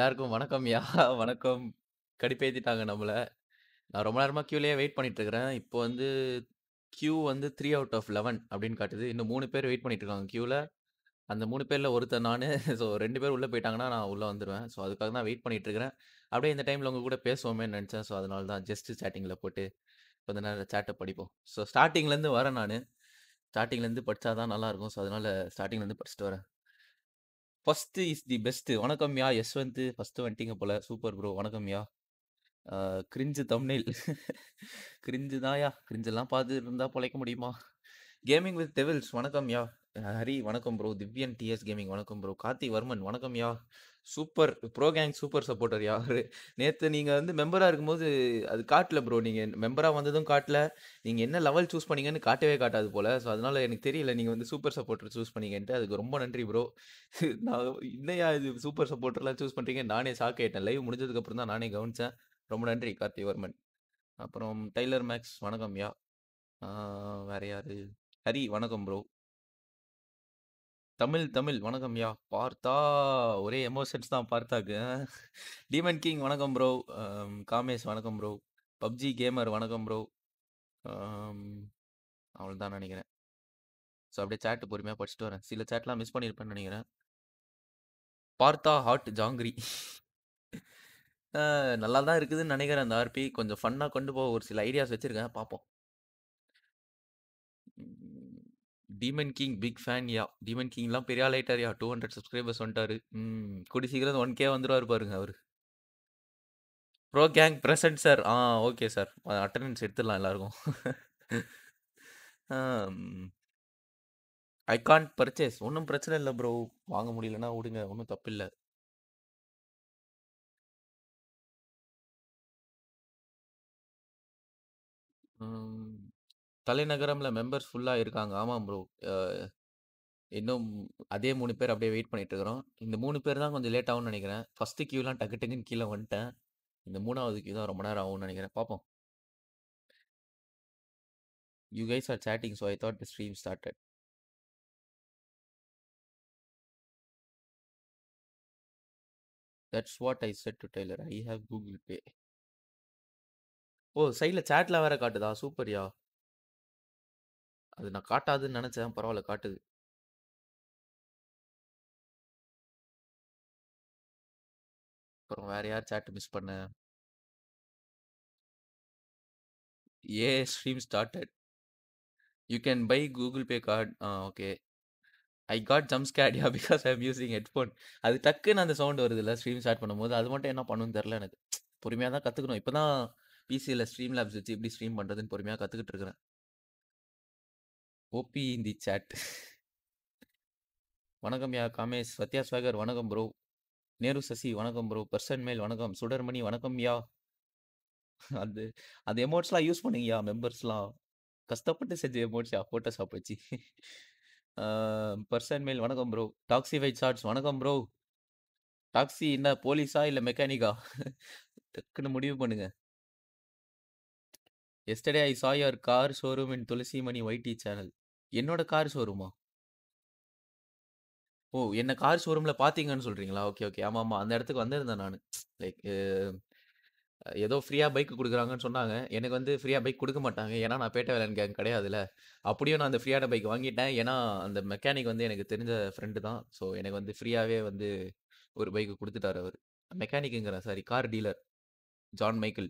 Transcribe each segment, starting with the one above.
எல்லாருக்கும் வணக்கம்யா. வணக்கம். கடுப்பேத்திட்டாங்க நம்மள. நான் ரொம்ப நேரமா கியூலயே வெயிட் பண்ணிட்டு இருக்கிறேன். இப்போ வந்து கியூ வந்து 3 அவுட் ஆஃப் 11 அப்படின்னு காட்டுது. இன்னும் 3 பேர் வெயிட் பண்ணிட்டு இருக்காங்க கியூல. அந்த 3 பேர்ல ஒருத்தன் நானு. ஸோ 2 பேர் உள்ள போயிட்டாங்கன்னா, நான் உள்ள வந்துருவேன். ஸோ அதுக்காக தான் வெயிட் பண்ணிட்டு இருக்கிறேன். அப்படியே இந்த டைம்ல உங்க கூட பேசுவோமேன்னு நெனச்சேன். ஸோ அதனால தான் ஜஸ்ட் சேட்டிங்ல போட்டு கொஞ்ச நேரம் சேட்ட படிப்போம். ஸோ ஸ்டார்ட்டிங்லேருந்து வரேன் நானு. ஸ்டார்ட்டிங்லேருந்து படிச்சா தான் நல்லாருக்கும். ஸோ அதனால ஸ்டார்ட்டிங்லேருந்து படிச்சுட்டு வரேன். First is the best. வணக்கம்யா யஷ்வந்த். ஃபர்ஸ்ட் வந்துட்டீங்க போல. Super bro. வணக்கம்யா. ஆ கிரிஞ்சு தம்ப்நெயில். கிரிஞ்சு தான்யா. கிரிஞ்செல்லாம் பார்த்துட்டு இருந்தா பொழைக்க முடியுமா? கேமிங் வித் டெவில்ஸ் வணக்கம்யா. ஹரி வணக்கம் ப்ரோ. திவ்யன் டிஎஸ் கேமிங் வணக்கம் ப்ரோ. கார்த்தி வர்மன் வணக்கம்யா. சூப்பர் ப்ரோ கேங் சூப்பர் சப்போர்ட்டர்யா. நேத்து நீங்க வந்து மெம்பரா இருக்கும்போது அது காட்டல ப்ரோ. நீங்க மெம்பரா வந்ததும் காட்டல. நீங்க என்ன லெவல் சூஸ் பண்ணீங்கன்னு காட்டவே காட்டாது போல. ஸோ அதனால எனக்கு தெரியல நீங்க வந்து சூப்பர் சப்போர்ட்டர் சூஸ் பண்ணீங்கன்ட்டு. அதுக்கு ரொம்ப நன்றி ப்ரோ. நான் என்னய்யா இது சூப்பர் சப்போர்ட்டர்லாம் சூஸ் பண்றீங்க நானே ஷாக் ஆயிட்டேன். லைவ் முடிஞ்சதுக்கு அப்புறம் தான் நானே கவனிச்சேன். ரொம்ப நன்றி கார்த்தி வர்மன். அப்புறம் டைலர் மேக்ஸ் வணக்கம்யா. ஆ வேற யாரு? ஹரி வணக்கம் ப்ரோ. தமிழ் தமிழ் வணக்கம்யா. பார்த்தா ஒரே எமோஷன்ஸ் தான் பார்த்தாக்கு. டீமன் கிங் வணக்கம் ப்ரோ. அம் காமேஷ் வணக்கம் ப்ரோ. பப்ஜி கேமர் வணக்கம் ப்ரோ. அம் அவ்வளோதான் நெனைக்கிறேன். ஸோ அப்படியே சேட் பொறுமையா படிச்சுட்டு வரேன். சில சேட்லாம் மிஸ் பண்ணியிருப்பேன்னு நெனைக்கிறேன். பார்த்தா ஹாட் ஜாங்கிரி. ஆ நல்லா தான் இருக்குதுன்னு நெனைக்கிறேன் அந்த ஆர்பி. கொஞ்சம் ஃபன்னா கொண்டு போக ஒரு சில ஐடியாஸ் வச்சிருக்கேன். பார்ப்போம். ம். டீமன் கிங் பிக் ஃபேன்யா. டீமன் கிங்லாம் பெரிய ஆள் ஆயிட்டாருயா. 200 சப்ஸ்கிரைபர்ஸ் வந்துட்டாரு. ம். கூடிய சீக்கிரம் 1கே வந்துருவாரு பாருங்க அவரு. Bro gang present sir. Ah okay sir. Attendance எடுத்துடலாம் எல்லாருக்கும். அம். I can't purchase. ஒண்ணும் பிரச்சனை இல்ல ப்ரோ. வாங்க முடியலன்னா விடுங்க. ஒண்ணும் தப்பில்ல. ம். தலைநகரம்ல மெம்பர்ஸ் ஃபுல்லா இருக்காங்க. ஆமாம் ப்ரோ. அ இன்னும் அதே 3 பேர் அப்படியே வெயிட் பண்ணிட்டு இருக்கிறோம். இந்த 3 பேர் தான் கொஞ்சம் லேட் ஆகும்னு நெனைக்கிறேன். ஃபர்ஸ்ட் கியூலாம் டக்கு டக்குன்னு கீழ வந்துட்டேன். இந்த 3வது கியூ தான் ரொம்ப நேரம் ஆகும்னு நெனைக்கிறேன். பார்ப்போம். You guys are chatting so I thought the stream started. That's what I said to Tyler. I have Google Pay. Oh! சைட்ல சேட்ல வேற காட்டுதா? சூப்பர்யா. அது நான் காட்டாதுன்னு நெனச்சேன். பரவால்ல காட்டுது. அப்புறம் வேற யார் சேட் மிஸ் பண்ணேன்? A stream started. You can buy Google Pay card. Ah okay. I got jump ஸ்கேர்ட்யா because I am using headphone. அது டக்குன்னு அந்த சவுண்ட் வருதுல்ல ஸ்ட்ரீம் ஸ்டார்ட் பண்ணும்போது. அது மட்டும் என்ன பண்ணும்னு தெரியல எனக்கு. பொறுமையா தான் கத்துக்கணும். இப்ப தான் பிசில ஸ்ட்ரீம் லேப்ஸ் வச்சு எப்படி ஸ்ட்ரீம் பண்றதுன்னு பொறுமையா கத்துக்கிட்டு இருக்கிறேன். OP in the chat. வணக்கம்யா காமேஷ். சத்யா ஸ்வாகர் வணக்கம் ப்ரோ. நேரு சசி வணக்கம் ப்ரோ. பெர்சன் மேல் வணக்கம். சுடர்மணி வணக்கம்யா. அது அந்த எமோட்ஸ்லாம் யூஸ் பண்ணுங்கயா மெம்பர்ஸ்லாம். கஷ்டப்பட்டு செஞ்ச எமோட்ஸ்யா ஃபோட்டோஷாப் வச்சு. ஆ பெர்சன் மேல் வணக்கம் ப்ரோ. டாக்ஸிஃபைட் ஷார்ட்ஸ் வணக்கம் ப்ரோ. டாக்ஸி என்ன போலீஸா? இல்ல மெக்கானிக்கா? டக்குன்னு முடிவு பண்ணுங்க. Yesterday I saw your car showroom in Thulasimani YT channel. என்னோட கார் ஷோரூமா? ஓ! என்ன கார் ஷோரூம்ல பார்த்தீங்கன்னு சொல்றீங்களா? Okay, okay. ஆமாமா. அந்த இடத்துக்கு வந்திருந்தேன் நானு. லைக் ஏதோ ஃப்ரீயா பைக் குடுக்குறாங்கன்னு சொன்னாங்க. எனக்கு வந்து ஃப்ரீயா பைக் குடுக்க மாட்டாங்க. ஏன்னா நான் பேட்ட வேலன் கேங் கிடையாதுல்ல. அப்படியும் நான் அந்த ஃப்ரீயான பைக் வாங்கிட்டேன். ஏன்னா அந்த மெக்கானிக் வந்து எனக்கு தெரிஞ்ச ஃப்ரெண்டு தான். ஸோ எனக்கு வந்து ஃப்ரீயாவே வந்து ஒரு பைக் குடுத்துட்டாரு அவரு. மெக்கானிக்குங்கிறேன் sorry car dealer. John Michael.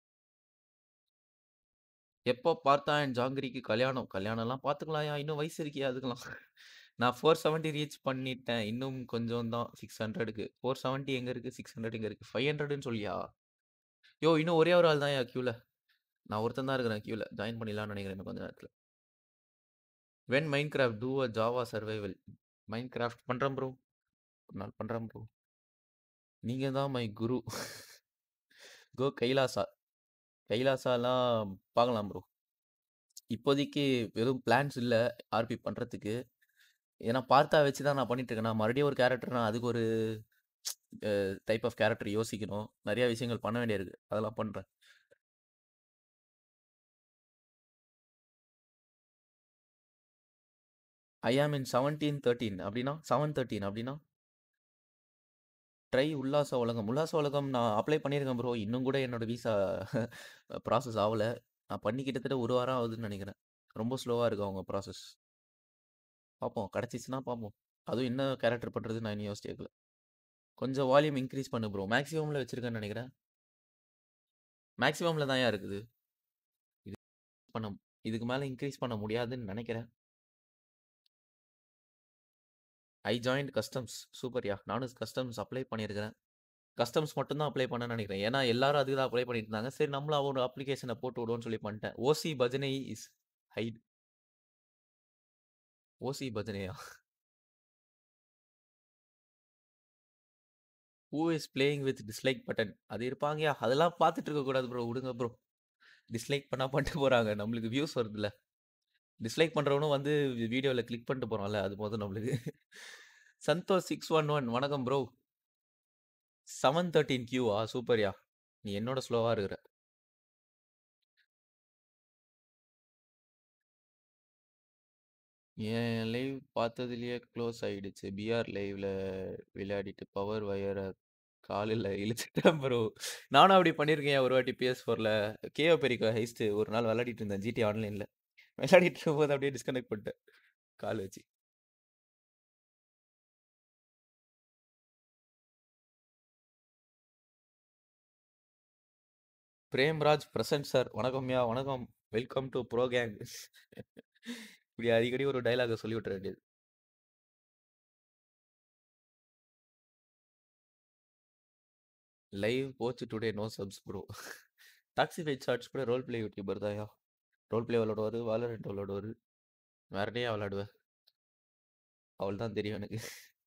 எப்போ பார்த்தா என் ஜாங்கிரிக்கு கல்யாணம். கல்யாணம்லாம் பார்த்துக்கலாம்யா. இன்னும் வயசு இருக்கே அதுக்கெல்லாம். நான் 470 ரீச் பண்ணிட்டேன். இன்னும் கொஞ்சம் தான் 600க்கு. 470 எங்க இருக்கு? 600 எங்க இருக்கு? 500ன்னு சொல்லியா? யோ! இன்னும் ஒரே ஒரு ஆள் தான்யா கியூல. நான் ஒருத்தன் தான் இருக்கிறேன் கியூல. ஜாயின் பண்ணிடலாம்னு நெனைக்கிறேன் இன்னும் கொஞ்ச நேரத்துல. When Minecraft to a Java survival. Minecraft பண்றேன் ப்ரோ. ஒரு நாள் பண்றேன் ப்ரோ. நீங்க தான் மை குரு. கோ கைலாசா. கைலாசாலாம் பார்க்கலாம் ப்ரோ. இப்போதைக்கு வெறும் பிளான்ஸ் இல்ல ஆர்பி பண்றதுக்கு. ஏன்னா பார்த்தா வச்சு தான் நான் பண்ணிட்டு இருக்கேன். நான் மறுபடியும் ஒரு கேரக்டர்னா அதுக்கு ஒரு அ டைப் ஆஃப் கேரக்டர் யோசிக்கணும். நெறைய விஷயங்கள் பண்ண வேண்டியிருக்கு. அதெல்லாம் பண்றேன். ஐ ஆம் இன் 1713 அப்படின்னா? 713 அப்படின்னா? ட்ரை உல்லாச உலகம். உல்லாச உலகம் நான் அப்ளை பண்ணியிருக்கேன் ப்ரோ. இன்னும் கூட என்னோட விசா ப்ராசஸ் ஆவல. நான் பண்ணி கிட்டத்தட்ட 1 வாரம் ஆகுதுன்னு நெனைக்கிறேன். ரொம்ப ஸ்லோவா இருக்கு அவங்க ப்ராசஸ். பாப்போம். கெடைச்சிச்சுன்னா பாப்போம். அதுவும் என்ன கேரக்டர் பண்றது நான் இன்னும் யோசிச்சு வைக்கல. கொஞ்சம் வால்யூம் இன்கிரீஸ் பண்ணு ப்ரோ. மேக்ஸிமம்ல வச்சிருக்கேன்னு நெனைக்கிறேன். மேக்ஸிமம்ல தான்யா இருக்குது. இது பண்ண இதுக்கு மேல இன்கிரீஸ் பண்ண முடியாதுன்னு நெனைக்கிறேன். I joined customs. சூப்பர்யா. நானும் கஸ்டம்ஸ் அப்ளை பண்ணியிருக்கிறேன். கஸ்டம்ஸ் மட்டும் தான் அப்ளை பண்ணேன்னு நெனைக்கிறேன். ஏன்னா எல்லாரும் அதுக்கு தான் அப்ளை பண்ணிட்டு இருந்தாங்க. சரி நம்மளும் ஒரு அப்ளிகேஷன போட்டு விடுவோம்ன்னு சொல்லி பண்ணிட்டேன். ஓசி பஜனை இஸ் ஹைட். ஓசி பஜனையா? Who is playing with dislike button. அது இருப்பாங்கயா. அதெல்லாம் பார்த்துட்டு இருக்கக்கூடாது ப்ரோ. விடுங்க ப்ரோ. டிஸ்லைக் பண்ணா பண்ணிட்டு போறாங்க. நம்மளுக்கு வியூஸ் வருதுல்ல. டிஸ்லைக் பண்றவனும் வந்து வீடியோல கிளிக் பண்ணிட்டு போறான்ல. அது போதும் நம்மளுக்கு. சந்தோஷ் 611 வணக்கம் ப்ரோ. 713 கியூவா? சூப்பர்யா. நீ என்னோட ஸ்லோவா இருக்கிற. என் லைவ் பார்த்ததிலேயே க்ளோஸ் ஆயிடுச்சு. பிஆர் லைவ்ல விளையாடிட்டு பவர் வயர காலில இழுத்துட்டேன் ப்ரோ. நானும் அப்படி பண்ணியிருக்கேன்யா ஒரு வாட்டி PS4ல. கேஓ பெரிக்கோ ஹெய்ஸ்ட் ஒரு நாள் விளையாடிட்டு இருந்தேன் ஜிடி ஆன்லைன்ல. விளையாடிட்டு இருக்கும்போது அப்படியே டிஸ்கனெக்ட் பண்ணிட்டேன். கால் வச்சு. Premraj present sir. வணக்கம்யா. வணக்கம். Welcome to bro gang. இப்படி அடிக்கடி ஒரு டயலாக்க சொல்லி விட்டுற வேண்டியது. லைவ் போச்சு today no subs bro. டாக்ஸிஃபைட் shorts கூட ரோல் பிளே யூடியூபர் தான்யா. ரோல் பிளே விளையாடுவாரு. வாலரண்ட் விளையாடுவாரு. வேற என்னய்யா விளையாடுவ? அவ்வளதான் தெரியும் எனக்கு.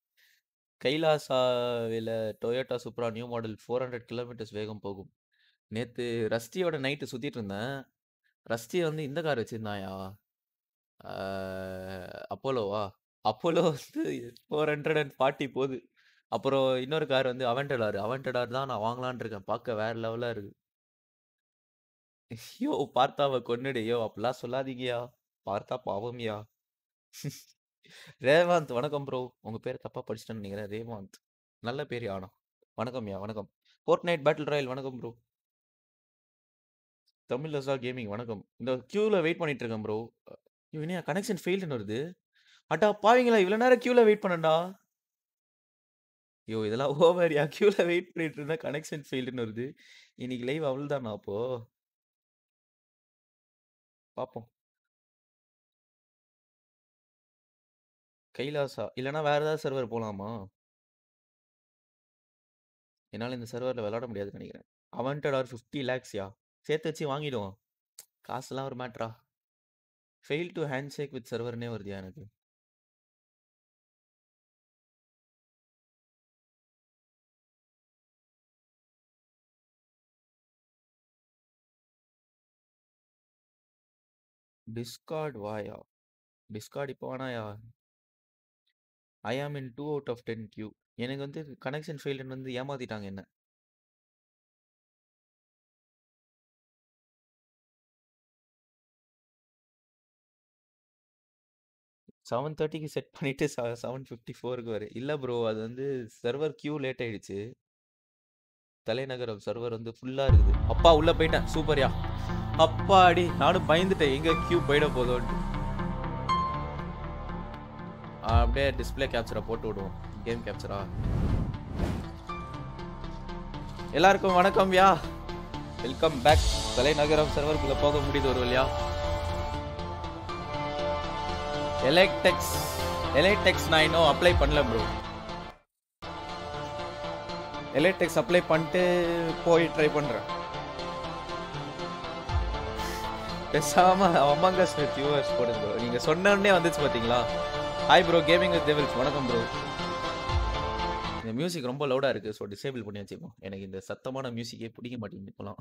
கைலாசாவில Toyota Supra new model 400 kilometres வேகம் போகும். நேத்து ரஸ்டியோட நைட்டு சுத்திட்டு இருந்தேன். ரஸ்டி வந்து இந்த கார் வச்சிருந்தான்யா. ஆ அப்போலோவா? அப்போலோ வந்து 440 போது. அப்புறம் இன்னொரு கார் வந்து அவென்டடார். அவென்டடார் தான் நான் வாங்கலான்னு இருக்கேன். பார்க்க வேற லெவலா இருக்கு. யோவ்! பார்த்தாவ கொன்னுடு. யோவ்! அப்படிலாம் சொல்லாதீங்கயா. பார்த்தா பாவம்யா. ரேவாந்த் வணக்கம் ப்ரோ. உங்க பேர தப்பா படிச்சுட்டேன்னு நெனைக்கிறேன். ரேவாந்த். நல்ல பேருயா ஆனா. வணக்கம்யா. வணக்கம். ஃபோர்ட்நைட் பேட்டில் ராயல் வணக்கம் ப்ரோ. தமிழ் லசா கேமிங் வணக்கம். இந்த கியூல வெயிட் பண்ணிட்டு இருக்கேன் ப்ரோ. ஐயோ! என்னய்யா கனெக்ஷன் ஃபெயில்டுன்னு வருது. அட பாவிங்களா! இவ்வளோ நேரம் கியூல வெயிட் பண்ணேன்டா. யோவ்! இதெல்லாம் ஓவர்யா. கியூல வெயிட் பண்ணிட்டு இருந்தேன். கனெக்ஷன் ஃபெயில்டுன்னு வருது. இன்னைக்கு லைவ் அவ்வளதானா அப்போ? பாப்போம். கைலாசா. இல்லன்னா வேற ஏதாவது சர்வர் போலாமா? என்னால இந்த சர்வர்ல விளையாட முடியாதுன்னு நெனைக்கிறேன். அவென்டடார் 50 லேக்ஸ்யா. சேர்த்து வச்சு வாங்கிடுவோம். காசுலாம் ஒரு மேட்டரா? ஃபெயில் டூ ஹேண்ட்ஷேக் வித் சர்வர்னே வருதுயா எனக்கு. டிஸ்கார்ட் வாயா? டிஸ்கார்ட் இப்போ வேணாயா? ஐ ஆம் இன் 2 அவுட் ஆஃப் 10 கியூ. எனக்கு வந்து கனெக்ஷன் ஃபெயில்டுன்னு வந்து ஏமாத்திட்டாங்க என்ன. செவன் தேர்ட்டிக்கு செட் பண்ணிட்டு செ 7:54க்கு வரு இல்ல ப்ரோ. அது வந்து சர்வர் கியூ லேட் ஆயிடுச்சு. தலைநகரம் சர்வர் வந்து ஃபுல்லா இருக்குது. அப்பா உள்ள போயிட்டேன். சூப்பர்யா. அப்பாடி! நானும் பயந்துட்டேன். எங்க கியூ போயிட போதோன்ட்டு. அப்படியே டிஸ்ப்ளே கேப்ச்சர போட்டு விடுவோம். கேம் கேப்ச்சரா? எல்லாருக்கும் வணக்கம்யா. Welcome back. தலைநகரம் சர்வர்க்குள்ள போக முடியுது ஒரு வழியா. எலக்டெக்ஸ் எலக்டெக்ஸ் நான் இன்னும் அப்ளை பண்ணல ப்ரோ. எலக்டெக்ஸ் அப்ளை பண்ணிட்டு போய் ட்ரை பண்றேன். பேசாம அமாங் அஸ் வித் யூவர்ஸ் போடுங்க ப்ரோ. நீங்க சொன்ன உடனே வந்துச்சு பாத்தீங்களா? Hi bro gaming with devils வணக்கம் ப்ரோ. இந்த மியூசிக் ரொம்ப லவுடா இருக்கு. ஸோ டிசேபிள் பண்ணி வச்சுப்போம். எனக்கு இந்த சத்தமான மியூசிக்கே பிடிக்க மாட்டேங்குது இப்பலாம்.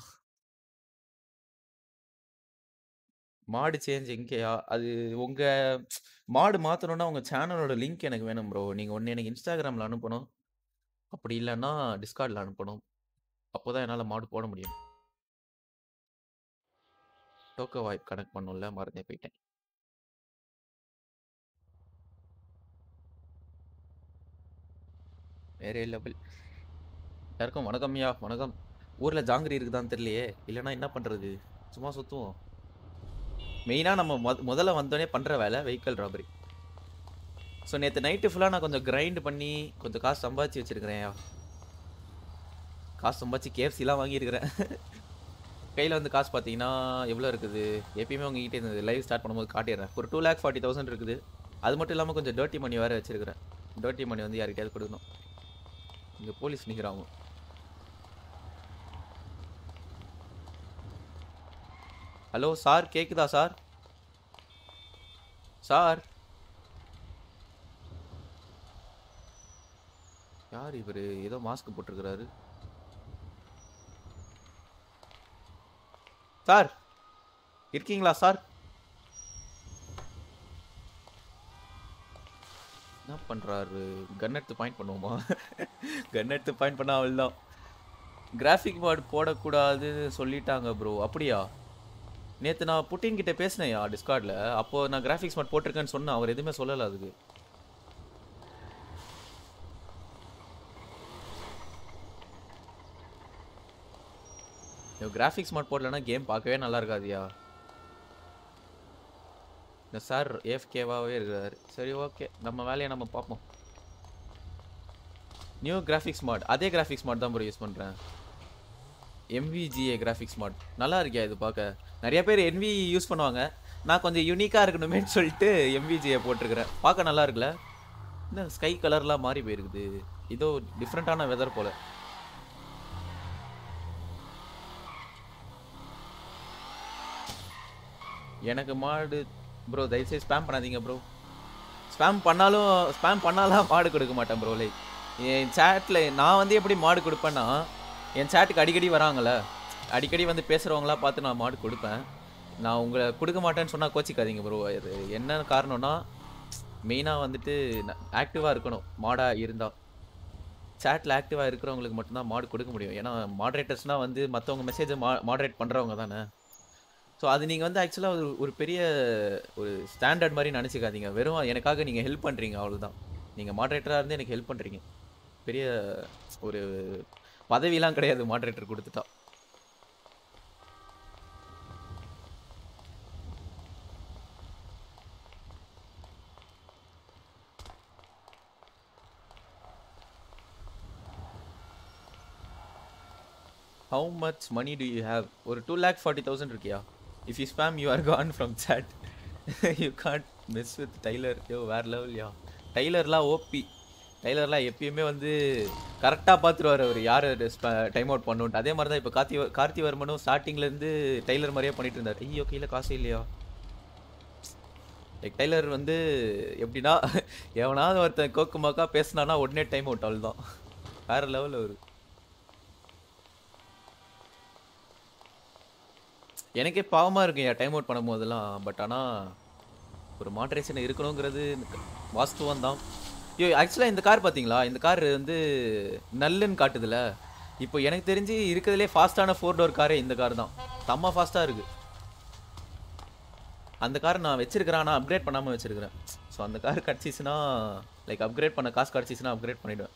மாடு சேஞ்ச் எங்கேயா? அது உங்க மாடு மாத்தணும்னா உங்க சேனலோட லிங்க் எனக்கு வேணும் ப்ரோ. நீங்க ஒண்ணு எனக்கு Instagramல அனுப்பணும். அப்படி இல்லன்னா Discordல அனுப்பணும். அப்போதான் என்னால மாடு போட முடியும். டோக்கோ வாய்ப் கனெக்ட் பண்ணணும்ல. மறந்தே போயிட்டேன். வேற லெவல். எல்லாருக்கும் வணக்கம்யா வணக்கம் ஊர்ல ஜாங்கிரி இருக்குதான்னு தெரியலையே இல்லைன்னா என்ன பண்றது சும்மா சுத்துவோம் மெயினா நம்ம மொத முதல்ல வந்தோடனே பண்ற வேலை வெஹிக்கல் ராபரி ஸோ நேற்று நைட்டு ஃபுல்லாக நான் கொஞ்சம் கிரைண்ட் பண்ணி கொஞ்சம் காசு சம்பாதிச்சு வச்சிருக்கிறேன்யா காசு சம்பாதிச்சு கேஎஃப்சிலாம் வாங்கியிருக்கிறேன் கையில் வந்து காசு பார்த்தீங்கன்னா எவ்வளோ இருக்குது எப்பயுமே உங்ககிட்ட இந்த லைவ் ஸ்டார்ட் பண்ணும்போது காட்டிடுறேன் ஒரு டூ லேக் ஃபார்ட்டி தௌசண்ட் இருக்குது அது மட்டும் இல்லாமல் கொஞ்சம் டர்ட்டி மணி வேறு வச்சிருக்கிறேன் டர்ட்டி மணி வந்து யார்கிட்டயாவது கொடுக்கணும் இங்கே போலீஸ் நிற்கிறாங்க ஹலோ சார் கேக்குதா சார் சார் யார் இவர் ஏதோ மாஸ்க் போட்டிருக்கிறாரு சார் இருக்கீங்களா சார் என்ன பண்றாரு கன் எடுத்து பாயிண்ட் பண்ணுவோமா கன் எடுத்து பாயிண்ட் பண்ணா அவள்தான் கிராஃபிக் மாட் போடக்கூடாதுன்னு சொல்லிட்டாங்க ப்ரோ அப்படியா நேற்று நான் புட்டின் கிட்ட பேசினேயா டிஸ்கார்டில் அப்போ நான் கிராஃபிக்ஸ் மாட் போட்டிருக்கேன்னு சொன்னேன் அவர் எதுவுமே சொல்லலை அதுக்கு கிராஃபிக்ஸ் மாட் போடலன்னா கேம் பார்க்கவே நல்லா இருக்காதியா இந்த சார் ஏஃப்கேவாகவே இருக்கிறாரு சரி ஓகே நம்ம வேலையை நம்ம பார்ப்போம் நியூ கிராஃபிக்ஸ் மாட் அதே கிராஃபிக்ஸ் மாட் தான் ப்ரோ யூஸ் பண்ணுறேன் எம்விஜிஏ கிராஃபிக்ஸ் மாட் நல்லா இருக்கியா இது பார்க்க நிறைய பேர் என்வி யூஸ் பண்ணுவாங்க நான் கொஞ்சம் யூனிக்காக இருக்கணுமேன்னு சொல்லிட்டு எம்விஜிஏ போட்டிருக்கிறேன் பார்க்க நல்லா இருக்குல்ல என்ன ஸ்கை கலர்லாம் மாறி போயிருக்குது இதோ டிஃப்ரெண்ட்டான வெதர் போல எனக்கு மாடு ப்ரோ தயவுசெய்து ஸ்பேம் பண்ணாதீங்க ப்ரோ ஸ்பேம் பண்ணாலும் ஸ்பேம் பண்ணாலாம் மாடு கொடுக்க மாட்டேன் ப்ரோ லைக் என் சேட்டில் நான் வந்து எப்படி மாடு கொடுப்பேன்னா என் சேட்டுக்கு அடிக்கடி வராங்கல்ல அடிக்கடி வந்து பேசுகிறவங்களா பார்த்து நான் மாடு கொடுப்பேன் நான் உங்களை கொடுக்க மாட்டேன்னு சொன்னால் கோச்சிக்காதீங்க ப்ரோ அது என்ன காரணம்னா மெயினாக வந்துட்டு ஆக்டிவாக இருக்கணும் மாடாக இருந்தால் சேட்டில் ஆக்டிவாக இருக்கிறவங்களுக்கு மட்டும்தான் மாடு கொடுக்க முடியும் ஏன்னா மாடரேட்டர்ஸ்னால் வந்து மற்றவங்க மெசேஜை மா மாடரேட் பண்ணுறவங்க தானே ஸோ அது நீங்கள் வந்து ஆக்சுவலாக ஒரு ஒரு பெரிய ஒரு ஸ்டாண்டர்ட் மாதிரி நினச்சிக்காதீங்க வெறும் எனக்காக நீங்கள் ஹெல்ப் பண்ணுறீங்க அவ்வளோதான் நீங்கள் மாடரேட்டராக இருந்து எனக்கு ஹெல்ப் பண்ணுறீங்க பெரிய ஒரு பதவிலாம் கிடையாது மாடரேட்டர் கொடுத்துட்டா how much money do you have ஒரு டூ லேக் ஃபார்ட்டி தௌசண்ட் இருக்கியா if you spam you are gone from chat you can't mess with Tyler yo வேறு லெவல் யா டைலர்லாம் ஓபி டைலர்லாம் எப்பயுமே வந்து கரெக்டாக பார்த்துருவார் அவர் யார் டைம் அவுட் பண்ணுன்ட்டு அதே மாதிரி தான் இப்போ கார்த்தி கார்த்திவர்மனும் ஸ்டார்டிங்லேருந்து டைலர் மாதிரியே பண்ணிட்டு இருந்தார் ஐயோ கையில் காசு இல்லையா லைக் டைலர் வந்து எப்படின்னா எவனாவது ஒருத்தன் கோக்குமாக்கா பேசினானா உடனே டைம் அவுட் அவள் தான் வேறு லெவலில் அவர் எனக்கே பாவமாக இருக்குங்க டைம் அவுட் பண்ணும் போதெல்லாம் பட் ஆனால் ஒரு மாட்ரேஷன் இருக்கணுங்கிறது வாஸ்துவம் தான் ஐயோ ஆக்சுவலாக இந்த கார் பார்த்தீங்களா இந்த கார் வந்து நல்லுன்னு காட்டுதுல இப்போ எனக்கு தெரிஞ்சு இருக்கிறதுலே ஃபாஸ்ட்டான ஃபோர் டோர் காரே இந்த கார் தான் செம்ம ஃபாஸ்ட்டாக இருக்குது அந்த கார் நான் வச்சிருக்கிறேன் ஆனால் அப்கிரேட் பண்ணாமல் வச்சிருக்கிறேன் ஸோ அந்த கார் கிடச்சிச்சுன்னா லைக் அப்கிரேட் பண்ண காசு கிடச்சிச்சுன்னா அப்கிரேட் பண்ணிவிடுவேன்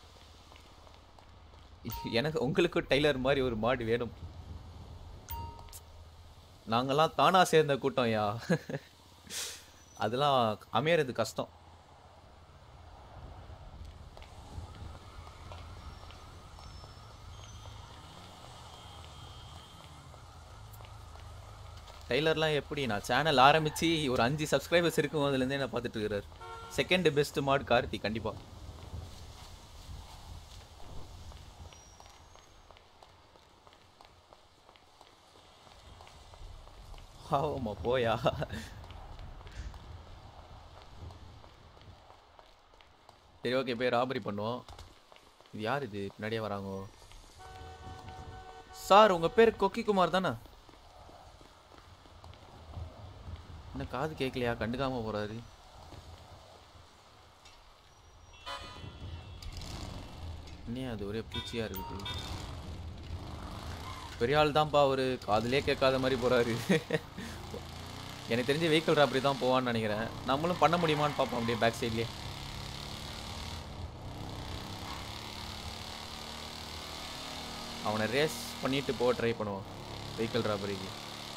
எனக்கு உங்களுக்கு டைலர் மாதிரி ஒரு மாடு வேணும் நாங்கெல்லாம் தானா சேர்ந்த கூட்டம் யா அதெல்லாம் அமையறது கஷ்டம் டைலர்லாம் எப்படி நான் சேனல் ஆரம்பிச்சு ஒரு அஞ்சு சப்ஸ்கிரைபர்ஸ் இருக்கும் அதுலேருந்தே நான் பார்த்துட்டு இருக்கிறார் செகண்ட் பெஸ்ட் மாட் கார்த்தி கண்டிப்பாக ஆமாம்மா போயா சரி ஓகே போய் ராபரி பண்ணுவோம் இது யார் இது பின்னாடியே வராங்க சார் உங்க பேர் கொக்கி குமார் தானே என்ன காது கேட்கலையா கண்டுக்காம போறாரு என்ன அது ஒரே பூச்சியா இருக்குது பெரிய ஆள் தான்ப்பா அவரு காதுலயே கேட்காத மாதிரி போறாரு எனக்கு தெரிஞ்சு வெஹிக்கிள் ராபரி தான் போவான்னு நினைக்கிறேன் நம்மளும் பண்ண முடியுமான்னு பார்ப்போம் அப்படியே பேக் சைட்லயே அவனை ரேஸ் பண்ணிட்டு போக ட்ரை பண்ணுவோம் வெஹிக்கிள் ராபரிக்கு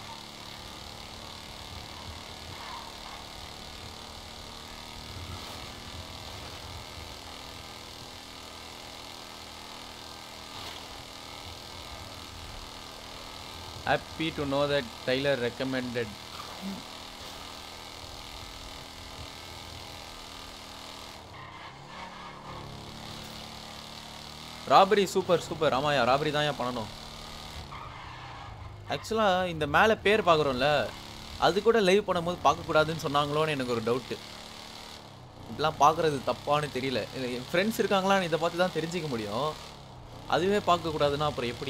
happy to know that Tyler recommended robbery super super ஆமாயா ராபரி தான் ஏன் பண்ணணும் ஆக்சுவலாக இந்த மேலே பேர் பார்க்குறோம்ல அது கூட லைவ் பண்ணும்போது பார்க்கக்கூடாதுன்னு சொன்னாங்களோன்னு எனக்கு ஒரு டவுட்டு இதெல்லாம் பார்க்குறது தப்பான்னு தெரியல இல்லை, என் ஃப்ரெண்ட்ஸ் இருக்காங்களான்னு இதை பார்த்து தான் தெரிஞ்சுக்க முடியும் அதுவே பார்க்கக்கூடாதுன்னா அப்புறம் எப்படி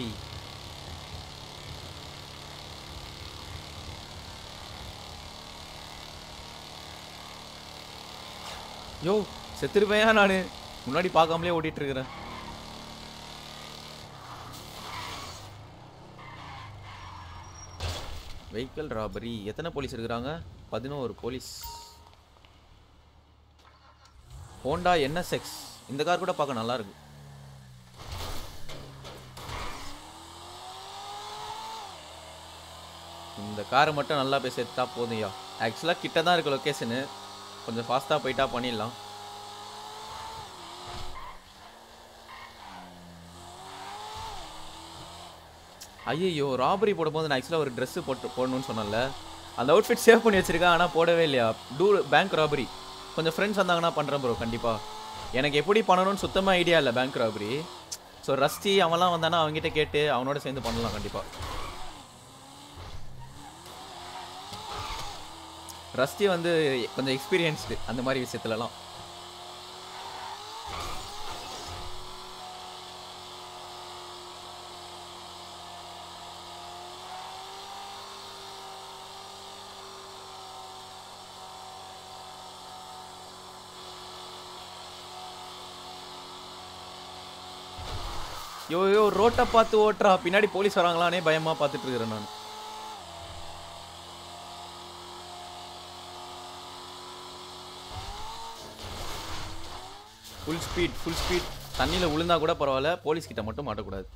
யோ செத்துருப்பேயா நான் முன்னாடி பார்க்காமலே ஓட்டிட்டு இருக்கிறேன் வெஹிக்கிள் ராபரி எத்தனை போலீஸ் இருக்கிறாங்க பதினோரு போலீஸ் ஹோண்டா என்எஸ்எக்ஸ் இந்த கார் கூட பார்க்க நல்லா இருக்கு இந்த காரை மட்டும் நல்லா போய் சேர்த்தா போதும்யா ஆக்சுவலாக கிட்ட தான் இருக்கு லொக்கேஷனு கொஞ்சம் ஃபாஸ்ட்டாக போயிட்டா பண்ணிடலாம் ஐயோ ராபரி போடும்போது நான் ஆக்சுவலாக ஒரு ட்ரெஸ்ஸு போட்டு போடணும்னு சொன்னேன்ல அந்த அவுட்ஃபிட் சேவ் பண்ணி வச்சிருக்கேன் ஆனால் போடவே இல்லையா டூ பேங்க் ராபரி கொஞ்சம் ஃப்ரெண்ட்ஸ் வந்தாங்கன்னா பண்ணுறேன் ப்ரோ கண்டிப்பாக எனக்கு எப்படி பண்ணணும்னு சுத்தமாக ஐடியா இல்லை பேங்க் ராபரி ஸோ ரஸ்டி அவன்லாம் வந்தானா அவங்ககிட்ட கேட்டு அவனோட சேர்ந்து பண்ணலாம் கண்டிப்பாக ரஸ்டி வந்து கொஞ்சம் எக்ஸ்பீரியன்ஸ்டு அந்த மாதிரி விஷயத்துலலாம் யோ யோ ரோட்டை பார்த்து ஓட்டுறா பின்னாடி போலீஸ் வராங்களானே பயமா பார்த்துட்டு இருக்கிறேன் நான் ஃபுல் ஸ்பீட் ஃபுல் ஸ்பீட் தண்ணியில் விழுந்தா கூட பரவாயில்ல போலீஸ் கிட்ட மட்டும் மாட்டக்கூடாது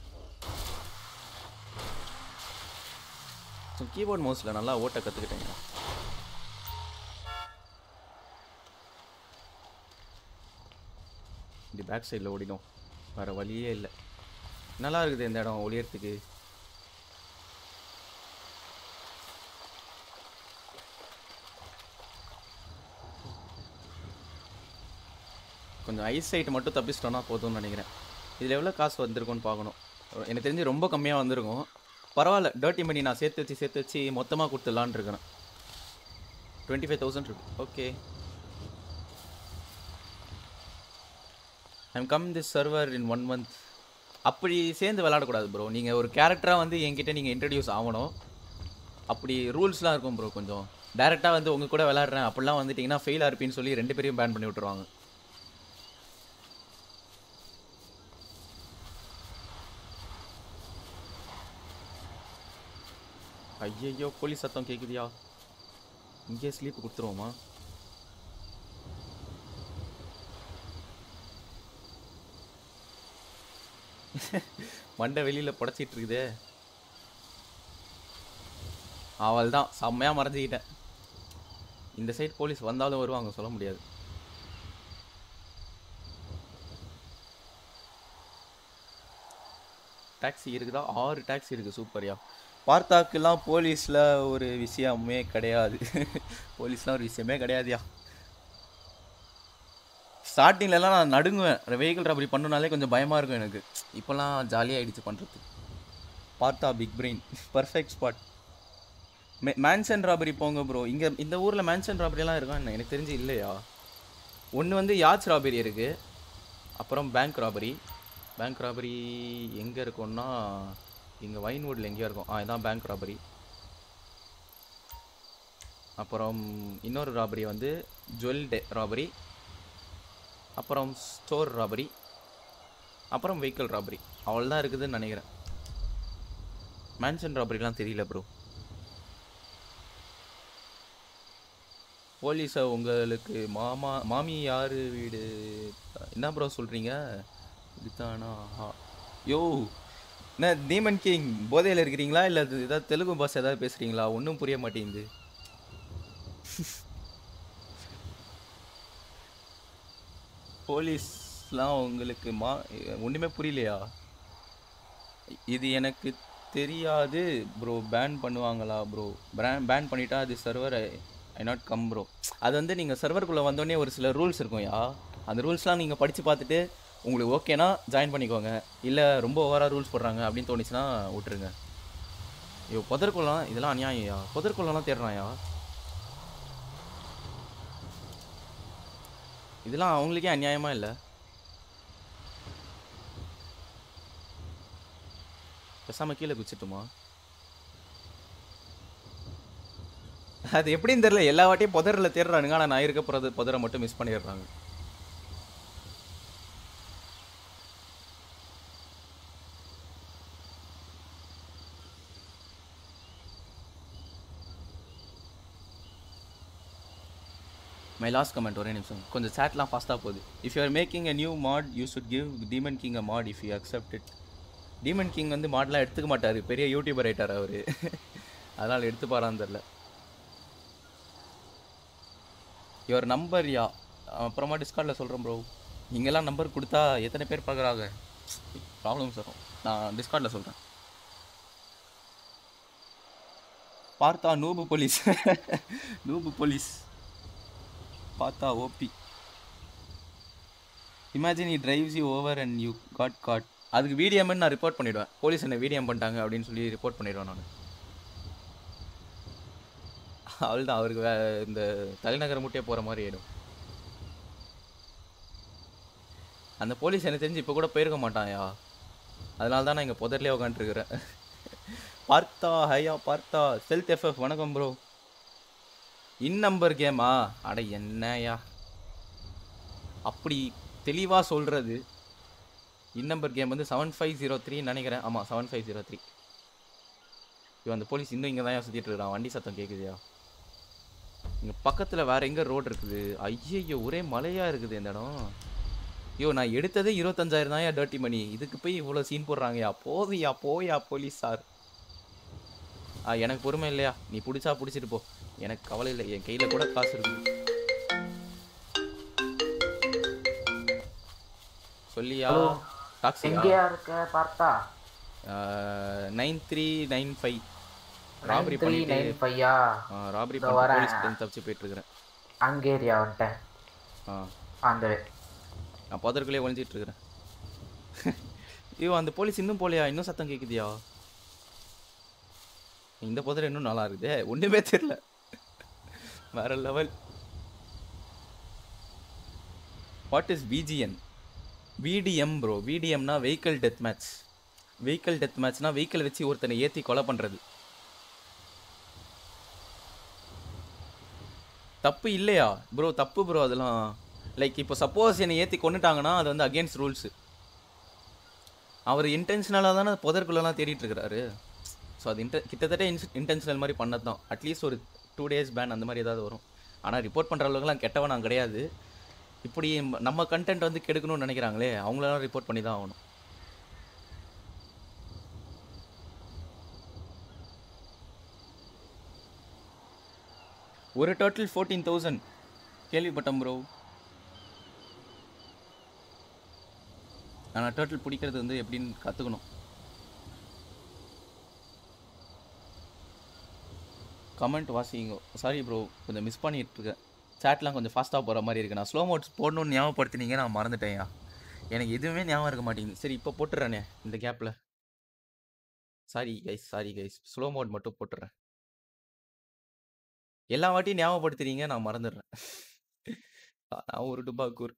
ஸோ கீபோர்ட் மவுஸில் நல்லா ஓட்ட கற்றுக்கிட்டேங்க இப்படி பேக் சைடில் ஓடிடும் வேறு வழியே இல்லை நல்லா இருக்குது இந்த இடம் ஒளியறதுக்கு கொஞ்சம் ஐஸ் சைட் மட்டும் தப்பிச்சிட்டோன்னா போதும்னு நினைக்கிறேன் இதில் எவ்வளோ காசு வந்திருக்கும்னு பார்க்கணும் எனக்கு தெரிஞ்சு ரொம்ப கம்மியாக வந்திருக்கும் பரவாயில்ல டர்ட்டி மணி நான் சேர்த்து வச்சு சேர்த்து வச்சு மொத்தமாக கொடுத்துடலான்னு இருக்கிறேன் டுவெண்ட்டி ஃபைவ் தௌசண்ட் இருக்கு okay I'm come this server in one month அப்படி சேர்ந்து விளாடக்கூடாது ப்ரோ நீங்கள் ஒரு கேரக்டராக வந்து என்கிட்ட நீங்கள் இன்ட்ரடியூஸ் ஆகணும் அப்படி ரூல்ஸ்லாம் இருக்கும் ப்ரோ கொஞ்சம் டேரெக்டாக வந்து உங்கள் கூட விளாட்றேன் அப்படிலாம் வந்துட்டிங்கன்னா ஃபெயில் இருப்பின்னு சொல்லி ரெண்டு பேரையும் பேன் பண்ணி விட்டுருவாங்க ஐயையோ போலீஸ் சத்தம் கேட்குதியா இங்கே ஸ்லீப் கொடுத்துருவோமா மண்டை வெளியில் புடச்சிட்டு இருக்குதே அவள் தான் செம்மையாக மறைஞ்சிக்கிட்டேன் இந்த சைடு போலீஸ் வந்தாலும் வருவாங்க சொல்ல முடியாது டாக்ஸி இருக்குதா ஆறு டாக்ஸி இருக்குது சூப்பர்யா பார்த்தாக்கெல்லாம் போலீஸில் ஒரு விஷயமே கிடையாது போலீஸ்லாம் ஒரு விஷயமே கிடையாதுயா ஸ்டார்டிங்லலாம் நான் நடுங்குவேன் வெஹிக்கிள் ராபரி பண்ணுனாலே கொஞ்சம் பயமாக இருக்கும் எனக்கு இப்போலாம் ஜாலியாகிடுச்சு பண்ணுறது பார்த்தா big brain perfect spot may mansion robbery போங்க ப்ரோ இங்கே இந்த ஊரில் மேன்சன் ராபரிலாம் இருக்கா என்ன எனக்கு தெரிஞ்சு இல்லையா ஒன்று வந்து யாச் ராபரி இருக்குது அப்புறம் பேங்க் ராபரி பேங்க் ராபரி எங்கே இருக்கும்னா இங்கே வைன்வுட்டில் எங்கேயோ இருக்கும் ஆ இதான் பேங்க் ராபரி அப்புறம் இன்னொரு ராபரி வந்து ஜுவல் டே ராபரி அப்புறம் ஸ்டோர் ராபரி அப்புறம் வெஹிக்கிள் ராபரி அவ்வளோதான் இருக்குதுன்னு நினைக்கிறேன் மேன்ஷன் ராபரிலாம் தெரியல ப்ரோ போலீஸை உங்களுக்கு மாமா மாமி யார் வீடு என்ன ப்ரோ சொல்கிறீங்க இதுதானா ஆஹா. யோ என்ன டீமன் கிங் போதையில் இருக்கிறீங்களா இல்லை அது ஏதாவது தெலுங்கு பாஷை ஏதாவது பேசுகிறீங்களா ஒன்றும் புரிய மாட்டேங்குது போலீஸ்லாம் உங்களுக்கு மா ஒன்றுமே புரியலையா இது எனக்கு தெரியாது ப்ரோ பேன் பண்ணுவாங்களா ப்ரோ பேன் பேன் பண்ணிட்டா அது server I not come bro அது வந்து நீங்கள் சர்வருக்குள்ளே வந்தோடனே ஒரு சில ரூல்ஸ் இருக்கும்யா அந்த ரூல்ஸ்லாம் நீங்கள் படித்து பார்த்துட்டு உங்களுக்கு ஓகேனா ஜாயின் பண்ணிக்கோங்க இல்லை ரொம்ப ஓவராக ரூல்ஸ் போடுறாங்க அப்படின்னு தோணுச்சுன்னா விட்டுருங்க ஐயோ புதற்குள்ளலாம் இதெல்லாம் அநியாயம்யா புதற்குள்ளலாம் தேடுறான்யா இதெல்லாம் அவங்களுக்கே அநியாயமா இல்லை பேசாம கீழே குச்சிட்டுமா அது எப்படின்னு தெரியல எல்லா வாட்டியும் புதரில் தேடுறானுங்க ஆனால் நான் இருக்க போகிறது புதரை மட்டும் மிஸ் பண்ணிடுறாங்க மை லாஸ்ட் கமெண்ட் ஒரே நிமிஷம் கொஞ்சம் சேட்லாம் ஃபாஸ்ட்டாக போகுது if you are making a new mod you should give demon king a mod if you accept it demon king வந்து மாடெலாம் எடுத்துக்க மாட்டார் பெரிய யூடியூபர் ஆயிட்டார் அவர் அதனால் எடுத்துப்பாரான்னு தெரில யுவர் நம்பர் யா அப்புறமா டிஸ்கார்டில் சொல்கிறேன் ப்ரோ இங்கெல்லாம் நம்பர் கொடுத்தா எத்தனை பேர் பார்க்குறாங்க ப்ராப்ளம்ஸ் வரும் நான் டிஸ்கார்டில் சொல்கிறேன் பார்த்தா நூபு போலீஸ் நூபு போலீஸ் பார்த்தா OP imagine he drives you over and you got got அதுக்கு விடிஎம்னு நான் ரிப்போர்ட் பண்ணிவிடுவேன் போலீஸ் என்ன விடிஎம் பண்ணிட்டாங்க அப்படின்னு சொல்லி ரிப்போர்ட் பண்ணிடுவேன் நான் அவள் தான் அவருக்கு வே- இந்த தலைநகரம் முட்டே போகிற மாதிரி ஆயிடும் அந்த போலீஸ் எனக்கு தெரிஞ்சு இப்போ கூட போயிருக்க மாட்டான்யா அதனால தான் நான் இங்கே புதர்லேயே உட்காந்துருக்குறேன் பார்த்தா ஹையா பார்த்தா செல்த் எஃப்எஃப் வணக்கம் ப்ரோ இன் நம்பர் கேமா அட என்னயா அப்படி தெளிவாக சொல்கிறது இன் நம்பர் கேம் வந்து செவன் ஃபைவ் ஜீரோ த்ரீன்னு நினைக்கிறேன் ஆமாம் செவன் ஃபைவ் ஜீரோ த்ரீ இவன் அந்த போலீஸ் இன்னும் இங்கே தான் சுற்றிட்டு இருக்கான் வண்டி சத்தம் கேட்குதுயா இங்கே பக்கத்தில் வேற எங்கே ரோடு இருக்குது ஐயையோ ஒரே மலையாக இருக்குது இந்த இடம் ஐயோ நான் எடுத்ததே இருபத்தஞ்சாயிரம் தான் டர்ட்டி மணி இதுக்கு போய் இவ்வளோ சீன் போடுறாங்கயா போதுயா போயா போலீஸ் சார் ஆ எனக்கு பொறுமை இல்லையா நீ பிடிச்சா பிடிச்சிட்டு போ எனக்கு கவலை இல்லை என் கையில் கூட காசு இருக்கு சொல்லியா ஹலோ டாக்ஸியா எங்கேயா இருக்க பார்த்தா nine three nine five nine robbery three பண்ணிட்டு நைன் ஃபையா ராபரி இதோ பண்ணி வரேன். போலீஸ் கிட்ட தப்பிச்சு போயிட்டு இருக்கிறேன் அங்கேரியா வந்துட்டேன் ஆ அந்த நான் புதற்குள்ளே ஒழிஞ்சிட்டு இருக்கிறேன் ஐயோ அந்த போலீஸ் இன்னும் போலையா இன்னும் சத்தம் கேட்குதியா இந்த புதர் இன்னும் நல்லா இருக்குதே ஒண்ணுமே தெரியல வேற level what is BGN VDM bro விடிஎம்னா vehicle death match vehicle death மேட்ச்னா வெஹிக்கிள் வச்சு ஒருத்தனை ஏற்றி கொலை பண்ணுறது தப்பு இல்லையா ப்ரோ தப்பு ப்ரோ அதெல்லாம் லைக் இப்போ சப்போஸ் என்னை ஏற்றி கொண்டுட்டாங்கன்னா அது வந்து அகேன்ஸ்ட் ரூல்ஸு அவர் இன்டென்ஷனலாக தானே புதற்குள்ளலாம் தேடிட்டு இருக்கிறாரு ஸோ அது இன்ட கிட்டத்தட்ட இன்டென்ஷனல் மாதிரி பண்ணது தான் அட்லீஸ்ட் ஒரு டூ டேஸ் பேன் அந்த மாதிரி ஏதாவது வரும் ஆனால் ரிப்போர்ட் பண்ணுற அளவுக்குலாம் கெட்டவன் நான் கிடையாது இப்படி நம்ம கண்டென்ட் வந்து கெடுக்கணும்னு நினைக்கிறாங்களே அவங்களெல்லாம் ரிப்போர்ட் பண்ணி தான் ஆகணும் ஒரு டோட்டல் ஃபோர்டீன் தௌசண்ட் கேள்விப்பட்டேன் ப்ரோ ஆனால் டோட்டல் பிடிக்கிறது வந்து எப்படின்னு கற்றுக்கணும் கமெண்ட் வாசிங்க சாரி ப்ரோ கொஞ்சம் மிஸ் பண்ணிட்டு இருக்கேன் சேட்லாம் கொஞ்சம் ஃபாஸ்ட்டாக போகிற மாதிரி இருக்கு நான் ஸ்லோ மோட்ஸ் போடணும்னு ஞாபகப்படுத்தினீங்க நான் மறந்துட்டேன்யா எனக்கு எதுவுமே ஞாபகம் இருக்க மாட்டேங்குது சரி இப்போ போட்டுறேனே இந்த கேப்பில் sorry guys sorry guys slow mode மட்டும் போட்டுறேன் எல்லா வாட்டியும் ஞாபகப்படுத்துறீங்க நான் மறந்துடுறேன் நான் ஒரு டுபாக்கூர்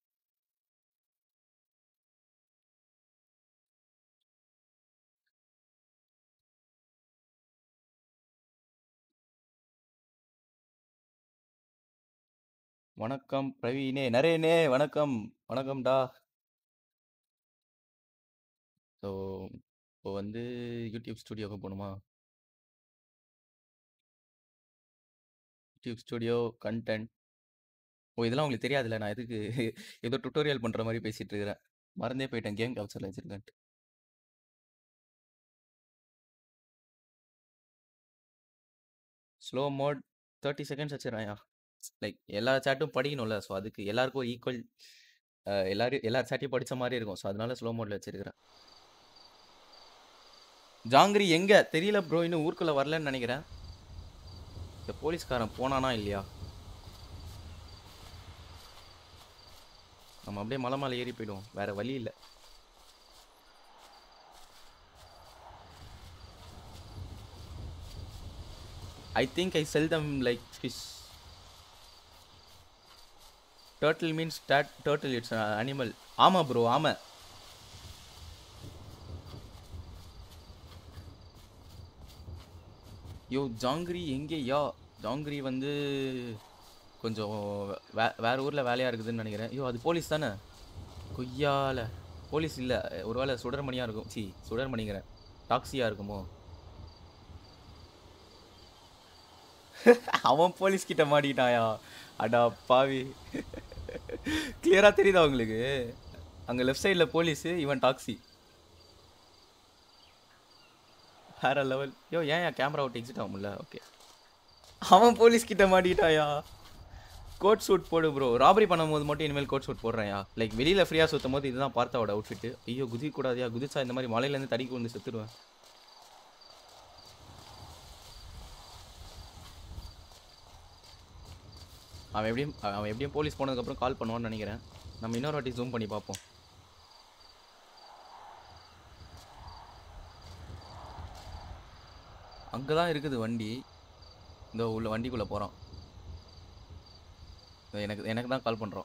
வணக்கம் பிரவீனே நரேனே வணக்கம் வணக்கம்டா ஸோ இப்போ வந்து யூடியூப் ஸ்டுடியோக்கு போகணுமா யூடியூப் ஸ்டுடியோ கண்டென்ட் ஓ இதெல்லாம் உங்களுக்கு தெரியாதுல்ல நான் எதுக்கு ஏதோ டுட்டோரியல் பண்ணுற மாதிரி பேசிட்டு இருக்கிறேன் மறந்தே போயிட்டேன் கேம் கேப்சரில் வச்சிருக்கேன் ஸ்லோ மோட் 30 செகண்ட்ஸ் வச்சுடுறேன்யா. லைக் எல்லா சேட்டும் படிக்கணும்ல. ஸோ அதுக்கு எல்லாருக்கும் ஈக்குவல் அ எல்லாரும் எல்லார் சேட்டையும் படிச்ச மாரி இருக்கும். ஸோ அதனால ஸ்லோ மோட்ல வச்சிருக்கிறேன். ஜாங்கிரி எங்க? தெரியல ப்ரோ. இன்னும் ஊருக்குள்ள வரலன்னு நெனைக்கிறேன். இந்த போலீஸ்காரன் போனானா இல்லையா? நம்ம அப்படியே மலை மேல ஏறி போயிடுவோம். வேற வழி இல்ல. I think I sell them like fish. Turtle means tat turtle. It's an animal. ஆமா ப்ரோ. ஆமா. யோ ஜாங்கிரி எங்கேயா? ஜாங்கிரி வந்து கொஞ்சம் வே வேற ஊர்ல வேலையா இருக்குதுன்னு நெனைக்கிறேன். ஐயோ! அது போலீஸ் தானே? கொய்யால. போலீஸ் இல்ல. ஒருவேளை சுடர்மணியா இருக்கும். ச்சீ சுடர்மணிங்கிறேன். டாக்ஸியா இருக்குமோ? அவன் போலீஸ் கிட்ட மாட்டிக்கிட்டான்யா. அட பாவி! கிளியரா தெரியுதா உங்களுக்கு? அங்க லெஃப்ட் சைடுல போலீஸு, இவன் டாக்ஸி. வேற லெவல். யோ ஏன்யா கேமரா விட்டு எக்ஸிட் ஆக முடியல? ஓகே. அவன் போலீஸ் கிட்ட மாட்டிக்கிட்டான்யா. கோட் சூட் போடு ப்ரோ. ராபரி பண்ணும்போது மட்டும் இனிமேல் கோட் சூட் போடுறேன்யா. லைக் வெளியில ஃப்ரீயா சுத்தும்போது இதுதான் பார்த்தாவோட அவுட்ஃபிட். ஐயோ! குதிக்க கூடாதுயா. குதிச்சா இந்த மாரி மலையில இருந்து தடுக்கி விழுந்து செத்துருவேன். அவன் எப்படியும் அவன் எப்படியும் போலீஸ் போனதுக்கப்புறம் கால் பண்ணுவான்னு நெனைக்கிறேன். நம்ம இன்னொரு வாட்டி ஜூம் பண்ணி பார்ப்போம். அங்க தான் இருக்குது வண்டி. இதோ உள்ள வண்டிக்குள்ள போறான். எனக்கு எனக்கு தான் கால் பண்றான்.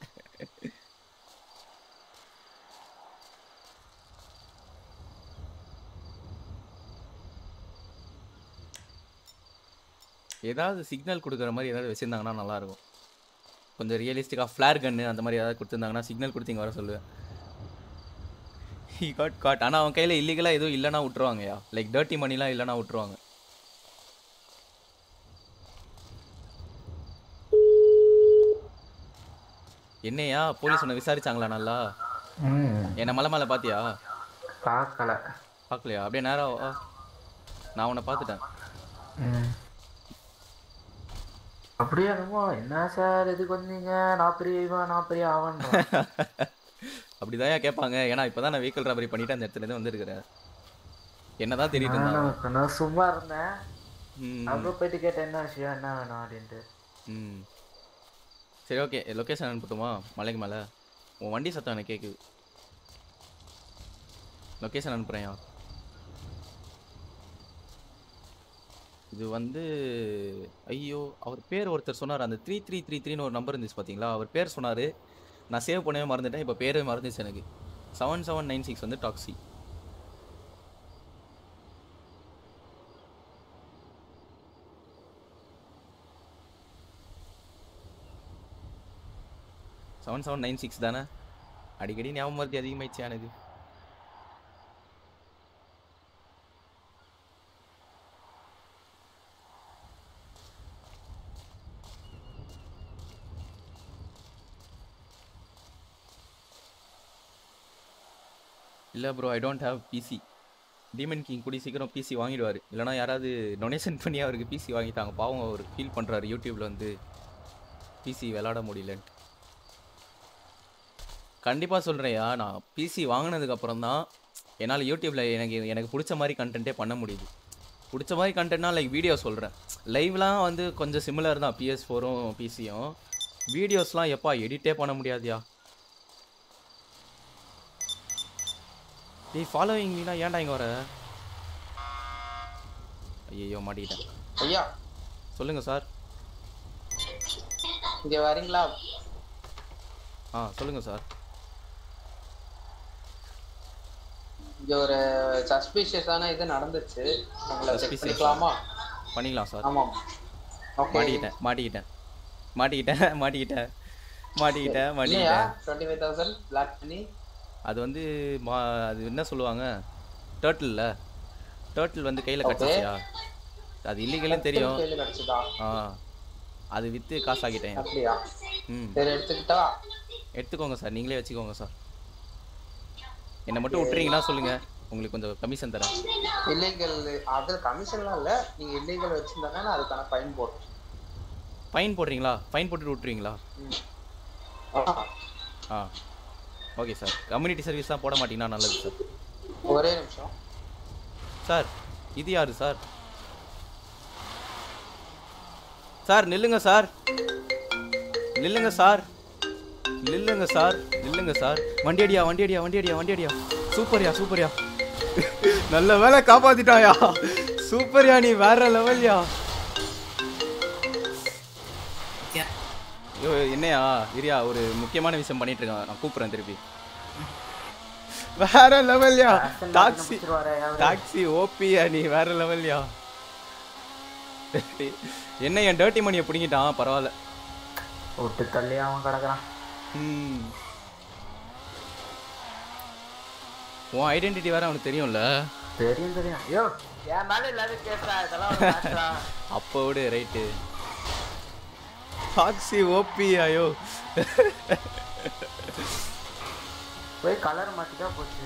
ஏதாவது சிக்னல் குடுக்குற மாரி ஏதாவது வச்சிருந்தாங்கன்னா நல்லாருக்கும். கொஞ்சம் ரியலிஸ்டிக்கா ஃபிளேர் கன்னு அந்த மாரி ஏதாவது குடுத்துருந்தாங்கன்னா, சிக்னல் குடுத்து இங்க வர சொல்லுவேன். He got caught. ஆனா அவன் கையில இல்லீகலா எதுவும் இல்லன்னா விட்டுருவாங்கயா. லைக் டர்ட்டி மணிலாம் இல்லன்னா விட்டுருவாங்க. என்னய்யா போலீஸ் உன்ன விசாரிச்சாங்களா நல்லா? ம். என்ன மலை மேல பாத்தியா? பார்க்கல. பார்க்கலையா? அப்படியே நேரா வா. நான் உன்ன பார்த்துட்டேன். ம். அப்படியே என்னமோ என்ன சார் இதுக்கு வந்தீங்க? நான் பெரிய இவன், நான் பெரிய அவன்றான். அப்படிதான்யா கேட்பாங்க. ஏன்னா இப்பதான் நான் வெஹிக்கிள் ராபரி பண்ணிட்டு அந்த இடத்துல இருந்து வந்திருக்கிறேன். என்னதான் தேடிட்டு இருந்தான் அவன். நானும் நான் சும்மா இருந்தேன். ம். அப்புறம் போயிட்டு கேட்டேன் என்ன விஷயம் என்ன வேணும் அப்படின்ட்டு. ம். சரி ஓகே. லொகேஷன் அனுப்பட்டுமா? மலைக்கு மேல. உன் வண்டி சத்தம் எனக்கு கேக்குது. லொகேஷன் அனுப்புறேன்யா. இது வந்து ஐயோ! அவர் பேர் ஒருத்தர் சொன்னாரு. அந்த 3333ன்னு ஒரு நம்பர் இருந்துச்சு பாத்தீங்களா? அவர் பேர் சொன்னாரு. நான் சேவ் பண்ணவே மறந்துட்டேன். இப்ப பேரே மறந்துருச்சு எனக்கு. 7796 வந்து taxi. Seven seven nine six தானே? அடிக்கடி ஞாபகம் மறதி அதிகமாயிடுச்சு எனக்கு. இல்ல bro. I don't have PC. Demon king கூடிய சீக்கிரம் பிசி வாங்கிடுவாரு. இல்லன்னா யாராவது டொனேஷன் பண்ணி அவருக்கு பிசி வாங்கிட்டாங்க. பாவம் அவரு ஃபீல் பண்றாரு யூடியூப்ல வந்து பிசி விளையாட முடியலன்ட்டு. கண்டிப்பா சொல்றேன்யா. நான் பிசி வாங்குனதுக்கு அப்புறம் தான் என்னால யூடியூப்ல எனக்கு எனக்கு புடிச்ச மாரி கன்டென்ட்டே பண்ண முடியுது. புடிச்ச மாரி கன்டென்ட்னா லைக் வீடியோ சொல்றேன். லைவ்லாம் வந்து கொஞ்சம் சிமிலர் தான் PS4ம் பிசியும். வீடியோஸ்லாம் எப்பா எடிட்டே பண்ண முடியாதுயா. டேய் ஃபாலோயிங் மீனா ஏன்டா இங்க வர? ஐயய்யோ! மாட்டிக்கிட்டேன். ஐயா சொல்லுங்க சார். இங்க வரீங்களா ஆ சொல்லுங்க சார். இங்க ஒரு சஸ்பீஷியஸான இது நடந்துச்சு உங்களை செக் Suspicious. பண்ணிக்கலாமா பண்ணிக்கலாம் சார். ஆமாம் ஓகே மாட்டிக்கிட்டேன் மாட்டிக்கிட்டேன் மாட்டிக்கிட்டேன் மாட்டிக்கிட்டேன் மாட்டிக்கிட்டேன் இல்லையா மாட்டிக்கிட்டேன் டுவெண்ட்டி ஃபைவ் தௌசண்ட் பிளாக் பண்ணி அது வந்து மா அது என்ன சொல்லுவாங்க டேர்ட்டில்ல டேர்ட்டில் வந்து கையில் Okay. கடிச்சிச்சியா அது இல்லீகல்னு தெரியும் கையில கிடைச்சதா ஆ அது விற்று காசாக்கிட்டேன் அப்படியா ம் சரி எடுத்துக்கிட்டா எடுத்துக்கோங்க சார் நீங்களே வச்சுக்கோங்க சார் என்னை மட்டும் விட்டுறீங்கன்னா சொல்லுங்கள் உங்களுக்கு கொஞ்சம் கமிஷன் தரேன் இல்லீகல் அது கமிஷன்லாம் இல்ல நீங்க இல்லீகல் வச்சிருந்தாங்கன்னா அதுக்கான ஃபைன் போடும் ஃபைன் போடுறீங்களா ஃபைன் போட்டுட்டு விட்டுருவீங்களா ஆ ஓகே சார் கம்யூனிட்டி சர்வீஸ் தான் போட மாட்டீங்கன்னா நல்லது சார் ஒரே நிமிஷம் சார் இது யாரு சார் சார் நில்லுங்க சார் நில்லுங்க சார் நில்லுங்க சார் நில்லுங்க சார் வண்டி அடியா வண்டி அடியா வண்டி அடியா வண்டி அடியா சூப்பர்யா சூப்பர்யா நல்ல வேலை காப்பாத்திட்டாயா சூப்பர்யா நீ வேற லெவல்யா ஐயோ என்னையா இரியா ஒரு முக்கியமான விஷயம் பண்ணிட்டு இருக்கேன் நான் கூப்பிடுறேன் திருப்பி வேற லெவல்யா Aston Martin டாக்ஸி பிடிச்சிருவாரே அவரு. டாக்ஸி ஓபியா நீ வேற லெவல்யா என்ன என் டர்ட்டி மணியை பிடிங்கிட்டான் பரவாயில்ல விட்டு தள்ளி அவன் கிடக்குறான் ம். உன் ஐடென்டிட்டி வேற அவனுக்கு தெரியும்ல தெரியும் தெரியும் ஐயோ என் மேல இல்லாத கேட்டா இதெல்லாம் ஒரு matter ஆ? அப்போ விடு ரைட்டு டாக்ஸி ஓபி ஐயோ போய் கலர் மாத்திட்டா போச்சு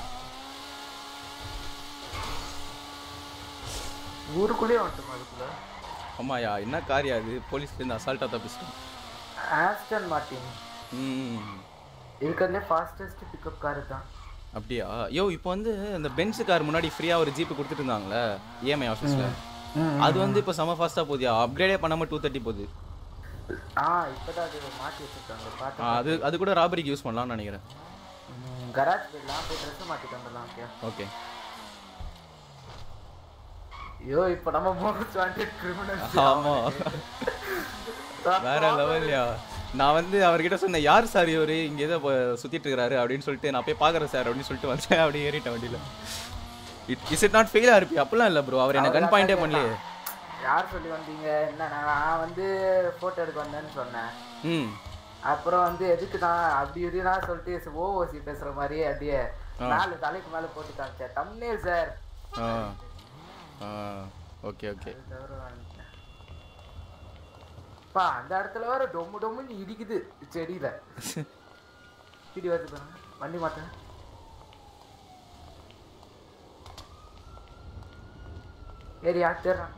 ஊருக்குள்ளேயே வந்துட்டோம் அதுக்குள்ள ஆமாயா என்ன காரியம் அது போலீஸ்ல இருந்து அசால்ட்டா தப்பிச்சிட்டோம் ஆஸ்டன் மார்டின் ம் இருக்கிறதுலே ஃபாஸ்டஸ்ட் பிக்கப் கார் தான் அப்படியா யோ இப்போ வந்து இந்த பென்ஸ் கார் முன்னாடி ஃப்ரீயா ஒரு ஜீப் கொடுத்துட்டு இருந்தாங்களே இஎம்ஐ ஆஃபீஸ்ல அது வந்து இப்போ செம ஃபாஸ்டா போதியா அப்கிரேடே பண்ணாம டூ தேர்ட்டி போகுது ஆ இப்போதான் அது மாற்றி வச்சிருக்காங்க ஆ, பார்த்து அது அது கூட ராபரிக்கு யூஸ் பண்ணலாம்னு நினைக்கிறேன் கராஜ் போயிடலாம் போய் ட்ரெஸ் மாற்றிட்டு வந்துடலாம் ஓகே ஓகே ஐயோ இப்போ நம்ம மோஸ்ட் வாண்டட் கிரிமினல் ஆமா வேற லெவல்யா நான் வந்து அவர்கிட்ட சொன்னேன் யார் சார் இவரு இங்க ஏதோ ப- சுத்திட்டு இருக்காரு அப்படின்னு சொல்லிட்டு நான் போய் பாக்குறேன் சார் அப்படின்னு சொல்லிட்டு வந்தேன் அப்படியே ஏறிட்டேன் வண்டியில இஸ் இட் நாட் ஃபெயில் இருப்பி அப்படிலாம் இல்ல ப்ரோ அவர் என்ன கன் பாயிண்டே பண்ணலையே யார் சொல்லி வந்தீங்க என்ன நான் வந்து போட்டோ எடுக்க வந்தேன்னு சொன்னேன் ம் அப்புறம் வந்து எதுக்கு நான் அப்படி இப்படினா சொல்லிட்டு ஓஓசி பேசுற மாதிரியே அப்படியே நாலு தலைக்கு மேல போட்டு காமிச்சேன் தம்னேல் சார் ஆ ஆ ஓகே ஓகே தவிர வாங்கிட்டேன். பா அந்த இடத்துல வேற டொம்மு டொம்முன்னு இடிக்குது செடியில பிடி வருது பாருங்க வண்டி மாட்டேன் ஏறி ஆட்டுறான்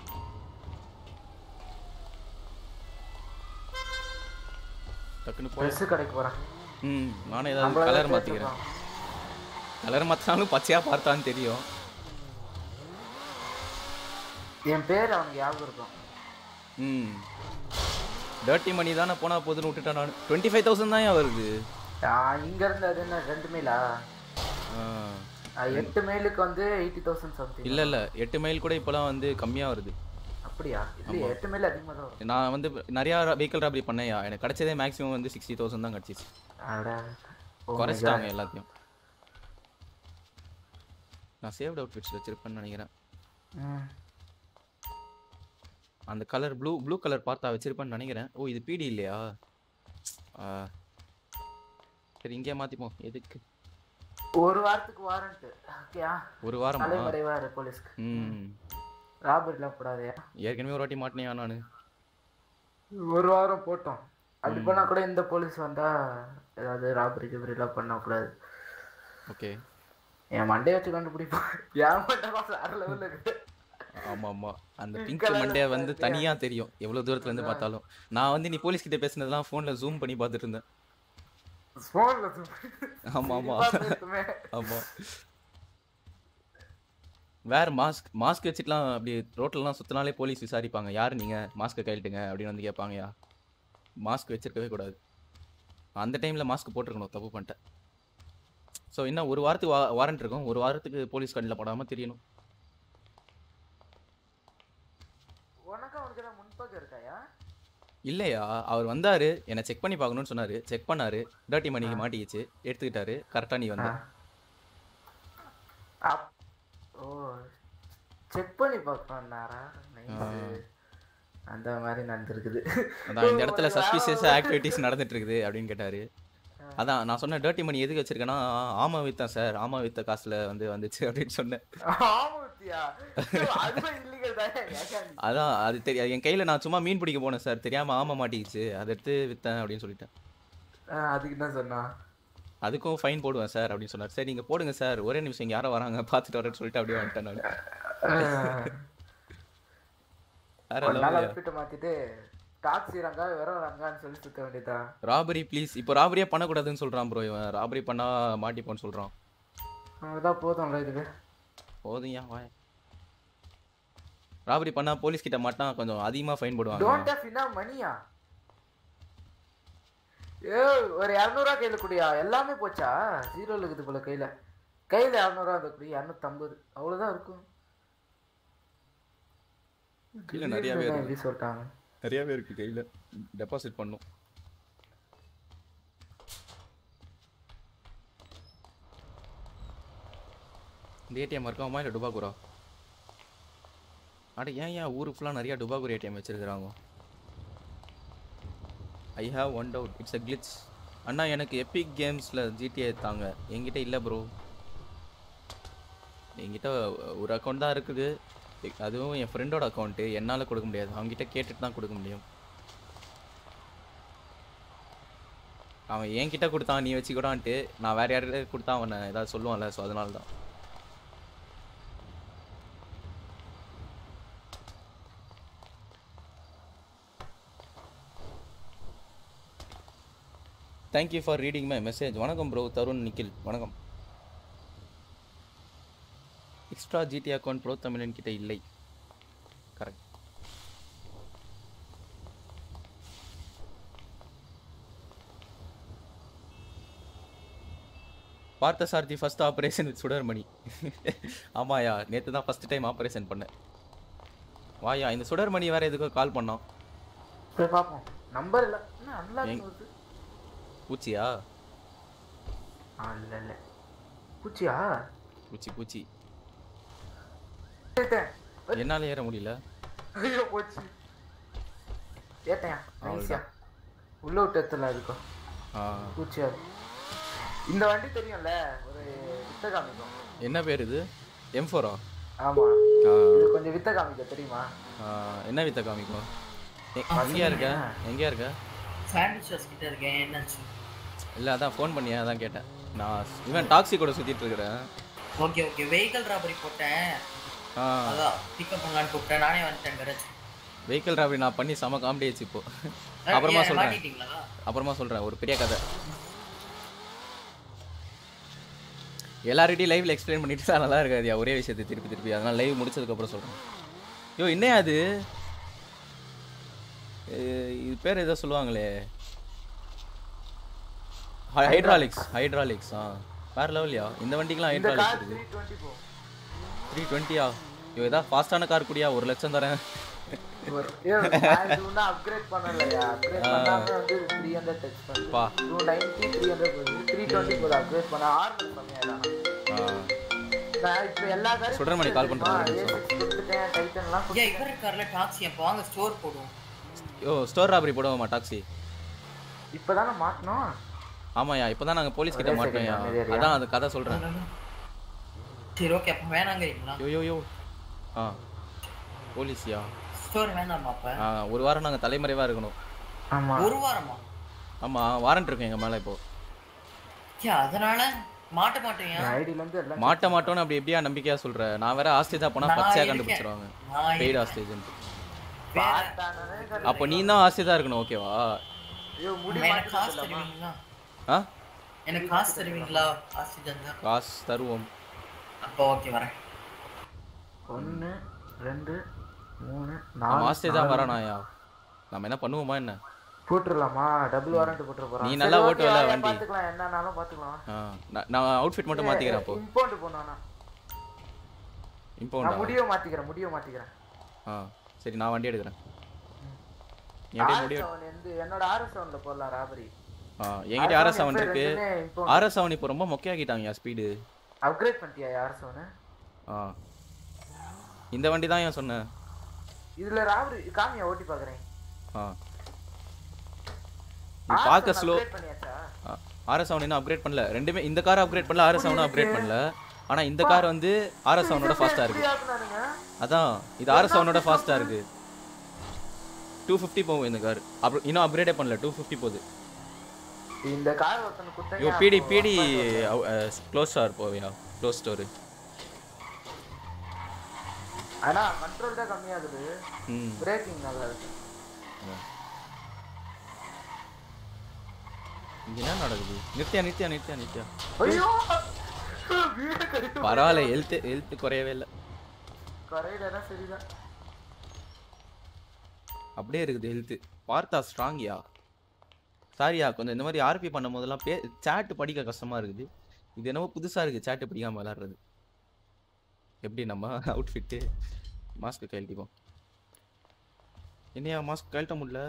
டக்குன்னு போய் ட்ரெஸ் கடைக்கு போறான் ம் நானே ஏதாவது நம்மள கலர் மாத்திக்கிறேன் கலர் மாத்தினாலும் பச்சையா பார்த்தான்னு தெரியும் என் பேர் அவனுக்கு ஞாபகம் இருக்கும் ம் டர்ட்டி மணி தானே போனா போதுன்னு விட்டுட்டேன் நான் டுவெண்ட்டி ஃபைவ் தௌசண்ட் தான் ஏன் வருது ஆ, இங்க இருந்து அது என்ன ரெண்டு மைலா ஆ. ஆ, எட்டு மைலுக்கு வந்து எயிட்டி தௌசண்ட் சம்திங் இல்ல இல்ல எட்டு மைல் கூட இப்போலாம் வந்து கம்மியா வருது அப்படியா இல்லையே எட்டு மைல் அதிகமாக தான் வரும் நான் வந்து நிறையா வெஹிக்கல் ராபரி பண்ணேயா எனக்கு கிடைச்சதே மேக்ஸிமம் வந்து சிக்ஸ்டி தௌசண்ட் தான் கிடச்சிச்சு அட Oh my குறைச்சிட்டாங்க எல்லாத்தையும் நான் சேவ்ட் அவுட்ஃபிட்ஸ் வச்சிருப்பேன்னு நினைக்கிறேன் ம். அந்த கலர் ப்ளூ ப்ளூ கலர் பார்த்தா வச்சிருப்பேன்னு நினைக்கிறேன் ஓ இது பிடி இல்லையா ஆ. சரி இங்கே மாத்திப்போம் எதுக்கு ஒரு வாரத்துக்கு வாரண்ட் ஓகேயா ஒரு வாரமா தலைமறைவாரு போலீஸ்க்கு ம் ராபரிலாம் போடாதயா ஏற்கனவே ஒரு வாட்டி மாட்டினியா நான் ஒரு வாரம் போட்டோம் அப்படி பண்ணா கூட இந்த போலீஸ் வந்தா ஏதாவது ராபரி கிபரிலாம் பண்ணக்கூடாது ஓகே என் மண்டையை வச்சு கண்டுபிடிப்போம் என் மண்டை வேற லெவலில் இருக்கு ஆமா ஆமா அந்த Pink பிங்க் colour மண்டே ல வந்து பாத்தியா? தனியா தெரியும் எவ்வளவு தூரத்துல இருந்து பார்த்தாலும் நான் வந்து நீ போலீஸ் கிட்ட பேசுனதெல்லாம் ஃபோன்ல ஜூம் பண்ணி பார்த்துட்டு இருந்தேன் ஃபோன்ல ஆமா ஆமா ஆமா வேற மாஸ்க் மாஸ்க் வச்சுட்டுலாம் அப்படி ரோட்லலாம் சுத்தினாலே போலீஸ் விசாரிப்பாங்க யார் நீங்க மாஸ்க்கை கைட்டுங்க அப்படின்னு வந்து கேட்பாங்கயா மாஸ்க் வச்சிருக்கவே கூடாது அந்த டைம்ல மாஸ்க் போட்டிருக்கணும் தப்பு பண்ணிட்டேன் ஸோ இன்னும் ஒரு வாரத்துக்கு வா வாரண்ட் இருக்கும் ஒரு வாரத்துக்கு போலீஸ் கண்ணில் படாம தெரியணும் உனக்கு அவனுக்கு ஏதாவது முன்பக்கம் இருக்காயா இல்லையா அவர் வந்தாரு என்னை செக் பண்ணி பார்க்கணும்னு சொன்னாரு செக் பண்ணாரு டர்ட்டி மணிக்கு மாட்டிக்கிச்சு எடுத்துக்கிட்டாரு கரெக்டா நீ வந்த அப் ஓ செக் பண்ணி பார்க்கணும்னாரா Nice. அந்த மாதிரி நடந்திருக்குது அதான் இந்த இடத்துல சஸ்பிஷியஸ் ஆக்டிவிட்டிஸ் நடந்துட்டு இருக்குது அப்படின்னு கேட்டாரு அதான் நான் சொன்னேன் டர்ட்டி மணி எதுக்கு வச்சிருக்கேன்னா ஆமா வித்தேன் சார் ஆமா வித்த காசுல வந்து வந்துச்சு அப்படின்னு சொன்னேன் ஆமாத்தியா அதுவும் இல்லீகல் தான் ஏக்கா நீ? அதான் அது தெரியாது என் கையில நான் சும்மா மீன் பிடிக்க போனேன் சார் தெரியாம ஆமா மாட்டிக்கிச்சு அதை எடுத்து வித்தேன் அப்படின்னு சொல்லிட்டேன் ஆ, அதுக்கு என்ன சொன்னா அதுக்கும் ஃபைன் போடுவேன் சார் அப்படின்னு சொன்னார் சரி நீங்கள் போடுங்க சார் ஒரே நிமிஷம் இங்கே யாரோ வராங்க பார்த்துட்டு வரேன்னு சொல்லிட்டு அப்படியே வந்துட்டேன் நான் வேற ஒரு நாள் லெவல் அவுட்ஃபிட்டை மாத்திட்டு டாக்ஸி ரங்கா வெறும் ரங்கான்னு சொல்லி சுத்த வேண்டியதா ராபரி ப்ளீஸ் இப்போ ராபரியே பண்ணக்கூடாதுன்னு சொல்கிறான் ப்ரோ இவன் ராபரி பண்ணால் மாட்டிப்போன்னு சொல்கிறான் அதுதான் போதும்ல இதுக்கு போதும் ஏன் வாய் ராபரி பண்ணால் போலீஸ் கிட்ட மாட்டினா கொஞ்சம் அதிகமாக ஃபைன் போடுவாங்க டோன்ட் ஹேவ் இனா மணியா ஏ ஒரு இரநூறுவா கையில குடியா எல்லாமே போச்சா ஜீரோல இருக்குது போல கையில கையில இரநூறுவா அந்த குடி இரநூத்தம்பது அவ்வளவுதான் இருக்கும் கீழே நிறையவே திடீர்னு இருக்கு. எப்படி சொல்லிட்டாங்க நிறையாவே இருக்குது கையில் டெபாசிட் பண்ணும் இந்த ஏடிஎம் இருக்காமா இல்லை டுபாகுரா அட ஏன் ஏன் ஊருக்கு ஃபுல்லாக நிறையா டுபாகுர் ஏடிஎம் வச்சிருக்கிறாங்க I have one doubt it's a cliche அண்ணா எனக்கு எபிக் கேம்ஸில் ஜிடிஏ தாங்க என்கிட்ட இல்லை ப்ரோ என்கிட்ட ஒரு அக்கௌண்ட் தான் இருக்குது அதுவும் என் ஃப்ரெண்டோட அக்கௌண்ட்டு என்னால் கொடுக்க முடியாது அவங்ககிட்ட கேட்டுட்டு தான் கொடுக்க முடியும் அவன் என்கிட்ட கொடுத்தான் நீ வச்சுக்கூடான்ட்டு நான் வேற யார்கிட்ட கொடுத்தா அவனை ஏதாவது சொல்லுவான்ல ஸோ அதனால தான் thank you for reading my message வணக்கம் ப்ரோ தருண் நிக்கில் வணக்கம் எக்ஸ்ட்ரா ஜிடி அக்கௌண்ட் ப்ரோ தமிழன் கிட்ட இல்லை correct Parthasarathy first operation with Sudarmani ஆமாயா நேற்று தான் ஃபர்ஸ்ட் டைம் ஆப்ரேஷன் பண்ணேன் வாயா இந்த சுடர்மணி வேற எதுக்கோ கால் பண்ணோம் போய் பார்ப்போம் நம்பர் இல்ல என்ன அன்லாக் எங்க- வருது பூச்சியா ஆ இல்ல இல்ல பூச்சியா பூச்சி பூச்சி ஏத்தேன். என்னால் ஏற முடியல ஐயோ போச்சு ஏட்டையா நைஸியா உள்ள விட்டு எத்தல இருக்கும் ஆ, பூச்சியா இந்த வண்டி தெரியும்ல ஒரு வித்த காமிக்கும் என்ன பேர் இது எம் ஃபோரா ஆமா இது கொஞ்சம் வித்த காமிக்க தெரியுமா என்ன வித்த காமிக்கும் எ- எங்கேயா இருக்க எங்கேயா இருக்க சாண்ட்விச் ஹவுஸ் கிட்ட இருக்கேன் என்னாச்சு இல்லை அதான் ஃபோன் பண்ணியா அதான் கேட்டேன் நான் இவன் டாக்ஸி கூட சுற்றிட்டு இருக்கிறேன் ஓகே ஓகே வெஹிக்கல் ராபரி போட்டேன் ஆ அதான் பிக்கப் பண்ணலான்னு கூப்பிட்டேன் நானே வந்துட்டேன் கரேஜ் வெஹிக்கிள் ராபரி நான் பண்ணி செம காமெடி ஆச்சு இப்போ அப்புறமா சொல்கிறேன் மாட்டிட்டீங்களா அப்புறமா சொல்கிறேன் ஒரு பெரிய கதை எல்லார்கிட்டையும் லைவ்ல எக்ஸ்பிளைன் பண்ணிட்டு தான் நல்லா இருக்காதுயா ஒரே விஷயத்தை திருப்பி திருப்பி அதனால லைவ் முடிச்சதுக்கப்புறம் சொல்கிறேன் யோ என்னையா அது அஹ் இது பேர் ஏதோ சொல்லுவாங்களே ஹைட்ராலிக்ஸ் ஹைட்ராலிக்ஸ் ஆ வேற லெவல்யா இந்த வண்டிக்கெலாம் இந்த ஹைட்ராலிக்ஸ் கார் இருக்குது த்ரீ டுவெண்ட்டி போ த்ரீ டுவெண்ட்டியா ஐயோ ஏதாவது ஃபாஸ்ட்டான கார் குடியா ஒரு லட்சம் தரேன் அப்கிரேட் பண்ணலையா அப்கிரேட் பண்ணாம வந்து த்ரீ ஹண்ட்ரட் டச் பண்ணி பா டூ நைன்ட்டி த்ரீ ஹண்ட்ரட் போகுது த்ரீ டுவெண்ட்டி போகுது அப்கிரேட் பண்ண ஆறு கம்மியாயிடும் ஆ நான் இப்போ எல்லா காரையும் சுடர்மணி call பண்றாரு, ஒரு ஏ சிக்ஸ் கொடுத்துட்டேன் டைட்டன்லாம் ஏன் இவர் இருக்கார்ல டாக்ஸி அப்போ வாங்க ஸ்டோர் போடுவோம் யோ ஸ்டோர் ராபரி போடுவோமா டாக்ஸி இப்போதானே மாட்டணும் ஆமாயா இப்போ தான் நாங்கள் போலீஸ் கிட்ட ஒரே second மாட்டோம்யா அமைதியா அதான் அந்த கதை சொல்கிறேன் சரி ஓகே அப்போ வேணாங்கிறீங்களா யோ யோ யோ ஆ போலீஸ்யா ஸ்டோர் வேணாமா அப்ப ஆ ஒரு வாரம் நாங்கள் தலைமறைவாக இருக்கணும் ஆமா ஒரு வாரமா ஆமாம் வாரண்ட் இருக்கும் எங்கள் மேலே இப்போ ஏன் அதனால மாட்ட மாட்டேன் ஐடில இருந்து எல்லாம் மாட்ட மாட்டோன்னு அப்படி எப்படியா நம்பிக்கையா சொல்ற நான் வேற ஆஸ்டேஜா போனா நான் பச்சையா இருக்கேன். கண்டுபிடிச்சிருவாங்க நான் பெய்டு இருக்கேன். ஆஸ்டேஜ் வேற பார்த்தானே அப்போ நீ தான் ஆஸ்டேஜா இருக்கணும் ஓகேவா ஐயோ முடி எனக்கு காசு மாட்டிட்டு தருவீங்களா ஆ எனக்கு காசு தருவீங்களா காசு தந்தா காசு தருவோம் அப்போ ஓகே வரேன் ஒன்று ரெண்டு மூணு நம்ம நாலு ஆஸ்டேஜா வரானாயா நம்ம என்ன பண்ணுவோமா என்ன போட்டுடலாமா டபுள் வாரண்ட் போட்டு போறோம் நீ நல்லா ஓட்டுவல வண்டி. பாத்துக்கலாம் என்னன்னாலும் பாத்துக்கலாம் ஆ, நான்- நான் அவுட்ஃபிட் மட்டும் மாத்திக்கிறேன் அப்போ இம்பவுண்ட் போனா இம்பவுண்டா நான் முடிய மாத்திக்கிறேன் முடிய மாத்திக்கிறேன் ஆ சரி நான் வண்டி எடுக்கிறேன் நீ அப்படியே ஆர் முடி செவன் வந்து என்னோட ஆர் செவன்ல போடலாம் ராபரி ஆ என்கிட்ட ஆர்எஸ் செவன் இருக்கு இம்பவுண்ட் ஆர்எஸ் செவன் இப்போ ரொம்ப மொக்கையாக்கிட்டாங்க ஸ்பீடு அப்கிரேட் பண்ணிட்டியா ஆர் செவன் ஆ இந்த வண்டி தான் ஏன் சொன்னேன் இதுல ராபரி காமியா ஓட்டி பாக்குறேன் ஆ நீ பார்க்க ஸ்லோ அப்கிரேட் பண்ணியாச்சா ஆர்எஸ் செவன் இன்னும் அப்கிரேட் பண்ணல ரெண்டுமே இந்த காரை அப்கிரேட் பண்ணல ஆர்எஸ் செவனும் அப்கிரேட் பண்ணல ஆனா இந்த கார் வந்து ஆர்எஸ் செவனோட ஃபாஸ்டா இருக்கு எப்படி ஆக்குனானுங்க அதான் இது ஆர்எஸ் செவனோட ஃபாஸ்டா இருக்கு டூ ஃபிஃப்டி போகும் இந்த கார் அப்புறம் இன்னும் அப்கிரேடே பண்ணல டூ ஃபிஃப்டி போகுது இந்த கார் ஒருத்தனை குத்தங்க யோ பிடி பிடி க்ளோஸ் ஸ்டார் போவியா க்ளோஸ் ஸ்டோரு ஆனா கண்ட்ரோல் தான் கம்மியாகுது ம் பிரேக்கிங் நல்லா இருக்கு இங்க என்ன நடக்குது நித்யா நித்யா நித்யா நித்யா ஐயோ வீடு கடிக்கும் பரவாயில்ல ஹெல்த் ஹெல்த் குறையவே இல்லை கரையிலனா சரிதான் அப்படியே இருக்குது ஹெல்த்து பார்த்தா ஸ்ட்ராங்கியா சாரியா கொஞ்சம் இந்த மாதிரி ஆர்பி பண்ணும் போதெல்லாம் பே சேட்டு படிக்க கஷ்டமா இருக்குது இது என்னமோ புதுசா இருக்கு சேட்டு படிக்காம விளாடுறது எப்படி நம்ம அவுட்ஃபிட்டு மாஸ்க் கழட்டிப்போம் என்னையா மாஸ்க் கழட்ட முடியல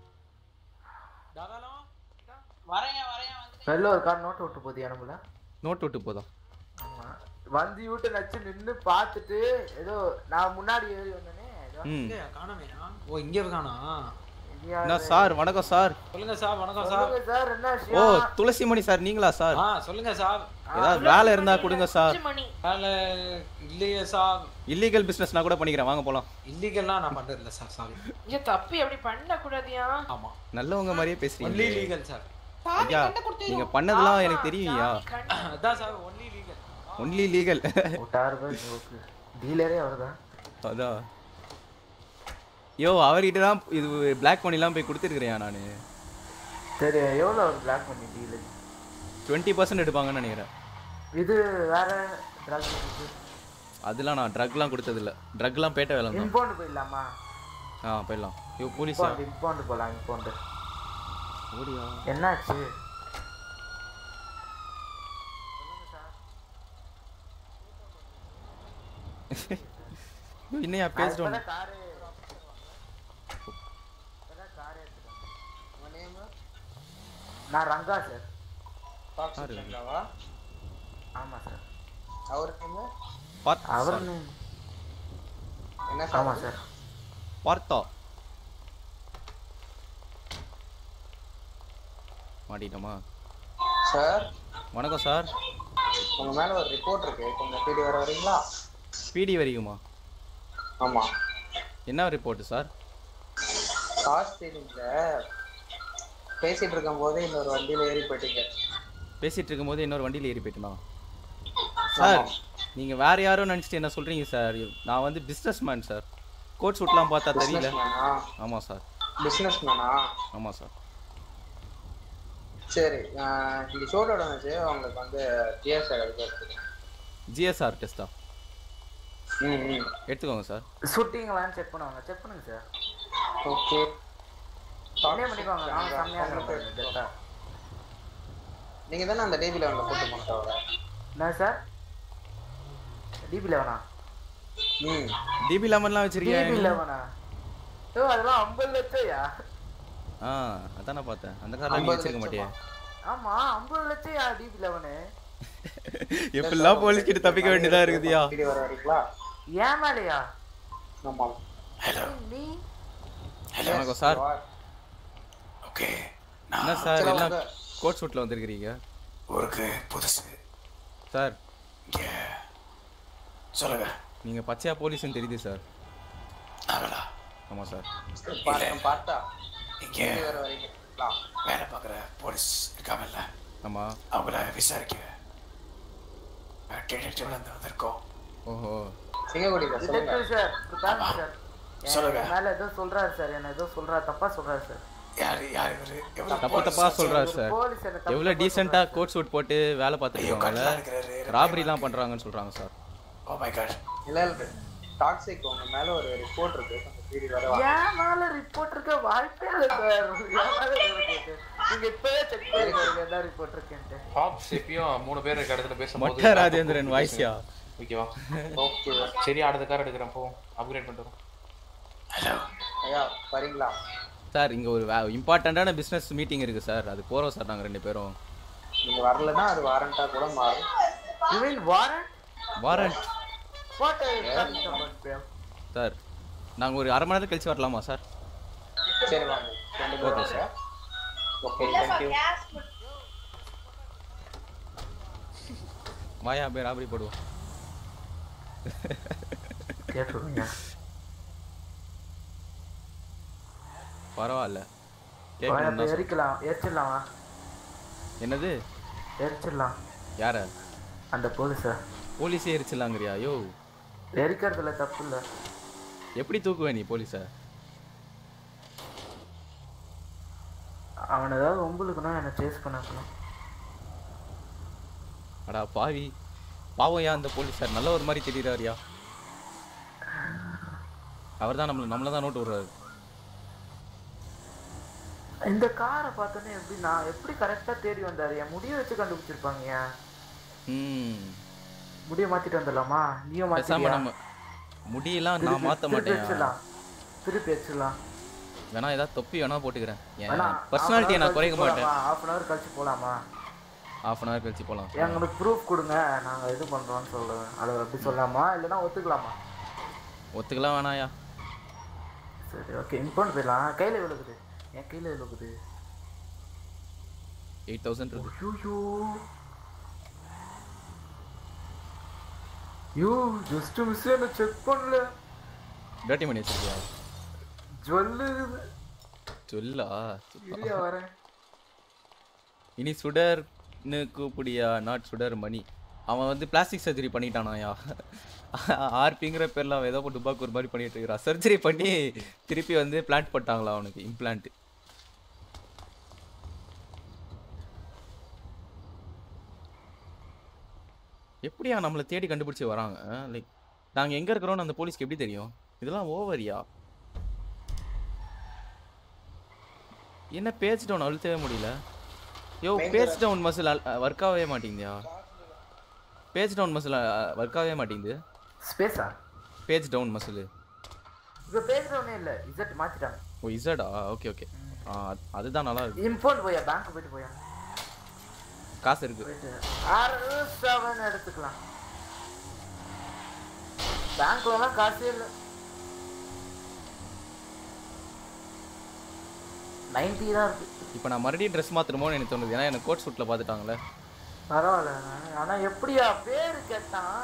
வெளில ஒரு கார் நோட்டு விட்டு போகுது நம்மள நோட் விட்டு போதா ஆமா வந்து விட்டு நச்சு நின்னு பார்த்துட்டு ஏதோ நான் முன்னாடி ஏறி வந்தனே ஏதோ ம் இங்க காணோமேயா ஓ இங்க காணா இங்கேயா என்ன சார் வணக்கம் சார் சொல்லுங்க சார் வணக்கம் சார் சொல்லுங்க சார் என்ன ஓ விஷயம் துளசிமணி சார் நீங்களா சார் ஆ சொல்லுங்க சார் ஏதாவது வேலை இருந்தா கொடுங்க சார் வேலை இல்லையே சார் இல்லீகல் பிசினஸ்னா கூட பண்ணிக்கிறேன் வாங்க போலாம் இல்லீகல்னா நான் பண்றது இல்ல சார் சாரி ஐயா தப்பு எப்படி பண்ணக்கூடாதியா ஆமா நல்லவங்க மாதிரியே ஒன்லி பேசுறீங்க லீகல் சார் ஐயா நீங்க பண்ணதெல்லாம் எனக்கு தெரியும்யா அதான் sir only legal only legal விட்டாரு பாரு ஜோக்கு டீலரே அவர்தான் அதான் யோ அவர்கிட்ட தான் இது பிளாக் பண்ணிலாம் போய் கொடுத்துருக்குறேன் நான் சரி எவ்வளோ ஒரு பிளாக் பண்ணி டீலு டுவெண்ட்டி பர்சன்ட் எடுப்பாங்கன்னு நினைக்கிறேன் இது வேற ட்ரக் அதெல்லாம் நான் ட்ரக்லாம் கொடுத்ததில்ல ட்ரக்லாம் பேட்ட வேலை தான் இம்பவுண்ட் போயிடலாமா ஆ போயிடலாம் யோ போலீஸா இம்பவுண்ட் இம்பவுண்ட் போலாம் இம்பவுண்ட் ஓடியா என்னாச்சு என்னையா பேசிட்டோம் காரு நான் ரங்கா சார் பாக்ஸாவா ஆமா சார் அவர் நேமு பார்த் அவர் சார். name- என்ன ஆமா சார் சார் பார்த்தா மாட்டிட்டோமா சார் வணக்கம் சார் உங்க மேல ஒரு ரிப்போர்ட் இருக்கு கொஞ்சம் தேடி வர வரீங்களா பிடி வரைக்குமா ஆமா என்ன ரிப்போர்ட் சார் காசு தெரியுங்க பேசிட்டு இருக்கும் போதே இன்னொரு வண்டியில ஏறி போயிட்டீங்க பேசிட்டு இருக்கும்போது இன்னொரு வண்டியில் ஏறி போயிட்டுனா சார் நீங்க வேற யாரோ நினைச்சிட்டு என்ன சொல்றீங்க சார் நான் வந்து பிஸ்னஸ் மேன் சார் கோட் சூட்லாம் பார்த்தா தெரியல பிசினஸ்மேனா ஆமா சார் பிசினஸ்மேனா ஆமா சார் சரி ஆஹ் இங்க ஷோலோட வந்துச்சு உங்களுக்கு வந்து ஜிஎஸ்ஆர் எடுத்து ஜிஎஸ்ஆர் டெஸ்டா ம் ம் எடுத்துக்கோங்க சார் ஷூட்டிங்லான்னு செக் பண்ணுவாங்க செக் பண்ணுங்க சார் ஓகே என்ன பண்ணிக்கோங்க நான் செம்மையா இருக்கேன் ஜெட்டா நீங்க தானே அந்த டிவி லெவன்ல போட்டு மாட்டோம் என்ன சார் டிபி லெவனா ம் டிபி லெமன்லாம் டிபி வச்சிருக்கீங்க லெவனா ஓ அதெல்லாம் ஐம்பது லட்சம்யா ஆ அதான் நான் பார்த்தேன் அந்த கார்லாம் நீங்க வச்சிருக்க மாட்டியே ஆமா ஐம்பது லட்சம் யா டிபி லெவனு எப்படிலாம் போலீஸ் கிட்ட தப்பிக்க வேண்டியதா இருக்குதுயா டிவி வர வரீங்களா ஏன் மேலையா ஆமா நீ வணக்கம் சார் ஓகே என்ன சார் சரி, எல்லாம் வாங்க. கோட் சூட்ல வந்திருக்கிறீங்க ஊருக்கு புதுசு சார் இங்க சொல்லுங்க நீங்க பச்சையா போலீஸ்னு தெரியுது சார் அவளா ஆமா சார் பார்த்தா பார்த்தா இங்க டிவி வர வரீங்களா வேலை பார்க்குற போலீஸ் இருக்காங்கல்ல ஆமா அவங்கள விசாரிக்க டிடெக்டிவ்ல இருந்து வந்திருக்கோம் ஓஹோ சிங்கக்குடியில சொல்லுங்க டிடெக்டிவ் சார் பாருங்க சார் சொல்லுங்க. என் மேல ஏதோ சொல்றாரு சார் என்ன ஏதோ சொல்றாரு தப்பா சொல்றாரு சார் யாரு யார் இவரு எவ்வளவு தப்பு தப்பா சொல்றாரு சார் போலீஸ் என்ன தப்பு எவ்வளவு தப்பா டீசெண்டா சொல்றாரு கோட் சூட் போட்டு வேலை பார்த்துட்டு ஐயோ இருக்காங்கல்ல கட்டலாம் இருக்கிறாரு ராபரிலாம் பண்றாங்கன்னு சொல்றாங்க சார் ஓ மை காட் இல்ல இல்ல டாக்ஸிக் உங்க மேல ஒரு ரிப்போர்ட் இருக்கு கொஞ்சம் டிவி வர வாங்க. என் மேல ரிப்போர்ட் இருக்க வாய்ப்பே இல்லை சார் என் மேல report. நீங்க இப்பவே செக் பண்ணி பாருங்க என்ன ரிப்போர்ட் இருக்குன்ட்டு காப்ஸ் எப்பயும் மூணு பேர் இருக்க இடத்துல பேசும்போது மொட்டை ராஜேந்திரன் வாய்ஸியா ஓகேவா ஓகே சரி அடுத்த கார் எடுக்கிறேன் போ அப்கிரேட் பண்ணிட்டு வரோம் ஹலோ ஐயா வரீங்களா சார் இங்க ஒரு இம்பார்ட்டண்ட்டான பிசினஸ் மீட்டிங் இருக்கு சார் அது போறோம் சார் நாங்க ரெண்டு பேரும் நீங்க வரலன்னா அது வாரண்டா கூட மாறும் you mean warrant warrant what are sir நாங்க ஒரு அரை மணி நேரம் கழிச்சு வரலாமா சார் சரி வாங்க ரெண்டு பேரும் ஓகே வாங்க. சார் ஓகே தேங்க்யூ வாயா போய் ராபரி போடுவோம் கேட்டுருங்க பரவாயில்ல வாயா கேட்கணும் போய் எரிக்கலாம் எரிச்சிடலாமா என்னது எரிச்சிடலாம் யார அந்த போலீஸை போலீஸே எரிச்சிடலாங்கிறியா யோ எரிக்கிறதுல தப்பு இல்லை எப்படி தூக்குவே நீ போலீஸை அவன் ஏதாவது ஒம்புலுக்குனா என்னை சேஸ் பண்ணக்கலாம் அடா பாவி பாவம் ஏன் அந்த போலீஸார் நல்ல ஒரு மாதிரி தெரியுறாருயா அவர் தான் நம்மள நம்மள தான் நோட்டு விடுறாரு இந்த காரை பார்த்தோன்னே எப்படி நான் எப்படி கரெக்டாக தேடி வந்தாரு என் முடிய வச்சு கண்டுபிடிச்சிருப்பாங்க ஏன் ம் முடிய மாத்திட்டு வந்துடலாமா நீயும் பேசாம மாத்திட்டியா? நம்ம முடியெல்லாம் நான் திருப்பி- மாத்த திருப்பி மாட்டேன் வச்சிடலாம் திருப்பி வச்சிடலாம் வேணா ஏதாவது தொப்பி வேணா போட்டுக்கிறேன் என் வேணா, பர்சனாலிட்டியை half an நான் hour குறைக்க கழிச்சு மாட்டேன் போலாமா? half an hour கழிச்சு போலாமா ஹாஃப் அன் ஹவர் கழிச்சு போகலாம் எங்களுக்கு ப்ரூஃப் கொடுங்க நாங்க இது பண்றோம்னு சொல்லுவேன் அதை அப்படி சொல்லலாமா இல்லைன்னா ஒத்துக்கலாமா ஒத்துக்கலாம் வேணாயா சரி ஓகே இம்போர்ட் போயிடலாம் கையில விழுகுது என் கையில விழுகுது எயிட் தௌசண்ட் இருக்கு ஐயோ யூ ஜஸ்ட் மிஸ் என்ன செக் பண்ணல டேர்ட்டி மணி வச்சிருக்கியா ஜுவல்லு சொல்லா இல்லையா வரேன் இனி சுடர்னு கூப்பிடியா நாட் சுடர் மணி அவன் வந்து பிளாஸ்டிக் சர்ஜரி பண்ணிட்டானாயா ஆர்பிங்கிற பேர்ல அவன் ஏதோ டுபாக்கு ஒரு மாதிரி பண்ணிட்டு இருக்கிறான் சர்ஜரி பண்ணி திருப்பி வந்து பிளான்ட் போட்டாங்களா அவனுக்கு இம்ப்ளான்ட் எப்படியா நம்மளை தேடி கண்டுபிடிச்சி வராங்க லைக் நாங்கள் எங்கே இருக்கிறோம்னு அந்த போலீஸ்க்கு எப்படி தெரியும் இதெல்லாம் ஓவரியா என்ன பேஜ் டவுன் அழுத்தவே முடியல yo page down muscle work ஆகவே மாட்டேங்குதுயா பேஜ் டவுன் மசில் ஒர்க் ஆகவே மாட்டேங்குது ஸ்பேஸா பேஜ் டவுன் மசில் இப்போ பேசுறவனே இல்லை இசட் மாத்திட்டாங்க ஓ இசடா ஓகே ஓகே ஆ அது- அதுதான் நல்லா இருக்கு இம்போர்ட் போயா பேங்க் போயிட்டு போயா காசு இருக்கு போயிட்டு ஆறு செவன் எடுத்துக்கலாம் பேங்க்லலாம் காசே இல்லை நைன்டி தான் இருக்கு இப்போ நான் மறுபடியும் ட்ரெஸ் மாற்றணுமோன்னு எனக்கு தோணுது ஏன்னா எனக்கு கோட் சூட்டில் பார்த்துட்டாங்களே பரவாயில்ல ஆனா எப்படியா பேரு கேட்டான்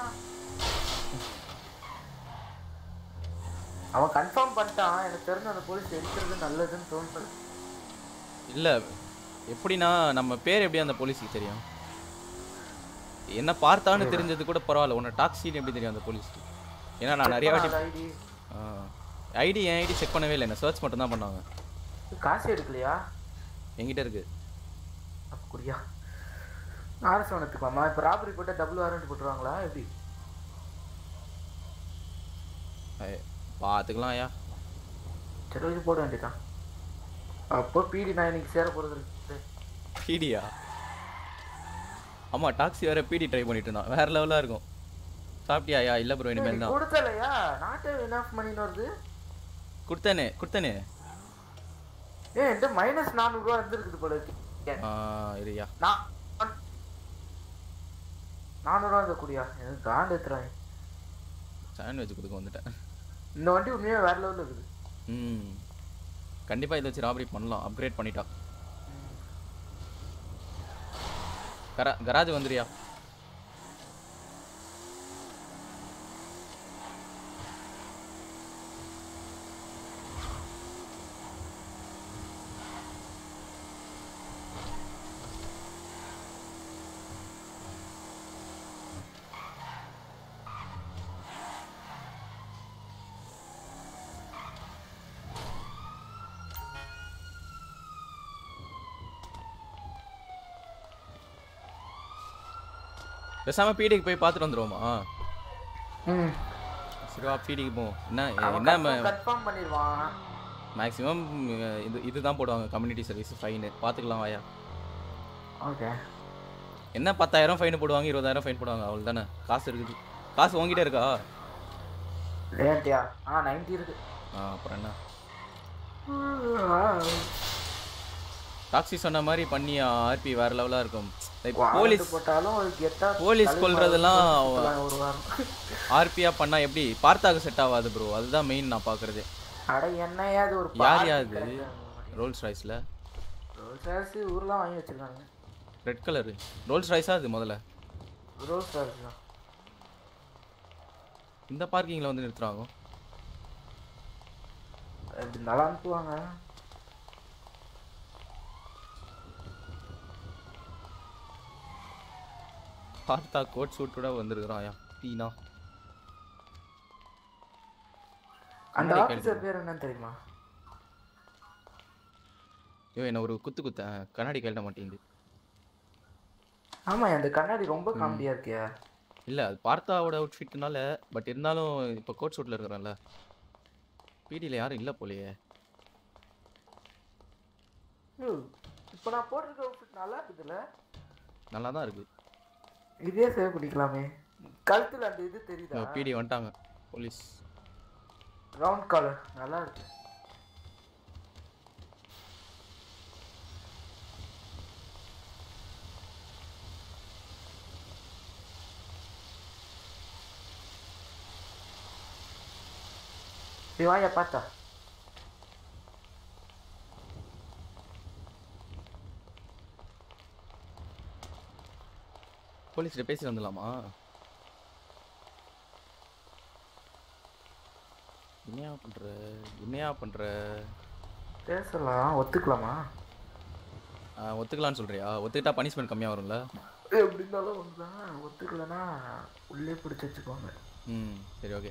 அவன் கன்ஃபார்ம் பண்ணிட்டான் எனக்கு தெரிஞ்ச அந்த போலீஸ் எடுக்கிறது நல்லதுன்னு தோணுது இல்லை எப்படின்னா நம்ம பேர் எப்படி அந்த போலீஸுக்கு தெரியும் என்ன பார்த்தான்னு தெரிஞ்சது கூட பரவாயில்ல உன்னை டாக்ஸின்னு எப்படி தெரியும் அந்த போலீஸ்க்கு ஏன்னா நான் நிறைய வாட்டி ஐடி ஐடி என் ஐடி செக் பண்ணவே இல்லை என்ன சர்ச் மட்டும் தான் பண்ணாங்க காசு எடுக்கலையா என்கிட்ட இருக்கு அப்படியா ஆர்எஸ் எடுத்துக்கலாமா இப்போ ராபரி போட்டால் டபுள் வாரண்டி போட்டுருவாங்களா எப்படி ஐ- பார்த்துக்கலாம் ஐயா சரி வச்சு போட வேண்டியதான் அப்போ பிடி நான் இன்னைக்கு சேர போகிறது இருக்கு பிடியா ஆமாம் டாக்ஸி வேற பிடி ட்ரை பண்ணிட்டு இருந்தான் வேற லெவலாக இருக்கும் சாப்பிட்டியா ஐயா இல்லை ப்ரோ இனிமேல் தான் கொடுத்தலையா நாட்டே இனஃப் மணின்னு வருது கொடுத்தனே கொடுத்தனே ஏன் என்கிட்ட மைனஸ் நானூறுரூவா இருந்திருக்குது போல இருக்கு ஏன்? ஆ இருயா நான் நானூறுரூவா இருந்த கூடியா எனக்கு காண்டு எடுத்துறாங்க சாண்ட்விச் கொடுக்க வந்துட்டேன் இந்த வண்டி உண்மையாக வேற லெவலில் இருக்குது ம் கண்டிப்பாக இதை வச்சு ராபரி பண்ணலாம் அப்கிரேட் பண்ணிட்டா கரா கராஜ் வந்துறியா பேசாம பீடிக்கு போய் பார்த்துட்டு வந்துருவோமா ம் சரி வா பீடிக்கு போவோம் என்ன அவன் என்ன கன்ஃபார்ம் பண்ணிடுவான் மேக்ஸிமம் இது இதுதான் போடுவாங்க கம்யூனிட்டி சர்வீஸ் ஃபைனு பார்த்துக்கலாம் வாயா ஓகே என்ன பத்தாயிரம் ஃபைன் போடுவாங்க இருபதாயிரம் ஃபைன் போடுவாங்க அவ்வளோ தானே காசு இருக்குது காசு உங்ககிட்ட இருக்கா ரேட்டியா ஆ நைன்ட்டி இருக்கு ஆ அப்புறம் என்ன டாக்ஸி சொன்ன மாதிரி பண்ணி ஆர்பி வேற லெவலாக இருக்கும் லைக் போலீஸ் போலீஸ் போட்டாலும் ஒரு கெட்டா போலீஸ் தலைவர் கொல்றதெல்லாம் சுத்தலாம் ஒரு வாரம் ஆர்பியா பண்ணா எப்படி பார்த்தாக செட் ஆகாது ப்ரோ அதுதான் மெயின் நான் பார்க்குறது அட என்னையா அது ஒரு யார் party யாது கிடையாது. ரோல்ஸ் ராய்ஸில் ரோல்ஸ் ராய்ஸ் ஊர்லாம் வாங்கி வச்சிருக்காங்க ரெட் கலரு ரோல்ஸ் ராய்ஸா அது முதல்ல ரோல்ஸ் ராய்ஸ் தான் இந்த பார்க்கிங்கில் வந்து நிறுத்துறாங்க எப்படி நல்லா அனுப்புவாங்க பார்த்தா கோட் சூட்டோட வந்திருக்கிறான் யா டீனா அந்த கண்ணாடி ஆபீசர் கேள்வி. பேர் என்னன்னு தெரியுமா ஐயோ என்ன ஒரு குத்து குத்தேன் கண்ணாடி கேள்ட மாட்டேங்குது ஆமா அந்த கண்ணாடி ரொம்ப காமெடியா இருக்கியா இல்லை அது பார்த்தாவோட அவுட்ஃபிட்னால பட் இருந்தாலும் இப்போ கோட் சூட்டில் இருக்கிறான்ல பிடியில் யாரும் இல்லை போலையே இப்போ நான் போட்டிருக்க அவுட்ஃபிட் நல்லா இருக்குதுல்ல நல்லா தான் இருக்கு இதே சேவ் பண்ணிக்கலாமே கழுத்துல அந்த இது தெரியுதா பிடி வந்துட்டாங்க போலீஸ் ரவுண்ட் காலர் நல்லா இருக்கு நீ வாயா பார்த்தா போலீஸ்கிட்ட பேசி வந்துடலாமா என்னையா பண்ற என்னையா பண்ற பேசலாம் ஒத்துக்கலாமா ஆ, ஒத்துக்கலாம்னு சொல்றியா ஒத்துக்கிட்டா பனிஷ்மெண்ட் கம்மியாக வரும்ல எப்படி இருந்தாலும் ஒன்றுதான் ஒத்துக்கலைன்னா உள்ளே பிடிச்சி வச்சுக்குவாங்க ம் சரி ஓகே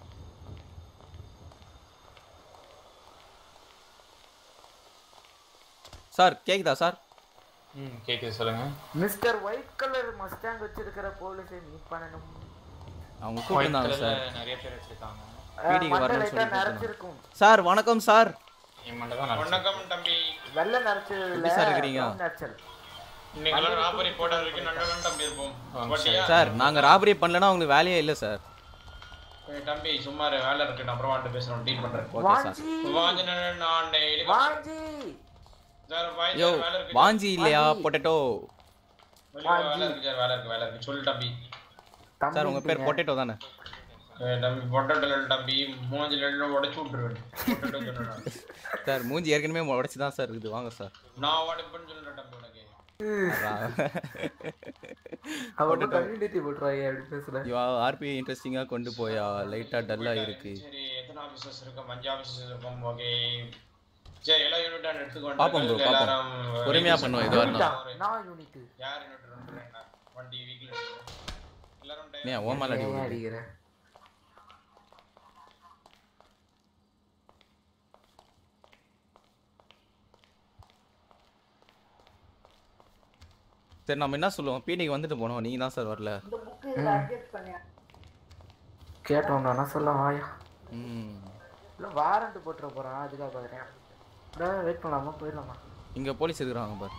சார் கேக்குதா சார் ம் கேக்குது சொல்லுங்க மிஸ்டர் ஒயிட் கலர் மஸ்டாங் வச்சிருக்கிற போலீஸை மீட் பண்ணணும் அவங்க White கூப்பிட்டுருந்தாங்க colourல சார் நிறைய பேர் வச்சிருக்காங்க வீடிக்கு மண்டை வரணும்னு லைட்டா சொல்லி கூப்பிட்டுருந்தாங்க. நரைச்சிருக்கும் சார் வணக்கம் சார் என் மண்டை தான் வணக்கம் தம்பி வெள்ளை நரைச்சது எப்படி சார் இருக்கிறீங்க? நரைச்சல் நீங்களாம் ராபரி போட வரைக்கும் நல்லதான் தம்பி இருப்போம் பட்டியா சார் நாங்க ராபரி பண்ணலன்னா உங்களுக்கு வேலையே இல்லை சார் ஏய் தம்பி சும்மா இரு, வேலை இருக்கு நான் அப்புறம் வந்துட்டு பேசுறோம் டீல் பண்றேன் ஓகே சார் வாஞ்சி வாஞ்சு நான் நான் daily வாஞ்சி சார் வாய் யோ சார், வேலை இருக்கு வாஞ்சி இல்லையா பொட்டேட்டோ வெளிய வா, வேலை இருக்கு சார் வேலை இருக்கு வேலை இருக்கு சொல்லு தம்பி சார் உங்க பேர் பொட்டேட்டோ தானே ஏய் தம்பி பொட்டட்டல தம்பி மூஞ்சில எல்லாம் உடைச்சு விட்டுருவேன் பொட்டட்டோ சொன்னேன் சார் மூஞ்சி ஏற்கனவே உடச்சி தான் சார் இருக்குது வாங்க சார் நான் உடைப்பேன்னு சொல்றேன் தம்பி உனக்கு அவங்க கம்யூனிட்டி போட்டுருவாங்க அப்படி பேசுற ஆர்பி இன்ட்ரெஸ்டிங்கா கொண்டு போயா லைட்டா டல்லா இருக்கு சரி எத்தனை ஆபீசர்ஸ் இருக்கும் அஞ்சு ஆபீசர்ஸ் இருக்கும் ஓகே சரி எல்லா யூனிட்டும் எடுத்துக்கொண்டு பாப்போம் bro, பாப்போம். எல்லாரும் பொறுமையா பண்ணுவோம் இதுவா இருந்தா. நான் யூனிட் யார் யூனிட் ரெண்டு வண்டி வீக்ல எல்லாரும் time- ஏன் ஓமால அடி ஏன் விடுது? அடிக்கிற சரி நம்ம என்ன சொல்லுவோம் பீடிக்கு வந்துட்டு போனோம் நீங்க தான் சார் வரல கேட்டோம்னா சொல்ல வாயா ம் இல்ல வாரண்ட் போட்டுற போறான் அதுக்காக பாக்குறேன் வெயிட் பண்ணலாமா போயிடலாமா இங்க போலீஸ் இருக்கிறாங்க பாரு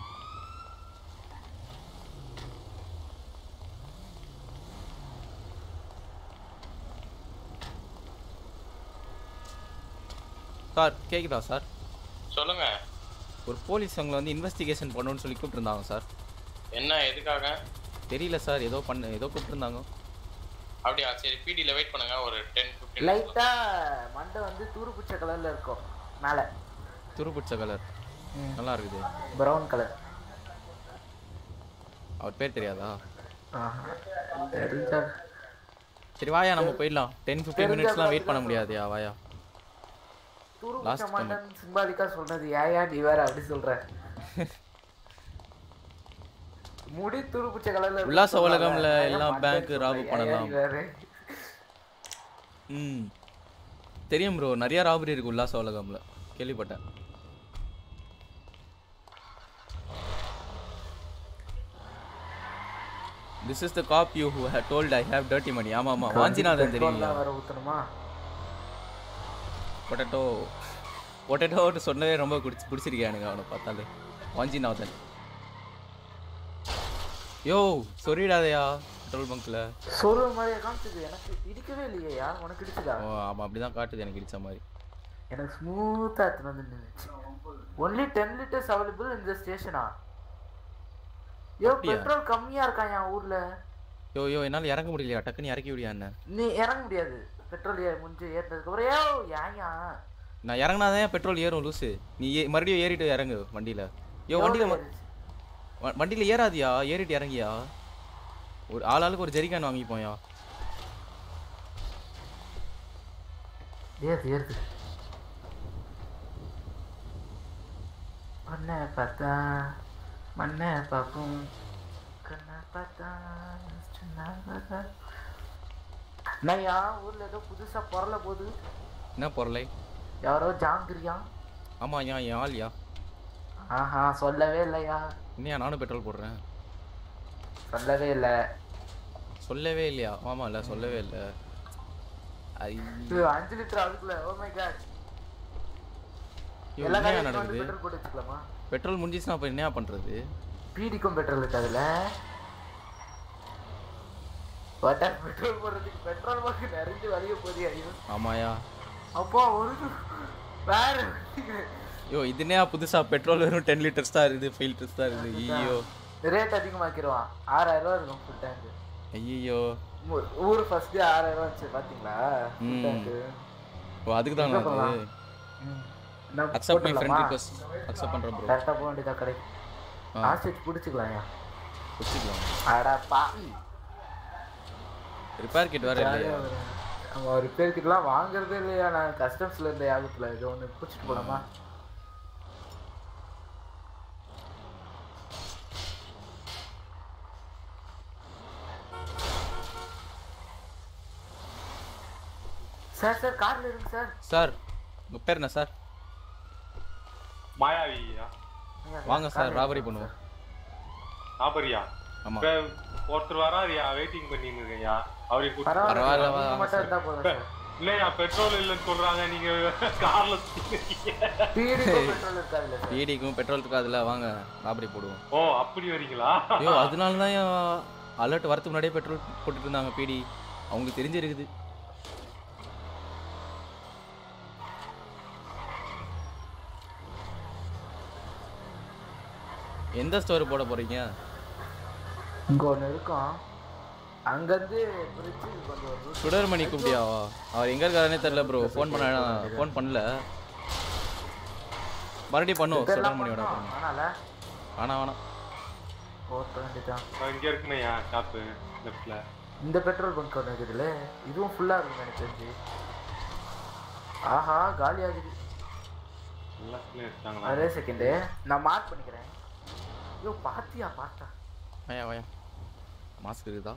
சார் கேக்குதா சார் சொல்லுங்க ஒரு போலீஸ் அவங்களை வந்து இன்வெஸ்டிகேஷன் பண்ணணும்னு சொல்லி கூப்பிட்டுருந்தாங்க சார் என்ன எதுக்காக தெரியல சார் ஏதோ பண்ண ஏதோ கூப்பிட்டுருந்தாங்க அப்படியா சரி பிடில வெயிட் பண்ணுங்க ஒரு டென் ஃபிஃப்டீன் லைட்டா மண்டை வந்து துருப்புச்ச கலர்ல இருக்கும் மேல துருப்பிடிச்ச கலர் நல்லா இருக்குது பிரவுன் கலர் அவர் பேர் தெரியாதா தெரிஞ்சா சரி வாயா நம்ம போயிடலாம் டென் ஃபிஃப்டீன் மினிட்ஸ்லாம் வெயிட் பண்ண முடியாதுயா வாயா துருப்புச்ச Last மண்டன் சிம்பாலிக்கா சொல்றது ஏயா நீ வேற அப்படி சொல்ற முடி துருப்புச்ச கலர்ல இருக்கு உல்லாச சொல்றாங்க. உலகம்ல நான் ஏன் எல்லாம் மண்டன் bank சொல்றேன்? rob ஏயா பண்ணலாம். நீ வேற? ம் தெரியும் ப்ரோ நிறைய ராபரி இருக்கு உல்லாச உலகம்ல கேள்விப்பட்டேன் this is the cop you who had told I have dirty money ஆமா ஆமா வாஞ்சிநாதன் பெட்ரோல் தெரியுங்களா தான் வேற ஊத்தணுமா பொட்டேட்டோ பொட்டேட்டோன்னு சொன்னதே ரொம்ப பிடிச்சி பிடிச்சிருக்கேன் எனக்கு அவனை பார்த்தாலே வாஞ்சிநாதன் யோ சொல்லிடாதயா பெட்ரோல் பங்க்ல சொல்ற மாதிரியே காமிச்சது எனக்கு இடிக்கவே இல்லையா உனக்கு இடிச்சுதா ஓ ஆமா அப்படிதான் காட்டுது எனக்கு இடிச்ச மாதிரி எனக்கு ஸ்மூத்தா எடுத்துட்டு வந்து நின்னுச்சு ஒன்லி டென் லிட்டர்ஸ் அவைலபிள் இந்த ஸ்டேஷனா யோ அப்படியா? பெட்ரோல் கம்மியா இருக்கான் என் ஊர்ல யோ யோ என்னால இறங்க முடியலையா டக்குன்னு இறக்கி விடியா என்ன நீ இறங்க முடியாது பெட்ரோல் ஏ முடிஞ்சு ஏறினதுக்கு அப்புறம் ஏ ஏயா நான் இறங்கினாதான் பெட்ரோல் ஏறும் லூசு நீ ஏ- மறுபடியும் ஏறிட்டு இறங்கு வண்டியில யோ வண்டியில ம- வ- வண்டியில ஏறாதியா ஏறிட்டு இறங்கியா ஒரு ஆளாளுக்கு ஒரு ஜெரிகான் வாங்கிப்போயா ஏறுது ஏறுது மண்ணை பார்த்தா மண்ணை பார்க்கும் கண்ணை பார்த்தா என்னய்யா ஊர்ல ஏதோ புதுசா பொருள போகுது என்ன பொருளை யாரோ ஜாங்கிரியா ஆமா ஏன் என் ஆள்யா ஆஹா சொல்லவே இல்லையா இன்னையா நானும் பெட்ரோல் போடுறேன் சொல்லவே இல்ல சொல்லவே இல்லையா ஆமா இல்ல சொல்லவே இல்ல ஐ இது அஞ்சு லிட்டர் அதுக்குள்ள ஓ மை காட் ஐயோ, எல்லா என்னய்யா காரையும் நடக்குது பெட்ரோல் போட்டு வச்சுக்கலாமா பெட்ரோல் முடிஞ்சிச்சுன்னா அப்ப என்னையா பண்றது பீடிக்கும் பெட்ரோல் இருக்கு அதுல வாட்டர் பெட்ரோல் போடுறதுக்கு பெட்ரோல் பங்க் நிறைஞ்சு வழிய போதே ஐயோ ஆமாயா அப்பா ஒரு வேற ஐயோ இது என்னையா புதுசா பெட்ரோல் வெறும் டென் லிட்டர்ஸ் தான் இருக்குது ஃபைவ் லிட்டர்ஸ் தான் இருக்குது ஐயோ ரேட் அதிகமாக்கிடுவான் ஆறாயிரம் ரூபா இருக்கும் ஃபுல் டேங்க் ஐயோ ஊர் ஃபர்ஸ்ட் ஆறாயிரம் ரூபா இருந்துச்சு பாத்தீங்களா full ம். tank. ஓ அதுக்கு தான் எங்க போலாம்? அது ம். என்ன அக்செப்ட் மை ஃப்ரெண்ட் போட்டுடலாமா? ரிக்வெஸ்ட் அக்செப்ட் பண்றேன் ப்ரோ கரெக்டா போக வேண்டியதா கடைக்கு ஆ. ஆசிட் பிடிச்சிக்கலாம்யா வச்சுக்கலாம் அடா பாவி ரிப்பேர் கிட் வேற இல்லையா அவங்க ரிப்பேர் கிட்லாம் வாங்குறதே இல்லையா நான் கஸ்டம்ஸ்ல இருந்த யாகத்துல இது ஒன்று பிடிச்சிட்டு போலாமா சார் சார் கார்ல இருங்க சார் சார் உங்க பேர் என்ன சார் மாயாவியா வாங்க சார் ராபரி பண்ணுவோம் ஆபரியா ஆமா இப்ப ஒருத்தர் வராருயா வெயிட்டிங் பண்ணிட்டு இருக்கேன்யா அவரையும் கூட்டிட்டு பரவாயில்ல பரவாயில்ல, நீங்க வாங்க மட்டும் சார். இருந்தா போதும் சார் இல்லையா பெட்ரோல் இல்லைன்னு சொல்றாங்க நீங்க கார்ல பீடிக்கும் பெட்ரோல் இருக்காதுல்ல சார் பிடிக்கும் பெட்ரோல் இருக்காதுல வாங்க ராபரி போடுவோம் ஓ அப்படி வரீங்களா ஐயோ அதனால தான் அலர்ட் வரதுக்கு முன்னாடியே பெட்ரோல் போட்டுட்டு இருந்தாங்க பிடி அவங்களுக்கு தெரிஞ்சிருக்குது எந்த ஸ்டோர் போட போறீங்க இங்க ஒண்ணு இருக்கும் அங்கிருந்து பிரிட்ஜு கொஞ்சம் ஒரு route சுடர்மணி கூப்பிட்டியாவா அவர் எங்க இருக்காருன்னே தெரியல ப்ரோ ஃபோன் பண்ண ஃபோன் பண்ணல மறுபடியும் பண்ணுவோம் இதெல்லாம் சுடர்மணியோட பண்ணோம். பண்ணுவோம் ஆனால வேணாம் வேணாம் ஓட்ட வேண்டியதான் நான் இங்க இருக்குனையா ஷாப்பு லெஃப்ட்ல இந்த பெட்ரோல் பங்க் ஒன்று இருக்குதுல்ல இதுவும் ஃபுல்லா இருக்கும் எனக்கு தெரிஞ்சு ஆஹா காலி ஆகுது நல்லா வச்சிட்டாங்களா ஒரே செகண்டு நான் மார்க் பண்ணிக்கிறேன் ஐயோ பாத்தியா பார்த்தா வாயா வாயா மாஸ்க் இருக்குதா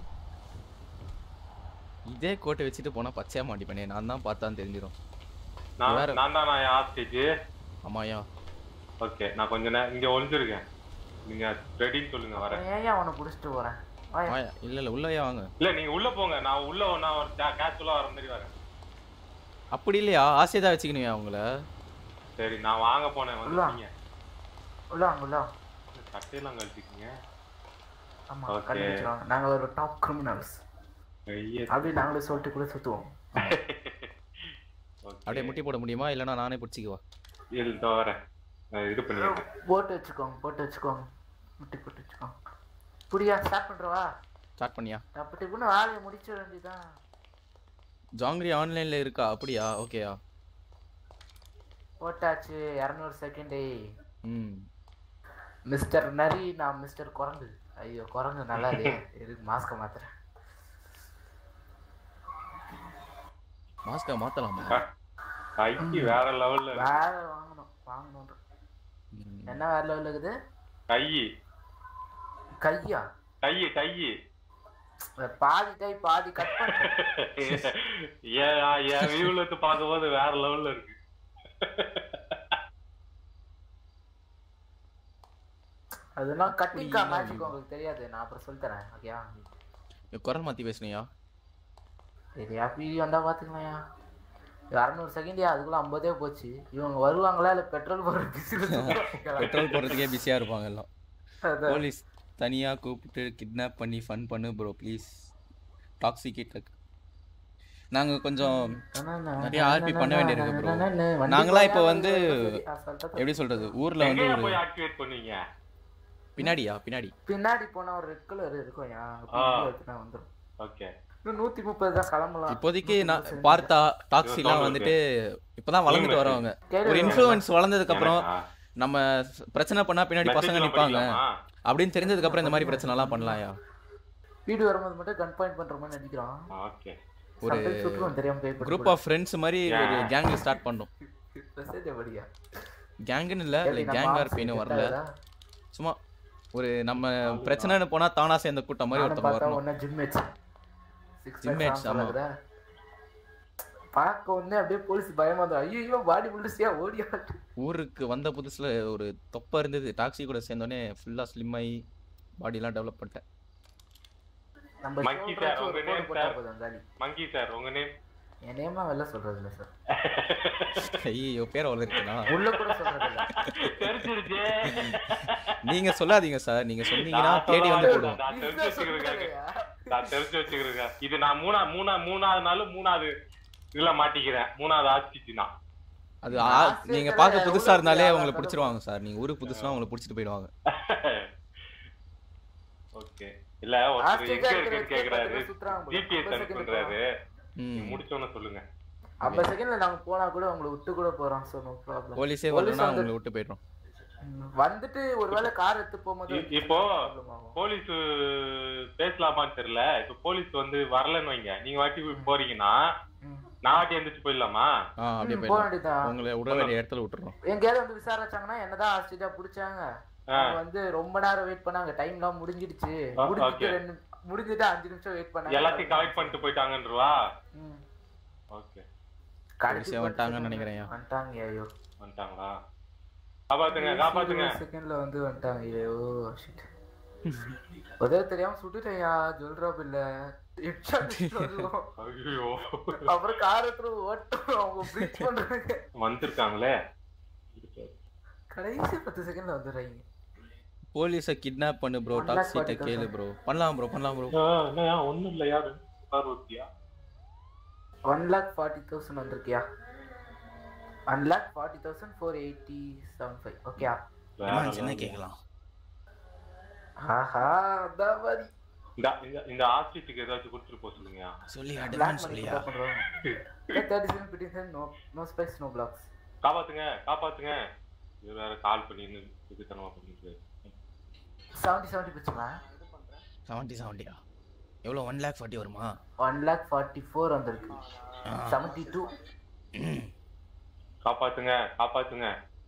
இதே கோட்டை வச்சுட்டு போனா பச்சையா மாட்டிப்பேனே நான் தான் பார்த்தான்னு தெரிஞ்சிடும் நான் வேற- நான் தான் நான் ஆஸ்டேஜ் ஆமாயா ஓகே நான் கொஞ்ச நேரம் இங்க ஒளிஞ்சிருக்கேன் நீங்க ரெடின்னு சொல்லுங்க வரேன் ஏன் ஏன் அவனை பிடிச்சிட்டு போறேன் வாயா. வாயா இல்ல இல்ல உள்ளயா வாங்க இல்ல நீங்க உள்ள போங்க நான் உள்ள நான் ஒரு கேஷுவலா வர மாதிரி வரேன் அப்படி இல்லையா ஆசையை தான் வச்சுக்கணுயா உங்கள சரி நான் வாங்க போனேன் உள்ள வா. வந்துட்டீங்க உள்ள வாங்க உள்ள வாங்க. சட்டையெல்லாம் கழட்டிக்கீங்க ஆமா Okay. கண்டுபிடிச்சிருவாங்க நாங்க ஒரு டாப் கிரிமினல்ஸ் ஐயே. அப்படி நாங்களே சொல்லிட்டு கூட சுத்துவோம் Okay. அப்படியே முட்டி போட முடியுமா இல்லைன்னா நானே பிடிச்சிக்குவா இல்ல, இதோ வரேன் நான் இது பண்ணிடுறேன் போட்டு வச்சுக்கோங்க போட்டு வச்சுக்கோங்க முட்டி போட்டு வச்சுக்கோங்க புரியா ஸ்டார்ட் பண்றவா ஸ்டார்ட் பண்ணியா அப்படி இப்படின்னு வேலையை முடிச்ச வேண்டியதான் ஜாங்கிரி ஆன்லைன்ல இருக்கா அப்படியா ஓகேயா போட்டாச்சு இரநூறு செகண்டே ம் மிஸ்டர் நரி நான் மிஸ்டர் குரங்கு ஐயோ குரங்கு நல்லா இல்லையே இருக்கு மாஸ்க மாத்துறேன் மாஸ்கை மாத்தலாமா கைக்கு வேற லெவல்ல இருக்கு. வேற வாங்கணும் வாங்கணும் ம். என்ன வேற லெவல் இருக்குது கை கையா கை கை பாதி கை பாதி கட் பண்ண ஏன் என் வியூல இருந்து பார்க்கும்போது வேற லெவல்ல இருக்கு அதெல்லாம் கட்டிங்கா மேஜிக் உங்களுக்கு தெரியாது நான் அப்புறம் சொல்லித் தரேன் ஓகேயா குரல் மாத்தி பேசுனியா சரியா பிடி வந்தா பாத்துக்கலாம்யா இரநூறு செகண்ட்யா அதுக்குள்ள ஐம்பதே போச்சு இவங்க வருவாங்களா இல்ல பெட்ரோல் போடுற பெட்ரோல் போடுறதுக்கே பிஸியா இருப்பாங்க எல்லாம் அதான். போலீஸ் தனியா கூப்பிட்டு கிட்னாப் பண்ணி ஃபன் பண்ணு ப்ரோ ப்ளீஸ் டாக்ஸிகேட் நாங்க கொஞ்சம் நிறைய RP பண்ண வேண்டியிருக்கு bro. நாங்களாம் இப்போ வந்து எப்படி சொல்றது ஊர்ல வந்து எங்கயா ஒரு போய் ஆக்டிவேட் பண்ணுவீங்க பின்னாடியா பின்னாடி பின்னாடி போனா ஒரு ரெட் கலர் இருக்கும்யா ஆ. எடுத்துனா வந்துரும் ஓகே இன்னும் நூத்தி முப்பது தான் கிளம்பலாம் இப்போதைக்கு நான் பார்த்தா டாக்ஸிலாம் வந்துட்டு இப்பதான் வளர்ந்துட்டு வரவங்க ஒரு இன்ஃப்ளூயன்ஸ் வளர்ந்ததுக்கு அப்புறம் நம்ம ஸ்- பிரச்சனை பண்ணா பின்னாடி பசங்க நிப்பாங்க அப்படின்னு தெரிஞ்சதுக்கு அப்புறம் இந்த மாதிரி பிரச்சனை எல்லாம் பண்ணலாம்யா வீடு வரும்போது மட்டும் கன் பாயிண்ட் பண்ற மாதிரி நடிக்கிறோம் ஓகே ஒரு Sometimes சுட்டுருவோம் தெரியாம பே குரூப் ஆஃப் ஃப்ரெண்ட்ஸ் மாதிரி ஒரு கேங் ஸ்டார்ட் பண்ணோம் மெசேஜ் படியா கேங்குன்னு இல்ல லைக் கேங் ஆர்பின்னு வரல சும்மா ஒரு நம்ம பிரச்சனைன்னு போனா தானா சேர்ந்த கூட்டம் மாதிரி நானும் ஒருத்தவங்க பார்த்தா வரணும் ஒண்ணு gym mates six Gym mates, ஆமா. பார்க்க உடனே அப்படியே போலீஸ் பயமா இருந்தா ஐயோ பாடி பில்டர்ஸியா ஓடியா ஊருக்கு வந்த புதுசுல ஒரு தொப்பை இருந்தது டாக்ஸி கூட சேர்ந்தோடனே ஃபுல்லா ஸ்லிம் ஆகி பாடிலாம் டெவலப் பண்ணிட்டேன் நம்ம மங்கி shoulder சார் வச்சு உங்க ஒரு நேம் கோடு போட்டா சார் போதும் காலி மங்கி சார் உங்க நேம் என் நேமா வெளில சொல்றது இல்ல சார் ஐயோ பேர் அவ்வளோ இருக்குண்ணா உள்ள கூட சொல்றது இல்ல தெரிஞ்சிருச்சு நீங்க சொல்லாதீங்க சார் நீங்க சொன்னீங்கன்னா நான் தேடி வந்து சொல்ல போடுவோம் நான் தெரிஞ்சு வச்சுக்கிறேன் நான் தெரிஞ்சு வச்சுக்கிறேன் இது நான் மூணா மூணா மூணாவது நாள் மூணாவது இதுல மாட்டிக்கிறேன் மூணாவது ஆட்சிச்சு நான் அது ஆ- நீங்க பார்க்க புதுசா இருந்தாலே உங்களை பிடிச்சிருவாங்க சார் நீங்க ஊருக்கு புதுசுனா உங்களை பிடிச்சிட்டு போயிடுவாங்க ஓகே இல்ல ஒருத்தர் ஆஸ்திரேலியா எங்க இருக்கிற இருக்குன்னு கேக்குறாரு கேட்கறதுக்கு சுத்துறாங்க போல. ஜிபிஎஸ் ஐம்பது சென்ட் second பண்றாரு ம். நீங்க முடிச்சோன்னு சொல்லுங்க ஐம்பது செகண்ட்ல நாங்க போனா கூட உங்களை விட்டு கூட போறோம் சோ நோ ப்ராப்ளம் போலீஸே வரலன்னா உங்களை விட்டு போயிடுறோம் வந்துட்டு ஒருவேளை கார் எடுத்து போகும்போது இ- இப்போ போலீஸ் பேசலாமான்னு தெரியல இப்போ போலீஸ் வந்து வரலன்னு வைங்க நீங்க வாட்டி போறீங்கன்னா நான் வாட்டி எந்திரிச்சு போயிடலாமா ஆ அப்படியே ம், போக போயிடலாம் வேண்டியதுதான். உங்களை விட வேண்டிய இடத்துல விட்டுறோம் எங்கேயாவது வந்து விசாரிச்சாங்கன்னா என்னதான் ஆஸ்திரேலியா புடிச்சாங்க அவங்க வந்து ரொம்ப நேரம் வெயிட் பண்ணாங்க டைம்லாம் முடிஞ்சிடுச்சு ஆ, முடிஞ்சிட்டு okay. ரெண்டு முடிஞ்சிட்டு அஞ்சு நிமிஷம் வெயிட் பண்ணாங்க எல்லாத்தையும் கலெக்ட் பண்ணிட்டு போயிட்டாங்கன்றவா ம். ஓகே கடைசி போலீஸே வந்துட்டாங்கன்னு நினைக்கிறேன் வந்துட்டாங்க ஐயோ வந்துட்டாங்களா காப்பாத்துங்க காப்பாத்துங்க செகண்ட்ல வந்து வந்துட்டாங்க ஐயோ shit. உதவி தெரியாம சுட்டுட்டேன்யா ஜுவல் இல்ல ஐயோ அப்புறம் கார் எடுத்து ஓட்டும் அவங்க பிரீச் பண்றாங்க வந்திருக்காங்களே கடைசி பத்து செகண்ட்ல வந்துடுறாங்க போலீஸை கிட்னாப் பண்ணு ப்ரோ One lakh டாக்ஸிட்ட forty கேளு thousand. ப்ரோ பண்ணலாம் ப்ரோ பண்ணலாம் ப்ரோ என்னையா ஒண்ணும் இல்ல யாரு பார்வதியா ஒன் லேக் ஃபார்ட்டி தௌசண்ட் வந்திருக்கியா one lakh forty thousand four eighty seven five ஓகேயா என்ன கேட்கலாம் ஆஹா அதான் மாதிரி இந்த இந்த- இந்த ஆஸ்ட்ரிட்டுக்கு ஏதாச்சும் கொடுத்துட்டு போக சொல்லுங்க சொல்லி Black அட்வான்ஸ் money சொல்லியா put பண்றோம் thirty seven fifty seven no no spice no blocks காப்பாத்துங்க காப்பாத்துங்க இது வேற கால் பண்ணி இதுத்தனமா பண்ணிட்டு செவன்ட்டி செவன்ட்டி பிடிச்சுமா செவன்ட்டி செவன்ட்டியா எவ்வளோ ஒன் லேக் ஃபார்ட்டி வருமா ஒன் லேக் ஃபார்ட்டி ஃபோர் வந்திருக்கு செவன்ட்டி டூ காப்பாத்துங்க காப்பாத்துங்க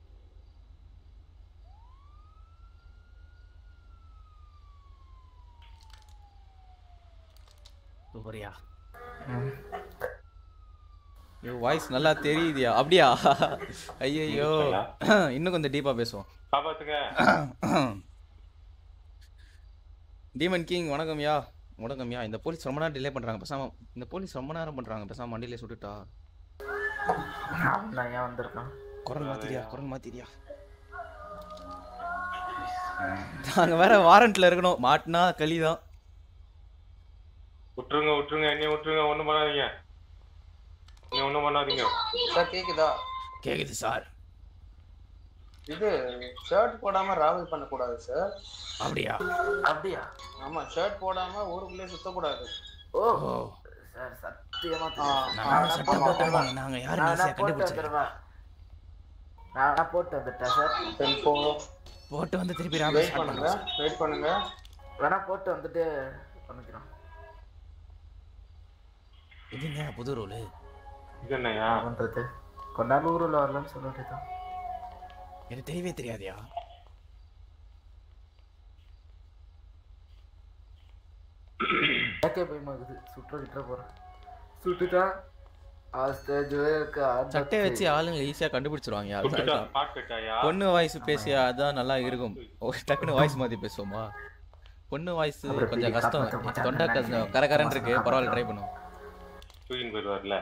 சூப்பரியா ஐயோ வாய்ஸ் நல்லா தெரியுதியா அப்படியா ஐயோ இன்னும் கொஞ்சம் டீப்பா பேசுவோம் காப்பாத்துங்க டீமன் கிங் வணக்கம்யா வணக்கம்யா இந்த போலீஸ் ரொம்ப நேரம் டிலே பண்றாங்க பேசாம இந்த போலீஸ் ரொம்ப நேரம் பண்றாங்க பேசாம வண்டியிலே சுட்டுட்டா அவன் ஏன் வந்திருக்கான் குரல் மாத்திரியா குரல் மாத்திரியா நாங்க வேற வாரண்ட்ல இருக்கணும் மாட்டினா களிதான் விட்டுருங்க விட்டுருங்க என்னைய விட்டுருங்க ஒண்ணும் பண்ணாதீங்க நீ ஒண்ணும் பண்ணாதீங்க சார் கேக்குதா கேக்குது சார் இது ஷர்ட் போடாம ராவல் பண்ணக்கூடாது சார் அப்படியா அப்படியா ஆமா ஷர்ட் போடாம ஊருக்குள்ளே சுத்தக்கூடாது ஓ சார் சத்தியமா ஆ, நாங்க சட்டை போட்டோம் நாங்க யாரு நான் ஈஸியா போட்டு கண்டுபிடிச்சேன் வந்துடுவேன் நான் போட்டு வந்துட்டேன் சார் போட்டு வந்து திருப்பி வெயிட் ராமேஷ் பண்ணுங்க வெயிட் பண்ணுங்க வேணா போட்டு வந்துட்டு பண்ணிக்கிறோம் இதுங்க புது ரூலு இது என்னையா பண்றது கொஞ்ச நாள் ஊரில் வரலன்னு சொல்ல வேண்டியதான் எனக்கு தெரியவே தெரியாதியா ஏகே பயமாகுது சுற்ற கிட்ட போறேன் சுட்டுட்டா ஆஸ்தேஜுவேக்கு சட்டையை வச்சு ஆளுங்க ஈஸியா கண்டுபிடிச்சிருவாங்க யாரு சுட்டுட்டா, அதுதான். பாட்டு கட்டாயா? பொண்ணு வாய்ஸ் பேசியா அதான் நல்லா இருக்கும் ஓ, டக்குன்னு வாய்ஸ் மாத்தி பேசுவோமா பொண்ணு வாய்ஸ் அப்புறம் கொஞ்சம் பிடி கஷ்டம் காப்பாத்த மாட்டாங்க. தொண்டை கஷ்டம் கரகரன்னு இருக்கு பரவாயில்ல ட்ரை பண்ணுவோம் தூக்கின்னு போயிடுவார்ல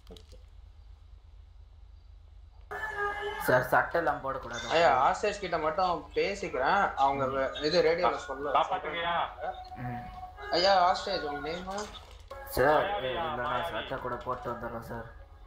சார் சட்டை எல்லாம் போடக்கூடாது ஐயா ஆஸ்டேஜ் கிட்ட மட்டும் பேசிக்கிறேன் அவங்க வே- இது ரேடியோல சொல்ல காப்பாத்துங்கய்யா ஐயா ஆஸ்டேஜ் உங்க நேம் சார் இல்லைண்ணா சட்டை கூட போட்டு வந்துடுறோம் சார்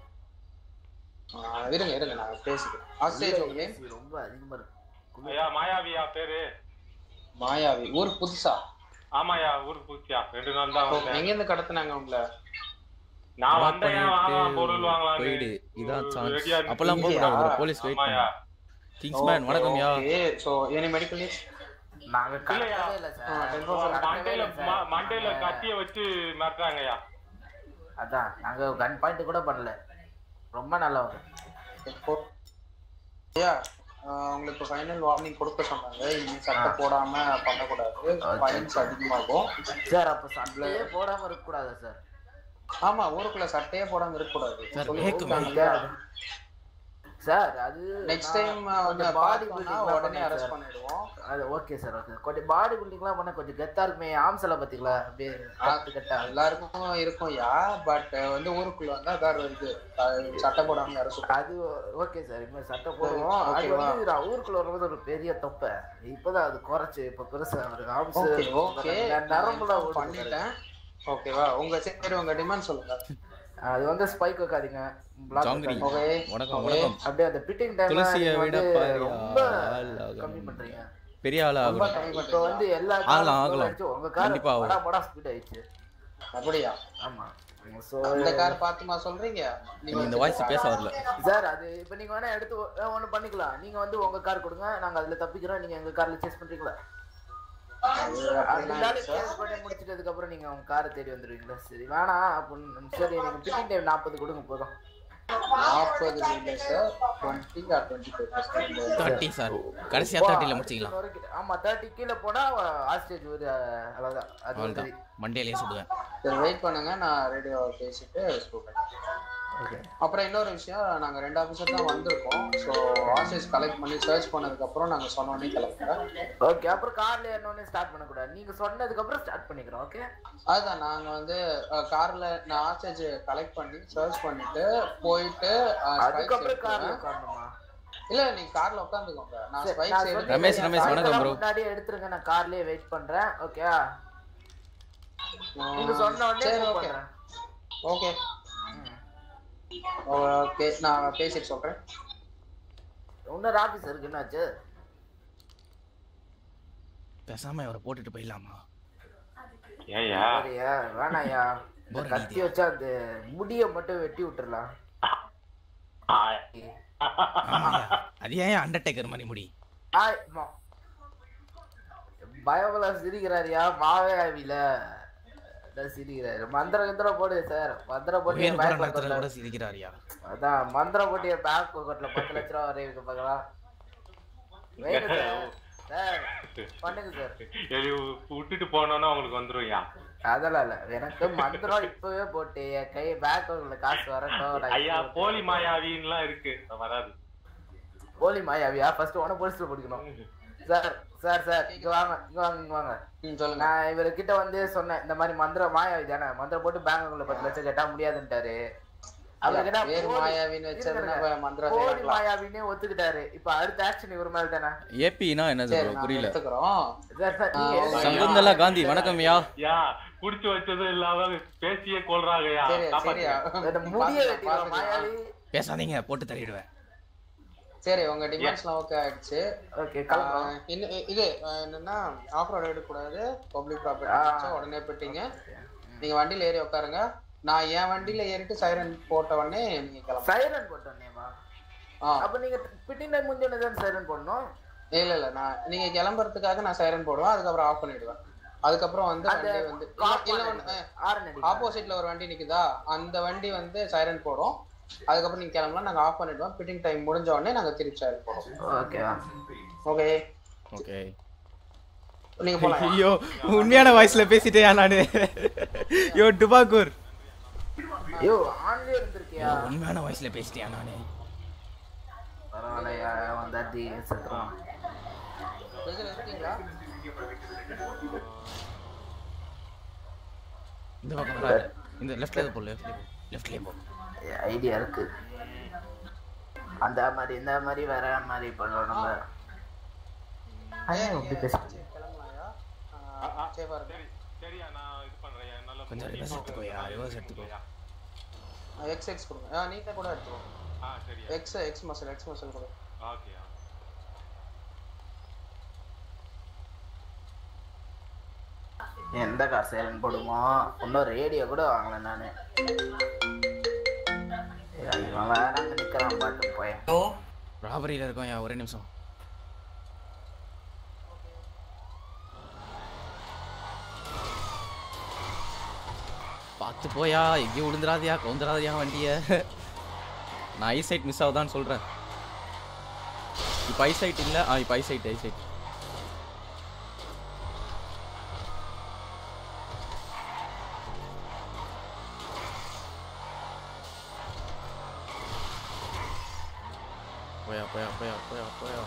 இருங்க இருங்க நான் பேசிக்கிறேன் ஆஸ்டேஜ் உங்க நேம் ரொம்ப அதிகமா இருக்கு ஐயா மாயாவியா பேரு மாயாவி ஊர் புதுசா ஆமாயா ஊருக்கு பூச்சியா ரெண்டு நாள் தான் வந்தேன் எங்க இருந்து கடத்துனாங்க உங்களை நான் Lock வந்தேன் வாங்கலாம் பொருள் வாங்கலாம் போயிடு இதான் சான்ஸ் ரெடியா இருக்கு. அப்பெல்லாம் போக கூடாது bro. போலீஸ் வெயிட் ஆமாயா. கிங்ஸ்மேன் வணக்கம் யா சோ எனி மெடிக்கல் நீட்ஸ் நாங்க இல்லையா கடத்தவே இல்லை சார் மண்டையில ம- மண்டையில கத்திய வச்சு மிரட்டுறாங்கய்யா அதான் நாங்க கன் பாயிண்ட் கூட பண்ணல ரொம்ப நல்லவங்க ஐயா ஆஹ் உங்களுக்கு ஃபைனல் வார்னிங் கொடுக்க சொன்னாங்க இனிமே சட்டை போடாம பண்ணக்கூடாது ஃபைன்ஸ் அதிகமாகும் சார் அப்ப சட்டையே போடாம இருக்க கூடாதா சார் ஆமா ஊருக்குள்ள சட்டையே போடாம இருக்கக்கூடாது சார், சொல்லி கேக்குமே. கொடுத்தாங்கல்ல. சார் அது நெக்ஸ்ட் நான் டைம் கொஞ்சம் வந்து பாடி பார்த்தோம்னா பில்டிங் உடனே அரெஸ்ட் பண்ணிடுவோம் அது ஓகே சார் ஓகே கொஞ்சம் பாடி பில்டிங்லாம் பண்ண கொஞ்சம் கெத்தா இருக்குமே ஆம்ஸ்ல பாத்தீங்களா அப்படியே கட்டு கட்டா எல்லாருக்கும் இருக்கும் யா பட் வந்து ஊருக்குள்ள வந்து அதான் இது அஹ் சட்டை போடாம யாரும் சுத்த அது ஓகே சார் இனிமே சட்டை போடுவோம் அது ஓகேவா? வந்து நான் ஊருக்குள்ள வரும்போது ஒரு பெரிய தொப்பை இப்பதான் அது குறைச்சு இப்ப பெருசா ஒரு ஆம்ஸ் ஓகே ஓகே நரம்புல பண்ணிட்டேன் ஓகேவா உங்க சரி உங்க டிமாண்ட் சொல்லுங்க அது வந்து ஸ்பைக் வைக்காதீங்க block ஜாங்கிரி வைக்காதீங்க. ஓகே வணக்கம் ஓகே. வணக்கம் அப்படியே அந்த பிட்டிங் டைம்ல துளசியை நீங்க விட வந்து பாரியா ரொம்ப ஆள் கம்மி ஆகணும். பண்றீங்க பெரிய ஆள் ரொம்ப ஆகணும் கம்மி இப்போ வந்து எல்லா ஆகலாம், காரும் ஆகலாம். ஆயிடுச்சு உங்க கார் கண்டிப்பா ஆகும். படா படா ஸ்பீட் ஆயிடுச்சு அப்படியா ஆமா சோ இந்த கார் பாத்துமா சொல்றீங்க நீங்க இந்த வாய்ஸ் பேச வரல சார் அது இப்போ நீங்க வேணா எடுத்து ஒ- அஹ் ஒண்ணு பண்ணிக்கலாம் நீங்க வந்து உங்க கார் கொடுங்க நாங்க அதுல தப்பிக்கிறோம் நீங்க எங்க கார்ல சேஸ் பண்றீங்களா அதனால சேஸ் பண்ணி முடிச்சிட்டதுக்கு அப்புறம் நீங்க உங்க காரை தேடி வந்துருவீங்களா சரி வேணாம் அப்படின்னு சரி நீங்க பிட்டிங் டைம் நாற்பது கொடுங்க போதும் நாற்பது இல்லை sir twenty or twenty five thirty sir கடைசியா தேர்ட்டில முடிச்சிக்கலாம் வரைக்கும் ஆமா தேர்ட்டி கீழே போனா ஆஸ்டேஜ் ஒரு அஹ், அவ்வளவுதான் அது ஒரு அவ்வளவுதான் மண்டையிலேயே சுடுவேன் சரி வெயிட் பண்ணுங்க நான் ரேடியோ பேசிட்டு சொல்றேன் ஓகே அப்புறம் இன்னொரு விஷயம் நாங்க ரெண்டு ஆஃபீஸர் தான் வந்திருக்கோம் ஸோ ஆர்சிஎஸ் கலெக்ட் பண்ணி சர்ச் பண்ணதுக்கு அப்புறம் நாங்க சொன்னோடனே கிளம்புறேன் ஓகே அப்புறம் கார்ல ஏறணும்னே ஸ்டார்ட் பண்ணக்கூடாது நீங்க சொன்னதுக்கு அப்புறம் ஸ்டார்ட் பண்ணிக்கிறோம் ஓகே அதுதான் நாங்க வந்து கார்ல நான் ஆர்சிஎஸ் கலெக்ட் பண்ணி சர்ச் பண்ணிட்டு போயிட்டு அஹ், spikes அதுக்கப்புறம் கார்ல எடுத்துருவேன். உட்காரணுமா இல்ல நீங்க கார்ல உட்காந்துக்கோங்க நான் சரி, ஸ்பைக்ஸ் நான் எடுத்து ரமேஷ், சொல்லிடுறேன். ரமேஷ், வணக்கம் கார்ல bro. முன்னாடியே எடுத்துருங்க நான் கார்லயே வெயிட் பண்றேன் ஓகே நீங்க உம், சொன்ன உடனே சரி move ஓகே பண்றேன் ஓகே ம். ஓகே நான் பேசிட்டு சொல்றேன் இன்னொரு ஆபீஸ் இருக்கு என்னாச்சு பேசாம அவரை போட்டுட்டு போயிடலாமா ஏயா சரியா வேணாயா இந்த Bore கத்தி வச்சா அந்த முடிய மட்டும் வெட்டி விட்டுறலாம் ஆமாய்யா. அது ஏன் அண்டர்டேக்கர் மாதிரி முடி ஆய் மா- பயபல சிரிக்கிறாரியா மாவே ஆவில அதான் சிரிக்கிறாரு மந்திர கிந்திரம் போடு சார் மந்திர போட்டு வேணும் கூட பேங்க் நடத்துறது கூட சிரிக்கிறாரியா அதான் மந்திர போட்டு என் பேங்க் அக்கௌண்ட்ல பத்து லட்ச ரூபா வரையும் பார்க்கலாம் வேணும் சார் சார் பண்ணுங்க சார் சரி, விட்டுட்டு போனோன்னா உங்களுக்கு வந்துரும்யா அதெல்லாம் இல்ல எனக்கு மந்திரம் இப்பவே போட்டு என் கை பேங்க் அக்கௌண்ட்ல காசு வரட்டும் நான் ஐயா இப்பவே போலி மாயாவின்லாம் இருக்கு வராது போலி மாயாவியா ஃபர்ஸ்ட் உன போலீஸ்ல பிடிக்கணும் சார் சார் சார் இங்க வாங்க இங்க வாங்க இங்க வாங்க ம், சொல்லுங்க நான் இவர்கிட்ட வந்து சொன்னேன் இந்த மாதிரி மந்திர மாயாவி தானே மந்திரம் போட்டு பேங்க் அக்கௌண்ட்ல பத்து லட்சம் கேட்டா முடியாதுன்ட்டாரு அவர்கிட்ட வேறு போலி- மாயாவின்னு வச்சதுன்னா இருங்க, மந்திரம் போலி செய்யலாம் மாயாவின்னே ஒத்துக்கிட்டாரு இப்ப அடுத்த ஆக்ஷன் இவர் மேல தானே ஏபினா என்ன சரி bro? நான் புரியல எடுத்துக்கிறோம் சார் சார் நீங்க ஆ, எழுதுங்க. சங்குந்தலா காந்தி வணக்கம் யா யா குடிச்சு வச்சதும் இல்லாம பேசியே கொள்றாங்கயா சரி சரியா இந்த முடிய வெட்டிடுவோம் மாயாவி பேசாதீங்க போட்டு தள்ளிடுவேன் சரி உங்க டிமாண்ட்ஸ்லாம் ஓகே ஆயிடுச்சு ஓகே கிளம்புறோம் ஆஹ் இன்னும் இ- இது ஆஹ் என்னன்னா ஆஃப் ரோட் எடுக்கக்கூடாது பப்ளிக் ஆ. ப்ராப்பர்ட்டி உடனே போயிட்டீங்க நீங்க வண்டியில ஏறி உட்காருங்க நான் என் வண்டியில ஏறிட்டு சைரன் போட்ட உடனே நீங்க கிளம்புங்க சைரன் போட்டோன்னேவா ஆ அப்ப நீங்க பிட்டிங் டைம் முடிஞ்சோன்னு தான் சைரன் போடணும் இல்ல இல்ல நான் நீங்க கிளம்புறதுக்காக நான் சைரன் போடுவேன் அதுக்கப்புறம் ஆஃப் பண்ணிடுவேன் அதுக்கப்புறம் வந்து அந்த வண்டி வந்து இல்ல ஒண்ணு ஆரன் அடி ஆப்போசிட்ல ஒரு வண்டி நிக்குதா அந்த வண்டி வந்து சைரன் போடும் அதுக்கப்புறம் நீங்க கிளம்பலாம் நாங்க ஆஃப் பண்ணிடுவோம் ஃபிட்டிங் டைம் முடிஞ்ச உடனே நாங்க திருப்பி சைரன் போடுவோம் ஓகேவா ஓகே ஓகே நீங்க போலாம் ஐயோ உண்மையான வாய்ஸ்ல பேசிட்டேயா நானு யோ டுபாக்கூர் ஐயோ ஆன்லயே இருந்திருக்கியா உண்மையான வாய்ஸ்ல பேசிட்டியா நானு பரவாயில்லையா வந்தாட்டி சத்துறோம் இதுல இருக்கீங்களா இந்த பக்கம் வராது இந்த லெஃப்ட்ல போ லெஃப்ட்ல லெஃப்ட்லயே போ ஐடியா இருக்கு அந்த மாதிரி இந்த மாதிரி வேற மாதிரி பண்ணுவோம் நம்ம ஐயா, இப்படி பேச கிளம்பலாம்யா சேஃபா இருக்கு சரி சரியா நான் இது பண்றேன் என்னால கொஞ்சம் ரிவர்ஸ் எடுத்துக்கோயா ரிவர்ஸ் எடுத்துக்கோ எக்ஸ் எக்ஸ் கொடுங்க ஆ நீட்டா கூட எடுத்துக்கோ ஆ சரியா X X muscle X muscle கொடு ஓகேயா எந்த கார் சைலண்ட் போடுமோ இன்னும் ரேடியோ கூட வாங்கல நானு ஏய், இவன் வேற அங்க நிக்கிறான் பாட்டு போய் ஓ ராபரியில இருக்கோம் யா ஒரே நிமிஷம் பார்த்து போயா எங்கேயும் விழுந்துடாதியா கவுந்துடாதியா வண்டிய நான் ஐ சைட் மிஸ் ஆகுதான்னு சொல்றேன் இப்போ ஐசைட் இல்லை ஆ இப்போ ஐசைட் ஐசைட் போயா போயா போயா போயா போயா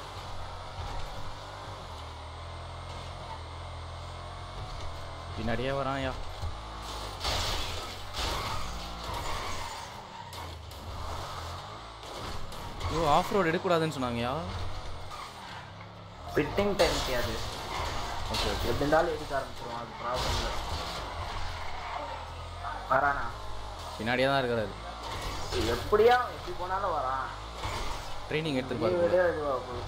பின்னாடியே வரான்யா ஐயோ ஆஃப் ரோடு எடுக்கக்கூடாதுன்னு சொன்னாங்கயா ஃபிட்டிங் டைம் அது ஓகே ஓகே எப்படி இருந்தாலும் எடுக்க ஆரம்பிச்சிருவோம் அது ப்ராப்ளம் இல்லை வரானா பின்னாடியே தான் இருக்கிறாரு எப்படியா அவன் எப்படி போனாலும் வரான் ட்ரைனிங் நீ எடுத்துருப்பாரு விட இதுவா போகுது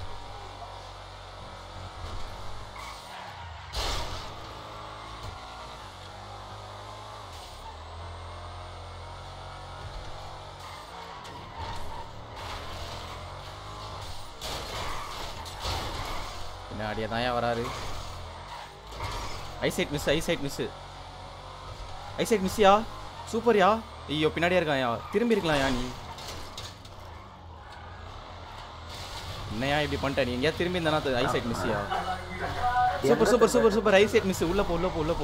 பின்னாடியே தான் ஏன் வராரு eyesight miss eyesight miss eyesight மிஸ்யா சூப்பர்யா ஐயோ பின்னாடியே இருக்கான்யா திரும்பி இருக்கலாம்யா நீ என்னையா இப்படி பண்ணிட்ட நீ எங்கேயா திரும்பி இருந்தானா ஐசைட் மிஸ்யா super super super super eyesight miss உள்ள போ உள்ள போ உள்ள போ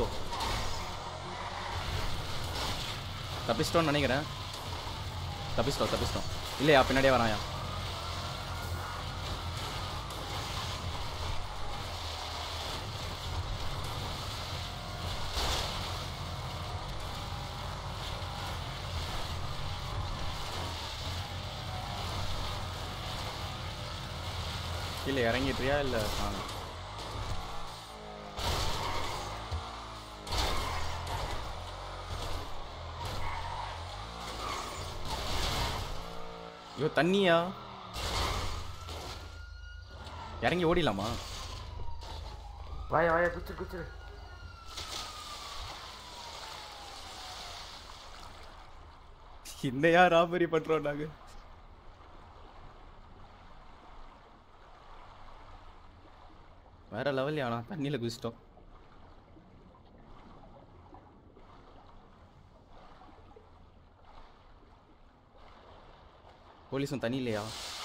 தப்பிச்சிட்டோன்னு நினைக்கிறேன் தப்பிச்சிட்டோம் தப்பிச்சிட்டோம் இல்லையா பின்னாடியே வரான்யா கீழே இறங்கிட்டியா இல்லை ஆ ஐயோ தண்ணியா இறங்கி ஓடிடலாமா வாயா வாயா குச்சு குச்சு இன்னையா ராபரி பண்றோம் நாங்க வேற லெவல் ஆனா தண்ணியில குதிச்சிட்டோம் போலீஸும் தண்ணி இல்லையா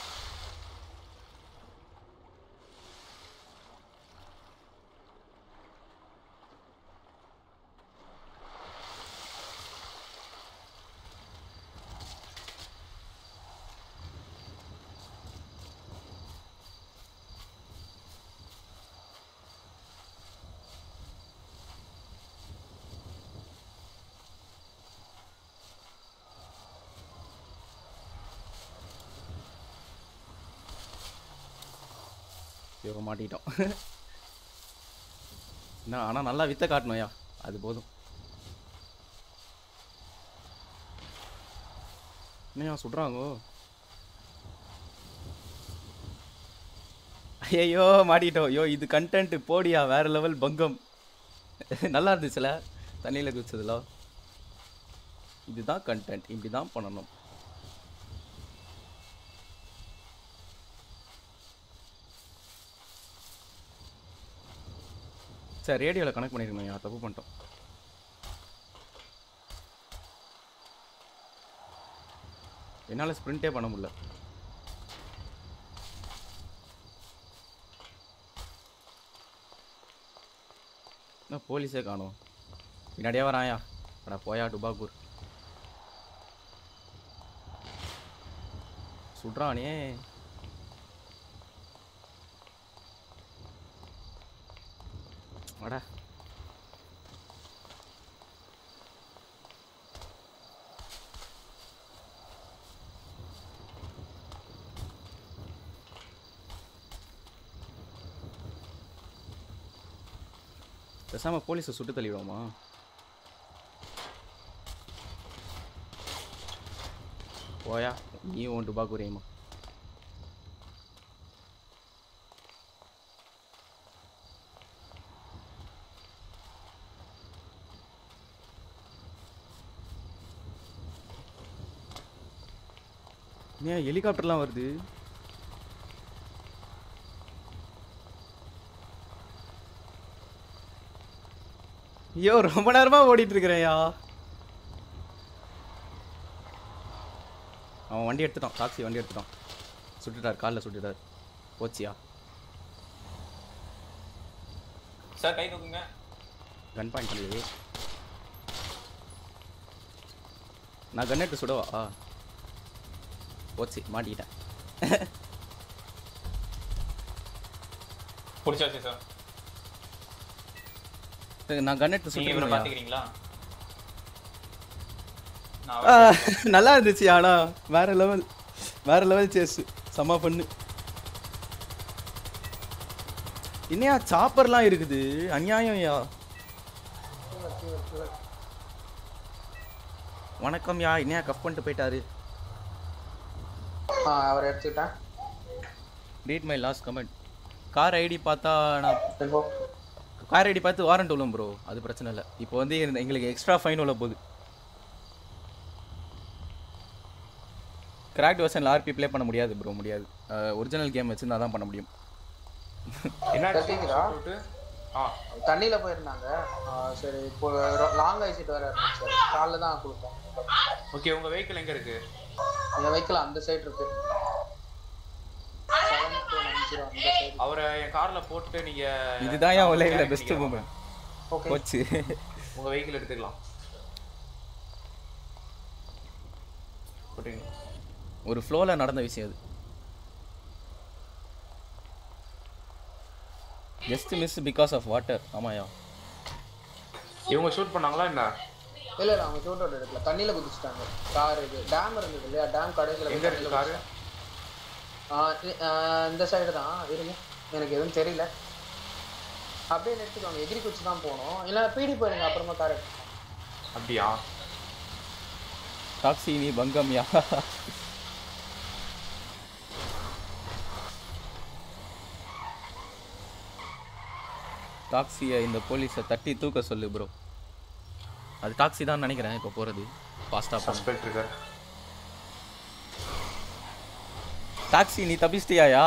ஐயோ மாட்டிக்கிட்டோம் என்ன ஆனால் நல்லா வித்த காட்டணும்யா அது போதும் என்னையா சுடுறாங்கோ ஐயோ மாட்டிக்கிட்டோம் ஐயோ இது கண்டென்ட் போடியா வேற லெவல் பங்கம் நல்லா இருந்துச்சுல தண்ணியில் குதிச்சதுல இதுதான் கண்டென்ட் இப்படி தான் பண்ணணும் சார் ரேடியோவில் கனெக்ட் பண்ணிருக்கணும் தப்பு பண்ணிட்டோம் என்னால் ஸ்ப்ரிண்டே பண்ண முடியல என்ன போலீஸே காணோம் பின்னாடியே வராயா அடா போயா டுபாக்கூர் சுடுறானே அடா பேசாம போலீஸை சுட்டு தள்ளிடுவோமா போயா நீ ஒன் ரூபா குறையுமா ஏன் ஹெலிகாப்டர்லாம் வருது ஐயோ ரொம்ப நேரமா ஓடிட்டு இருக்கிறேன்யா அவன் வண்டி எடுத்துட்டான் டாக்ஸி வண்டி எடுத்துட்டான் சுட்டுட்டார் காலில் சுட்டுட்டார் போச்சியா சார் கை தூக்குங்க கன் பாயிண்ட் இல்லையே நான் கன் எடுத்து சுடவா போச்சு மாட்டிக்கிட்டேன் பிடிச்சாச்சு சார் சரி, நான் கன் எடுத்து நீங்க இவரை சுட்டுருக்கேன் பாத்துக்கிறீங்களா நான் ஆ, அவரை நல்லா இருந்துச்சு ஆனா வேற லெவல் வேற லெவல் சேஸ் செம்ம பண்ணு என்னையா சாப்பர்லாம் இருக்குது அநியாயம்யா வணக்கம் யா என்னையா கப் பண்ணிட்டு போயிட்டாரு ஆ, அவர் எடுத்துக்கிட்டேன் read my last comment car ID பார்த்தா நான் கார் ஐடி பார்த்து வாரண்ட் விழும் ப்ரோ அது பிரச்சனை இல்லை இப்போ வந்து இந்த- எங்களுக்கு எக்ஸ்ட்ரா ஃபைன் உள்ள போகுது கிராக்ட் வெர்ஷனில் ஆர்பி ப்ளே பண்ண முடியாது ப்ரோ முடியாது ஒரிஜினல் கேம் வச்சுருந்தா தான் பண்ண முடியும் கேக்குதா? ஆ தண்ணியில போயிருந்தாங்க ஆ, சரி இப்போ லாங் ஐசிட்டு வேற இருந்துச்சு காலைல தான் கொடுத்தோம் ஓகே உங்க வெஹிக்கிள் எங்க இருக்கு இந்த வெஹிக்கிள் அந்த சைடு இருக்கு செவன் டூ நைன் ஜீரோ அந்த சைடு அவரை என் கார்ல போட்டுட்டு நீங்க இதுதான் என் நான் உலகில் கேரட் பெஸ்ட் நிக்கிறேன். Moment Okay. போச்சு உங்க வெஹிக்கிள் எடுத்துக்கலாம் போட்டுங்க ஒரு ஃப்ளோவில் நடந்த விஷயம் அது just miss because of water ஆமாயா இவங்க ஷூட் பண்ணாங்களா என்ன இல்ல இல்ல அவங்க ஷூட் அவுட் எடுக்கல தண்ணியில குதிச்சுட்டாங்க கார் இது டேம் இருந்தது இல்லையா டேம் கடைசியில் எங்க இருக்கு காரு இந்த சைடு தான் இருங்க எனக்கு எதுவும் தெரியல அப்படியே நிறுத்திக்கோங்க எகிரி குச்சி தான் போகணும் இல்ல பீடி போயிருங்க அப்புறமா கார் அப்படியா டாக்ஸி நீ பங்கம்யா டாக்ஸியை இந்த போலீஸை தட்டி தூக்க சொல்லு ப்ரோ அது டாக்ஸி தான் நினைக்கிறேன் இப்போ போகிறது ஃபாஸ்ட்டாக சஸ்பெக்ட் இருக்கார் டாக்ஸி நீ தப்பிச்சிட்டியாயா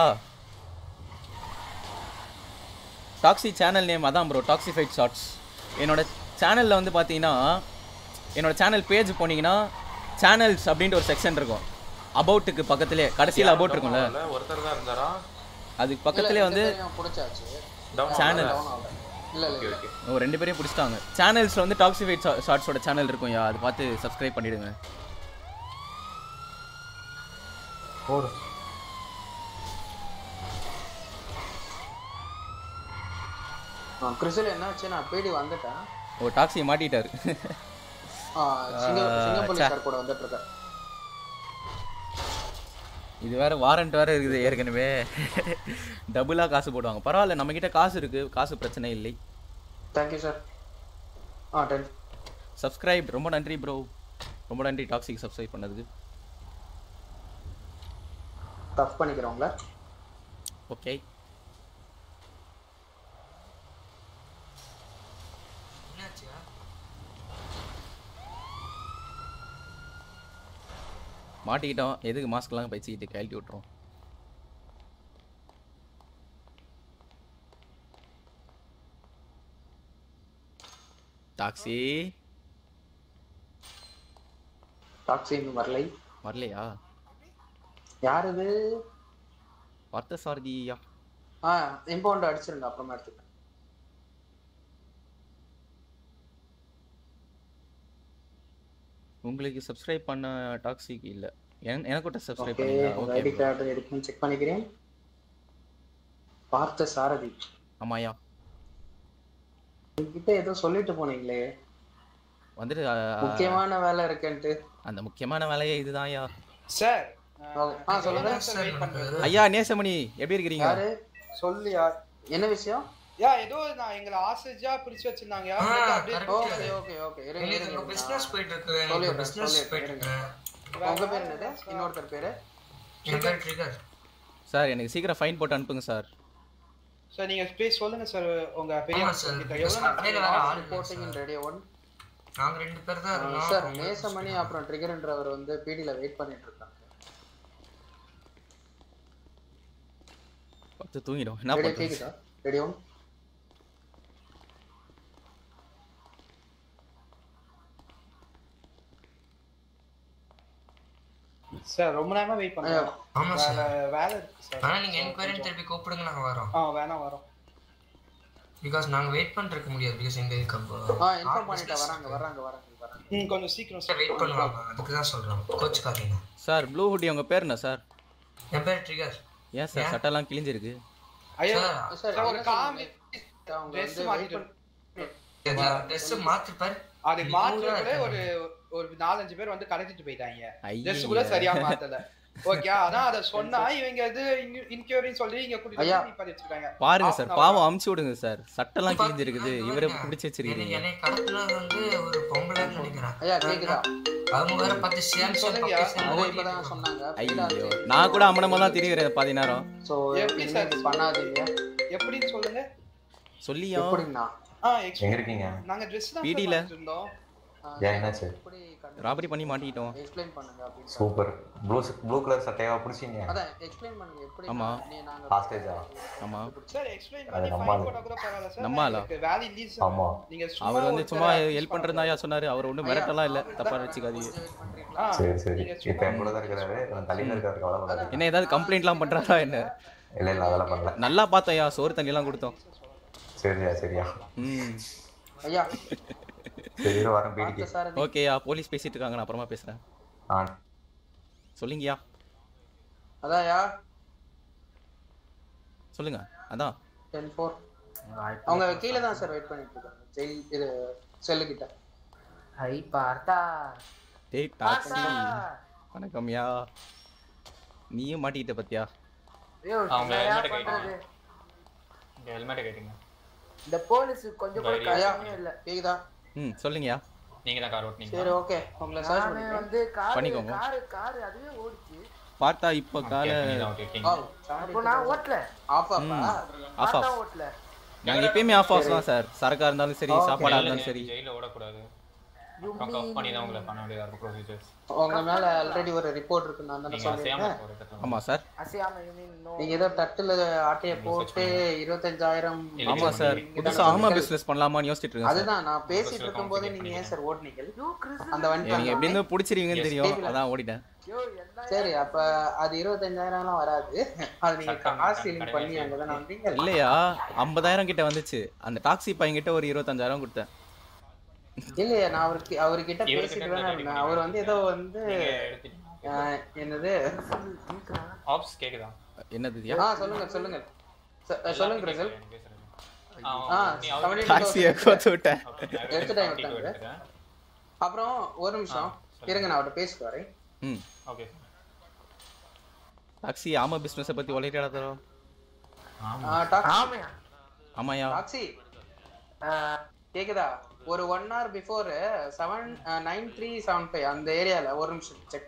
டாக்ஸி சேனல் நேம் அதான் ப்ரோ டாக்ஸிஃபைட் ஷார்ட்ஸ் என்னோட சேனலில் வந்து பார்த்தீங்கன்னா என்னோட சேனல் பேஜ் போனீங்கன்னா சேனல்ஸ் அப்படின்ட்டு ஒரு செக்ஷன் இருக்கும் அபவுட்டுக்கு பக்கத்துலேயே கடைசியில் அபவுட் இருக்கும்ல ஒருத்தர் தான் இருந்தாரா அதுக்கு பக்கத்துலேயே வந்து பிடிச்சாச்சு டவுன் சேனல் இல்ல இல்ல ஓகே ஓகே ஓ ரெண்டு பேரையும் பிடிச்சிட்டாங்க சேனல்ஸில் வந்து டாக்ஸிஃபைட் ஷார்ட்ஸோட சேனல் இருக்கும் யா அது பார்த்து சப்ஸ்கிரைப் பண்ணிடுங்க போடு கிறிஸ்டல் என்னாச்சு நான் பீடி வந்துட்டேன் ஓ டாக்ஸி மாட்டிட்டாரு ஆ, சிங்க ஆ, சிங்கப்பள்ளி சே. சார் கூட வந்துட்டு இருக்கேன் இது வேற வாரண்ட் வேற இருக்குது ஏற்கனவே டபுளாக காசு போடுவாங்க பரவாயில்ல நம்ம கிட்ட காசு இருக்கு காசு பிரச்சனை இல்லை தேங்க்யூ சார் ஆ டென் சப்ஸ்கிரைப் ரொம்ப நன்றி ப்ரோ ரொம்ப நன்றி டாக்ஸிக் சப்ஸ்கிரைப் பண்ணதுக்கு டஃப் பண்ணிக்கிறோங்களா ஓகே என்னாச்சுயா மாட்டிக்கிட்டோம் எதுக்கு மாஸ்க்லாம் பயிச்சுக்கிட்டு கழட்டி விட்டுறோம் டாக்ஸி டாக்ஸி இன்னும் வரலை வரலையா யார் இது பார்த்த சாரதியா ஆ இம்பவுண்ட் அடிச்சிருங்க அப்புறமா எடுத்துக்கிறேன் உங்களுக்கு சப்ஸ்கிரைப் பண்ண டாக்ஸிக்கு இல்லை என் எனக்கிட்ட சப்ஸ்கிரைப் ஓகே பண்ணீங்களா உங்க ஓகே ஐடி கார்டு இருக்குன்னு செக் பண்ணிக்கிறேன் பார்த்த சாரதி ஆமாயா என்கிட்ட ஏதோ சொல்லிட்டு போனீங்களே வந்துட்டு ஆ, முக்கியமான வேலை இருக்குன்ட்டு அந்த முக்கியமான வேலையே இதுதான்யா சார் ஆ சொல்லுங்க வெயிட் பண்றது ஐயா நேசமணி எப்படி இருக்கிறீங்க யாரு சொல்லியா என்ன விஷயம் யா ஏதோ நான் எங்களை ஆசைஜா பிரிச்சு வச்சிருந்தாங்க யா, ஆ, அப்படியே correct. ஓகே ஓகே ஓகே இருங்க எங்களுக்கு இருங்க உங்க பிசினஸ் போயிட்டு இருக்கு எங்களுக்கு சொல்லிடுறேன், பிசினஸ் சொல்லிடுறேன், போயிட்டு இருங்க. இருக்கு உங்க பேர் என்னது இன்னொருத்தர் பேரு என் பேர் ட்ரிகர் சார் எனக்கு சீக்கிரம் ஃபைன் போட்டு அனுப்புங்க சார் சார் நீங்க ஸ்பேஸ் சொல்லுங்க சார் உங்க பெரிய ஆமா சார். கிட்ட எவ்வளவு நாள் கடையில வேற ஆள் இல்ல ரிப்போர்ட்டிங் இன் ரேடியோ ஒன் நாங்க ரெண்டு பேர் தான் இருக்கோம் சார் நேசமணி அப்புறம் ட்ரிகர்ன்றவர் வந்து பிடில வெயிட் பண்ணிட்டு இருக்காங்க பத்து தூங்கிடும் என்ன ரேடியோ பண்ணுறது கேக்குதா ரேடியோ சார் ரொம்ப நேரமா வெயிட் பண்றோம் ஆமா வேற சார் வேலை இருக்கு சார் ஆனா நீங்க என்கொயரி திருப்பி கூப்பிடுங்க நாங்க வரோம் ஆ வேணா வரோம் பிகாஸ் நாங்க வெயிட் பண்ணிருக்க முடியாது பிகாஸ் எங்க ஆ இன்ஃபார்ம் பண்ணிட்டேன் வராங்க வராங்க வராங்க வராங்க ம் கொஞ்சம் சீக்கிரம் சார் வெயிட் பண்ணுவாங்க அதுக்கு தான் சொல்றோம் கோச்சுக்காதீங்க சார் ப்ளூ ஹுட்டி உங்க பேர் என்ன சார் என் பேர் ட்ரிகர் ஏன் சார் சட்டெல்லாம் கிழிஞ்சிருக்கு ஐயா சார், சார் சார் ஒரு என்ன காமி அவங்க ட்ரெஸ் வந்து மாத்திட்டு ட்ரெஸ் மாத்திருப்பாரு அது மாற்றக்குள்ளே ஒரு ஒரு நாலஞ்சு பேர் வந்து கடத்திட்டு போயிட்டாங்க ட்ரெஸ் கூட ஐயா சரியா மாத்தல ஓகே அதான் அத சொன்னா இவங்க இது இன்க்யூரின்னு சொல்லி இங்க கூட்டிட்டு ஐயா. போய் நிப்பாட்டி வச்சிருக்காங்க பாருங்க Half சார் an hour. பாவம் அமுச்சு விடுங்க சார் சட்டெல்லாம் கிழிஞ்சிருக்குது இவரை பிடிச்சி வச்சிருக்கீங்க என்னை கடத்துனது வந்து ஒரு பொம்பளைன்னு நினைக்கிறேன் ஐயா கேக்குதா அவங்க வேற பத்து சேம் சொல்லுங்கய்யா. அது இப்பதான் சொன்னாங்க ஐயோ நான் கூட அம்மனமா தான் திரிகிறேன் பாதி நேரம் சோ எப்படி சார்? இப்படி பண்ணாதீங்க எப்படின்னு சொல்லுங்க சொல்லியா எப்படின்னா ஆ எங்க எக்ஸ்பிளைன் இருக்கீங்க நாங்க ட்ரெஸ் தான் PD ல. சார் இருந்தோம் ஏன் என்னாச்சு எப்படி ராபரி பண்ணி மாட்டிக்கிட்டோம் எக்ஸ்பிளைன் பண்ணுங்க அப்படின்னு சூப்பர் ப்ளூ ப்ளூ கலர் சட்டையா பிடிச்சிங்க அதான் எக்ஸ்பிளைன் பண்ணுங்க எப்படி ஆமா. நீ நாங்க ஹாஸ்டேஜா ஆமா சார் எக்ஸ்பிளைன் அது பண்ணி நம்ம ஃபைன் ஆளு. போட்டா கூட பரவாயில்ல சார் நம்ம ஆளா? எனக்கு வேலை லீஸ் ஆமா நீங்க அவர் வந்து ஒருத்தரை சும்மா use ஹெல்ப் பண்ணக்கூடாது. பண்றதாயா சொன்னாரு அவர் ஒன்றும் மிரட்டலாம் இல்ல தப்பா வச்சுக்காதீங்க ஆ, சரி சரி நீங்க இப்ப என் கூட தான் இருக்கிறாரு நான் தள்ளியில இருக்காரு கவலைப்படாது என்ன ஏதாவது கம்ப்ளைண்ட்லாம் பண்றாரா என்ன இல்ல இல்ல அதெல்லாம் பண்ணல நல்லா பார்த்தோம்யா சோறு தண்ணி எல்லாம் கொடுத்தோம் சரியா சரியா ம் ஐயா சரி இரு, வரேன் பீடிக்கு பார்த்த சார் ஓகேயா போலீஸ் பேசிட்டு இருக்காங்க நான் அப்புறமா பேசுறேன் ஆ சொல்லுங்கயா அதான்யா சொல்லுங்க அதான் டென் ஃபோர் அவங்க கீழே தான் சார் வெயிட் பண்ணிட்டு இருக்காங்க ஜெயில் இது செல்லு கிட்ட ஹை பார்த்தா டேய் டாக்ஸி வணக்கம்யா நீயும் மாட்டிக்கிட்ட பத்தியா ஐயோ, அவங்க என்னய்யா helmet பண்றது? கேட்டீங்க. இங்க ஹெல்மெட்டை கேட்டீங்க இந்த போலீஸ் கொஞ்சம் கூட ஐயா. கஷ்டமே இல்ல கேக்குதா ம் சொல்லுங்கயா நீங்க தான் கார் ஓட்டுனீங்க சரி ஓகே உங்களை சர்ச் நானு பண்ணிக்கிறேன் வந்து காரு பண்ணிக்கோங்க. காரு காரு அதுவே ஓடிச்சு பார்த்தா இப்போ கால நீங்க தான் ஓட்டிருக்கீங்க ஆ அப்போ நான் ஓட்டல ஆஃப் ஆஃபா ஆஃப் பார்த்தா ஆஃப் ஓட்டல நாங்க எப்பயுமே ஆஃப் ஆஃப் தான் சார் சரக்கா இருந்தாலும் சரி சாப்பாடா இருந்தாலும் சரி ஜெயில ஓடக்கூடாது You லாக் ஆஃப் mean- பண்ணி தான் உங்களை பண்ண வேண்டியதா இருக்கும் ப்ரொசீஜர்ஸ் உங்க மேல ஆல்ரெடி ஒரு ரிப்போர்ட் இருக்கு நான் தானே நீங்க அசையாம சொல்லிருக்கேன் போற இடத்துல ஆமா சார் அசையாம யூ மீன் நோ நீங்க ஏதோ தட்டுல ஆட்டைய போட்டு இருபத்தஞ்சாயிரம் இல்ல, ஆமா சார் புதுசா ஆமா பிசினஸ் பண்ணலாமான்னு யோசிச்சுட்டு இருக்கேன் சார் அதுதான் நான் பேசிட்டு இருக்கும்போது நீங்க ஏன் சார் ஓட்டுனீங்க யூ கிறிஸ் அந்த வண்டி நீங்க எப்படி இருந்து பிடிச்சிருவீங்கன்னு தெரியும் Yes, அதான் ஓடிட்டேன் யோ என்ன சரி அப்ப அது இருபத்தஞ்சாயிரம் எல்லாம் வராது அது நீங்க சட்டம் காசு தான் சீலிங் பண்ணி அங்கதானே வந்தீங்க இல்லையா ஐம்பதாயிரம் கிட்ட வந்துச்சு அந்த டாக்ஸி பையன் கிட்ட ஒரு இருபத்தஞ்சாயிரம் கொடுத்தேன் இல்லையா நான் அவருக்கு அவர்கிட்ட இவர்கிட்ட பேசிட்டு இருந்தா தானே ready இருந்தேன் அவர் வந்து ஏதோ வந்து நீங்க எடுத்துட்டீங்க ஆஹ், என்னது ஆப்ஸ் கேக்குதா என்னது ஆ சொல்லுங்க சொல்லுங்க சொ- சொல்லுங்க ரிசல் நீங்க பேசுறது ஆ ஆ நீ அவர்கிட்ட கம்யூனிட்டி டாக்ஸியை கோத்து விட்டேன் Okay, நான் எடுத்துட்டேன், எடுத்துட்டேன், எடுத்துட்டேன். எடுத்துட்டேன். அப்புறம் ஒரு நிமிஷம் இருங்க நான் அவர்கிட்ட பேசிட்டு வரேன் ம் Okay. டாக்ஸி ஆமா பிசினஸை பத்தி உழைக்காத தரோம் ஆமா. ஆ, டாக்ஸி ஆமையா ஆமாயா டாக்ஸி கேக்குதா ஒரு one hour before seven nine three seven five அந்த ஏரியால ஒரு நிமிஷம் check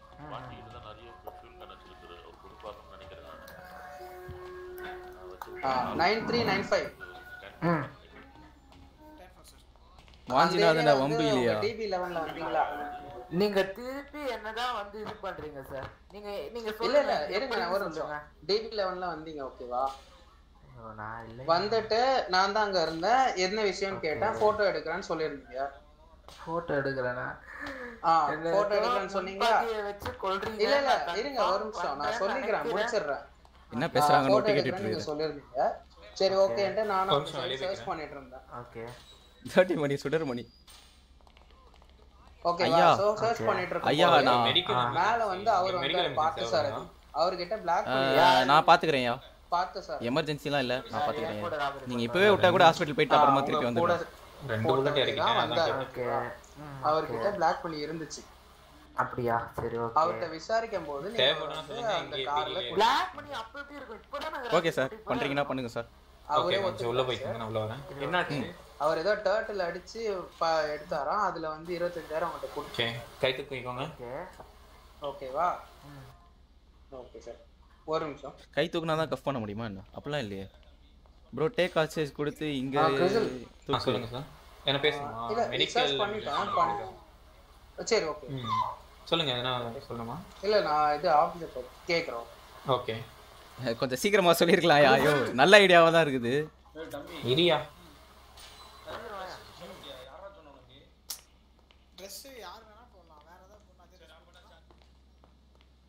nine three nine five ம் வாஞ்சிநாதன வம்பு இல்லையா டிபி லெவன்ல வந்தீங்களா நீங்க திருப்பி என்னதான் வந்து இது பண்றீங்க சார் நீங்க நீங்க இல்ல இல்ல சொல்லுங்க இருங்க நான் ஒரு எப்படின்னு நிமிஷம் சொல்லுங்க டிபி லெவன்ல வந்தீங்க ஓகேவா ஐயோ, நான் இல்லை வந்துட்டு நான் தான் அங்க இருந்தேன் என்ன விஷயம்னு கேட்டேன் போட்டோ எடுக்கிறேன்னு சொல்லியிருந்தீங்க போட்டோ எடுக்கிறேனா ஆ போட்டோ எடுக்கிறேன்னு சொன்னீங்களா வச்சு கொல்றீங்க இல்ல இல்ல நான் இருங்க ஒரு நிமிஷம் நான் பண்றேன்னு சொல்லிக்கிறேன் நினைக்கிறேன். முடிச்சிடுறேன் என்ன பேசுறாங்கன்னு போட்டோ ஒட்டி கேட்டுட்டு எடுக்கிறேன்னு நீங்க இருக்கேன் சொல்லியிருந்தீங்க சரி ஓகேன்ட்டு நானும் ஒரு நிமிஷம் வெளியே சர்ச் வைக்கிறேன். பண்ணிட்டு இருந்தேன் ஓகே தேர்ட்டி மணி சுடர் மணி ஓகே ஐயா. சோ சர்ச் பண்ணிட்டு ஐயா இருக்கோம் நான் Medical மேல வந்து அவர் medical வந்து பார்த்து emergency சார் ஆகுதா? அவர்கிட்ட பிளாக் ஆஹ், நான் பாத்துக்கிறேன்யா பார்த்து சார் எமர்ஜென்சிலாம் இல்ல நான் பாத்துக்கிறேன் நீங்க இப்பவே விட்டா கூட ஹாஸ்பிட்டல் போயிட்டு அப்புறமா திருப்பி கூட வந்துடுறேன் ரெண்டு புல்லட் இறக்கிட்டேன் அதான் வந்தாரு. கேட்டேன். ஓகே அவர்கிட்ட பிளாக் பண்ணி இருந்துச்சு அப்படியா சரி ஓகே அவர்கிட்ட விசாரிக்கும் போது நீங்க தேவைப்படுனா வந்து சொல்லுங்க, அந்த இங்கேயே கார்ல வெளியே. பிளாக் பண்ணி அப்ப எப்படி இருக்கும் இப்பதான் நாங்க ஓகே சார் பண்றீங்கன்னா பண்ணுங்க சார் அவரே Okay, கொஞ்சம் உள்ள ஒத்துக்கிட்டாரு போய்க்கோங்க நான் உள்ள வரேன் என்னாச்சு அவர் ஏதோ டேர்ட்டில் அடிச்சு ப- எடுத்தாராம் அதுல வந்து இருபத்தஞ்சாயிரம் அவங்ககிட்ட கொடுத்து ஓகே கை தூக்கிக்கோங்க ஓகே ஓகேவா ஓகே சார் ஒரு நிமிஷம் கை தூக்குனா தான் கஃப் பண்ண முடியுமா என்ன அப்படிலாம் இல்லையே ப்ரோ டேக் ஆச்சேஸ் கொடுத்து இங்க ஆ, கிறிஸ்டல். ஆ தூக்கு சொல்லுங்க சார் என்ன பேசணுமா இல்ல மெடிக்கல் ரிசர்ச் பண்ணிட்டோம் பண்ணி சரி ஓகே ம் சொல்லுங்க என்ன சொல்லணுமா இல்ல நான் இது ஆஃபீஸர் கேக்குறோம் ஓகே கொஞ்சம் சீக்கிரமா சொல்லிருக்கலாம் ஐயோ நல்ல ஐடியாவா தான் இருக்குது இரியா ட்ரெஸ் யார் வேணா போடலாம் வேற ஏதாவது போடலாம்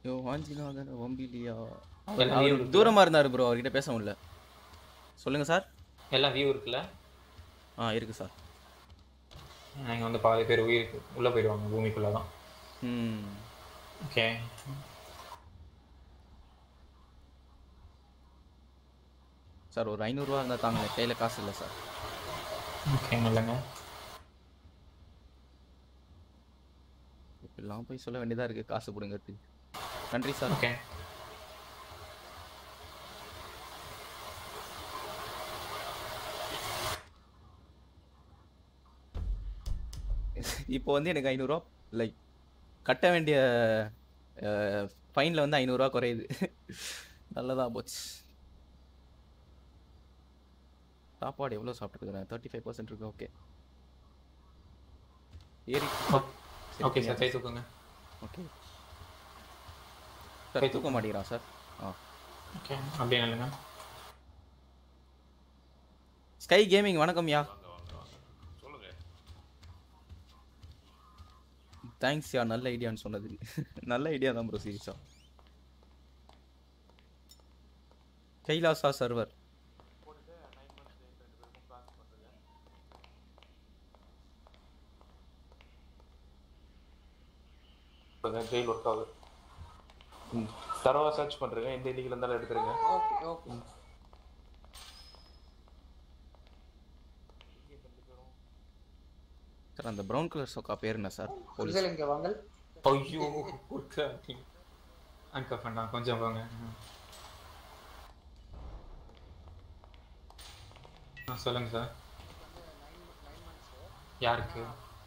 யோ வாஞ்சிநாதன் வம்பிலியா எல்லாம் view அவர் இருக்குல்ல? தூரமா இருந்தாரு ப்ரோ அவர்கிட்ட பேச முடியல சொல்லுங்க சார் எல்லாம் வியூ இருக்குல்ல ஆ இருக்கு சார் இங்கே வந்து பாதி பேர் உயிருக்கு உள்ளே போயிடுவாங்க பூமிக்குள்ளே தான் ம் ஓகே சார் ஒரு ஐநூறுரூவா இருந்தால் தாங்க கையில் காசு இல்லை சார் ஓகே இல்லைங்க இப்படிலாம் போய் சொல்ல வேண்டியதாக இருக்குது காசு பிடுங்கிறதுக்கு நன்றி சார் ஓகே இப்போ வந்து எனக்கு ஐநூறுரூவா லைக் கட்ட வேண்டிய ஃபைனில் வந்து ஐநூறுரூவா குறையுது நல்லதா போச்சு சாப்பாடு எவ்வளோ சாப்பிட்டுருக்குறேன் தேர்ட்டி ஃபைவ் பர்சன்ட் இருக்கு ஓகே ஏறி ஓகே சார் கை தூக்குங்க ஓகே சார் தூக்க மாட்டேங்கிறான் சார் ஆ ஓகே அப்படியே இல்லைங்க ஸ்கை கேமிங் வணக்கம்யா தேங்க்ஸ் யா நல்ல ஐடியான்னு சொன்னது நல்ல ஐடியா தான் ப்ரோ சீரியஸா கைலாசா சர்வர் ஜெயில் ஒர்க் ஆகுது தரவா சர்ச் பண்றேங்க எந்த இல்லீகல் இருந்தாலும் எடுத்துருங்க ஓகே ஓகே சார் அந்த ப்ரௌன் கலர் சொக்கா பேர் என்ன சார் போலீஸ் புரிதல் இங்க வாங்கல் ஐயோ அங்க பண்ணா கொஞ்சம் வாங்க ஆ சொல்லுங்க சார் யாருக்கு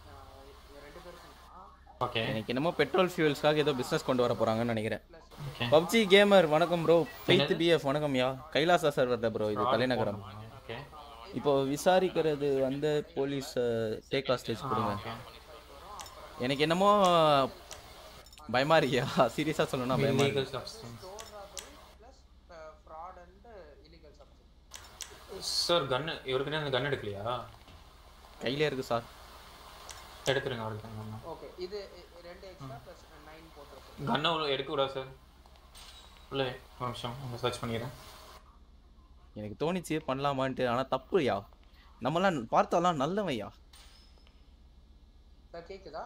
ஓகே எனக்கு என்னமோ பெட்ரோல் ஃபியூல்ஸ்க்காக ஏதோ பிசினஸ் கொண்டு வர போறாங்கன்னு நினைக்கிறேன் பப்ஜி கேமர் வணக்கம் ப்ரோ ஃபெய்த் பிஎஃப் வணக்கம் யா கைலாசா சர்வர் தான் ப்ரோ இது தலைநகரம் ஓகே இப்போ விசாரிக்கிறது வந்து போலீஸ் டேக் ஹாஸ்டேஜ் கொடுங்க எனக்கு என்னமோ பயமா இருக்கியா சீரியஸா சொல்லணும்னா பயமா Illegal இருக்கு substance. Fraud and illegal substance sir gun இவருக்கு அந்த கன் எடுக்கலையா கையில இருக்கு சார் எடுத்துருங்க அவருக்கு கன் ஓகே இது இ- ரெண்டு எக்ஸ்ட்ரா ப்ளஸ் நைன் போட்டிருக்கு கன்னை எடுக்க கூடாது சார் இல்லை ஒரு நிமிஷம் உங்க சர்ச் பண்ணிக்கிறேன் எனக்கு தோணிச்சு பண்ணலாமான்ட்டு ஆனா தப்புயா நம்மலாம் பார்த்தாலாம் நல்லவையா சார் கேக்குதா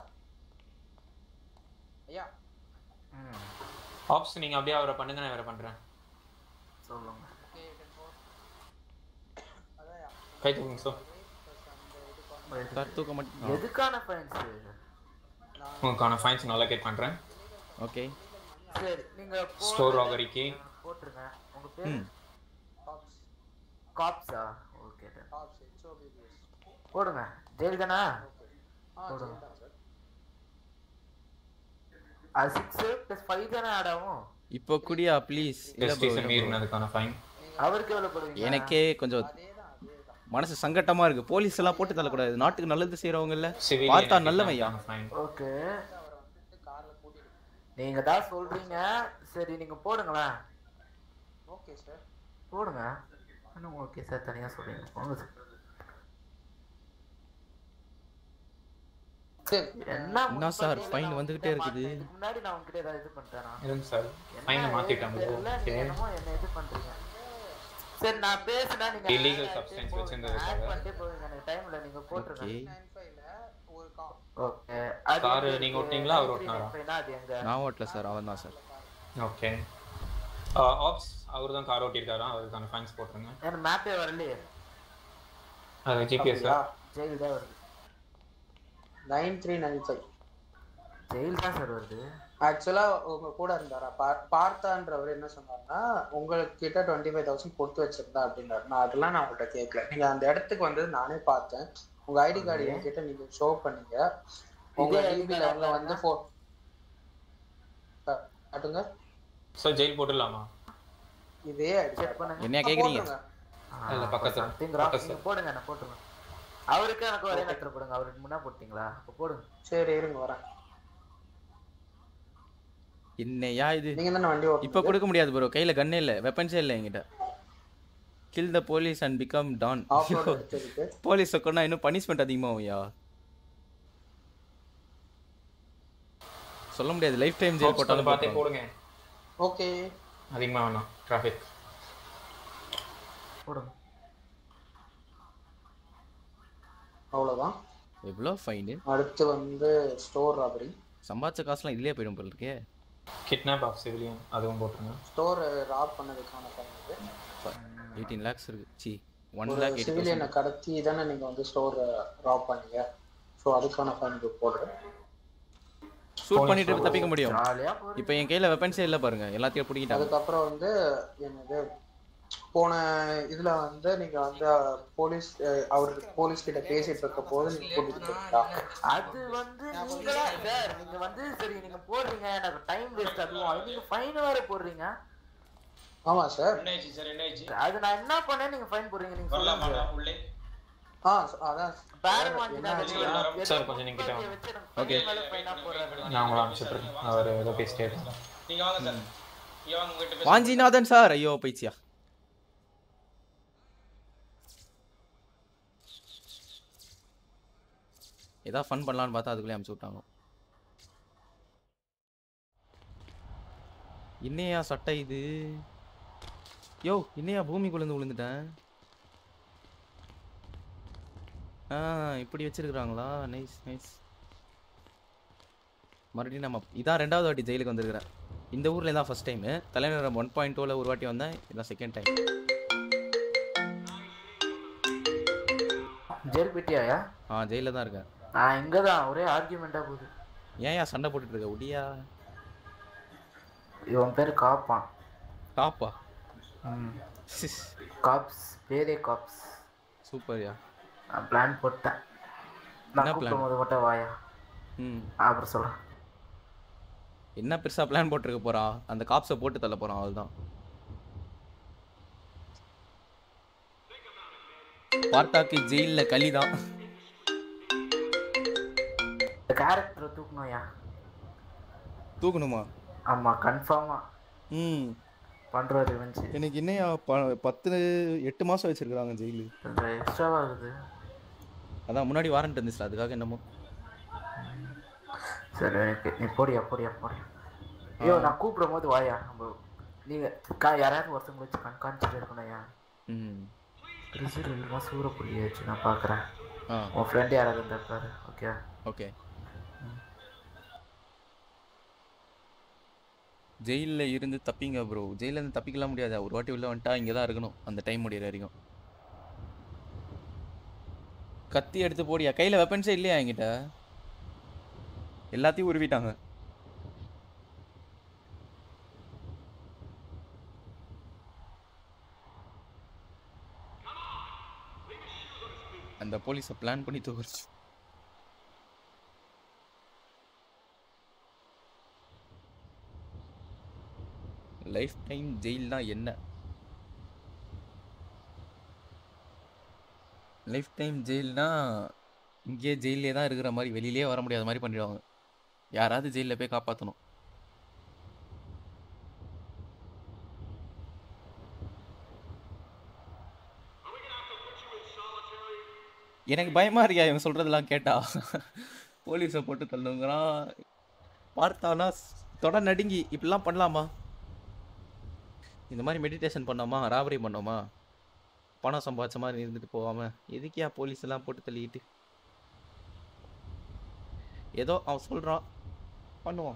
ஐயா ஆப்ஸ் நீங்க அப்படியே அவரை பண்ணுங்க நான் வேற பண்றேன் சொல்லுங்க ஓகே டென் ஃபோர் அதான் கை தூக்குங்க சார் சார் தூக்க மாட்டேன் எதுக்கான ஃபைன்ஸ் உங்களுக்கான ஃபைன்ஸ் நல்லா கேட் பண்றேன் ஓகே சரி நீங்க Store robbery-க்கு. போட்டுருங்க உங்க பேர் ம் காப்ஸ் காப்ஸா ஓகே காப்ஸ் ஹெச்ஓபிபிஎஸ் போடுங்க ஜெயில் தானா ஆ போடுங்க சரி தான் சார் அது சிக்ஸ் ப்ளஸ் ஃபைவ் தானே ஆட் ஆகும் இப்போ குடியா ப்ளீஸ் ரெஸ்ட்ரிக்ஷன் மீறினதுக்கான ஃபைன் அவருக்கு எவ்வளவு போடுவீங்க எனக்கே கொஞ்சம் மனசு சங்கட்டமா இருக்கு போலீஸ் எல்லாம் போட்டு தள்ளக்கூடாது நாட்டுக்கு நல்லது செய்யறவங்க இல்ல Civilian பார்த்தா offence நல்லவையா ஆன fine. ஓகே அவரை வந்து கார்ல கூட்டிட்டு நீங்க தான் சொல்றீங்க சரி நீங்க போடுங்களேன் ஓகே சார் போடுங்க இன்னும் ஓகே சார் தனியா சொல்றீங்க போங்க சார் என்ன என்ன சார் ஃபைன் வந்துகிட்டே இருக்குது இதுக்கு முன்னாடி நான் உங்ககிட்ட ஏதாவது இது பண்ணிட்டேனா இருங்க சார் ஃபைனை மாத்திட்டாங்க தெரியல ஓகே நீங்க என்னமோ என்ன இது பண்றீங்க சரி நான் பேசினா நீங்க Illegal substance வச்சிருந்ததுக்காக. ஆட் பண்ணிட்டே போவீங்க எனக்கு டைம்ல நீங்க போட்டுருங்க ஓகே நைன் ஃபைவ்ல ஒரு கா ஓகே Car நீங்க ஓட்டுனீங்களா, அவர் ஓட்டுனாரா? அது எங்க நான் ஓட்டல சார் அவன் தான் சார் ஓகே ஆப்ஸ் அவர் தான் கார் ஓட்டியிருக்காரா அவருக்கான ஃபைன்ஸ் போட்டுருங்க எனக்கு மேப்பே வரலையே அது ஜிபிஎஸ் சார் ஜெயில் தான் வருது nine three nine five jail தான் சார் வருது ஆக்சுவலா உங்க கூட இருந்தாரா பார்- பார்த்தான்றவர் என்ன சொன்னார்னா உங்களுக்கு கிட்ட டுவெண்ட்டி ஃபைவ் தௌசண்ட் கொடுத்து வச்சிருந்தா அப்படின்னாரு நான் அதெல்லாம் நான் உங்கள்கிட்ட கேட்கல நீங்க அந்த இடத்துக்கு வந்தது நானே பார்த்தேன் உங்க ஐடி கார்டு என்கிட்ட நீங்க ஷோ பண்ணீங்க உங்க இதே ID டிபி card லைன்ல ஆ வந்து ஃபோ காட்டுங்க சார் ஜெயில் போட்டுடலாமா இதே ஐடி செக் பண்ணுங்க என்னையா கேக்குறீங்க இல்ல, பக்கத்துல. சம்திங் பக்கத்துல. நீங்க போடுங்க நான் போட்டுருங்க அவருக்கு எனக்கு ஒரே லெட்டர் போடுங்க அவருக்கு முன்னா போட்டீங்களா அப்ப போடுங்க சரி இருங்க வரேன் என்னையா இது நீங்க தானே வண்டி ஓட்டு இப்போ கொடுக்க முடியாது ப்ரோ கையில கண்ணே இல்ல வெப்பன்ஸே இல்ல என்கிட்ட kill the police and become don of road வச்சிருக்கு போலீஸ் கொண்டா இன்னும் பனிஷ்மெண்ட் அதிகமாகும்யா சொல்ல முடியாது லைஃப் டைம் ஜெயில் Ops போட்டாலும் கொஞ்சம் பார்த்தே போட்டுருவாங்க. போடுங்க ஓகே அதிகமாக வேணாம் டிராஃபிக் போடுங்க அவ்வளவுதான் எவ்வளோ ஃபைனு அடுத்து வந்து ஸ்டோர் ராபரி சம்பாதிச்ச காசுலாம் இதுலயே போயிடும் போல இருக்கே கிட்னாப் ஆஃப் சிவிலியன் அதுவும் போட்டுருங்க ஸ்டோர் ராப் பண்ணதுக்கான ஃபைன் இது எயிட்டீன் லேக்ஸ் இருக்கு சி ஒன் ஒரு லேக் எயிட்டி சிவிலியனை கடத்தி தானே நீங்க வந்து ஸ்டோர் ராப் பண்ணீங்க ஸோ அதுக்கான ஃபைன் போடுறேன் ஷூட் பண்ணிட்டு தப்பிக்க முடியும் ஜாலியா போறீங்க. இப்போ என் கையில வெப்பன்ஸே இல்ல பாருங்க எல்லாத்தையும் பிடிக்கிட்டாங்க அதுக்கப்புறம் வந்து என்னது போன இதுல வந்து நீங்க வந்து போலீஸ் அவர் போலீஸ் கிட்ட பேசிட்டு இருக்க போது நீங்க கூட்டிட்டு போயிட்டா அது வந்து நீங்களா சார் நீங்க வந்து சரி நீங்க போடுறீங்க எனக்கு டைம் வேஸ்ட் அதுவும் அது நீங்க ஃபைன் வேற போடுறீங்க ஆமா சார் என்ன ஆச்சு சார் என்ன ஆச்சு அது நான் என்ன பண்ணேன் நீங்க ஃபைன் போடுறீங்க நீங்க வரலாமா சொல்லுங்க நான் உள்ளே ஆ அதான் பேரன் என்ன வாங்கினா ஆச்சுன்னா, சார் கொஞ்சம் நீங்க கிட்ட வாங்க. ஓகே நான் உங்களை அனுப்பிச்சுட்றேன் அவர் ஏதோ பேசிட்டே இருக்காங்க நீங்க வாங்க சார் இங்க வாங்க உங்ககிட்ட பேச வாஞ்சிநாதன் சார் ஐயோ போயிச்சியா ஏதாவது ஃபன் பண்ணலான்னு பார்த்தா அதுக்குள்ளே அமுச்சு விட்டாங்க என்னையா சட்டை இது யோ என்னையா பூமிக்குள்ள இருந்து விழுந்துட்டேன் ஆ இப்படி வச்சிருக்கிறாங்களா நைஸ் நைஸ் மறுபடியும் நம்ம இதான் ரெண்டாவது வாட்டி ஜெயிலுக்கு வந்திருக்கிறேன் இந்த ஊர்ல தான் ஃபர்ஸ்ட் டைம் தலைநகரம் ஒன் பாயிண்ட் டூவில் ஒரு வாட்டி வந்தேன் இதான் செகண்ட் டைம் ஜெயில் பிட்டியாயா ஆ ஜெயிலில் தான் இருக்கேன் நான் இங்க தான் ஒரே ஆர்கியூமெண்டா போகுது ஏன்யா சண்டை போட்டுட்டு இருக்க உடியா இவன் பேர் காப்பான் காப்பா காப்ஸ் பேரே காப்ஸ் சூப்பர்யா நான் பிளான் போட்டேன் நான் என்ன கூப்பிடும் plan? போது மட்டும் வாயா ம் அப்புறம் சொல்றேன் என்ன பெருசா பிளான் போட்டிருக்க போறா அந்த காப்ஸை போட்டு தள்ள போறான் அவள்தான் பார்த்தாக்கு ஜெயில்ல களி தான் இந்த கேரக்டரை தூக்கணும்யா தூக்கணுமா ஆமா கன்ஃபார்மா ம் பண்றது வந்து எனக்கு என்னையா பத்து எட்டு மாசம் வச்சிருக்காங்க ஜெயிலு கொஞ்சம் எக்ஸ்ட்ராவாகுது அதான் முன்னாடி வாரண்ட் இருந்துச்சு அதுக்காக என்னமோ சரி எனக்கு நீ போடியா போடியா போடியா ஐயோ நான் கூப்பிடும் போது வாயா நம்ம நீங்க கா யாராவது ஒருத்தவங்க வச்சு கண்காணிச்சுட்டு இருக்கணும்யா ம் ரிசல்ட் ரெண்டு மாதம் ஊற புள்ளியாச்சு நான் பார்க்குறேன் ஆ உன் ஃப்ரெண்ட் யாராவது இருந்தா பாரு ஓகே ஓகே ஜெயிலில் இருந்து தப்பிங்க ப்ரோ ஜெயிலில் இருந்து தப்பிக்கலாம் முடியாது ஒரு வாட்டி உள்ள வந்துட்டா இங்கே தான் இருக்கணும் அந்த டைம் முடியிற வரைக்கும் கத்தி எடுத்து போடியா கையில் வெப்பன்ஸே இல்லையா என்கிட்ட எல்லாத்தையும் உருவிட்டாங்க அந்த போலீஸை பிளான் பண்ணி தூக்குச்சு லைஃப் டைம் ஜெயில்னா என்ன லைஃப் டைம் ஜெயில்னா இங்கேயே ஜெயிலே தான் இருக்கிற மாதிரி வெளியிலே வர முடியாத மாதிரி பண்ணிடுவாங்க யாராவது ஜெயிலில் போய் காப்பாற்றணும் எனக்கு பயமா இருக்கியா இவன் சொல்றதெல்லாம் கேட்டா போலீஸை போட்டு தள்ளுங்கிறான் பார்த்தானா தொட நடுங்கி இப்படிலாம் பண்ணலாமா இந்த மாதிரி மெடிடேஷன் பண்ணோமா ராபரி பண்ணோமா பணம் சம்பாதிச்ச மாதிரி இருந்துட்டு போகாம எதுக்கியா போலீஸ் எல்லாம் போட்டு தள்ளிக்கிட்டு ஏதோ அவன் சொல்றான் பண்ணுவான்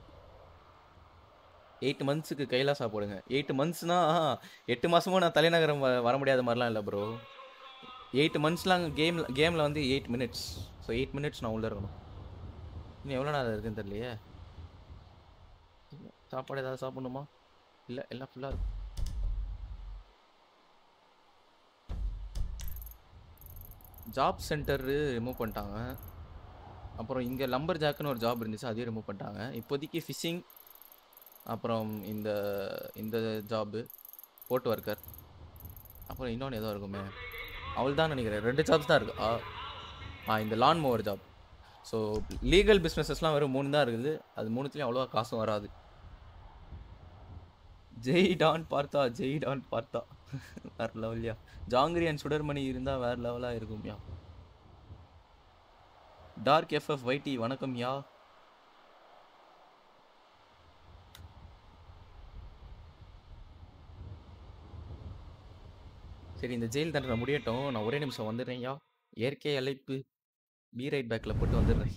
எயிட் மந்த்ஸுக்கு கைலாசா போடுங்க எயிட் மந்த்ஸ்னா எட்டு மாசமும் நான் தலைநகரம் வ- வர முடியாத மாதிரிலாம் இல்லை ப்ரோ எயிட் மந்த்ஸ்லாம் கேம் கேமில் வந்து eight minutes so eight minutes நான் உள்ளே இருக்கணும் இன்னும் எவ்வளோ நேரம் இருக்குன்னு தெரியலையே சாப்பாடு ஏதாவது சாப்பிடணுமா இல்லை எல்லாம் ஃபுல்லாக இருக்கு ஜாப் சென்டர் ரிமூவ் பண்ணிட்டாங்க அப்புறம் இங்கே லம்பர் ஜாக்குன்னு ஒரு ஜாப் இருந்துச்சு அதையும் ரிமூவ் பண்ணிட்டாங்க இப்போதைக்கு ஃபிஷிங் அப்புறம் இந்த இந்த ஜாபு போர்ட் ஒர்க்கர் அப்புறம் இன்னொன்று ஏதோ இருக்குமே அவள் தான் நினைக்கிறேன் ரெண்டு ஜாப்ஸ் தான் இருக்கு ஆ ஆ இந்த lawn mower job so legal பிஸ்னஸஸ்லாம் வெறும் மூணு தான் இருக்குது அது மூணுத்துலேயும் அவ்வளோவா காசும் வராது ஜெய் டான் பார்த்தா ஜெய் டான் பார்த்தா வேற லெவல்யா ஜாங்கிரி அண்ட் சுடர்மணி இருந்தால் வேற லெவலாக இருக்கும்யா டார்க் எஃப்எஃப் வைட்டி வணக்கம் யா சரி இந்த ஜெயில் தண்டனை முடியட்டும் நான் ஒரே நிமிஷம் வந்துடுறேன்யா இயற்கை அழைப்பு பி ரைட் பேக்கில் போட்டு வந்துடுறேன்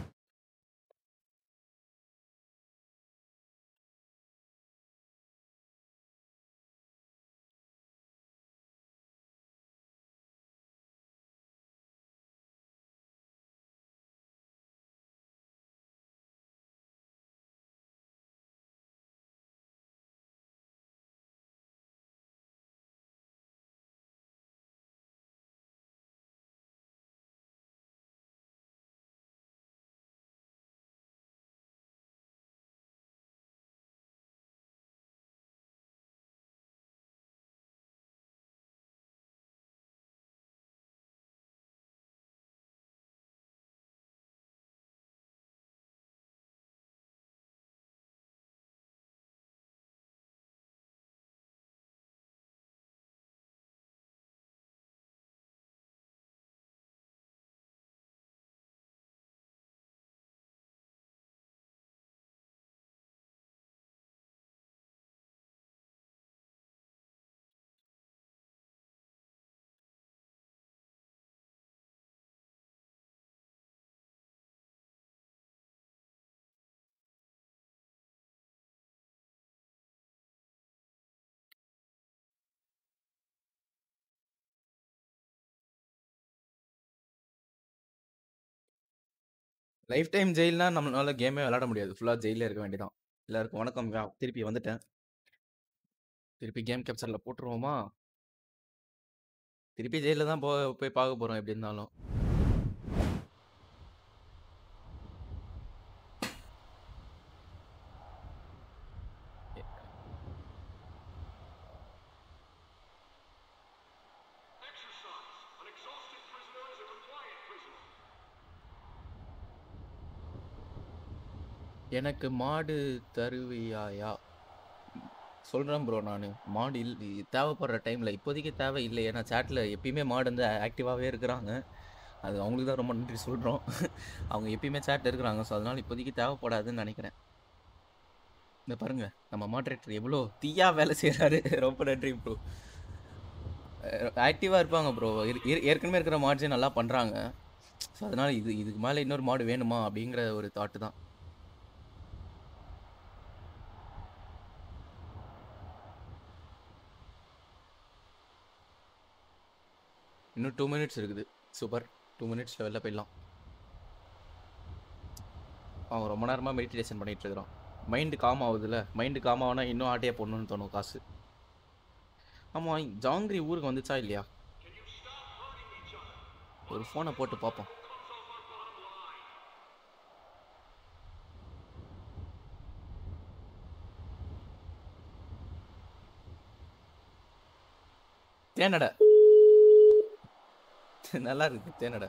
லைஃப் டைம் ஜெயில்னா நம்மளால கேமே விளையாட முடியாது ஃபுல்லாக ஜெயிலே இருக்க வேண்டியதான் எல்லாருக்கும் வணக்கம் யா, திருப்பி வந்துட்டேன் திருப்பி கேம் கேப்சரில் போட்டுருவோமா திருப்பி ஜெயிலில் தான் போ போய் பார்க்க போகிறோம் எப்படி இருந்தாலும் எனக்கு மாடு தருவியாயா சொல்கிறேன் ப்ரோ நான் மாடு இல் இ- தேவைப்படுற டைமில் இப்போதைக்கு தேவை இல்லை ஏன்னா சேட்டில் எப்பயுமே மாடு வந்து ஆக்டிவாகவே இருக்கிறாங்க அது அவங்களுக்கு தான் ரொம்ப நன்றி சொல்கிறோம் அவங்க எப்பயுமே சேட்டில் இருக்கிறாங்க ஸோ அதனால் இப்போதைக்கு தேவைப்படாதுன்னு நினைக்கிறேன் இந்த பாருங்க நம்ம மாட்ரேட்டர் எவ்வளோ தீயா வேலை செய்கிறாரு ரொம்ப நன்றி ப்ரோ ஆக்டிவாக இருப்பாங்க ப்ரோ ஏற்கனவே இருக்கிற மாட்ஸே நல்லா பண்ணுறாங்க ஸோ அதனால் இது இதுக்கு மேலே இன்னொரு மாடு வேணுமா அப்படிங்கிற ஒரு தாட்டு தான் இன்னும் டூ மினிட்ஸ் இருக்குது சூப்பர் டூ மினிட்ஸில் வெளில போயிடலாம் அவன் ரொம்ப நேரமாக மெடிடேஷன் பண்ணிகிட்டு இருக்கிறான் மைண்டு காம் ஆகுதுல்ல மைண்டு காம் ஆகுனா இன்னும் ஆட்டையே போடணும்னு தோணும் காசு ஆமாம் ஜாங்கிரி ஊருக்கு வந்துச்சா இல்லையா ஒரு ஃபோனை போட்டு பார்ப்போம் தேனடை நல்லா இருக்கு தேனடை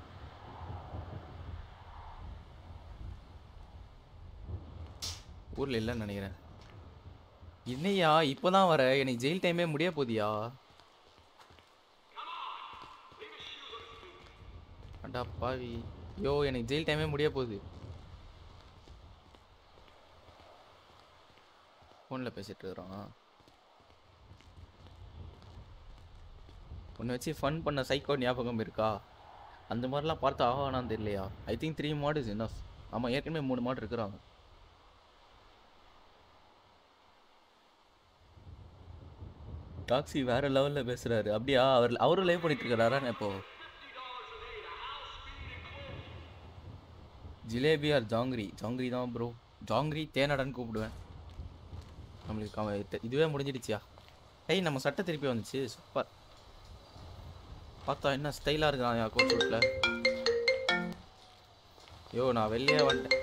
ஊர்ல இல்லைன்னு நினைக்கிறேன் என்னையா இப்போதான் வர எனக்கு ஜெயில் டைமே முடிய போதியா அடா பாவி யோ எனக்கு ஜெயில் டைமே முடிய போகுது ஃபோனில் பேசிட்டு இருக்கிறான் உன்னை வச்சு ஃபன் பண்ண சைக்கோ ஞாபகம் இருக்கா அந்த மாதிரிலாம் பார்த்து ஆகானான்னு தெரியலையா I think three mod is enough ஆமாம் ஏற்கனவே மூணு மாடு இருக்கிறாங்க டாக்ஸி வேற லெவலில் பேசுறாரு அப்படியா அவர் அவரும் லைவ் பண்ணிட்டு இருக்கிறாரா இப்போ ஜிலேபி ஆர் ஜாங்கிரி ஜாங்கிரி தான் ப்ரோ ஜாங்கிரி தேனடன்னு கூப்பிடுவேன் நம்மளுக்கு அவன் இது- இதுவே முடிஞ்சிடுச்சியா ஏய் நம்ம சட்டை திருப்பி வந்துச்சு சூப்பர் பார்த்தா என்ன ஸ்டைலாக இருக்கான் யா கோட் ஷூட்டில் யோ நான் வெளியே வந்துட்டேன்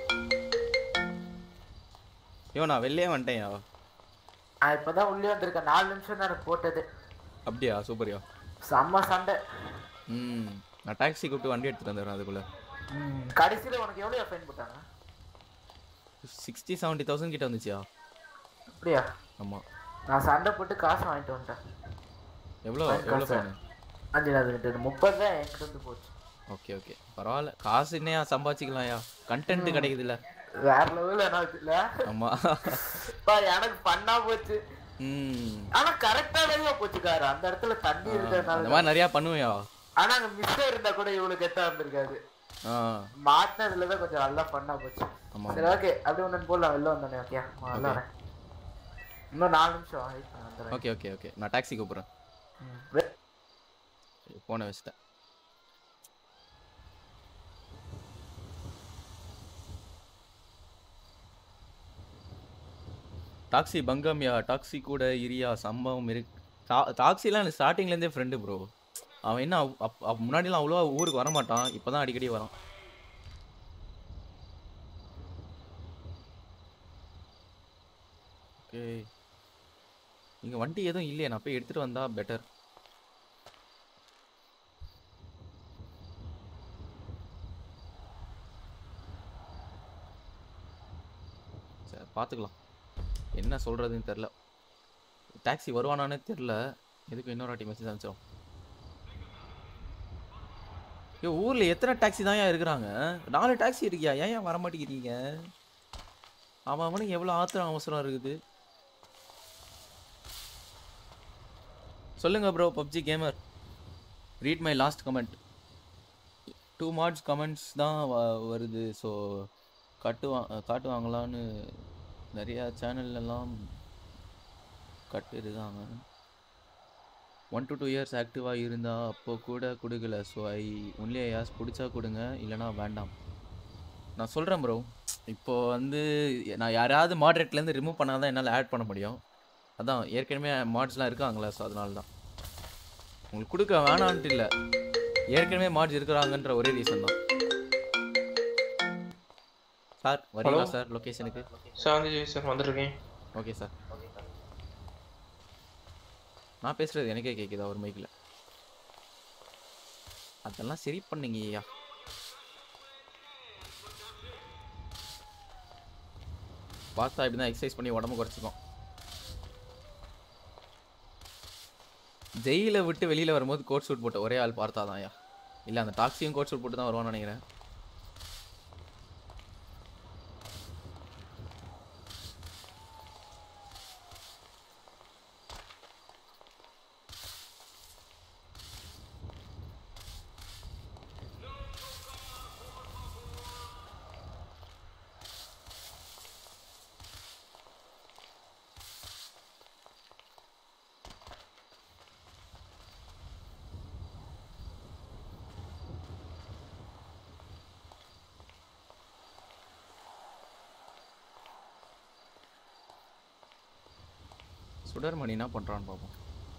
யோ நான் வெளியே வந்துட்டேன்யா நான் இப்பதான் உள்ளே வந்திருக்கேன் நாலு நிமிஷம் தான் எனக்கு போட்டது அப்படியா சூப்பர்யா செம்ம சண்டை ம் நான் டாக்ஸி கூப்பிட்டு வண்டி எடுத்துட்டு வந்துடுறேன் அதுக்குள்ளே ம், கடைசியில உனக்கு எவ்வளவு ஃபைன் போட்டாங்க சிக்ஸ்டி செவன்ட்டி தௌசண்ட் கிட்ட வந்துச்சியா அப்படியா ஆமாம் நான் சண்டை போட்டு காசு வாங்கிட்டு வந்துட்டேன் எவ்வளோ Fine எவ்வளோ காசு. ஃபைனு அஞ்சாவது கிட்ட முப்பது தான் என்கிட்ட இருந்து போச்சு ஓகே ஓகே பரவாயில்ல காசு என்னையா சம்பாதிச்சிக்கலாம்யா கண்டென்ட் ம். கிடைக்குதுல்ல வேற லெவல் என்ன இல்ல ஆமாம் பா எனக்கு பண்ணா போச்சு ம் ஆனா கரெக்டா வெளியே போச்சுக்காரு அந்த இடத்துல தண்ணி அந்த இருக்கிறதுனால மாதிரி நிறையா பண்ணுவியா ஆனா அங்க மிஸ் இருந்தா கூட இவளுக்கு எத்த வந்திருக்காது ஆ மாட்டினதுலதான் கொஞ்சம் நல்லா பண்ணா போச்சு ஆமா. சரி ஓகே அப்படி ஒண்ணு போடலாம் வெளில வந்தானே ஓகே நல்லா வரேன் இன்னும் நாலு நிமிஷம் wait பண்ணு, வந்துடுறேன். ஓகே ஓகே ஓகே நான் டாக்ஸி கூப்பிட்றேன் வே- போன வச்சிட்டேன் டாக்ஸி பங்கம்யா டாக்ஸி கூட இரியா சம்பவம் இருக்கு டா- டாக்ஸிலாம் எனக்கு ஸ்டார்டிங்லேருந்தே ஃப்ரெண்டு ப்ரோ அவன் என்ன அவ்- அப் அப் முன்னாடிலாம் அவ்வளோவா ஊருக்கு வர மாட்டான் இப்போ தான் அடிக்கடி வரான் ஓகே இங்கே வண்டி எதுவும் இல்லையே நான் போய் எடுத்துகிட்டு வந்தா பெட்டர் சரி பார்த்துக்கலாம் என்ன சொல்கிறதுன்னு தெரில டாக்ஸி வருவானானே தெரில எதுக்கு இன்னொரு வாட்டி மெசேஜ் அனுப்பிச்சோம் ஐயோ ஊரில் எத்தனை டாக்ஸி தான் இருக்கிறாங்க நாலு டாக்ஸி இருக்கியா ஏன் ஏன் வர மாட்டேங்கிறீங்க அவன் அவனுக்கு எவ்வளோ ஆத்திரம் அவசரம் இருக்குது சொல்லுங்க bro PUBG gamer read my last comment two marts comments தான் வ- வருது ஸோ கட்டுவா காட்டுவாங்களான்னு நிறையா சேனல் எல்லாம் கட்டிருக்காங்க ஒன் டு டூ இயர்ஸ் ஆக்டிவாக இருந்தால் அப்போ கூட கொடுக்கல ஸோ ஐ ஒன்லி ஐயாஸ் பிடிச்சா கொடுங்க இல்லைனா வேண்டாம் நான் சொல்கிறேன் ப்ரோ இப்போ வந்து நான் யாராவது மாட்ரேட்லேருந்து ரிமூவ் பண்ணால் தான் என்னால் ஆட் பண்ண முடியும் அதான் ஏற்கனவே மாட்ஸ்லாம் இருக்காங்களா ஸோ அதனால தான் உங்களுக்கு கொடுக்க வேணான்ட்டு இல்லை ஏற்கனவே மாட்ஸ் இருக்கிறாங்கன்ற ஒரே ரீசன் தான் சார் வரீங்களா Hello? சார் லொக்கேஷனுக்கு சார் வந்து சார் வந்துருக்கேன் ஓகே சார் நான் பேசுறது எனக்கே கேட்குதா ஒரு மைக்கில் அதெல்லாம் சரி பண்ணுங்க ஐயா பார்த்தா இப்படி தான் எக்ஸசைஸ் பண்ணி உடம்பு குறைச்சிக்கும் ஜெயில விட்டு வெளியில் வரும்போது கோட் சூட் போட்ட ஒரே ஆள் பார்த்தா தான் ஐயா இல்லை அந்த டாக்ஸியும் கோட் சூட் போட்டு தான் வருவான்னு நினைக்கிறேன் சுடர்மணி என்ன பண்ணுறான்னு பார்ப்போம்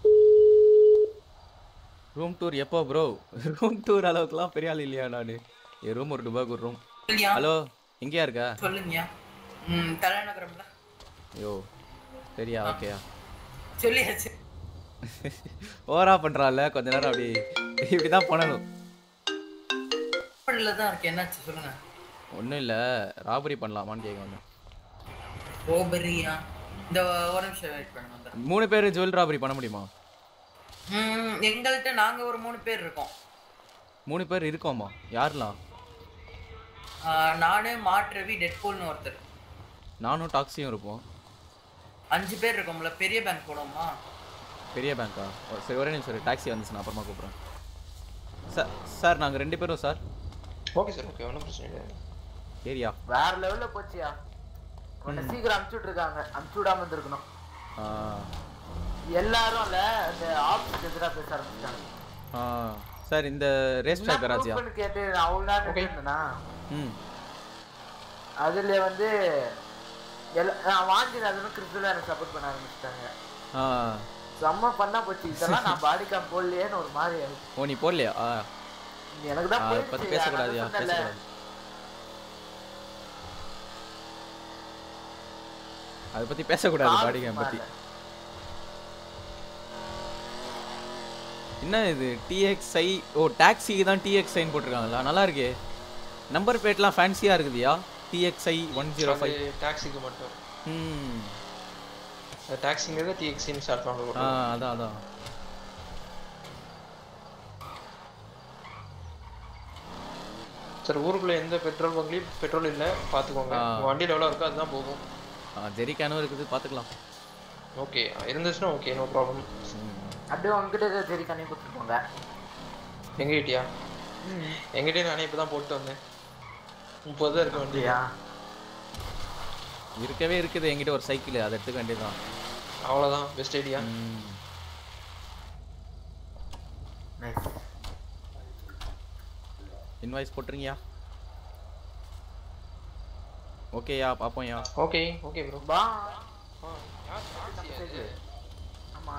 ரூம் டூர் எப்போ ப்ரோ ரூம் டூர் அளவுக்குலாம் பெரிய ஆள் இல்லையா நான் என் ரூம் ஒரு டுபாக் ஒரு ரூம் இல்லையா? ஹலோ எங்கேயா இருக்க சொல்லுங்கய்யா ம் தலைநகரம்ல ஐயோ சரியா ஓகேயா சொல்லியாச்சு ஓவரா பண்றான்ல கொஞ்ச நேரம் அப்படி இப்படி தான் பண்ணணும் ஹாஸ்பிட்டல்ல தான் இருக்கேன் என்னாச்சு சொல்லுங்க ஒன்றும் இல்லை ராபரி பண்ணலாமான்னு கேட்க வந்தேன் ஓபரியா இந்த ஒரு நிமிஷம் வெயிட் பண்ண வந்துடுறேன் மூணு பேர் ஜுவல் ராபரி பண்ண முடியுமா ம் எங்கள்கிட்ட நாங்க ஒரு மூணு பேர் இருக்கோம் மூணு பேர் இருக்கோமா யாரெல்லாம் ஆ, நானு மாட்ரவி டெட்பூல்னு ஒருத்தர் நானும் டாக்ஸியும் இருப்போம் அஞ்சு பேர் இருக்கோம்ல பெரிய பேங்க் போடுவோமா பெரிய பேங்க்கா ஓ, சரி ஒரே நிமிஷம் சரி டாக்ஸி வந்துச்சு நான் அப்புறமா கூப்பிட்றேன் சார் சார் நாங்கள் ரெண்டு பேரும் சார் ஓகே சார் ஓகே ஒன்றும் பிரச்சனை இல்லை ஏரியா வேற லெவல்ல போச்சியா உன்னை சீக்கிரம் அமுச்சு விட்டுருக்காங்க அமுச்சு விடாம இருந்திருக்கணும் ஆ எல்லாரும் இல்ல அந்த ஆபீஸ்க்கு எதிராக பேச ஆரம்பிச்சிட்டாங்க ஆ சார் இந்த ரேஸ் ட்ராக் கராச்சியா என்ன கேட்டு நான் அவ்வளவு நேரம் இருந்தேனா ம் அதுல வந்து எல்லா நான் வாங்கினதுன்னு கிறிஸ்துவ எனக்கு சப்போர்ட் பண்ண ஆரம்பிச்சிட்டாங்க ஆ செம்ம பண்ணா போச்சு இதெல்லாம் நான் பாடி காம் போடலையேன்னு ஒரு மாதிரி ஆயிடுச்சு. ஓ நீ போடலையா ஆ எனக்கு தான் ஆ, அதை பற்றி போயிடுச்சு பேசக்கூடாதுயா நான் சொன்னேன்ல. பேசக்கூடாது அதை பற்றி பேசக்கூடாது கால் பாடி கேம் பற்றி சும்மா என்ன இது டிஎக்ஸ்ஐ ஓ டாக்ஸிக்கு தான் டிஎக்ஸ்ஐன்னு போட்டிருக்காங்களா நல்லா இருக்கே நம்பர் பிளேட்லாம் ஃபேன்சியாக இருக்குதுயா டிஎக்ஸ்ஐ ஒன் ஜீரோ ஃபைவ் டாக்ஸிக்கு மட்டும் ம் டாக்ஸிங்கிறது டிஎக்ஸின்னு ஸ்டார்ட் ஆ பண்ணுவோம் அதான் அதான் சார் ஊருக்குள்ள எந்த பெட்ரோல் பங்க்லயும் பெட்ரோல் இல்லை பார்த்துக்கோங்க ஆ. உங்க வண்டியில் எவ்வளோ இருக்கோ அதுதான் போகும் ஆ ஜெரிக்கானும் இருக்குது பார்த்துக்கலாம் ஓகே இருந்துச்சுன்னா ஓகே நோ ப்ராப்ளம் அப்படியே உங்ககிட்ட ஏதாவது சரி பண்ணி கொடுத்துருக்கோங்க எங்ககிட்டயா எங்கிட்டே நானே இப்போ தான் போட்டு வந்தேன் முப்பது தான் இருக்க வேண்டியா இருக்கவே இருக்குது என்கிட்ட ஒரு சைக்கிள் அதை எடுத்துக்க வேண்டியதுதான் அவ்வளோதான் பெஸ்ட் ஐடியா இன்வாய்ஸ் போட்டுருங்கயா ஓகேயா பார்ப்போம்யா ஓகே ஓகே ப்ரோ பா யார் ஆமா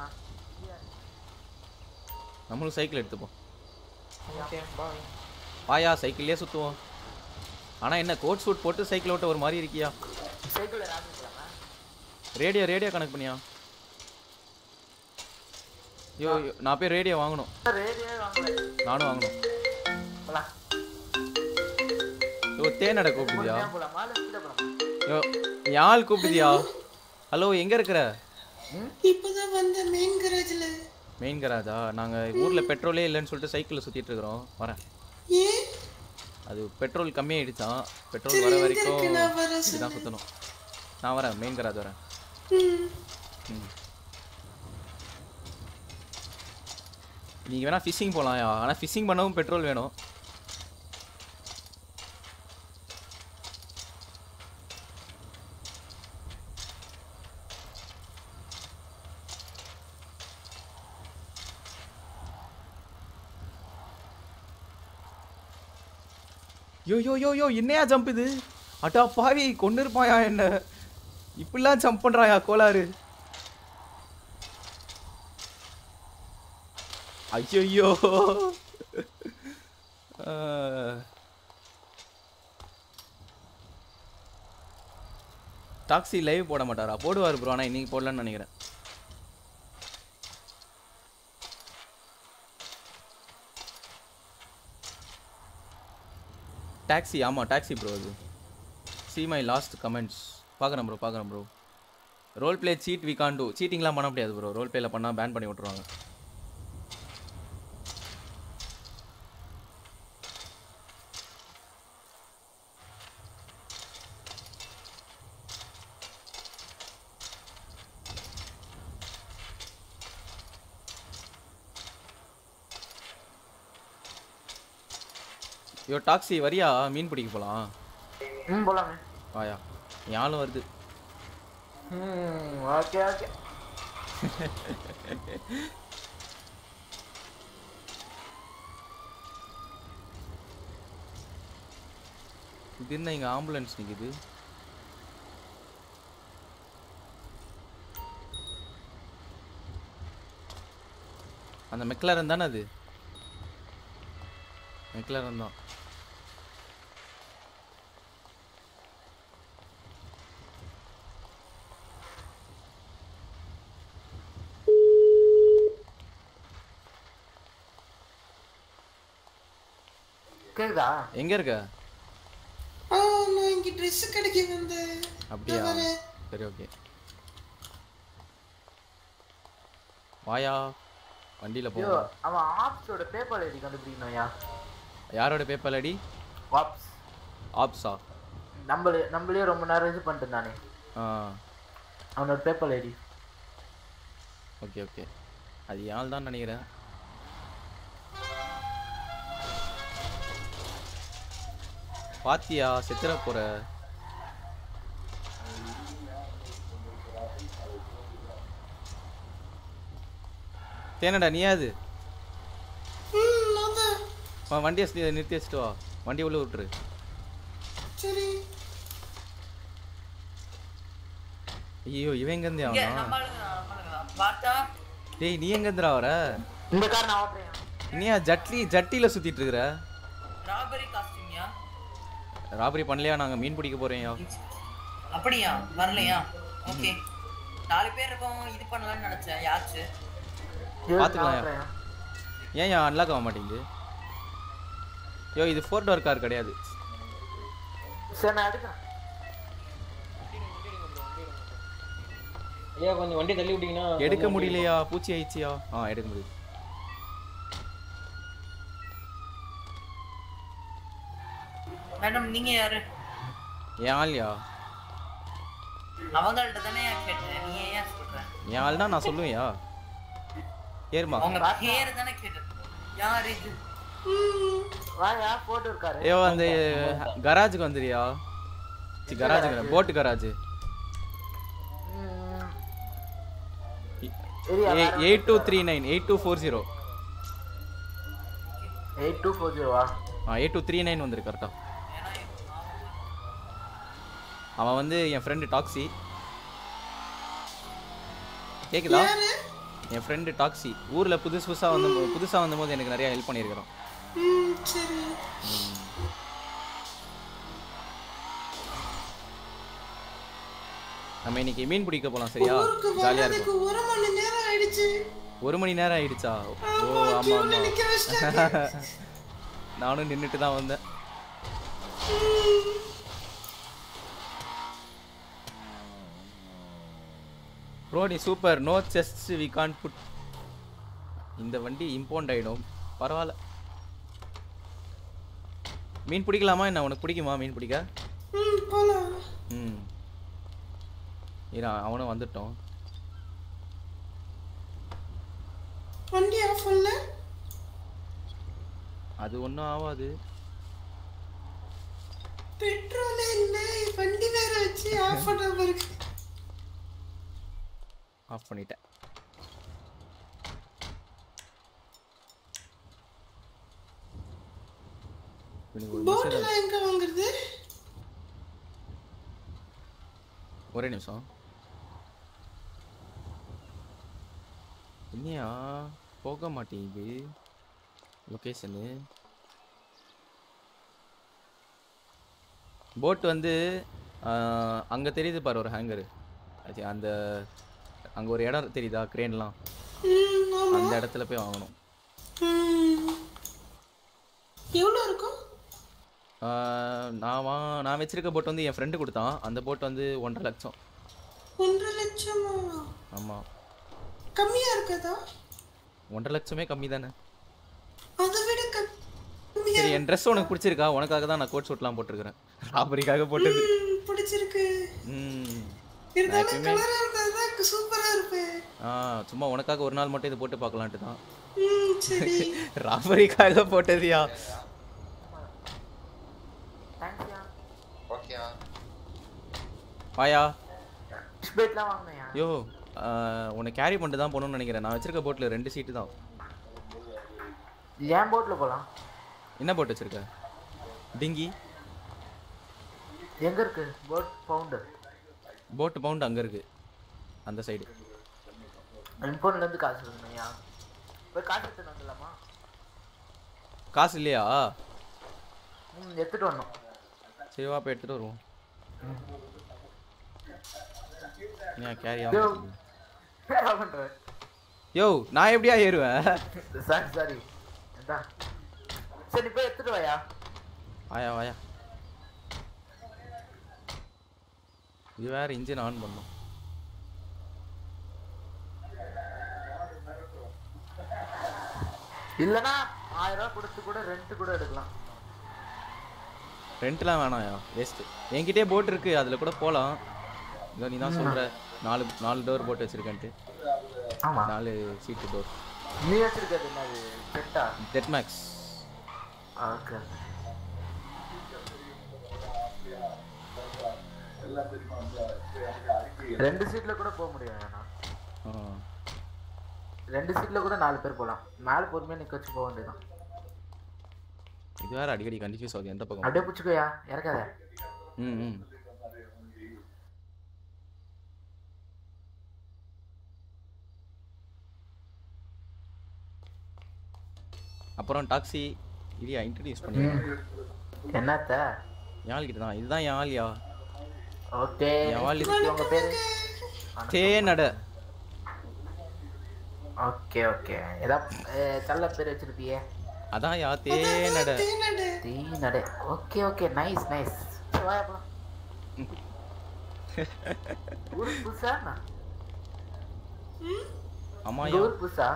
நம்மளும் சைக்கிள் எடுத்துப்போம் ஓகே பாய் வாயா சைக்கிள்லேயே சுற்றுவோம் ஆனால் என்ன கோட் சூட் போட்டு சைக்கிள் ஓட்ட ஒரு மாதிரி இருக்கியா சைக்கிள் ராஜிக்கலாமா ரேடியோ ரேடியோ கனெக்ட் பண்ணியா ஐயோ ஐயோ, நான் போய் ரேடியோ வாங்கணும் ரேடியோ வாங்கல நானும் வாங்கணும் போலாம் ஐயோ தேனடை கூப்பிடுதியா பொறுமையா போலாமா இல்ல கீழே போலாமா ஐயோ என் ஆள் கூப்பிடுதியா ஹலோ எங்கே இருக்கிற இப்பதான் வந்த மெயின் கராஜ்ல மெயின் கராஜா நாங்கள் ஊரில் பெட்ரோலே இல்லைன்னு சொல்லிட்டு சைக்கிளில் சுற்றிட்டு இருக்கிறோம் வரேன் ஏன் அது பெட்ரோல் கம்மியாயிடுச்சான் பெட்ரோல் சரி, வர எங்க வரைக்கும் இருக்கு? நான் வரேன் இதுதான் சொல்லு. சுற்றணும் நான் வரேன் மெயின் கராஜ் வரேன் ம். ம் நீங்கள் வேணால் ஃபிஷிங் போகலாம் ஆனால் ஃபிஷிங் பண்ணவும் பெட்ரோல் வேணும் யோ யோ யோ யோ என்னையா ஜம்ப் இது அட்டா பாவி கொண்டு இருப்பாயா என்ன இப்படிலாம் ஜம்ப் பண்றாயா கோளாறு ஐயோ டாக்ஸி லைவ் போட மாட்டாரா போடுவார் ப்ரோ ஆனால் இன்னைக்கு போடலன்னு நினைக்கிறேன் டாக்ஸி ஆமாம் டாக்ஸி ப்ரோ அது சி மை லாஸ்ட் கமெண்ட்ஸ் பார்க்குறேன் ப்ரோ பார்க்குறேன் bro role play cheat we can do சீட்டிங்லாம் பண்ண முடியாது ப்ரோ ரோல் ப்ளேயில் பண்ணால் பேன் பண்ணி விட்ருவாங்க ஐயோ டாக்ஸி வரியா மீன் பிடிக்க போகலாம் ம் போலாமே வாயா யாழும் வருது ம் ஓகே ஓகே இது என்ன இங்கே ஆம்புலன்ஸ் நிற்குது அந்த மெக்லரன் தானே அது மெக்லரன் தான் கேக்குதா எங்க இருக்க ஆ நான் இங்க Dress கடைக்கு வந்தேன் அப்படியா நான் வரேன். சரி ஓகே வாயா வண்டியில் ஐயோ போவோம் அவன் ஆப்ஸோட பேப்பர் ஐடி கண்டுபிடிக்கணும்யா யாரோட பேப்பர் அடி ஆப்ஸ் ஆப்ஸா நம்மளே நம்மளே ரொம்ப நேரம் இது பண்ணிட்டு இருந்தானே ஆ அவனோட பேப்பர் ஐடி ஓகே ஓகே அது யாழ் தான் நினைக்கிறேன் பாத்தியா செத்துற போற தேனடா நீயாது ம் நான் தான் வா, வண்டியை ஸ்லி- நிறுத்தி வச்சுட்டு வா வண்டி உள்ள விட்டுரு சரி ஐயோ இவன் எங்க இருந்தே இங்க அவனா நம்ம ஆளுங்க, நம்ம ஆளுங்க. பார்த்தா டேய் நீ எங்க இருந்துடா வர இந்த கார் நான் ஓட்டுறேன் நீயா ஜட்லி ஜட்டில சுத்திட்டு இருக்கிற ராபரி காஸ்டியூம்யா ராபரி பண்ணலையா நாங்க மீன் பிடிக்க போறேன்யா அப்படியா வரலையா ஓகே நாலு பேர் இருக்கோம் இது பண்ணலாம்னு நினைச்சேன் யாச்சு பாத்துக்கலாம் ஏன் ஏன் அன்லாக் ஆக மாட்டேங்குது யோ இது ஃபோர் டோர் கார் கிடையாது சரி நான் எடுக்கிறேன் ஐயா கொஞ்சம் வண்டி தள்ளி விட்டீங்கன்னா எடுக்க முடியலையா பூச்சி ஆயிடுச்சியா ஆ எடுக்க முடியுது மேடம் நீங்க யாரு ஏன் ஆள்யா அவங்கள்ட்ட தானே கேட்டேன் நீ ஏன் சொல்ற என் ஆள்னா நான் சொல்லுவேன்யா ஏறுமா அவங்க பேர் தானே கேட்டது யார் இது வாயா போட்டு இருக்காரு ஐயோ அந்த கராஜுக்கு வந்துறியா சி கராஜுக்கு போட்டு garage eight two three nine eight two four zero eight two four ஜீரோவா ஆ எயிட் டூ த்ரீ நைன் வந்துரு கரெக்டா அவன் வந்து என் ஃப்ரெண்டு டாக்ஸி கேக்குதா என் ஃப்ரெண்டு டாக்ஸி ஊர்ல புதுசு புதுசா வந்து புதுசா வந்தபோது எனக்கு நிறைய ஹெல்ப் பண்ணியிருக்கிறான் ம் சரி நம்ம இன்னைக்கு மீன் பிடிக்க போலாம் சரியா ஊருக்கு ஜாலியா வர்றதுக்கு இருக்கும் ஒரு மணி நேரம் ஆயிடுச்சு ஒரு மணி நேரம் ஆயிடுச்சா ஓ ஆமா, ஆமா queueல ஆமா நிக்க வச்சிட்டாங்க. நானும் நின்னுட்டு தான் வந்தேன் ப்ரோ நீ super no chest we can put இந்த வண்டி இம்பவுண்ட் ஆயிடும் பரவாயில்ல மீன் பிடிக்கலாமா என்ன உனக்கு பிடிக்குமா மீன் பிடிக்க ம் போலாம் ம் இரு அவனும் வந்துட்டோம் வண்டி ஆஃப் பண்ணல அது ஒன்றும் ஆகாது பெட்ரோலே இல்ல வண்டி வேற வச்சு ஆஃப் பண்ணாம இருக்கு ஆஃப் பண்ணிட்டேன் இவனுக்கு ஒரு message போட்டெல்லாம் எங்க வாங்குறது ஒரே நிமிஷம் என்னையா போக மாட்டேங்குது லொக்கேஷனு போட் வந்து அங்கே தெரியுது பாரு ஒரு ஹேங்கரு அந்த அங்கே ஒரு இடம் தெரியுதா கிரேன்லாம் ம் ஆமா அந்த இடத்துல போய் வாங்கணும் ம் எவ்வளோ இருக்கும் ஆஹ் நான் வா நான் வச்சிருக்க போட் வந்து என் ஃப்ரெண்டு கொடுத்தான் அந்த போட் வந்து ஒன்றரை லட்சம் ஒன்றரை லட்சமா ஆமாம் கம்மியா இருக்காதா ஒன்றரை லட்சமே கம்மி தானே அதை விட கம்மியா சரி என் ட்ரெஸ் உனக்கு பிடிச்சிருக்கா உனக்காக தான் நான் கோட் ஷூட்லாம் போட்டிருக்கிறேன் ராபரிக்காக போட்டது ம், பிடிச்சிருக்கு ம் நான் இருந்தாலும் எப்பயுமே கலரா இருந்தாதான் சூப்பரா இருப்பேன் ஆ சும்மா உனக்காக ஒரு நாள் மட்டும் இது போட்டு பார்க்கலான்ட்டு தான் ம் சரி ராபரிக்காக போட்டதுயா ஓகேயா வாயா பெட்லாம் வாங்கினையா யோ ஆ, உன்னை கேரி பண்ணிட்டு தான் போகணும்னு நினைக்கிறேன் நான் வச்சிருக்க போட்டில் ரெண்டு சீட்டு தான் ஏன் போட்ல போலாம் என்ன போட் வச்சிருக்க டிங்கி எங்க இருக்கு போட் பவுண்டு போட்டு பவுண்ட் அங்கே இருக்கு அந்த சைடு இம்போர்ட்ல இருந்து காசு இருக்கணும்யா போய் காசு எடுத்துட்டு வந்துடலாமா காசு இல்லையா ம் எடுத்துட்டு வரணும் சரி வா போய் எடுத்துட்டு வருவோம் ஏன் கேரி யோ ஆகும் என்ன பண்ற யோ நான் எப்படியா ஏறுவேன் சாரி சாரி இந்தா சரி நீ போய் எடுத்துட்டு வாயா வாயா வாயா இது வேற இன்ஜின் ஆன் பண்ணும் இல்லனா ஆயிரம் ரூபாய் கொடுத்து கூட ரெண்ட் கூட எடுக்கலாம் ரெண்ட்லாம் வேணாம்யா வேஸ்ட் என்கிட்டயே போட் இருக்கு அதுல கூட போலாம் இதோ நீ தான் சொல்ற நாலு நாலு டோர் போட்டு வச்சிருக்கேன்ட்டு ஆமா நாலு சீட்டு டோர் நீ வச்சிருக்கிறது என்னது செட்டா டெட் மேக்ஸ் ஓகே ரெண்டு சீட்ல கூட போக முடியும் ஏன்னா ரெண்டு சீட்ல கூட நாலு பேர் போலாம் மேல பொறுமையா நிக்க வச்சு போக வேண்டியதான் இது வேற அடிக்கடி கன்ஃபியூஸ் ஆகுது எந்த பக்கம் அப்படியே பிடிச்சிக்கோயா இறக்காத ம் ம் அப்புறம் டாக்ஸி இல்லையா இன்ட்ரடியூஸ் பண்ணி என்னத்த என் ஆள் கிட்ட தான் இதுதான் என் ஆள்யா ஓகே என் ஆள் உங்க பேரு தே நட ஓகே ஓகே ஏதா அஹ், நல்ல பேர் வச்சிருப்பியே அதான் யா தே நட தீ நடை ஓகே ஓகே நைஸ் நைஸ் வாயா போலாம் ஊர் புதுசா என்ன? ஆமா இந்த யா ஊர் புதுசா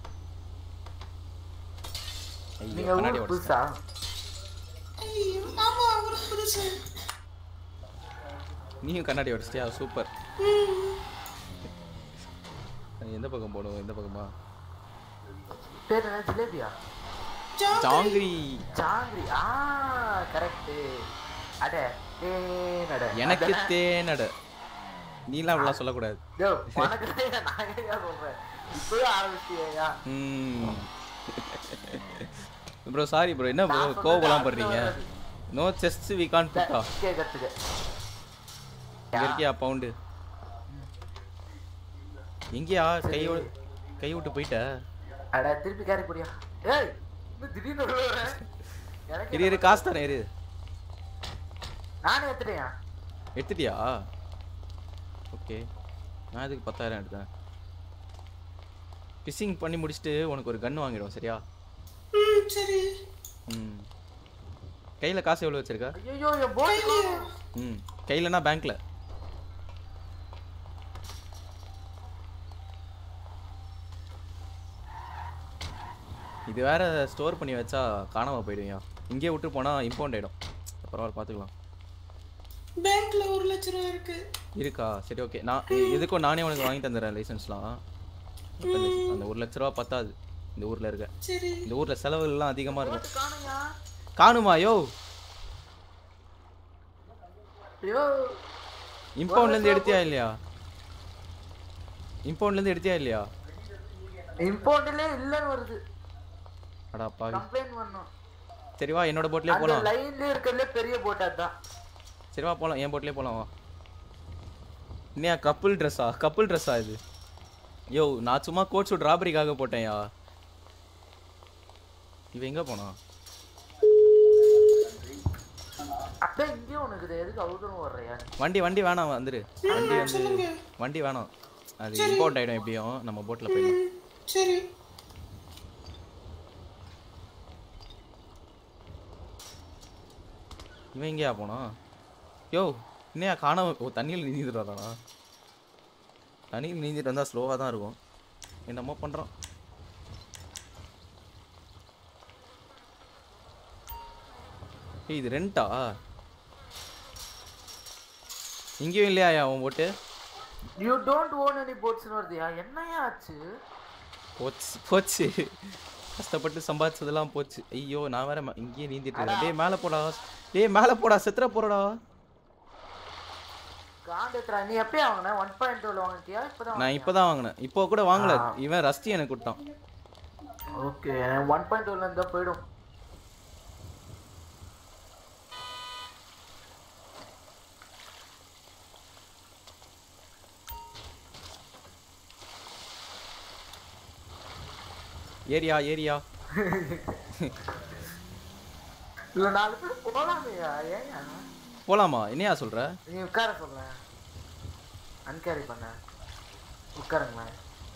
ஐயோ, நீங்க கண்ணாடி ஊர் உடைச்சிட்டேன். புதுசா ஐயோ, ஆமா ஒரு புதுசு நீயும் கண்ணாடி உடச்சிட்டியா சூப்பர் ம். எந்த பக்கம் போடும் எந்த பக்கமா பேர் என்ன ஜிலேபியா ஜாங்கிரி ஜாங்கிரி ஆ கரெக்ட் அட தேனட எனக்கு தேனட நீலாம் அப்படிலாம் சொல்லக்கூடாது யோ உனக்கு நான் ஏன் சொல்றேன் இப்பவே ஆரம்பிச்சியா ம் ப்ரோ சாரி ப்ரோ என்ன ப்ரோ கோவலாம் பண்றீங்க நோ செஸ்ட் வி கான் புட்டா கேட்கறதுக்கு இங்க இருக்கியா பவுண்டு எங்கேயா கை விட்டு- கை விட்டு போயிட்ட அட திருப்பி கேரி போடியா ஏய் இன்னும் திடீர்னு உள்ள வர எனக்கு இரு இரு காசு தரேன் இரு நானே எடுத்துட்டேன் எடுத்துட்டியா ஓகே நான் இதுக்கு பத்தாயிரம் எடுத்தேன் ஃபிஷிங் பண்ணி முடிச்சுட்டு உனக்கு ஒரு கன் வாங்கிடுவோம் சரியா ம் சரி ம் கையில் காசு எவ்வளோ வச்சிருக்க ஐயோ என் போட் ம் கையிலனா பேங்க்ல இது வேற ஸ்டோர் பண்ணி வச்சா காணாம போயிடுவியா இங்கே விட்டு போனா இம்பவுண்ட் ஆயிடும் பரவாயில்ல பார்த்துக்கலாம் பேங்க்ல ஒரு லட்ச ரூபா இருக்கு இருக்கா சரி ஓகே நான் எ- எதுக்கும் நானே உனக்கு வாங்கி தந்துடுறேன் லைசன்ஸ்லாம் அந்த ஒரு லட்ச ரூபா பத்தாது இந்த ஊர்ல இருக்க சரி இந்த ஊர்ல செலவுகள்லாம் அதிகமா இருக்கும் காணுமா யோ ஐயோ இம்பவுண்ட்ல இருந்து எடுத்தியா இல்லையா இம்பவுண்ட்ல இருந்து எடுத்தியா இல்லையா இம்பவுண்ட்ல இல்லன்னு வருது அடா பாவி கம்ப்ளைண்ட் பண்ணோம் சரி வா என்னோட போட்லயே அந்த போலாம் லைன்ல இருக்கறதுல பெரிய போட் அதான் சரி வா போலாம் என் போட்லயே போலாம் வா இன்னையா கப்புள் ட்ரெஸ்ஸா கப்புள் ட்ரெஸ்ஸா இது யோ நான் சும்மா கோட் ஷூட் ராபரிக்காக போட்டேன்யா இவ எங்க போனா அதான் இங்கேயும் உனக்கு இது எதுக்கு அவ்வளவு தூரம் வர்றியா வண்டி வண்டி வேணாம் வந்துரு வண்டி வந்து வண்டி வேணாம் அது இம்போர்ட் ஆயிடும் எப்படியும் நம்ம போட்ல போயிடலாம் சரி இவன் எங்கேயா போனா யோ இன்னையா காணாம ஓ தண்ணியில் நீந்திட்டு வரானா தண்ணியில் நீந்திட்டு வந்தா ஸ்லோவாக தான் இருக்கும் என்னமோ பண்றான் ஏய் இது ரெண்டா இங்கேயும் இல்லையா அவன் boat you don't own any போட்ஸ்னு வருதுயா என்னையா ஆச்சு போச்சு போச்சு கஷ்டப்பட்டு சம்பாதிச்சதெல்லாம் போச்சு ஐயோ நான் வேற ம- இங்கேயே நீந்திட்டு இருக்கேன் டேய் மேலே போடா டேய் மேலே போடா செத்துற போறடா காண்டேத்ரா நீ எப்பயே வாங்கின ஒன் பாயிண்ட் டூல வாங்கிட்டியா இப்பதான் நான் இப்பதான் வாங்கினேன் இப்போ கூட வாங்கல இவன் ரஸ்டி எனக்கு கொடுத்தான் ஓகே ஒன் பாயிண்ட் டூல இருந்தா போயிடும் ஏரியா ஏரியா இல்ல நாலு பேர் போலாமையா ஏன் போலாமா என்னையா சொல்ற நீ உட்கார சொல்ல அன்கேரி பண்ண உட்காருங்களேன்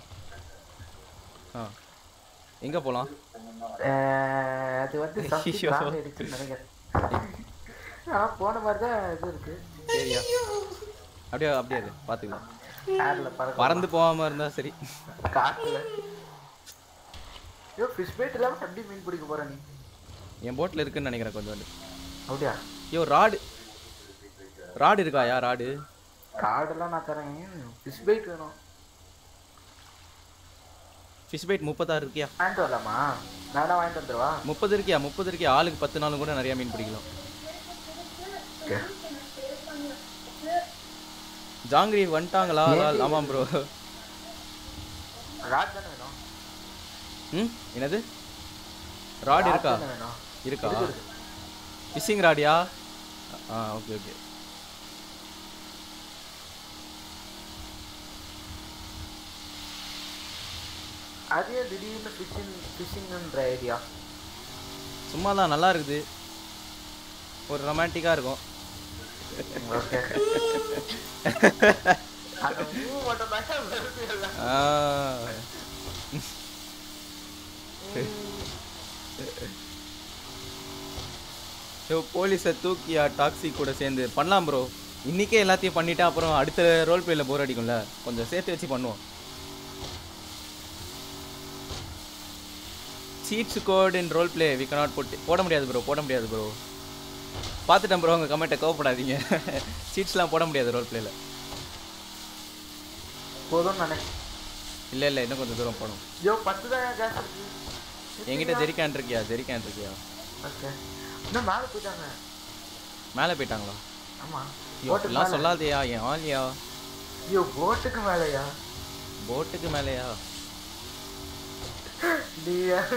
ஆ எங்க போலாம் அஹ், அது வந்து something ஐயோ. wrong ஆயிடுச்சுன்னு நினைக்கிறேன் ஆனா போன மாதிரி தான் இது இருக்கு ஏரியா அப்படியே அப்படியே இரு, பாத்துக்கலாம் ஏர்ல பறக்க பறந்து போகாம இருந்தா சரி காட்டுல ஐயோ ஃபிஷ் பேட் இல்லாம எப்படி மீன் பிடிக்க போற நீ என் போட்ல இருக்குன்னு நினைக்கிறேன் கொஞ்சம் அப்படியா ஐயோ ராடு ராடு இருக்காயா ராடு கார்டெல்லாம் நான் தரேன் ஃபிஷ் பைட் வேணும் ஃபிஷ் பைட் முப்பத்தாறு இருக்கியா வாங்கிட்டு வரலாமா நான் வேணா வாங்கிட்டு வந்துருவா முப்பது இருக்கியா முப்பது இருக்கியா ஆளுக்கு பத்து நாளும் கூட நிறைய மீன் பிடிக்கலாம் ஓகே ஜாங்கிரி வந்துட்டாங்களா அதான் ஆமாம் ப்ரோ ராட் தானே வேணும் ம் என்னது ராடு Rod இருக்கா தானே வேணும் இருக்கா இருக்கு, இருக்கு. ஃபிஷிங் ராடியா ஆ ஓகே ஓகே அதே திடீர்னு ஃபிஷிங் ஃபிஷிங்ன்ற ஐடியா சும்மா தான் நல்லா இருக்குது ஒரு ரொமான்டிக்காக இருக்கும் ஓகே அந்த மூவ் மட்டும் தான் வருது எல்லாம். ஆ. ஸோ போலீஸை தூக்கியா டாக்ஸி கூட சேர்ந்து பண்ணலாம் ப்ரோ இன்னைக்கே எல்லாத்தையும் பண்ணிட்டா அப்புறம் அடுத்த ரோல் பிளேல போர் அடிக்கும்ல கொஞ்சம் சேர்த்து வச்சு பண்ணுவோம் cheats code in role play we cannot போட்டு போட முடியாது ப்ரோ போட முடியாது ப்ரோ பார்த்துட்டேன் ப்ரோ உங்கள் கமெண்ட்டை கோவப்படாதீங்க சீட்ஸ்லாம் போட முடியாது ரோல் பிளேல போதும் நினைக்கிறேன் இல்லை இல்லை இன்னும் கொஞ்சம் தூரம் போகணும் யோ பத்து தான் கேஸ் இருக்கு என்கிட்ட ஜெரிக்கான் இருக்கியா ஜெரிக்கான் இருக்கியா ஓகே இன்னும் மேலே போயிட்டாங்க மேலே போயிட்டாங்களா ஆமா ஐயோ போட்டுக்கு அப்படிலாம் மேல. சொல்லாதயா என் ஆலியா ஐயோ போட்டுக்கு மேலயா போட்டுக்கு மேலேயா நீ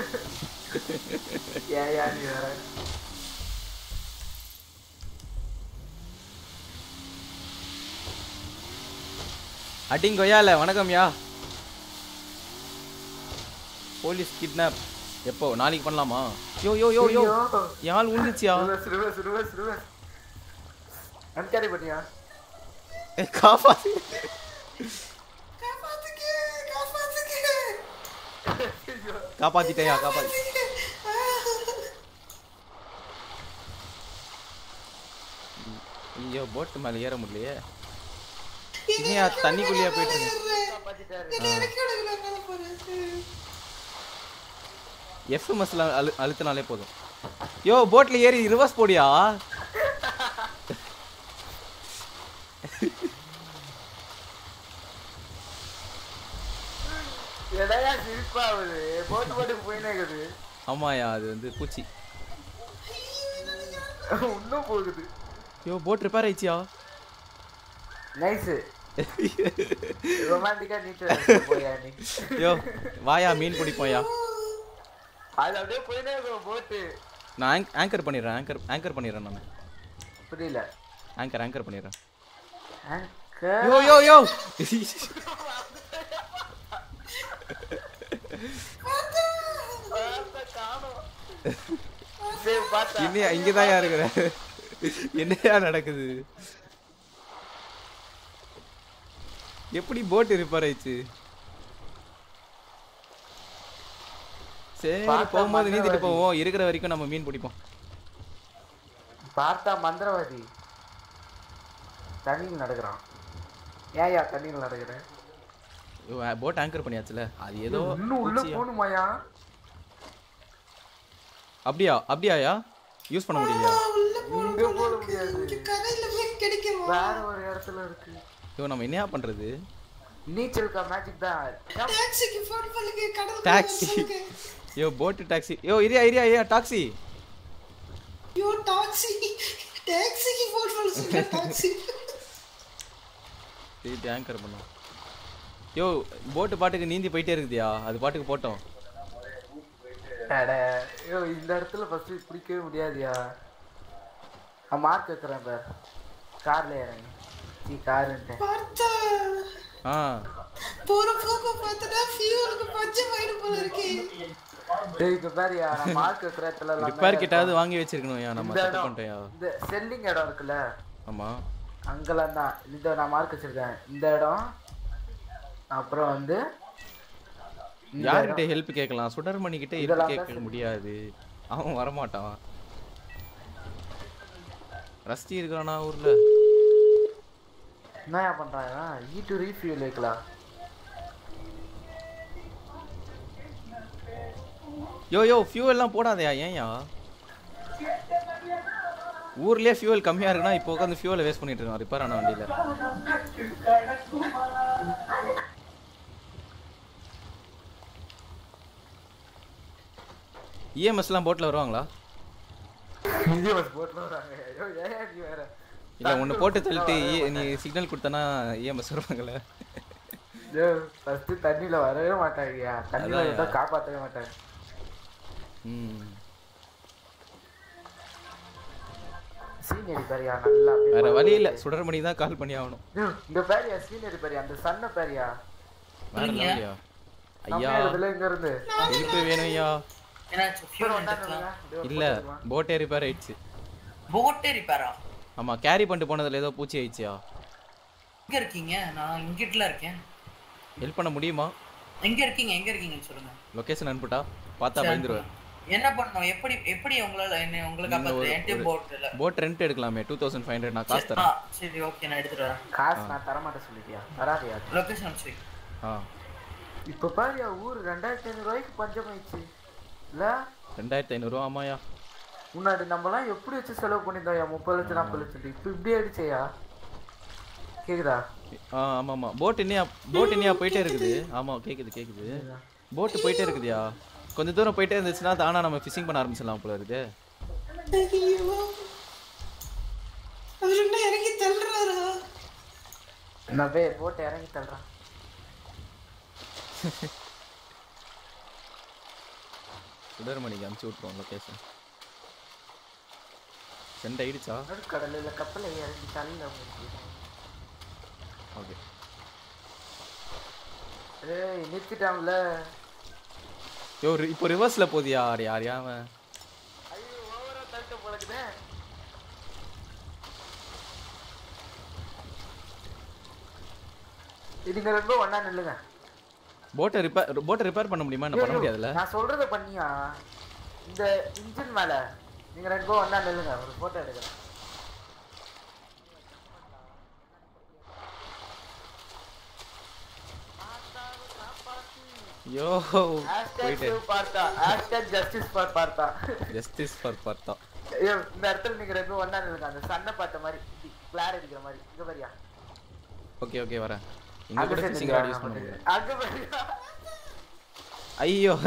ஏயா நீ வேற அடிங்கொய்யால வணக்கம்யா போலீஸ் கிட்னாப் எப்போ நாளைக்கு பண்ணலாமா யோ யோ யோ யோ என் ஆள் உழுந்துச்சியா ரிவர்ஸ் ரிவர்ஸ் ரிவர்ஸ் ரிவர்ஸ் அன்கேரி பண்ணியா ஏய், காப்பாத்து காப்பாத்திட்டேயா காப்பாத்தி ஐயோ போட்டு மேலே ஏற முடியலையே இனியா தண்ணிக்குள்ளேயே போயிட்டு எஃப்எம்எஸ்ல அழு அழுத்தினாலே போதும் யோ போட்ல ஏறி ரிவர்ஸ் போடியா எதையா சிரிப்பாகுது போட்டு போட்டுக்கு போயினே இருக்குது ஆமாயா அது வந்து பூச்சி இன்னும் போகுது யோ போட் ரிப்பேர் ஆயிடுச்சியா நைஸ் ரொமான்டிக்கா நீட்டு போயா நீ யோ வாயா மீன் பிடிப்போம்யா அது அப்படியே போயினே இருக்கும் போட்டு நான் ஆங்க் ஆங்கர் பண்ணிடுறேன் ஆங்கர் ஆங்கர் பண்ணிடுறேன் நான் புரியல ஆங்கர் ஆங்கர் பண்ணிடுறேன் Anchor. யோ யோ யோ சரி, பார்த்தா. என்னையா இங்கதான் இருக்கிற என்னையா நடக்குது எப்படி போட் ரிப்பேர் ஆயிடுச்சு சரி பார்த்தா போகும்போது நீந்திட்டு மந்திரவாதி. போவோம் இருக்கிற வரைக்கும் நம்ம மீன் பிடிப்போம் பார்த்தா மந்திரவாதி தண்ணியில் நடக்கிறான் ஏன்யா தண்ணியில் நடக்கிறேன் போட் ஆங்கர் பண்ணியாச்சுல அது ஏதோ இன்னும் உள்ள பூச்சியா? போகணுமாயா அப்படியா அப்படியாயா யூஸ் பண்ண முடியலையா இங்க போட முடியாது கரையில போய் கிடைக்குமா வேற ஒரு இடத்துல இருக்கு ஐயோ நம்ம என்னையா பண்றது நீச்சலுக்கா மேஜிக் தான் டாக்ஸிக்கு ஃபோன் பண்ணுங்க கடல் டாக்ஸி ஐயோ போட்டு டாக்ஸி ஐயோ இரியா இரியா ஐயா டாக்ஸி ஐயோ டாக்ஸி டாக்ஸிக்கு ஃபோன் பண்ண சொல்லுங்க டாக்ஸி திருப்பி ஆங்கர் பண்ணோம் யோ போட்டு பாட்டுக்கு நீந்தி போயிட்டே இருக்குதியா அது பாட்டுக்கு போட்டோம் அட ஐயோ இந்த இடத்துல ஃபர்ஸ்ட் பிடிக்கவே முடியாதுயா நான் மார்க் வைக்கிறேன் பார் கார்ல இறங்கி நீ காருன்ட்டேன் பார்த்தா ஆ போற போக்க பார்த்தா ஃபியூலுக்கு பச்சை மயிறு போல இருக்கு டேய் இங்க பாருயா நான் மார்க் வைக்கிற இடத்துல எல்லாமே ரிப்பேர் கிட்டாவது வாங்கி வச்சிருக்கணும்யா நம்ம இந்த தப்பு இடம், பண்ணிட்டோம்யா இந்த செல்லிங் இடம் இருக்குல்ல ஆமா அங்கெல்லாம் தான் இந்த நான் மார்க் வச்சிருக்கேன் இந்த இடம் அப்புறம் வந்து இந்த யார்கிட்ட இடம். ஹெல்ப் கேட்கலாம் சுடர்மணி கிட்ட ஹெல்ப் இதெல்லாம் கேட்க தான் முடியாது அவன் வரமாட்டான் ரஸ்தி இருக்கானா ஊர்ல என்னயா பண்றாங்க ஈ டு ரீஃபியூல் வைக்கலாம் யோ யோ ஃபியூவல் எல்லாம் போடாதயா ஏன்யா ஊர்லயே ஃபியூவல் கம்மியா இருக்குன்னா இப்போ உட்காந்து ஃபியூவலை வேஸ்ட் பண்ணிட்டு இருக்கான் ரிப்பேர் ஆன வண்டியில இஎம்எஸ்லாம் போட்ல வருவாங்களா இந்தியன் போட்ல வராங்க ஐயோ ஏன் நீ வேற இல்ல ஒன்னு போட்டு தள்ளிட்டு E- நீ சிக்னல் கொடுத்தனா இஎம்எஸ் வருவாங்கல்ல ஃபர்ஸ்ட் தண்ணியில வரவே மாட்டாங்கயா தண்ணியில அதான்யா. இருந்தா காப்பாத்தவே மாட்டாங்க ம் சீனியர் பாரியா நல்லா அப்படியே வேற வழி இல்ல போயிட்டு. சுடர்மணி தான் கால் பண்ணி ஆகணும் ஐயோ, இந்த பேரியா சீனியர் பேரியா அந்த சன்ன பேரியா வேற லெவலியா ஐயா இதுல இங்க இருந்து திருப்பி வேணும் ஐயா என்னாச்சு ஃபியூல் வந்துருக்கா இல்ல போட்டே ரிப்பேர் ஆயிடுச்சு போட்டே ரிப்பேரா ஆமா கேரி பண்ணிட்டு போனதுல ஏதோ பூச்சி ஆயிடுச்சியா எங்க இருக்கீங்க நான் இங்கிட்டுல இருக்கேன் ஹெல்ப் பண்ண முடியுமா எங்க இருக்கீங்க எங்க இருக்கீங்கன்னு சொல்லுங்க லொகேஷன் அனுப்பிட்டா பார்த்தா சரி, பயந்துருவேன் என்ன பண்ணணும் எப்படி எப்படி உங்களால என்ன உங்களை காப்பாத்து என்கிட்ட போட் இல்ல போட் ரெண்ட் எடுக்கலாமே டூ தௌசண்ட் ஃபைவ் ஹண்ட்ரட் நான் காசு ஆ, தரேன் சரி ஓகே நான் எடுத்துட்டு வரேன் காசு நான் தர மாட்டேன் சொல்லிட்டியா வராதியா லொகேஷன் அனுப்பிச்சு வை. ஆ இப்ப பாரியா ஊர் ரெண்டாயிரத்தி ஐநூறு ரூபாய்க்கு பஞ்சமாயிடுச்சு இல்ல ரெண்டாயிரத்தி ஐநூறுரூவா ஆமாயா முன்னாடி நம்மலாம் எப்படி வச்சு செலவு பண்ணியிருந்தோம் முப்பது லட்சம் நாற்பது லட்சம் இப்ப இப்படி ஆயிடுச்சேயா கேக்குதா ஆ ஆமா ஆமா போட் இன்னியா போட் இன்னியா போயிட்டே இருக்குது ஆமா கேக்குது கேக்குது போட் போயிட்டே இருக்குதுயா கொஞ்ச தூரம் போயிட்டே இருந்துச்சுன்னா தானா நம்ம ஃபிஷிங் பண்ண ஆரம்பிச்சிடலாம் போல இருக்கு ஐயோ அவர் என்ன இறங்கி தள்ளுறாரா நான் போய் போட்டு இறங்கி தள்ளுறேன் சுடர்மணிக்கு அனுப்பிச்சு விட்ருவோம் லொக்கேஷன் சென்ட் ஆயிடுச்சா கடலில் கப்பலை இறங்கி தள்ள ஓகே ஏய் நிறுத்திட்டான்ல யோ ரி- இப்போ ரிவர்ஸ்ல போதியா யார் யார் அவன் ஐயோ ஓவரா தள்ளிட்டு போலக்குதே இதுங்க ரெண்டும் ஒண்ணா நில்லுங்க போட்டை ரிப்பேர் போட்டை ரிப்பேர் பண்ண முடியுமா என்ன பண்ண ஐயோ, முடியாதுல்ல நான் சொல்றத பண்ணியா இந்த இன்ஜின் மேல நீங்க ரெண்டு பேரும் ஒண்ணா நில்லுங்க ஒரு போட்டோ எடுக்கிறேன் யோ ஹேஷ்டேக் போயிட்டு save Partha hashtag justice for Partha justice for Partha ஐயோ இந்த இடத்துல நீங்க ரெண்டு பேரும் ஒண்ணா நில்லுங்க அந்த சன்னை பார்த்த மாதிரி கிளார் அடிக்கிற மாதிரி இங்க பாரியா ஓகே ஓகே வரேன் இங்க அங்க கூட சரி ஃபிஷிங் ராட் யூஸ் பண்ண முடியாது அங்க பாரியா ஐயோ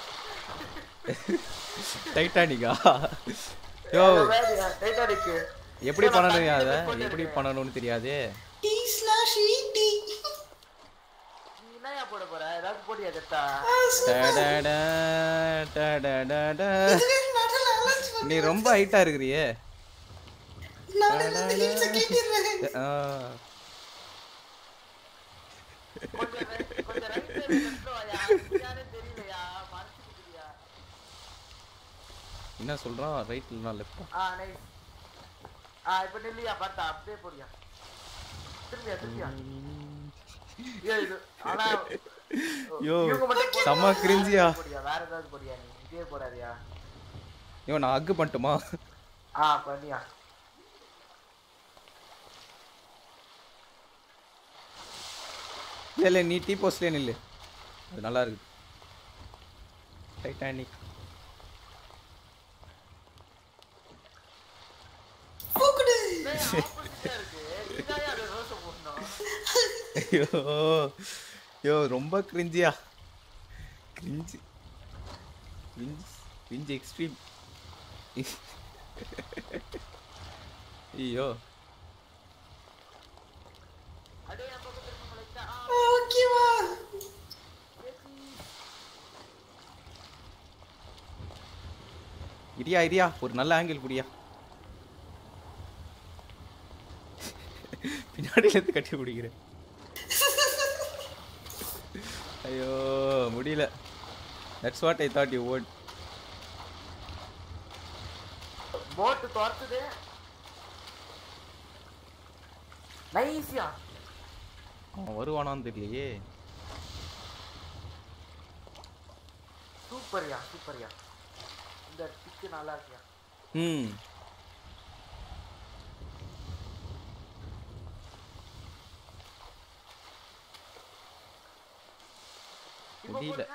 டைட்டானிக்கா யோ அங்க பாரியா டைட்டானிக் எப்படி பண்ணணும் அத எப்படி பண்ணணும்னு தெரியாதே டி ஸ்லாஷ் இடி நீ என்னயா போட போற ஏதாவது போடியா ஜெட்டா டடடா, டடடடா. நீ ரொம்ப ஹைட்டா இருக்கிறியே நானே அந்த ஹில்ஸை கேட்டிடுறேன் ஆ. என்ன சொல்றான் ரைட் இல்லைனா லெஃப்டா ஆ நைஸ் ஆ இப்போ நில்லியா பார்த்தா அப்படியே போடியா திரும்பியா திரும்பியா ஐயோ இது ஆனா யோ இவங்க மட்டும் போடுங்க. செம்ம கிரிஞ்சியா போடியா வேற ஏதாவது போடியா நீ இதே போடாதியா யோ நான் அக்கு பண்ணட்டுமா ஆ பண்ணியா இல்ல இல்ல நீ டீ போஸ்ட்லயே நில்லு அது நல்லா இருக்கு டைட்டானிக் போக்குடு ஐயோ யோ ரொம்ப கிரிஞ்சியா கிரிஞ்சி கிரிஞ்சி கிரிஞ்சி எக்ஸ்ட்ரீம் ஐயோ ஓகேவா இடியா இடியா ஒரு நல்ல ஆங்கிள் குடியா பின்னாடில இருந்து கட்டி பிடிக்கிறேன் ஐயோ முடியல that's what I thought you would boat துரத்துது நைஸியா அவன் வருவானான்னு தெரியலையே சூப்பர்யா சூப்பர்யா இந்த பிக்கு நல்லா இருக்கியா ம் முடியல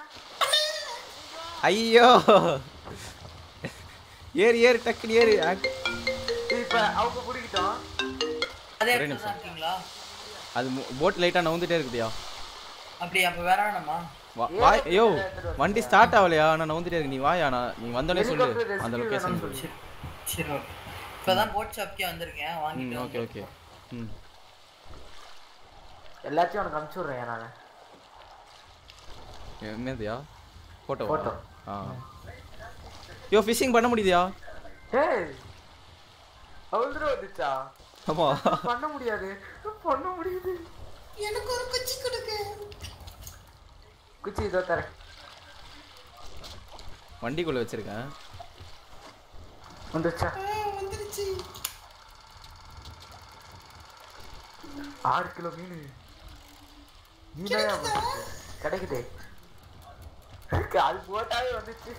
ஐயோ ஏறு ஏறு டக்குனு ஏறு ஆக்- இப்ப அவங்க பிடிக்கிட்டோம் அதே ஒரே இடத்துல நிமிஷம். தான் இருக்கீங்களா அது போட் லைட்டா நவுந்துட்டே இருக்குதுயா அப்படி அப்ப வேற வேணாமா வா- வா ஐயோ வண்டி ஸ்டார்ட் ஆகலையா நான் நவுந்துட்டே இருக்கு நீ வாயா நான் நீ வந்தோடனே சொல்லு அந்த லொகேஷன் சரி சரி ஓகே இப்பதான் போட் ஷாப்க்கே வந்திருக்கேன் ம் வாங்கிட்டு ஓகே ஓகே ம் எல்லாத்தையும் உனக்கு அனுப்பிச்சு விடுறேன் நானு என்னதுயா போட்டோ Photo. ஆ யோ ஃபிஷிங் பண்ண முடியுதுயா ஏய் அவ்வளோ வந்துச்சா ஆமா பண்ண முடியாது பண்ண முடியுது எனக்கு ஒரு குச்சி கொடுங்க குச்சி இதோ தரேன் வண்டிக்குள்ள வச்சிருக்கேன் வந்துச்சா ஆ வந்துருச்சு ஆறு கிலோ மீன் மீனையா வந்துச்சு கிடைக்குதே அது போட்டாவே வந்துச்சு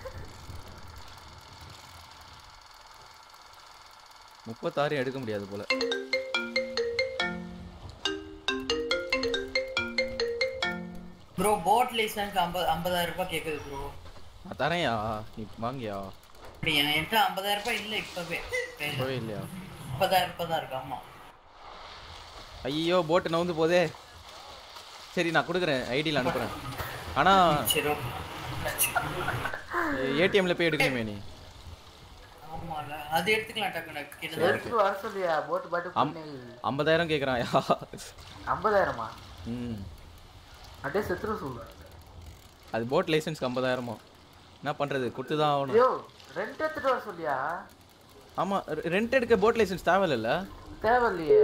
முப்பத்தாறு எடுக்க முடியாது போல ப்ரோ போட் லைசன்ஸ்க்கு ஐம்பது ஐம்பதாயிரம் ரூபாய் கேக்குது ப்ரோ நான் தரேன்யா நீ வாங்கியா அப்படி என்கிட்ட ஐம்பதாயிரம் ரூபாய் இல்ல இப்பவே போவே இல்லையா முப்பதாயிரம் ரூபாய் தான் இருக்கு ஆமா ஐயோ போட்டு நவுந்து போதே சரி நான் கொடுக்குறேன் ஐடியில் அனுப்புகிறேன் ஆனால் சரி ஏடிஎம்ல போய் எடுக்கணுமே நீ ஆமால அது எடுத்துக்கலாம் டக்குனு கிட்ட எடுத்துட்டு வர சொல்லியா போட்டு பாட்டு அம் பண்ணி ஐம்பதாயிரம் கேட்குறான் யா ஐம்பதாயிரமா ம் அப்படியே செத்துரு சொல்லு அது போட் லைசன்ஸ்க்கு ஐம்பதாயிரமா என்ன பண்ணுறது கொடுத்து தான் ஆகணும் ஐயோ ரெண்ட் எடுத்துட்டு வர சொல்லியா ஆமாம் ரெண்ட் எடுக்க போட் லைசன்ஸ் தேவையில்ல தேவையில்லையே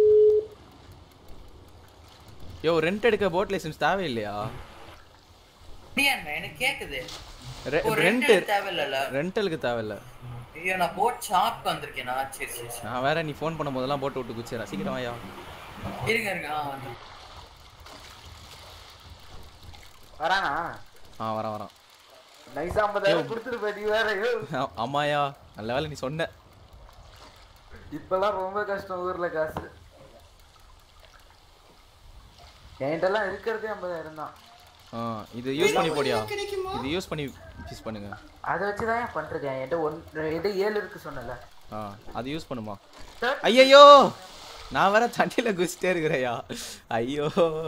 யோ ரெண்ட் எடுக்க போட் லைசன்ஸ் தேவையில்லையா அப்படியா அண்ணா? எனக்கு கேக்குது ஓ, ரெண்ட் rental தேவையில்லல ரெண்டலுக்கு தேவையில்ல ஐயோ நான் போட் ஷாப் வந்திருக்கேனா சரி சரி சரி நான் வேற நீ ஃபோன் பண்ணும் போதெல்லாம் போட்டு விட்டு குச்சிடறேன் சீக்கிரம் வாயா இருங்க இருங்க ஆ வந்து வரானா ஆ வரேன் வரேன் நைஸா ஐம்பதாயிரம் கொடுத்துட்டு போய் நீ வேற ஐயோ ஆ- ஆமாயா நல்ல வேலை நீ சொன்ன இப்பெல்லாம் ரொம்ப கஷ்டம் ஊர்ல காசு என்கிட்டலாம் இருக்கிறதே ஐம்பதாயிரம் தான் ஆ இது யூஸ் பண்ணி போடியா கிடைக்குமா? இது யூஸ் பண்ணி யூஸ் பண்ணுங்க அதை வச்சு தான் ஏன் பண்ணிருக்கேன் என்கிட்ட ஒன் என்கிட்ட ஏழு இருக்கு சொன்னல ஆ அது யூஸ் பண்ணுமா ஐயையோ நான் வேற தண்ணியில் குதிச்சிட்டே இருக்கிறேயா ஐயோ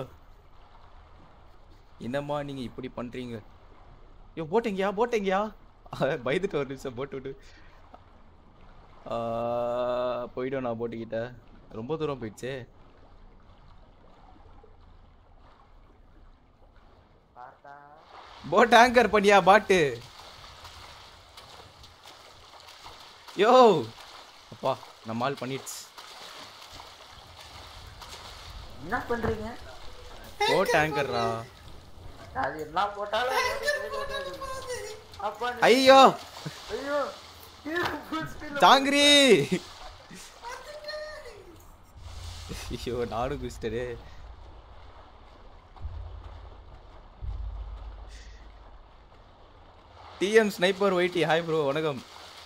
என்னம்மா நீங்க இப்படி பண்றீங்க ஐயோ போட்டீங்கயா போட்டீங்கயா பயந்துட்டு ஒரு நிமிஷம் போட்டு விட்டு ஆ, போயிடும் நான் போட்டுக்கிட்ட ரொம்ப தூரம் போயிடுச்சே போட் ஆங்கர் பண்ணியா பாட்டு யோ அப்பா நம்ம ஆள் பண்ணிடுச்சு என்ன பண்றீங்க போட் ஆங்கர்ரா அது என்ன போட்டாலும் அப்பா நீ- ஐயோ ஐயோ full speed ல தாங்கிரி ஐயோ நானும் குஸ்டரு DM sniper whitey hi bro வணக்கம்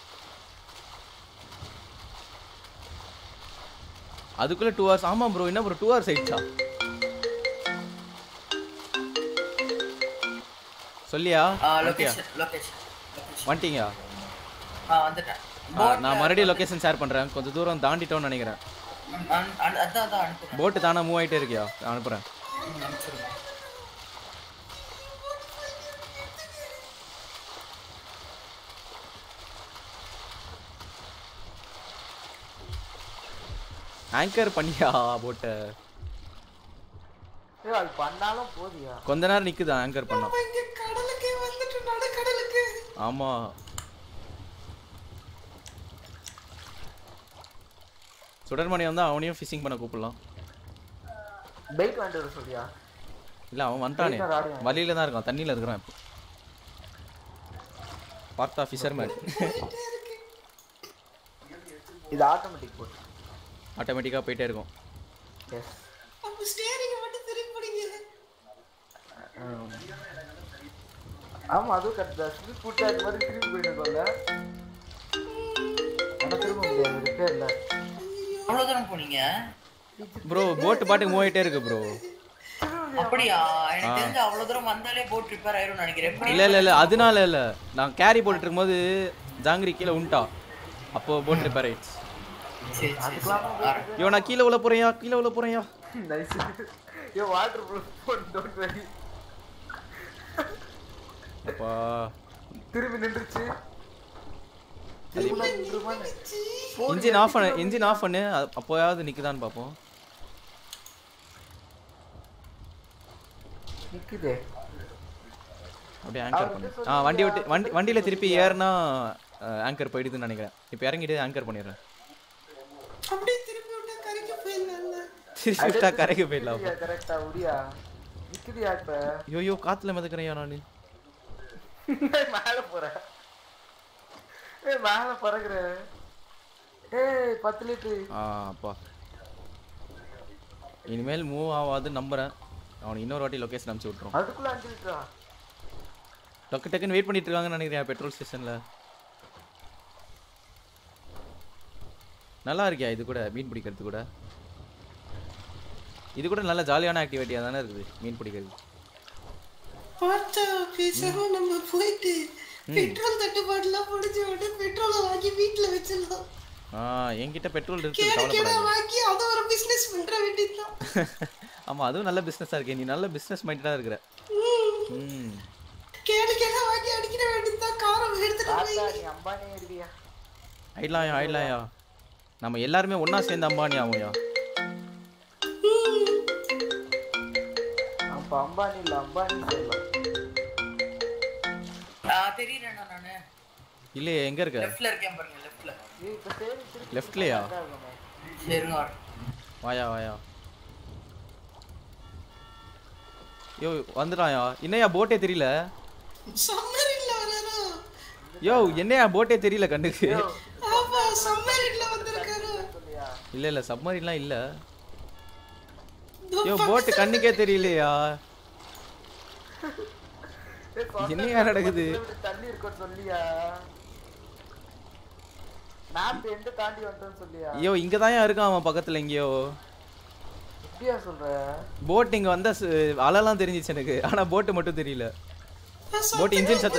அதுக்குள்ள டூ ஹவர்ஸ் ஆமாம் ப்ரோ என்ன ப்ரோ டூ ஹவர்ஸ் ஆயிடுச்சா சொல்லியா ஆ வந்துட்டியா? லொகேஷன் லொகேஷன் வந்துட்டீங்க ஆ வந்துட்டேன் ஆ, நான் மறுபடியும் லொகேஷன் ஷேர் பண்றேன் கொஞ்சம் தூரம் தாண்டிட்டோம்னு நினைக்கிறேன் அன்- அன்- அதான் அதான் அனுப்புறேன் போட்டு தானே மூவ் ஆயிட்டே இருக்கியா நான் அனுப்புறேன் ம், அனுப்பிச்சிருங்க ஆங்கர் பண்ணியா போட்ட ஐயோ அது பண்ணாலும் போதியா கொஞ்ச நேரம் நிக்குது ஆங்கர் பண்ணா அப்ப இங்க கடலுக்கு வந்துட்டு நடுக்கடலுக்கு ஆமா சுடர்மணி வந்தா அவனையும் ஃபிஷிங் பண்ண கூப்பிடலாம் பெயிட் வாங்கிட்டு வர சொல்லியா இல்ல அவன் வந்துட்டானே Wait, ஆடுங்க. வழியில தான் இருக்கான் தண்ணியில இருக்கிறான் இப்போ பார்த்தா ஃபிஷர்மேன் இது ஆட்டோமேட்டிக் போட்டு ஆட்டோமேட்டிக்கா போயிட்டே இருக்கும் எஸ் அப்ப ஸ்டேரிங் மட்டும் திருப்பி பிடிங்க ஆமா அதுவும் கரெக்ட் தான் ஸ்லிப் புட்டா இது மாதிரி திரும்பி போயிடுங்கல்ல ஆனா திரும்ப முடியாது ரிப்பேர் இல்ல அவ்வளவு தூரம் போனீங்க ப்ரோ போட்டு பாட்டுக்கு மூவ் ஆயிட்டே இருக்கு ப்ரோ அப்படியா எனக்கு ஆ. தெரிஞ்சு அவ்வளவு தூரம் வந்தாலே போட் ரிப்பேர் ஆயிரும்னு நினைக்கிறேன் எப்படி இல்ல இல்ல இல்ல அதனால இல்ல நான் கேரி போட்டுட்டு இருக்கும்போது ஜாங்கிரி கீழே உண்டா அப்போ போட் ரிப்பேர் ஆயிடுச்சு சரி சரி சரி. ஐயோ நான் கீழே உள்ள போறேயா கீழே உள்ள போறேயா nice yo waterproof phone don't very அப்பா திரும்பி நின்றுச்சு அது திரும்ப நின்றுமான்னு. Phone இன்ஜின் ஆஃப் பண்ணு எடுத்துட்டு இன்ஜின் ஆஃப் பண்ணு அது அப்போயாவது நிக்குதான்னு பார்ப்போம் நிக்குதே அப்படியே ஆங்கர் பண்ணு ஆ வண்டி விட்டு வண்டி வண்டியில திருப்பி ஏறினா ஆங்கர் போயிடுதுன்னு நினைக்கிறேன் இப்போ இறங்கிட்டு ஆங்கர் பண்ணிடுறேன் அப்படியே திருப்பி விட்டா கரைக்கு போயிடலாம்ல திருப்பி விட்டா கரைக்கு போயிடலாம் நிக்குதியா கரெக்டா உடியா நிக்குதியா இப்ப ஐயோ காத்துல மிதக்குறேயா நானு மேல போற ஏய் மேல பறக்குற ஏய் பத்து லிட்டரு ஆ அப்பா இனிமேல் மூவ் ஆகாதுன்னு நம்புறேன் அவனுக்கு இன்னொரு வாட்டி லொகேஷன் அனுப்பிச்சு விட்ருவோம் அதுக்குள்ள அஞ்சு லிட்டரா டக்கு டக்குன்னு வெயிட் பண்ணிட்டு இருக்காங்கன்னு நினைக்கிறேன் பெட்ரோல் ஸ்டேஷன்ல நல்லா இருக்கியா இது கூட மீன் பிடிக்கிறது கூட இது கூட நல்ல ஜாலியான ஆக்டிவிட்டியா தானே இருக்குது மீன் பிடிக்கிறது பார்த்தா பேசாம நம்ம போயிட்டு ம். பெட்ரோல் தட்டுப்பாடுலாம் முடிஞ்ச உடனே பெட்ரோலை வாங்கி வீட்டுல வச்சிடலாம் ஆ என்கிட்ட பெட்ரோல் இருக்கு கேடு கேடா கவலைப்படாத வாங்கி அதை ஒரு பிசினஸ் பண்ற வேண்டியதுதான் ஆமா அதுவும் நல்ல பிசினஸா இருக்கு நீ நல்ல பிசினஸ் மைண்டடா இருக்கிற ம் கேடு கேடா வாங்கி அடிக்கிற வேண்டியதுதான் காரம் எடுத்துட்டு தாத்தா போய் நீ அம்பானி ஆயிடுவியா ஆயிடலாம்யா ஆயிடலாம்யா நம்ம எல்லாருமே ஒண்ணா சேர்ந்து அம்பானி ஆகும்யா அப்ப அம்பானி இல்ல அம்பானி சொல்லலாம் தெரியுறேண்ணா நானு இல்லையே எங்க இருக்க லெஃப்ட்ல இருக்கேன் பாருங்க லெஃப்ட்ல ஏய் இப்ப சரி திருப்பி லெஃப்ட்லயா சரிங்க வரேன். வாயா வாயா யோ வந்துடாயா என்னையா போட்டே தெரியல சம்மரின்ல வராரா யோ என்னையா போட்டே தெரியல கண்ணுக்கு ஆமா சம்மரின்ல வந்திருக்காரு இல்ல இல்ல சப்மரீன்லாம் இல்ல யோ போட்டு கண்ணுக்கே தெரியலையா ஏய், சொந்த என்னையா நடக்குது? கிலோமீட்டர் தள்ளி இருக்கோன்னு சொல்லியா மேப் எந்த தாண்டி வந்துட்டோன்னு சொல்லியா ஐயோ இங்க தான் இருக்கான் அவன் பக்கத்துல எங்கேயோ எப்படியா சொல்ற போட் இங்க வந்தா சு- அலைலாம் தெரிஞ்சிச்சு எனக்கு ஆனா போட்டு மட்டும் தெரியல போட் இன்ஜின் சத்த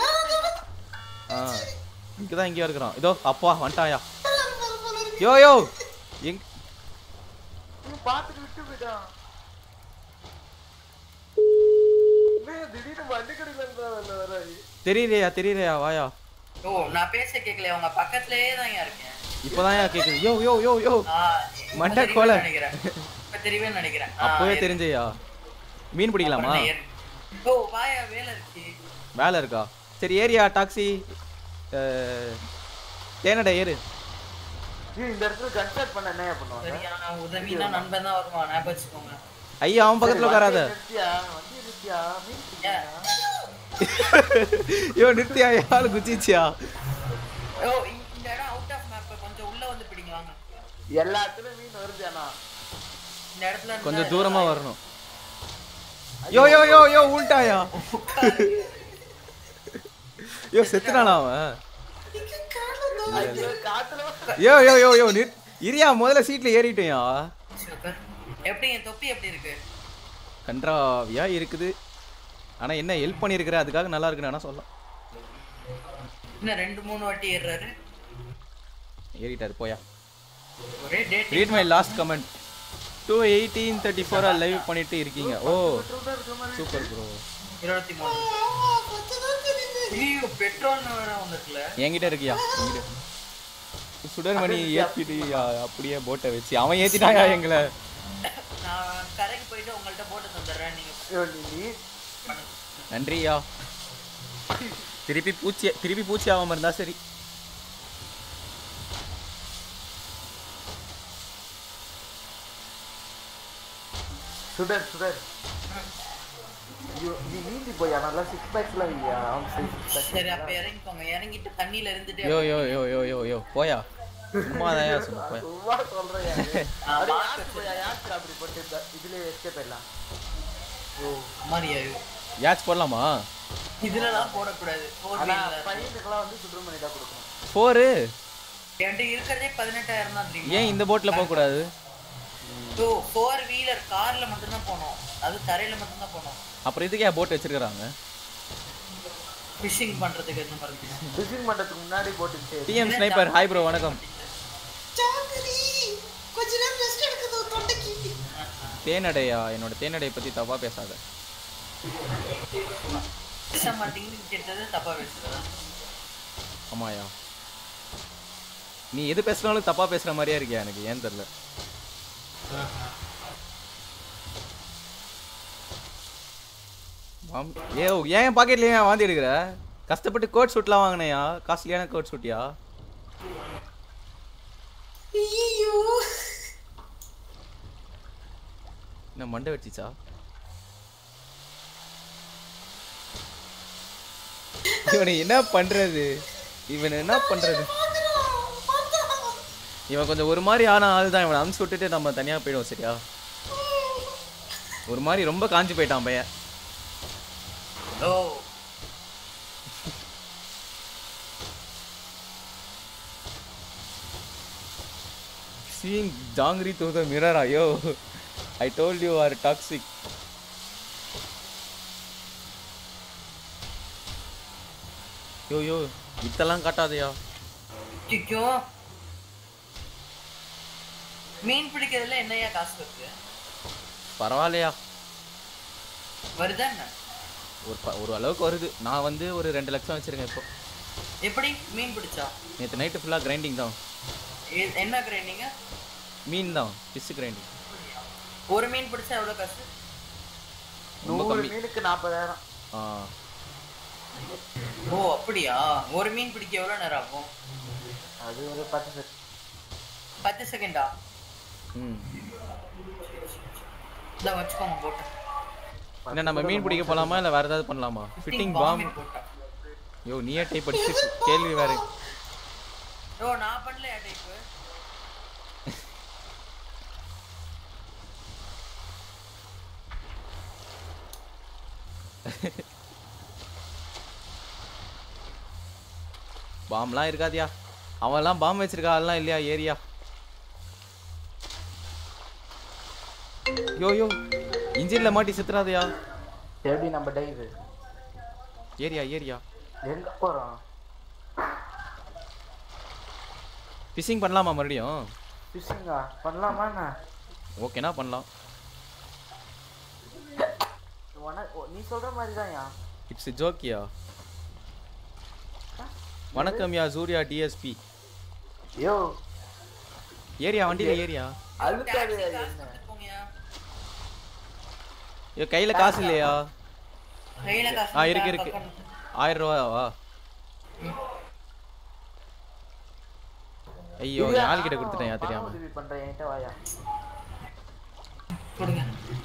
ஆ இங்க தான் எங்கேயோ இருக்கிறான் இதோ அப்பா வந்துட்டாயா யோ யோ எங் நீ பாத்துட்டு விட்டு போயிட்டான் என்ன திடீர்னு வண்டி கடையில வர தெரியலையா தெரியலையா வாயா ஓ நான் பேச கேட்கல உங்க பக்கத்துலயே தான் இருக்கேன் இப்போதான் கேக்குது யோ யோ யோ யோ ஆ, இப்ப மண்டை தெரியவே கோலை நினைக்கிறேன் இப்ப தெரியவே நினைக்கிறேன் ஆ, அப்பவே ஏறு. தெரிஞ்சையா மீன் பிடிக்கலாமா அப்புறம் ஏறு. ஓ வாயா வேலை இருக்கு வேலை இருக்கா சரி ஏரியா டாக்ஸி தேனடா ஏறு ஏய், இந்த இடத்துல கன்சல்ட் பண்ண என்ன பண்ணுவாங்க சரியான உதவினா நண்பன் தான் வருவான் ஞாபகம் வச்சுக்கோங்க ஐயா அவன் பக்கத்துல சரி, உட்காராத வண்டியை நிறுத்தியா வண்டியை நிறுத்தியா மீன் பிடிக்கிறியா? யோ நிறுத்தியா யாரு குச்சிச்சியா ஓ இ- இந்த இடம் அவுட் ஆஃப் மேப் கொஞ்சம் உள்ள வந்து பிடிங்க வாங்க எல்லா இடத்துலயும் மீன் வருது ஆனா இந்த இடத்துல இருந்தா கொஞ்சம் தூரமா வரணும் யோ யோ யோ யோ உள்டாயா யோ செத்துனானா அவன் ஐயோ, காத்துல யோ யோ யோ யோ நிற் இரியா முதல்ல சீட்ல ஏறிட்டேயா சூப்பர் எப்படி என் தொப்பி எப்படி இருக்கு கன்றாவியா இருக்குது ஆனா என்ன ஹெல்ப் பண்ணியிருக்கிற அதுக்காக நல்லா இருக்குன்னு ஆனா சொல்லலாம் இன்னும் ரெண்டு மூணு வாட்டி ஏறுறாரு ஏறிட்டாரு போயா ஒரே date read my last comment two eighteen thirty ஃபோரா லைவ் பண்ணிட்டு இருக்கீங்க ஓ சூப்பர் ப்ரோ இருபத்தி மூணு ஐயோ பெட்ரோல்னு வேற வந்துருக்குல என்கிட்ட இருக்கியா என்கிட்ட சுடர்மணி ஏத்திட்டு அப்படியே போட்டை வச்சு அவன் ஏத்திட்டாயா எங்களை நான் கரைக்கு போயிட்டு உங்கள்ட்ட போட்டு தந்துடுறேன் நீங்க ஐயோ, நீ நீ நன்றியா திருப்பி பூச்சி திருப்பி பூச்சி ஆகாம இருந்தா சரி சுடர் சுடர் ஐயோ நீ நீந்தி போயா நல்லா சிக்ஸ் பேக்ஸ்லாம் இல்லையா அவன் சரி six packs சரி அப்ப இறங்கிக்கோங்க இறங்கிட்டு தண்ணியில இருந்துட்டு யோ யோ யோ யோ யோ யோ போயா சும்மா தான் சொன்ன போயா சும்மா சொல்றேன் ஆ, அடே mark யாருக்கு போயா யாருக்கு அப்படி போட்டு இந்த இதுலயே எஸ்கேப் ஆயிடலாம் ஓ மாதிரியா யாச் போடலாமா இதுலலாம் போடக்கூடாது ஃபோர் ஆனா வீலர் பையனுக்கெல்லாம் வந்து சுப்பிரமணி தான் கொடுக்கணும் ஃபோரு என்கிட்ட இருக்கிறதே பதினெட்டாயிரம் தான் தெரியுமா ஏன் இந்த போட்ல போக கூடாது ஓ ஃபோர் வீலர் கார்ல மட்டும்தான் போனோம் அது தரையில மட்டும்தான் போனோம் அப்புறம் இதுக்கு ஏன் போட் வச்சிருக்காங்க ஃபிஷிங் பண்றதுக்கு இந்த மாதிரி ஃபிஷிங் பண்றதுக்கு முன்னாடி போட்டு டிஎம் ஸ்னைப்பர் ஹாய் ப்ரோ வணக்கம் ஜாங்கிரி கொஞ்ச நேரம் ரெஸ்ட் எடுக்குது தொண்டைக்கு தேனடையா என்னோட தேனடையை பத்தி தப்பா பேசாத பேச மாட்டேங்குது கேட்டது தப்பா பேசுறதா ஆமாயா நீ எது பேசினாலும் தப்பா பேசுற மாதிரியா இருக்கியா எனக்கு ஏன் தெரியல மாம்- ஏ ஏன் பாக்கெட்ல ஏன் வாந்தி எடுக்கிற கஷ்டப்பட்டு கோட் சூட்லாம் வாங்கினையா காஸ்ட்லியான கோட் சூட்டியா ஐயோ என்ன மண்டை வெட்டிச்சா இவனை என்ன பண்றது இவன் என்ன பண்றது இவன் கொஞ்சம் ஒரு மாதிரி ஆன ஆள் தான் இவனை அமுச்சு விட்டுட்டு நம்ம தனியா போயிடுவோம் சரியா ஒரு மாதிரி ரொம்ப காஞ்சு போயிட்டான் பையன் ஓ Seeing Jangri through the mirror, yo. I told you are toxic. யோ யோ வித்தெல்லாம் காட்டாதயா ஐயோ மீன் பிடிக்கிறதுல என்னையா காசு வருது பரவாயில்லையா வருதா என்ன ஒரு ப- ஒரு அளவுக்கு வருது நான் வந்து ஒரு ரெண்டு லட்சம் வச்சிருக்கேன் இப்போ எப்படி மீன் பிடிச்சா நேற்று நைட்டு ஃபுல்லாக கிரைண்டிங் தான் எ- என்ன கிரைண்டிங்க மீன் தான் ஃபிஷ் கிரைண்டிங் ஒரு மீன் பிடிச்சா எவ்வளவு காசு ரொம்ப நூறு கம்மி மீனுக்கு நாற்பதாயிரம் ஆ ஓ அப்படியா ஒரு மீன் பிடிக்க எவ்வளவு நேரம் ஆகும் அது ஒரு பத்து செட் பத்து செகண்டா ம் இதை வச்சுக்கோங்க போட்டேன் என்ன நம்ம மீன் பிடிக்க போலாமா இல்லை வேற ஏதாவது பண்ணலாமா ஃபிட்டிங் பாம் போட்டேன் யோ நீயே டைப் அடிச்சு கேள்வி வேற ஓ நான் பண்ணலையா டைப்பு பாம்லாம் இருக்காதியா அவன்லாம் பாம் வச்சிருக்கா அதெல்லாம் இல்லையா ஏரியா யோ யோ இன்ஜின்ல மாட்டி செத்துறாதயா எப்படி நம்ம டைவு ஏரியா ஏரியா எங்க போறோம் ஃபிஷிங் பண்ணலாமா மறுபடியும் ஃபிஷிங்கா பண்ணலாமா என்ன ஓகேனா பண்ணலாம் உன- ஓ, நீ சொல்ற மாதிரி தான்யா இட்ஸ் ஜோக்கியா வணக்கம் யா சூர்யா டிஎஸ்பி யோ ஏரியா வண்டியில ஏரியா அழுக்காது என்ன ஐயோ கையில காசு இல்லையா கையில காசு ஆ இருந்தா இருக்கு இருக்கு பக்கம் ஆயிரம் ரூபாவா ஐயோ இல்லையா, என் ஆள்கிட்ட நானும் கொடுத்துட்டேன் யா பண தெரியாம உதவி பண்றேன் என்கிட்ட வாயா கொடுங்க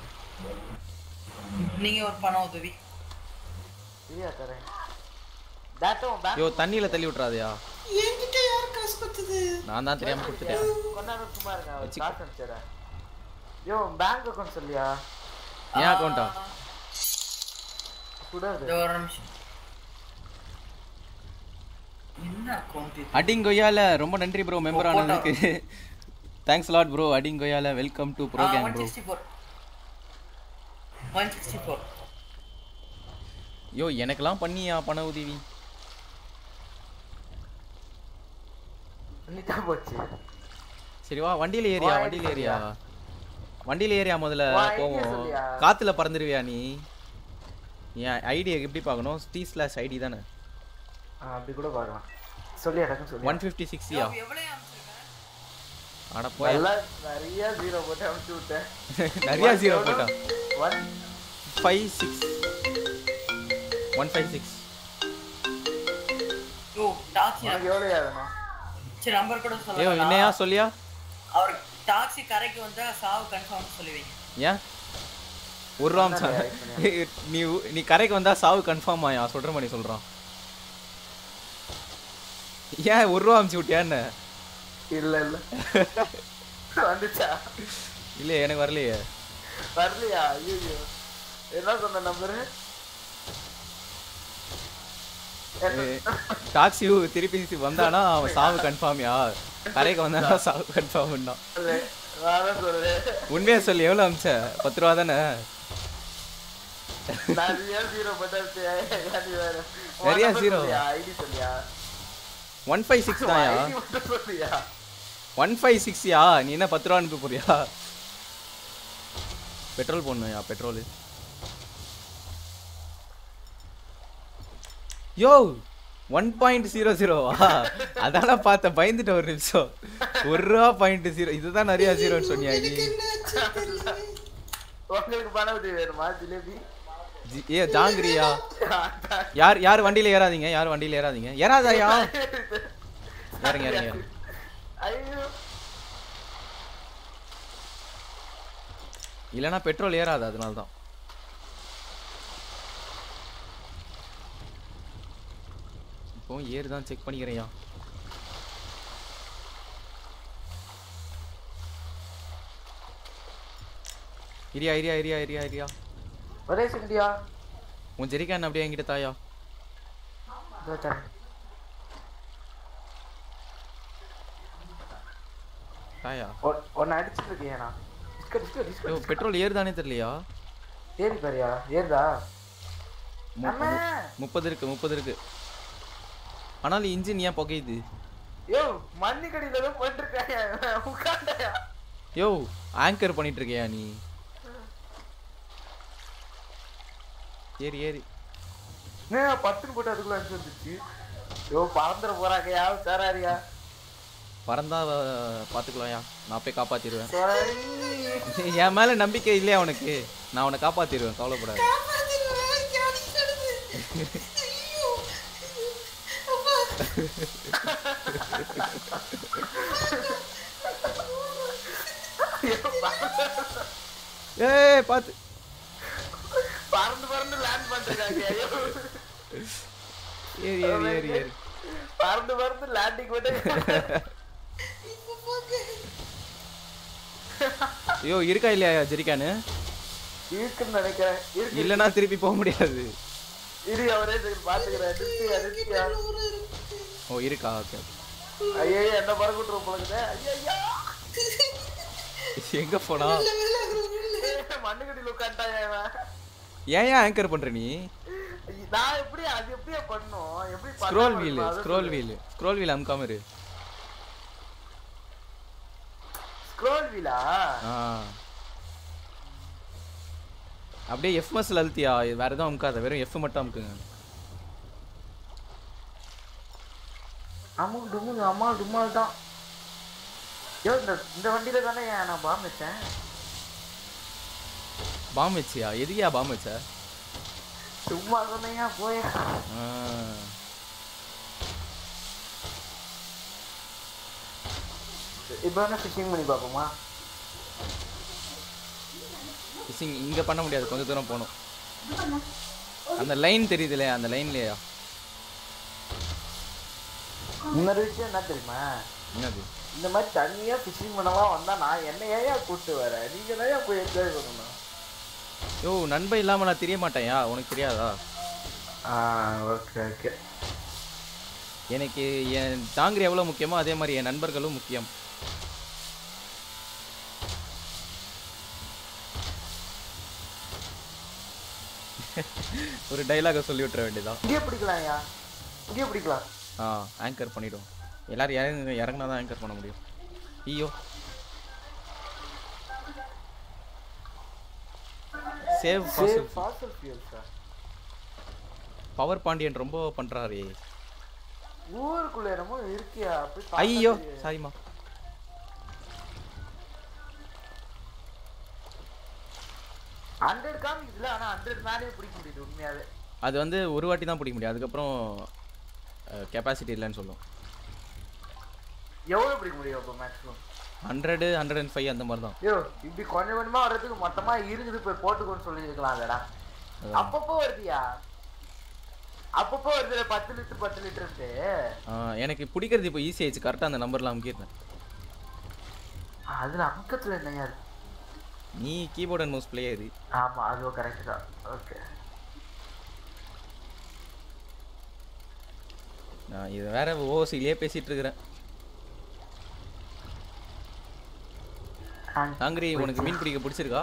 நீங்க ஒரு பண உதவி இல்லையா தரேன் டேட்டும் பேங்க் ஐயோ தண்ணியில தள்ளி விட்டுறாதயா என்கிட்ட யார் காசு கொடுத்தது நான் தான் தெரியாம கொடுத்துட்டேன் கொஞ்ச நேரம் சும்மா இருங்க அவர் வச்சுக்க. காசு அனுப்பிச்சிடுறேன் யோ பேங்க் அக்கௌண்ட் சொல்லியா ஏன் அக்கௌண்டா கூடாது இதோ ஒரு நிமிஷம் என்ன அக்கௌண்ட் இது அடிங் கொய்யால ரொம்ப நன்றி ப்ரோ மெம்பர் ஆனதுக்கு தேங்க்ஸ் லாட் ப்ரோ அடிங் கொய்யால welcome to bro gang one bro sixty four one sixty four yo எனக்கெல்லாம் பண்ணியா பண உதவி பண்ணிட்டா போச்சு சரி வா வண்டியில ஏரியா வா, வண்டியில ஐடி ஏரியா வண்டியில ஏரியா முதல்ல வா, ஐடியா போவோம் சொல்லியா? காத்துல பறந்துருவியா நீ என் ஐடியை எப்படி பார்க்கணும் டி ஸ்லாஷ் ஐடி தானே ஆ, அப்படி கூட பார்க்கலாம் சொல்லி டக்குன்னு சொல்லி ஒன் ஃபிஃப்டி சிக்ஸ்டியா எவ்வளவு அனுப்பிச்சிருக்கேன் அட போய் நல்லா நிறைய ஜீரோ போட்டு அனுப்பிச்சு விட்டேன் நிறைய One ஜீரோ எவ்வளோ? போட்டா one five six one five six oh taxi உனக்கு எவ்வளோயா வேணும் சரி நம்பர் கூட ஐயோ சொல்லலாம் என்னையா சொல்லியா அவர் டாக்ஸி கரைக்கு வந்தா சாவு கன்ஃபார்ம் சொல்லுவீங்க ஏன் ஒரு ரூபா அம்சா நீ நீ கரைக்கு வந்தா சாவு கன்ஃபார்ம் ஆயா சொல்ற மாதிரி சொல்றான் ஏன் ஒரு ரூபா அமுச்சு விட்டியா என்ன இல்ல இல்ல வந்துச்சா இல்லையே எனக்கு வரலையே வரலையா ஐயோ என்ன சொன்ன நம்பரு டாக்ஸி திருப்பி வந்தானா அவன் சாவு கன்ஃபார்ம்யா கரைக்கு வந்தானா சாவு கன்ஃபார்ம் தான் நான் சொல்றேன் உண்மையா சொல்லி எவ்வளவு அமிச்ச பத்து ரூபா தானே நிறைய ஜீரோ போட்டு வேற நிறைய zero. ஐடி சொல்லியா ஒன் ஃபைவ் சிக்ஸ் தான்யா ஐடி மட்டும் சொல்லியா ஒன் ஃபைவ் சிக்ஸ்யா நீ என்ன பத்து ரூபா அனுப்பி போறியா பெட்ரோல் போடணும்யா petrol yo one point zero ஜீரோவா அதான பார்த்தேன் பயந்துட்டேன் ஒரு நிமிஷம் ஒரு ரூபா பாயிண்ட் ஜீரோ இதுதான் நிறைய ஜீரோன்னு சொன்னியா நீ உங்களுக்கு பண உதவி வேணுமா ஜிலேபி ஜி- ஏ ஜாங்கிரியா யார் யார் வண்டியில ஏறாதீங்க யார் வண்டியில ஏறாதீங்க ஏறாதாயா இறங்க இறங்க ஐயோ இல்லைன்னா பெட்ரோல் ஏறாது அதனால தான் இப்போ ஏறுதான் செக் பண்ணிக்கிறேன்யா இரியா இரியா இரியா இரியா இரியா ஒரே செகண்டியா உன் ஜெரிக்கான் அப்படியே என்கிட்ட தாயா இதோ தரேன் தாயா ஒன்னு அடிச்சிட்டு இருக்கியா நான் டிஸ்கோ டிஸ்கோ டிஸ்கோ ஐயோ பெட்ரோல் ஏறுதானே தெரியலையா ஏறி பாரியா ஏறுதா மு- அம்மா! மு- முப்பது இருக்கு முப்பது இருக்கு ஆனாலும் இன்ஜின் ஏன் புகையுது யோ மண்ணி கடியில தான் போயிட்டு இருக்காயா உட்காண்டாயா யோ ஆங்கர் பண்ணிட்டு இருக்கியா நீ ஏறி ஏறி என்ன பத்துன்னு போட்டு அதுக்குள்ள அடிச்சு வந்துச்சு ஐயோ பறந்துட போறாங்க யாரும் சேராரியா பறந்தா அஹ், பாத்துக்கலாம்யா நான் போய் காப்பாத்திடுவேன் சரி என் மேல நம்பிக்கை இல்லையா உனக்கு நான் உன்னை காப்பாத்திடுவேன் கவலைப்படாத ஏய் பாத்து பறந்து பறந்து லேண்ட் பண்றாங்க ஐயோ ஏறி ஏறி ஏறி ஏறி பறந்து பறந்து லேண்டிங் மட்டும் ஐயோ இருக்கா இல்லையா ஜெரிக்கானு இருக்குன்னு நினைக்கிறேன் இருக்கு இல்லைன்னா திருப்பி போக முடியாது இரு அவரே சரி பாத்துக்கிறேன் நிறுத்தியா நிறுத்தியா ஓ இருக்கா ஓகே ஐயோ என்ன பறக்க விட்டுரும் போலக்குதே ஐயா எங்க போனா மண்ணுக்கடியில் உட்காந்துட்டாயா இவன் ஏன் ஏன் ஆங்கர் பண்ற நீ நான் எப்படி அது எப்படியா பண்ணும் எப்படி scroll wheel scroll wheel scroll wheel அமுக்காம இரு ஸ்க்ரோல் வீலா ஆ அப்படியே எஃப் மஸ்ல அழுத்தியா வேற எதுவும் அமுக்காத வெறும் எஃப் மட்டும் அமுக்குங்க அம்மா டும்முங்க அம்மா டும்மால் தான் ஐயோ இந்த இந்த வண்டியில தானே நான் பாம் வச்சேன் பாம் வச்சியா எதுக்கியா பாம் வச்ச சும்மா சொன்னையா போய் ஆ. இப்போ என்ன ஃபிஷிங் பண்ணி பார்ப்போமா ஃபிஷிங் இங்க பண்ண முடியாது கொஞ்சம் தூரம் போகணும் அந்த லைன் தெரியுதுல அந்த லைன்லயா இன்னொரு விஷயம் என்ன தெரியுமா என்னது இந்த மாதிரி தனியா ஃபிஷிங் பண்ணலாம் வந்தா நான் என்ன ஏயா கூப்பிட்டு வரேன் நீங்க தான் போய் என்ஜாய் பண்ணணும் யோ நண்பன் இல்லாம நான் தெரிய மாட்டேன்யா உனக்கு தெரியாதா ஆ ஓகே ஓகே எனக்கு என் ஜாங்கிரி எவ்வளவு முக்கியமோ அதே மாதிரி என் நண்பர்களும் முக்கியம் ஒரு டைலாக சொல்லி விட்டுற வேண்டியதான் இங்கே பிடிக்கலாம்யா இங்கே பிடிக்கலாம் ஆ ஆங்கர் பண்ணிடும் எல்லாரும் இறங்குங்க இறங்குனா தான் ஆங்கர் பண்ண முடியும் ஐயோ save save fossil fuel sir power Pandian ரொம்ப பண்றாரே ஊருக்குள்ள என்னமோ இருக்கியா போய் ஐயோ பார்த்தா சாரிம்மா ஹண்ட்ரட் காமிக்குதுல ஆனா ஹண்ட்ரட் மேலேயே பிடிக்க முடியுது உண்மையாவே அது வந்து ஒரு வாட்டி தான் பிடிக்க முடியும் அதுக்கப்புறம் கெப்பாசிட்டி இல்லைன்னு சொல்லும் எவ்வளவு பிடிக்க முடியும் இப்போ maximum hundred hundred and five அந்த மாதிரி தான் ஐயோ இப்படி கொஞ்சம் கொஞ்சமா வர்றதுக்கு மொத்தமா இருக்குது போய் போட்டுக்கோன்னு சொல்லி இருக்கலாம் அதடா அதான். அப்பப்போ வருதியா அப்பப்போ வருதுல பத்து லிட்டர் பத்து லிட்டர்ட்டு ஆ, எனக்கு பிடிக்கிறது இப்போ ஈஸி ஆயிடுச்சு கரெக்டாக அந்த நம்பர்லாம் அமுக்கிடுறேன் அதுல அங்கத்துல என்னையா இருக்கு நீ கீபோர்ட் அண்ட் மவுஸ் பிளேயர் ஆமா அதுவும் கரெக்ட் தான் ஓகே நான் இது வேற ஓசிலேயே பேசிட்டு இருக்கிறேன் தாங்கிரி உனக்கு மீன் பிடிக்க பிடிச்சிருக்கா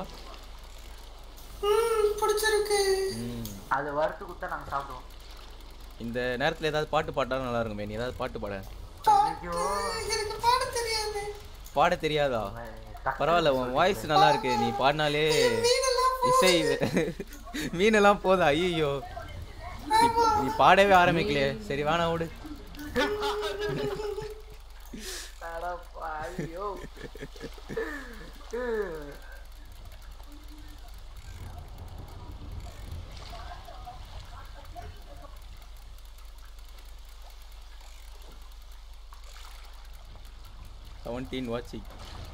ம் பிடிச்சிருக்கு ம். அது வறுத்து கொடுத்தா நாங்க சாப்பிடுவோம் இந்த நேரத்தில் ஏதாவது பாட்டு பாட்டா நல்லா இருக்குமே நீ ஏதாவது பாட்டு பாட ஐயோ எனக்கு பாட தெரியாது பாட தெரியாதா பரவாயில்ல உன் வாய்ஸ் நல்லா இருக்கு நீ பாடினாலே இசை மீனெல்லாம் போதா ஐயோ நீ பாடவே ஆரம்பிக்கலையே சரி வேணா விடு அடப்பா, ஐயோ செவன்டீன் வாட்சிங்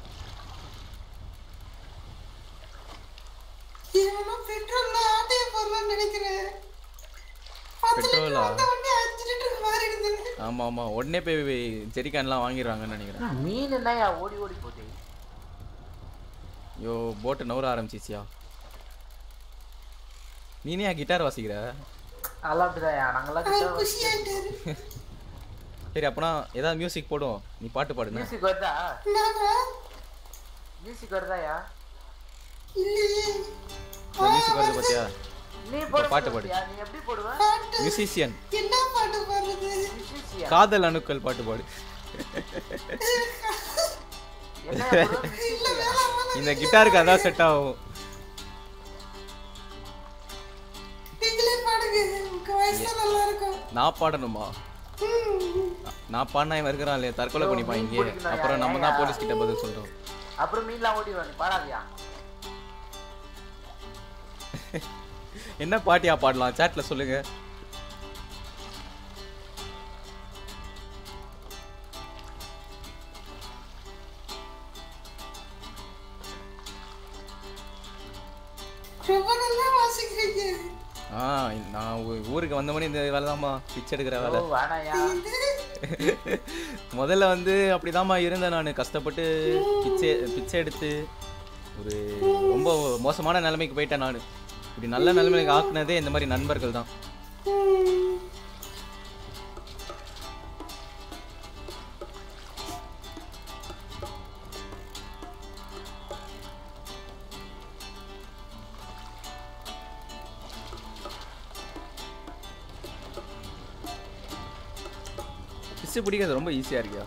இவனா பெட்ரோல்ல ஆட்டைய போடலாம்னு நினைக்கிறேன் பெட்ரோலா உடனே அஞ்சு லிட்டருக்கு மாறிடுது ஆமா ஆமா உடனே போய் ஜெரிகான்லாம் வாங்கிடுவாங்கன்னு நினைக்கிறேன் மீன் என்னயா ஓடி ஓடி போகுது ஐயோ போட்டு நவுற ஆரம்பிச்சிச்சியா நீனே கிட்டார் வாசிக்கிற நல்லா அப்படிதான்யா நாங்கெல்லாம் கிட்ட குஷியாயிட்டாரு சரி அப்பனா ஏதாவது மியூசிக் போடும் நீ பாட்டு பாடுங்க மியூசிக் வருதா நானா மியூசிக் வருதாயா இல்லையே மியூசிக் வருது பாத்தியா நீ இப்ப போட பாட்டு பாடு சொல்றியா? நீ எப்படி போடுவ மியூசிஷியன் என்ன பாட்டு பாடுறது Musician. காதல் அணுக்கள் பாட்டு பாடு என்ன போடுவ? Musician. இந்த கிட்டாருக்கு அதான் செட் ஆகும் நீங்களே பாடுங்க உங்க வாய்ஸ் தான் நல்லா இருக்கும் நான் பாடணுமா நான் பாடினா இவன் இருக்கிறான் இல்லையா தற்கொலை ஐயோ, பண்ணிப்பான் மீன் இங்கே பிடிக்கணும் அப்புறம் நம்ம யா, தான் யா. போலீஸ் கிட்ட பதில் சொல்றோம் அப்புறம் மீன்லாம் ஓடிடுவாங்க பாடாதியா என்ன பாட்டியா பாடலாம் சாட்ல சொல்லுங்க ரொம்ப நல்லா வாசிக்கிறீங்க ஆ நான் ஊ- ஊருக்கு வந்த மணி இந்த வேலை தான்மா பிச்சை எடுக்கிற வேலை ஓ வேணாயா முதல்ல வந்து அப்படிதாம்மா இருந்தேன் நான் கஷ்டப்பட்டு பிச்சை பிச்சை எடுத்து ஒரு ரொம்ப மோசமான நிலைமைக்கு போயிட்டேன் நான் இப்படி நல்ல நிலைமைக்கு ஆக்குனதே இந்த மாதிரி நண்பர்கள் தான் பிச்சு பிடிக்கிறது ரொம்ப ஈஸியா இருக்கியா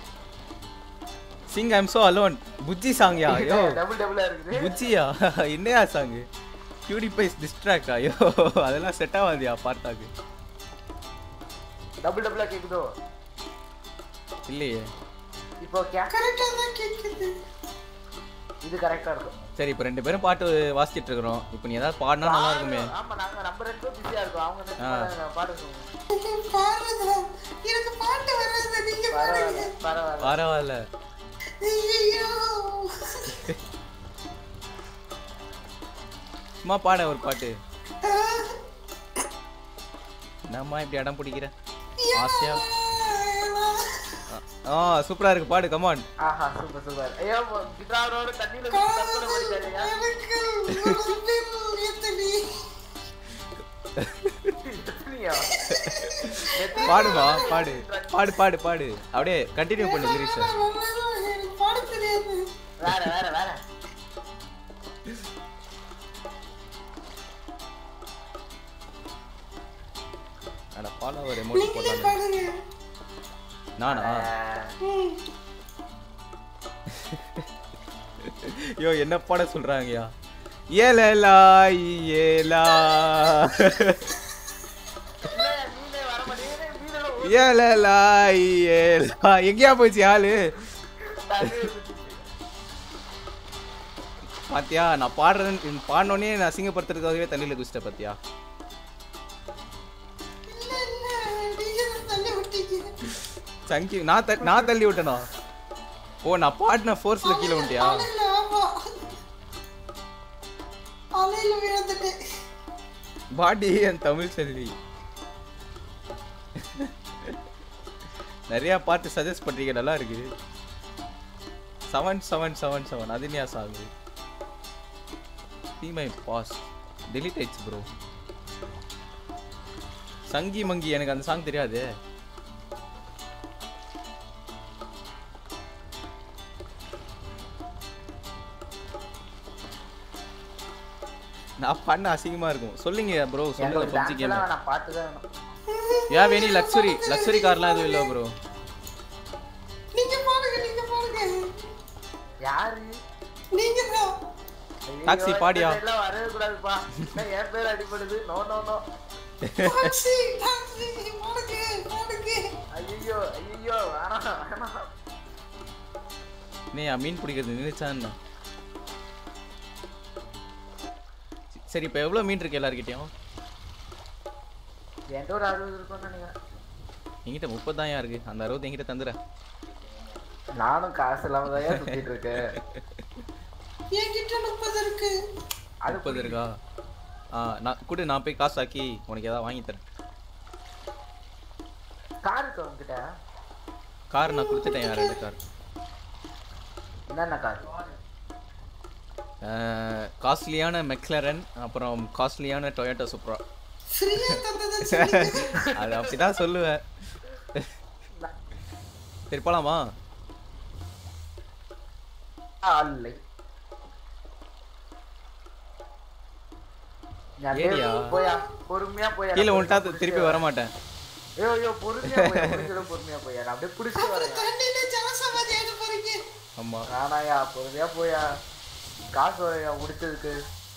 sing I'm so alone Bujji சாங்யா ஐயோ டபுள் டபுளா இருக்குது புஜ்ஜியா என்னையா சாங் பியூரிஃபைஸ் டிஸ்ட்ராக்ட் ஐயோ அதெல்லாம் செட் ஆகாதியா பார்த்தாக்கு டபுள் டபுளா கேக்குதோ இல்லையே இப்போ கே கரெக்டா தான் கேக்குது இது கரெக்டா இருக்கும் சரி இப்போ ரெண்டு பேரும் பாட்டு வாசிச்சிட்டு இருக்கிறோம் இப்போ நீ ஏதாவது பாடினா நல்லா இருக்குமே ஆமா நாங்க நம்ம ரெண்டு பேரும் பிஸியா இருக்கோம் அவங்க ரெண்டு ஆ. பேரும் பாடுங்க பாடுறதா எனக்கு பாட்டு வராது நீங்க பாடுங்க பரவாயில்ல பரவாயில்ல ஐயோ சும்மா பாட ஒரு பாட்டு என்னம்மா இப்படி இடம் பிடிக்கிற ஆசையா ஆ சூப்பரா இருக்கு பாடு கமான் ஆஹா சூப்பர் சூப்பர் ஐயோ கிட்டாரோட தண்ணியில குதிச்சு தற்கொலை பண்ணிட்டாருயா எத்தனையா? பாடுமா பாடு பாடு பாடு பாடு அப்படியே கண்டினியூ பண்ணு லிரிக்ஸ் எனக்கு பாட தெரியாது வேற வேற வேற அட ஃபாலோ ஒரு எமோஜி நீங்களே போட்டானே பாடுங்க நானா ம். ஐயோ என்ன பாட சொல்றாங்கயா ஏலலா ஏலா ஏலலா ஏலா எங்கேயா போச்சு ஆளு பாத்தியா நான் பாடுறேன் பாடினோடனே நான் அசிங்கப்படுத்துறதுக்காகவே தண்ணியில குச்சிட்டேன் பாத்தியா இல்ல இல்ல நீங்க தான் தள்ளி விட்டீங்க சங்கி நான் த- நான் தள்ளி விட்டேனா ஓ நான் பாடின ஃபோர்ஸ்ல கீழே வந்துட்டியா அலையில ஆமா அலையில விழுந்துட்டேன் பாடி என் தமிழ் செல்வி நிறைய பாட்டு சஜஸ்ட் பண்றீங்க நல்லா இருக்கு செவன் செவன் செவன் செவன் அதுனியா song see my boss delete ஆயிடுச்சு ப்ரோ சங்கி மங்கி எனக்கு அந்த சாங் தெரியாது நான் பண்ண அசிங்கமா இருக்கும் சொல்லுங்க ப்ரோ சொல்லுங்க எனக்கு பப்ஜி டான்ஸ் கேம் எல்லாம் வேணாம் பாட்டு தான் வேணும் யா வேணி லக்ஸுரி லக்ஸுரி கார்லாம் எதுவும் இல்லை ப்ரோ நீங்க பாடுங்க நீங்க பாடுங்க யாரு நீங்க தான் ஐயையோ, டாக்ஸி இந்த பாடியா? side எல்லாம் வரவே கூடாதுப்பா என்ன என் பேர் அடிபடுது no no no taxi taxi பாடுங்க பாடுங்க ஐயோ ஐயோ வேணாம் வேணாம் நீ மீன் பிடிக்கிறது நினைச்சான்னா சரி இப்போ எவ்வளோ மீன் இருக்கு எல்லாருக்கிட்டையும் என்கிட்ட ஒரு அறுபது இருக்கும்னு நினைக்கிறேன் என்கிட்ட முப்பது தான் இருக்கு அந்த அறுபது என்கிட்ட தந்துடுறேன் நானும் காசு இல்லாம தான் சுத்திட்டு இருக்கேன் என்கிட்ட முப்பது இருக்கு முப்பது இருக்கா ஆ நான் கொடு நான் போய் காசு ஆக்கி உனக்கு ஏதாவது வாங்கி தரேன் கார் இருக்கு உங்ககிட்ட கார் நான் கொடுத்துட்டேன் யார் ரெண்டு கார் என்னென்ன கார் காஸ்ட்லியான மெக்லரன் அப்புறம் காஸ்ட்லியான டொயோட்டோ சுப்ரா ஃப்ரீயா தந்ததுன்னு அது அப்படிதான் சொல்லுவேன் சரி போலாமா ஆல்லை ஏரியா? போயா பொறுமையா போயா கீழே உன்ட்டா திருப்பி வர மாட்டேன் ஐயோ ஐயோ பொறுமையா போயா முடிஞ்சளவு பொறுமையா போயா நான் அப்படியே பிடிச்சிட்டு வரேன் தண்ணியில ஜலசமாதி ஆயிட போறீங்க ஆமா வேணாயா பொறுமையா போயா காசு வரையா முடிச்சதுக்கு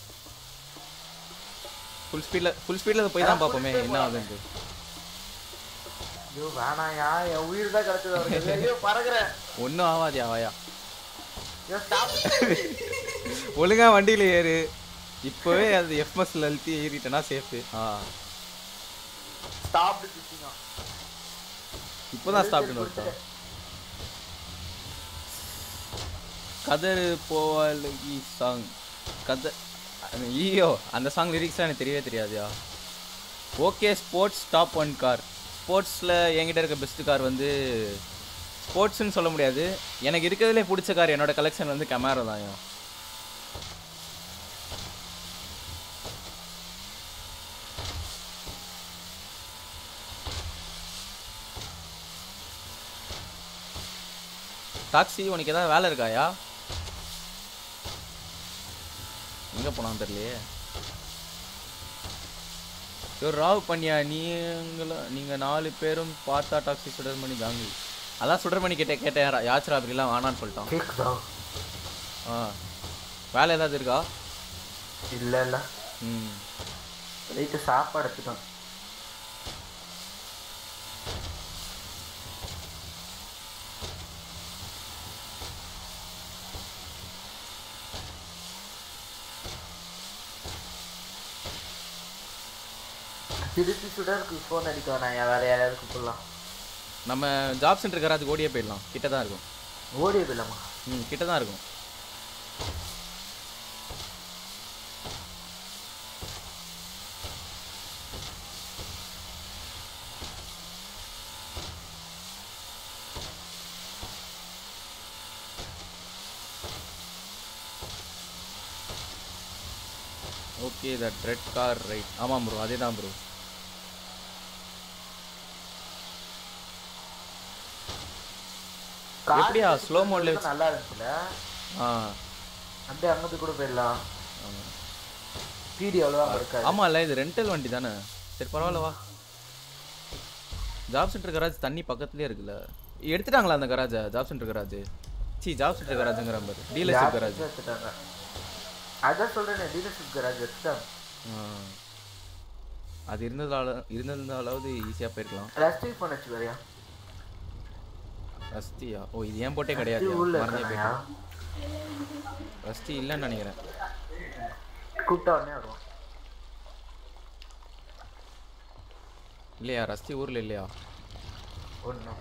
ஃபுல் ஸ்பீடில் ஃபுல் ஸ்பீடில் போய் தான் பார்ப்போமே என்ன ஆகுதுன்ட்டு ஐயோ வேணாயா என் உயிர் தான் கிடைச்சது அவருக்கு ஐயோ பறக்குறேன் ஒன்றும் ஆகாதியா வாயா ஐயோ ஸ்டாப் ஒழுங்கா வண்டியில் ஏறு இப்போவே அது எஃப்எஸ்ல அழுத்தி ஏறிட்டேன்னா சேஃபு ஆ ஸ்டாப் சுத்திங்க இப்போதான் ஸ்டாப்னு வருதா கதர் போவாலி சாங் கத ஐயோ அந்த சாங் லிரிக்ஸ்லாம் எனக்கு தெரியவே தெரியாதுயா okay sports top one car ஸ்போர்ட்ஸில் என்கிட்ட இருக்க பெஸ்ட் கார் வந்து ஸ்போர்ட்ஸ்னு சொல்ல முடியாது எனக்கு இருக்கிறதுலே பிடிச்ச கார் என்னோட கலெக்ஷன் வந்து கமேரா தான் டாக்ஸி உனக்கு ஏதாவது வேலை இருக்காயா எங்க போனான்னு தெரியலையே ஐயோ ராவ் பண்ணியா நீங்களும் நீங்க நாலு பேரும் பார்த்தா டாக்ஸி சுடர்மணி காங்கி அதான் சுடர்மணி கிட்ட கேட்டேன் ரா- யாச் ராபரிலாம் வேணான்னு சொல்லிட்டான் கேக்குதா ஆ வேலை ஏதாவது இருக்கா இல்ல இல்ல ம் லைட்டு சாப்பாடு எடுத்துட்டோம் திருப்பி சுடருக்கு ஃபோன் அடிக்க வேணாம் வேற யாராவது கூப்பிடலாம் நம்ம ஜாப் சென்டர் கராஜுக்கு ஓடியே போயிடலாம் கிட்ட தான் இருக்கும் ஓடியே போயிடலாமா ம் கிட்ட தான் இருக்கும் okay that red car right ஆமாம் ப்ரோ அதே தான் ப்ரோ எப்படியா ஸ்லோ மோட்ல வச்சு நல்லா இருந்துச்சுல ஆ அப்படியே அங்கிட்டு கூட போயிடலாம் பிடி அவ்வளோவா இருக்காது ஆமாம்ல இது ரெண்டல் வண்டி தானே சரி பரவாயில்ல வா ஜாப் சென்டர் கராஜ் தண்ணி பக்கத்துலயே இருக்குல்ல எடுத்துட்டாங்களா அந்த கராஜை job centre garage C job centre கராஜுங்கிற பாரு டீலர்ஷிப் கராஜ் எடுத்துட்டாங்க அதான் சொல்றேனே டீலர்ஷிப் கராஜ் எடுத்துட்டாங்க அது இருந்ததால இருந்திருந்தாலாவது ஈஸியாக போயிருக்கலாம் ரெஸ்டிங் ஃபோன் வச்சு வரையா ரஸ்தியா ஓ இது ஏன் போட்டே கிடையாது ரஸ்தி ஊர்ல மறந்தே இருக்கானயா? போயிட்டேன் ரஸ்தி இல்லைன்னு நினைக்கிறேன் கூப்பிட்டா உடனே வருவான் இல்லையா ரஸ்தி ஊர்ல இல்லையா ஒன்றும்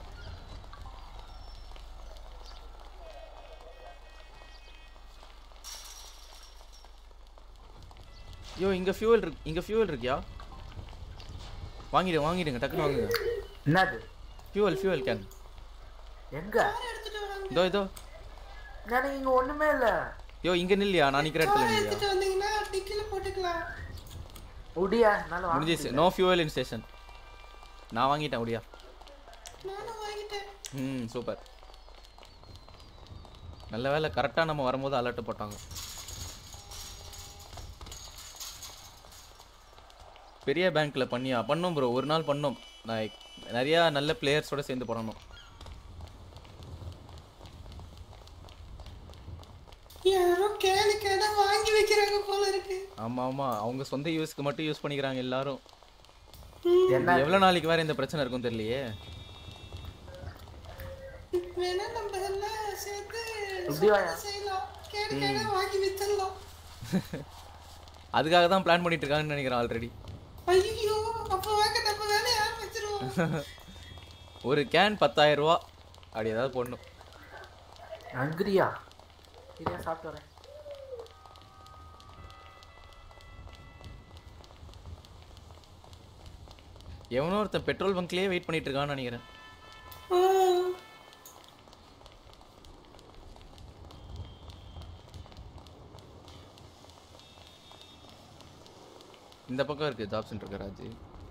ஐயோ இங்க ஃபியூவல் இருக்கு இங்க ஃபியூவல் இருக்கியா வாங்கிடு வாங்கிடுங்க டக்குன்னு வாங்குங்க என்னது ஃபியூவல் ஃபியூவல் கேன் எங்க இதோ இதோ எனக்கு இங்க ஒண்ணுமே இல்ல ஐயோ இங்க நில்லையா நான் நிக்கிற இடத்துல நில்லையா எடுத்துட்டு வந்தீங்கன்னா டிக்கில போட்டுக்கலாம் முடியா என்னால வாங்க முடிஞ்சிச்சு நோ ஃபியூவல் இன் ஸ்டேஷன் நான் வாங்கிட்டேன் முடியா நானும் வாங்கிட்டேன் ம் சூப்பர் நல்ல வேலை கரெக்டாக நம்ம வரும்போது அலர்ட் போட்டாங்க பெரிய பேங்க்ல பண்ணியா பண்ணோம் ப்ரோ ஒரு நாள் பண்ணோம் நான் நிறையா நல்ல பிளேயர்ஸோட சேர்ந்து பண்ணணும் யாரோ கேளு கேட வாங்கி வைக்கிறாங்க போல இருக்கு ஆமா ஆமா அவங்க சொந்த யூஸ்க்கு மட்டும் யூஸ் பண்ணிக்கிறாங்க எல்லாரும் என்ன இது எவ்வளவு நாளைக்கு வேற இந்த பிரச்சனை இருக்கும் தெரியலையே வேணா நம்ம எல்லாம் சேர்த்து இப்படி வாயா. சொந்தமா செய்யலாம் கேடு கேட வாங்கி வித்துடலாம் அதுக்காக தான் பிளான் பண்ணிட்டு இருக்காங்கன்னு நினைக்கிறேன் ஆல்ரெடி ஐயோ அப்ப வாங்க நம்ம வேலையை ஆரம்பிச்சிருவோம் ஒரு கேன் பத்தாயிரம் ரூபா அப்படி ஏதாவது போடணும் ஹங்கிரியா சரியா சாப்பிட்டு வரேன் எவனோ ஒருத்தன் பெட்ரோல் பங்க்லயே வெயிட் பண்ணிட்டு இருக்கான்னு நினைக்கிறேன் இந்த பக்கம் இருக்கு ஜாப் சென்டர் கராஜ்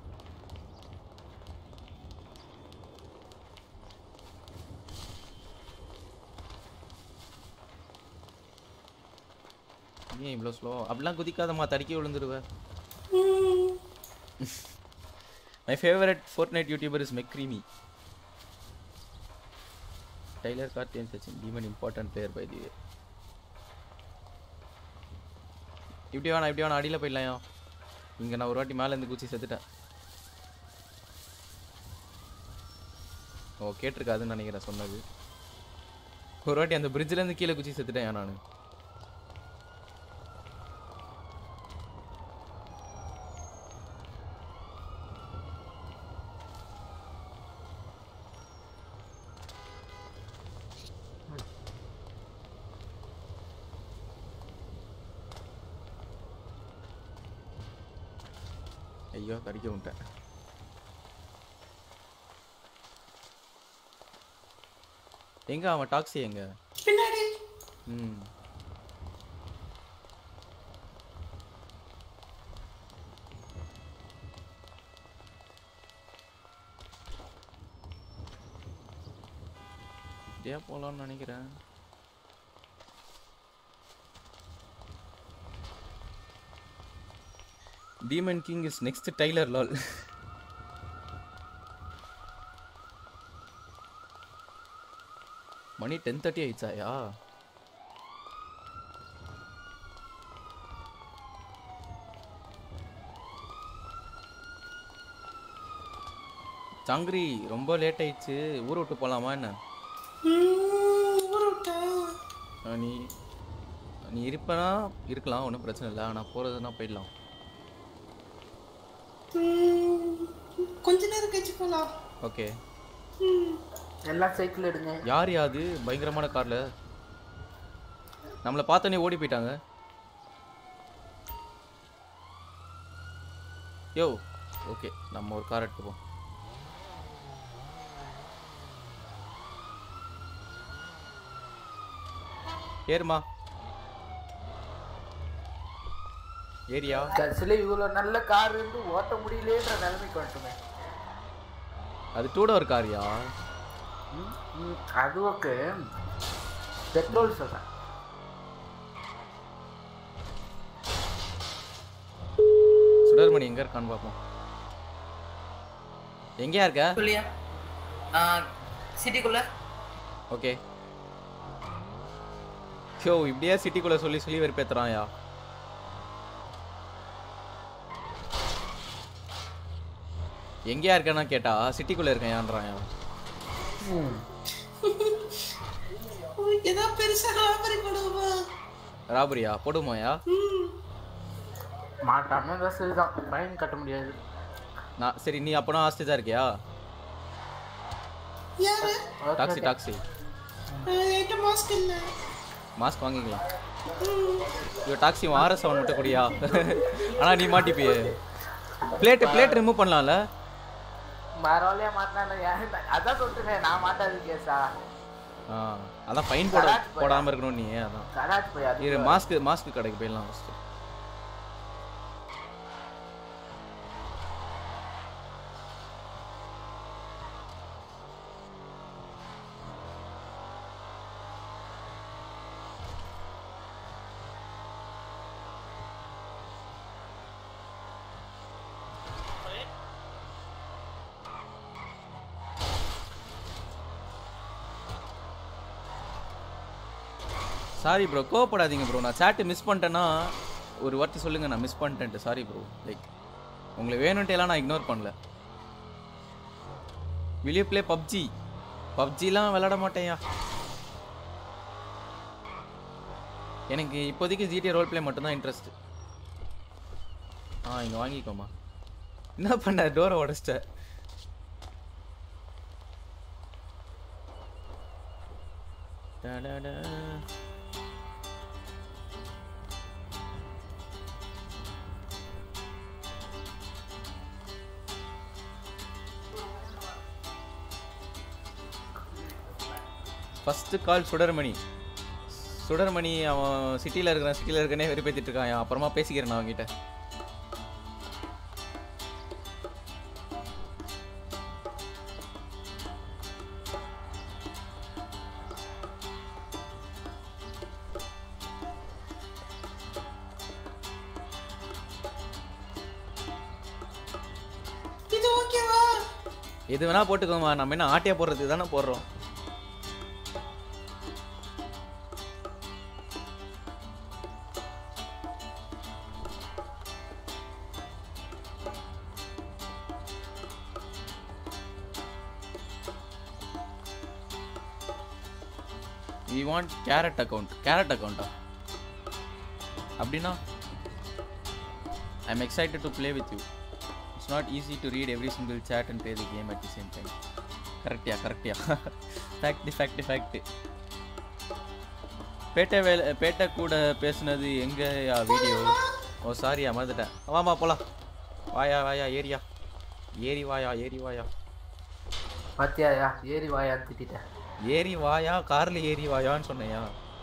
ஏன் இவ்வளோ ஸ்லோ அப்படிலாம் குதிக்காதம்மா தடுக்கி விழுந்துருவ my favourite Fortnite YouTuber is மெக்ரீமி டைலர் கார்த்தியன் Sachin demon important player by the way இப்படி வேணாம் இப்படி வேணாம் அடியில் போயிடலாம் இங்கே நான் ஒரு வாட்டி மேலே இருந்து குச்சி செத்துட்டேன் ஓ கேட்டிருக்காதுன்னு நினைக்கிறேன் சொன்னது ஒரு வாட்டி அந்த bridge ல இருந்து கீழே குச்சி செத்துட்டேன் நான் ஐயோ தடிக்க விட்டேன் எங்க அவன் டாக்ஸி எங்க பின்னாடி ம் இப்படியே போலாம்னு நினைக்கிறேன் demon king is next Tyler Lal Mani ten thirty ஆயிடுச்சாயா சாங்கிரி ரொம்ப லேட் ஆயிடுச்சு ஊரை விட்டு போலாமா என்ன ம், ஊரை விட்டா ஆ, நீ நீ இருப்பனா இருக்கலாம் ஒன்றும் பிரச்சனை இல்லை ஆனால் போகிறதுனா போயிடலாம் ம், கொஞ்ச நேரம் கழிச்சு போலாம் ஓகே ம், எல்லாம் சைக்கிள் எடுங்க யார் யாது பயங்கரமான காரில் நம்மளை பார்த்தோன்னே ஓடி போயிட்டாங்க யோ ஓகே நம்ம ஒரு கார் எடுத்துப்போம் ஏறுமா ஏரியா கடைசியில் இவ்வளோ நல்ல கார் இருந்து ஓட்ட முடியலேன்ற நிலைமைக்கு வந்துட்டுமே அது டூ டோர் காரியா ம், ம், அது ஓகே பெட்ரோல் சொல்கிறேன் சுடர்மணி எங்க இருக்கான்னு பார்ப்போம் எங்கேயா இருக்க சொல்லியா சிட்டிக்குள்ள ஓகே யோ இப்படியே சிட்டிக்குள்ள சொல்லி சொல்லி வெறுப்பேத்துறான்யா எங்கேயா இருக்கேன்னா கேட்டா சிட்டிக்குள்ள இருக்கேன் ஏன்றான் ஏதோ பெருசா ராபரி பண்ணுவோமா ராபரியா போடுமாயா மாட்டாம இருந்தா சரிதான் ஃபைன் கட்ட முடியாது நான் சரி நீ அப்பனா ஹாஸ்டேஜா இருக்கியா யாரு டாக்ஸி டாக்ஸி என்கிட்ட மாஸ்க் இல்ல மாஸ்க் வாங்கிக்கலாம் ஐயோ டாக்ஸி வார சவுண்ட் மட்டும் கூடியா ஆனா நீ மாட்டிப்பியே பிளேட் பிளேட் ரிமூவ் பண்ணலாம்ல மரவழியா மாட்டினா அதான் சொல்லிட்டுனே நான் மாட்டாது கேஸா ஆ அதான் ஃபைன் போட கராச் போயா? போடாம இருக்கணும் நீ அதான் கராச் போய் அது இரு மாஸ்க் மாஸ்க் கடைக்கு போயிடலாம் ஃபர்ஸ்ட் சாரி ப்ரோ கோவப்படாதீங்க ப்ரோ நான் சேட்டு மிஸ் பண்ணிட்டேன்னா ஒரு வார்த்தை சொல்லுங்க நான் மிஸ் பண்ணிட்டேன்ட்டு சாரி ப்ரோ லைக் உங்களுக்கு வேணும்ட்டு எல்லாம் நான் இக்னோர் பண்ணல வெளியே ப்ளே பப்ஜி பப்ஜிலாம் விளையாட மாட்டேன்யா எனக்கு இப்போதைக்கு ஜிடிஏ ரோல் ப்ளே மட்டும்தான் இன்ட்ரெஸ்ட் ஆ இங்கே வாங்கிக்கோமா என்ன பண்ண டோரை உடச்சிட்ட டடடா. ஃபஸ்ட்டு கால் சுடர்மணி சுடர்மணி அவன் சிட்டியில் இருக்கிறான் சிட்டியில் இருக்கனே வெறுப்பேற்றிட்டு இருக்கான் அப்புறமா பேசிக்கிறேன் நான் அவன்கிட்ட இது ஓகேவா எது வேணா போட்டுக்கோமா நம்ம என்ன ஆட்டையா போடுறதுக்கு தானே போடுறோம் we want create account create அக்கௌண்ட்டா அப்படின்னா I am excited to play with you it's not easy to read every single chat and play the game at the same time கரெக்டியா கரெக்டியா ஃபேக்ட் ஃபேக்ட் ஃபேக்ட் பேட்டை வேலை பேட்டை கூட பேசுனது எங்கயா வீடியோ ஓ சாரியா மறந்துட்டேன் வாமா போலாம் வாயா வாயா ஏரியா ஏரி வாயா ஏரி வாயா பாத்தியாயா ஏறி வாயான்னு திட்டிட்டேன் ஏரி வாயா கார்ல ஏறி வாயான்னு சொன்னையா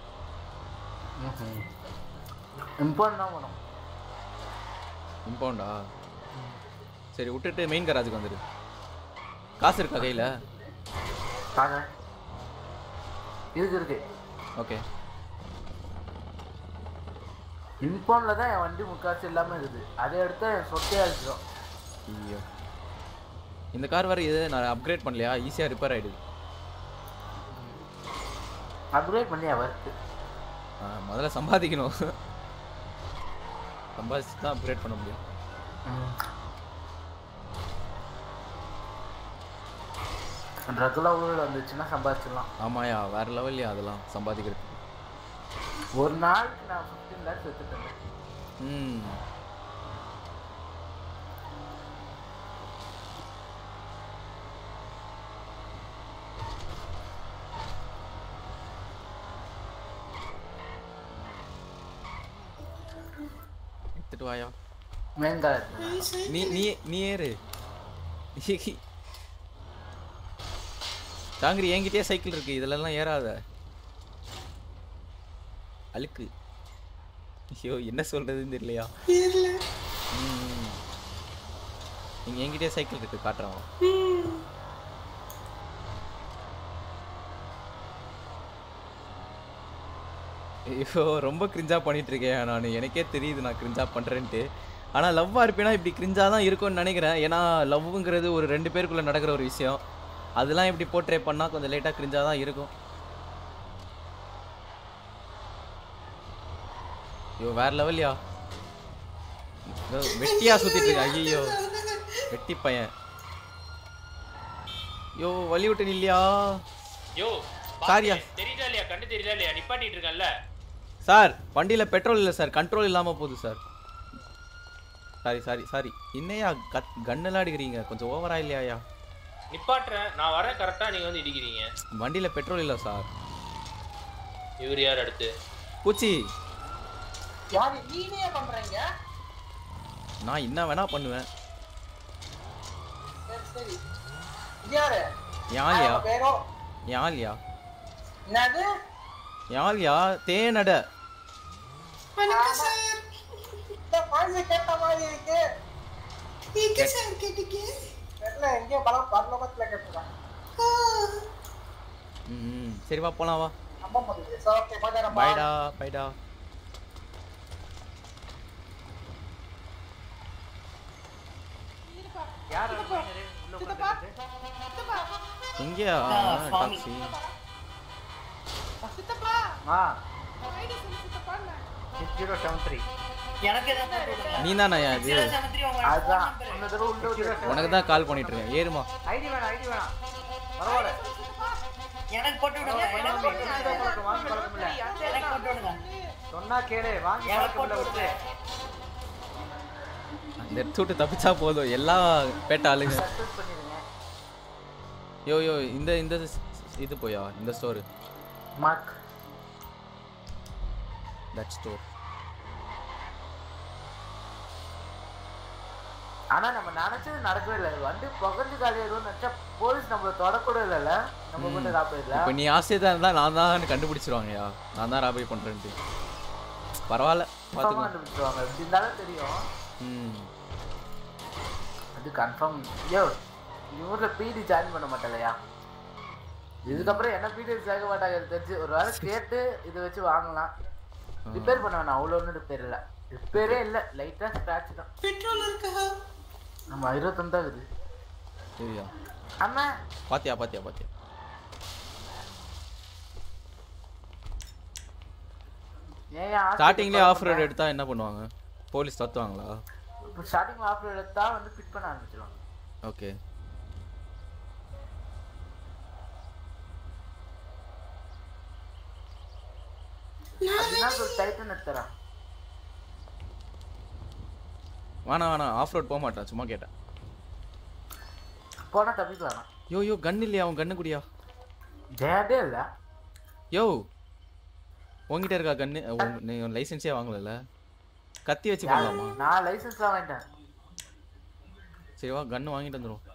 இம்பார்ட் தான் போனோம் இம்பவுண்டா சரி விட்டுட்டு மெயின் கராஜுக்கு வந்துடு காசு இருக்கா கையில் பார்க்குறேன் இருக்கு இருக்கு ஓகே இம்பார்ட்ல தான் என் வண்டி முக்காசு இல்லாம இருக்குது அதை எடுத்தா என் சொத்தே அழிச்சிடும் ஐயோ இந்த கார் வேறு இது நான் அப்கிரேட் பண்ணலையா ஈஸியாக ரிப்பேர் ஆகிடுது அப்கிரேட் பண்ணி அவருக்கு முதல்ல சம்பாதிக்கணும் சம்பாதிச்சு தான் அப்கிரேட் பண்ண முடியும் ட்ரக்லாம் ஊரில் வந்துச்சுன்னா சம்பாதிச்சிடலாம் ஆமாயா வேற லெவல்லையா அதெல்லாம் சம்பாதிக்கிறதுக்கு ஒரு நாளுக்கு நான் ஃபிஃப்டீன் லேக்ஸ் எடுத்துட்டேன் ம் எடுத்துட்டு வாயா மேங்காய் நீ நீ நீ ஏறு தாங்கிரி என்கிட்டயே சைக்கிள் இருக்கு இதுலலாம் ஏறாத அழுக்கு ஐயோ என்ன சொல்றதுன்னு தெரியலையா ம். நீங்க என்கிட்டயே சைக்கிள் இருக்கு காட்டுறேன் வா. ஐயோ ரொம்ப கிரிஞ்சா பண்ணிட்டு இருக்கேன் நான் எனக்கே தெரியுது நான் கிரிஞ்சா பண்றேன்ட்டு ஆனா லவ்வா இருப்பேனா இப்படி கிரிஞ்சா தான் இருக்கும்னு நினைக்கிறேன் ஏன்னா லவ்வுங்கிறது ஒரு ரெண்டு பேருக்குள்ள நடக்கிற ஒரு விஷயம் அதெல்லாம் இப்படி போர்ட்ரே பண்ணா கொஞ்சம் லேட்டா கிரிஞ்சா தான் இருக்கும் ஐயோ வேற லெவல்யா வெட்டியா சுத்திட்டு இருக்க ஐயோ வெட்டி பையன் யோ வழி விட்டு நில்லையா யோ சாரியா தெரியுதா இல்லையா கண்டு தெரியுதா இல்லையா நிப்பாட்டிட்டு இருக்கேன்ல சார் வண்டியில் பெட்ரோல் இல்லை சார் கண்ட்ரோல் இல்லாமல் போகுது சார் சாரி சாரி சாரி இன்னையா கத் கன்னெல்லாம் அடிக்கிறீங்க கொஞ்சம் ஓவரா இல்லையாயா நிப்பாட்டுறேன் நான் வரேன் கரெக்டா நீங்க வந்து இடிக்கிறீங்க வண்டியில் பெட்ரோல் இல்லை சார் இவர் யார் அடுத்து பூச்சி யாரு நீனே பண்றீங்க நான் என்ன வேணா பண்ணுவேன் சரி சரி இது யாரு யாழ்யா அவங்க பேரோ யாழ்யா என்னது யாழ்யா தேனட வணக்கம் சார் இந்த பாய்ஸ் கேட்ட மாதிரி இருக்கு எங்க சார் கேட்டீங்க தெரியல எங்கேயோ பலம் பரலோகத்துல கேட்டுருக்காங்க ம் சரி வா போலாம் வா நம்ப முடியுது சார் ஓகே பாய் பாய்டா பாய்டா யார் எங்கேயா சுவாமி. டாக்ஸி சித்தப்பா ஆ ஐடி சொல்லு சித்தப்பான்னு சிக்ஸ் ஜீரோ செவன் த்ரீ எனக்கு எதாவது போட்டு விடுங்க. நீ தானே இது zero seven three உங்க அதுதான் phone number. இந்த தடவை உள்ள ஒரு உனக்கு தான் கால் பண்ணிட்டு இருக்கேன் ஏறுமா ஐடி வேணாம் ஐடி வேணாம் பரவாயில்ல எனக்கு போட்டு விடுங்க எனக்கு போட்டு விடுங்க வாங்கி பழக்கம் இல்ல எனக்கு போட்டு விடுங்க சொன்னா கேளு வாங்கி எனக்கு பழக்கம் இல்ல போட்டு விட்டு அந்த எடுத்து விட்டு தப்பிச்சா போதும் எல்லா பேட்ட ஆளுங்க சக்சஸ் பண்ணிடுங்க யோ யோ இந்த இந்த ஸ்- இது போயா இந்த ஸ்டோரு மார்க் தட் ஸ்டோர் ஆனா நம்ம நினைச்சது நடக்கவே இல்லை வண்டி புகஞ்சு காலியாயிடும் நினைச்சா போலீஸ் நம்மள தொடக்கூட இல்லைல்ல நம்ம மட்டும் ராப்பிடல இப்போ நீ ஆசையாக இருந்தா நான் தான் கண்டுபிடிச்சிருவாங்கயா நான் தான் ராபரி பண்றேன்ட்டு பரவாயில்ல பார்த்துக்கலாம் கண்டுபிடிச்சிருவாங்க எப்படி இருந்தாலும் தெரியும் ம் அது கன்ஃபார்ம் ஐயோ இந்த ஊர்ல பிடி ஜாயின் பண்ண மாட்டலையா இதுக்கப்புறம் என்ன பிடி சேர்க்க மாட்டாங்க எனக்கு தெரிஞ்சு ஒரு வேளை கேட்டு இதை வச்சு வாங்கலாம் ரிப்பேர் பண்ண வேணாம் அவ்வளோ ஒன்றும் ரிப்பேர் இல்லை ரிப்பேரே இல்லை லைட்டாக ஸ்க்ராட்ச் தான் பெட்ரோல் இருக்கா நம்ம இருபத்தொன்னு தான் இருக்குது சரியா அண்ணா பாத்தியா பாத்தியா பாத்தியா ஏன் ஸ்டார்டிங்லேயே ஆஃப் ரோடு எடுத்தா என்ன பண்ணுவாங்க போலீஸ் தத்துவாங்களா இப்போ ஸ்டார்டிங் ஆஃப் எடுத்தா வந்து ஃபிட் பண்ண ஆரம்பிச்சிடும் ஓகே இல்லைன்னா சொல் டைட்டன் எடுத்துறேன் வேணாம் வேணாம் ஆஃப் ரோட் போக மாட்டான் சும்மா கேட்டேன் போனா தப்பிக்கலாம் யோ யோ கன் இல்லையா அவன் கண்ணு குடியா ஜெயாடே இல்ல யோ உங்ககிட்ட இருக்கா கண்ணு உங்க- நீ லைசன்ஸே வாங்கலல்ல கத்தி வச்சு பண்ணலாமா நான் லைசன்ஸ்லாம் வாங்கிட்டேன் சரி வா கன்னு வாங்கிட்டு வந்துடும்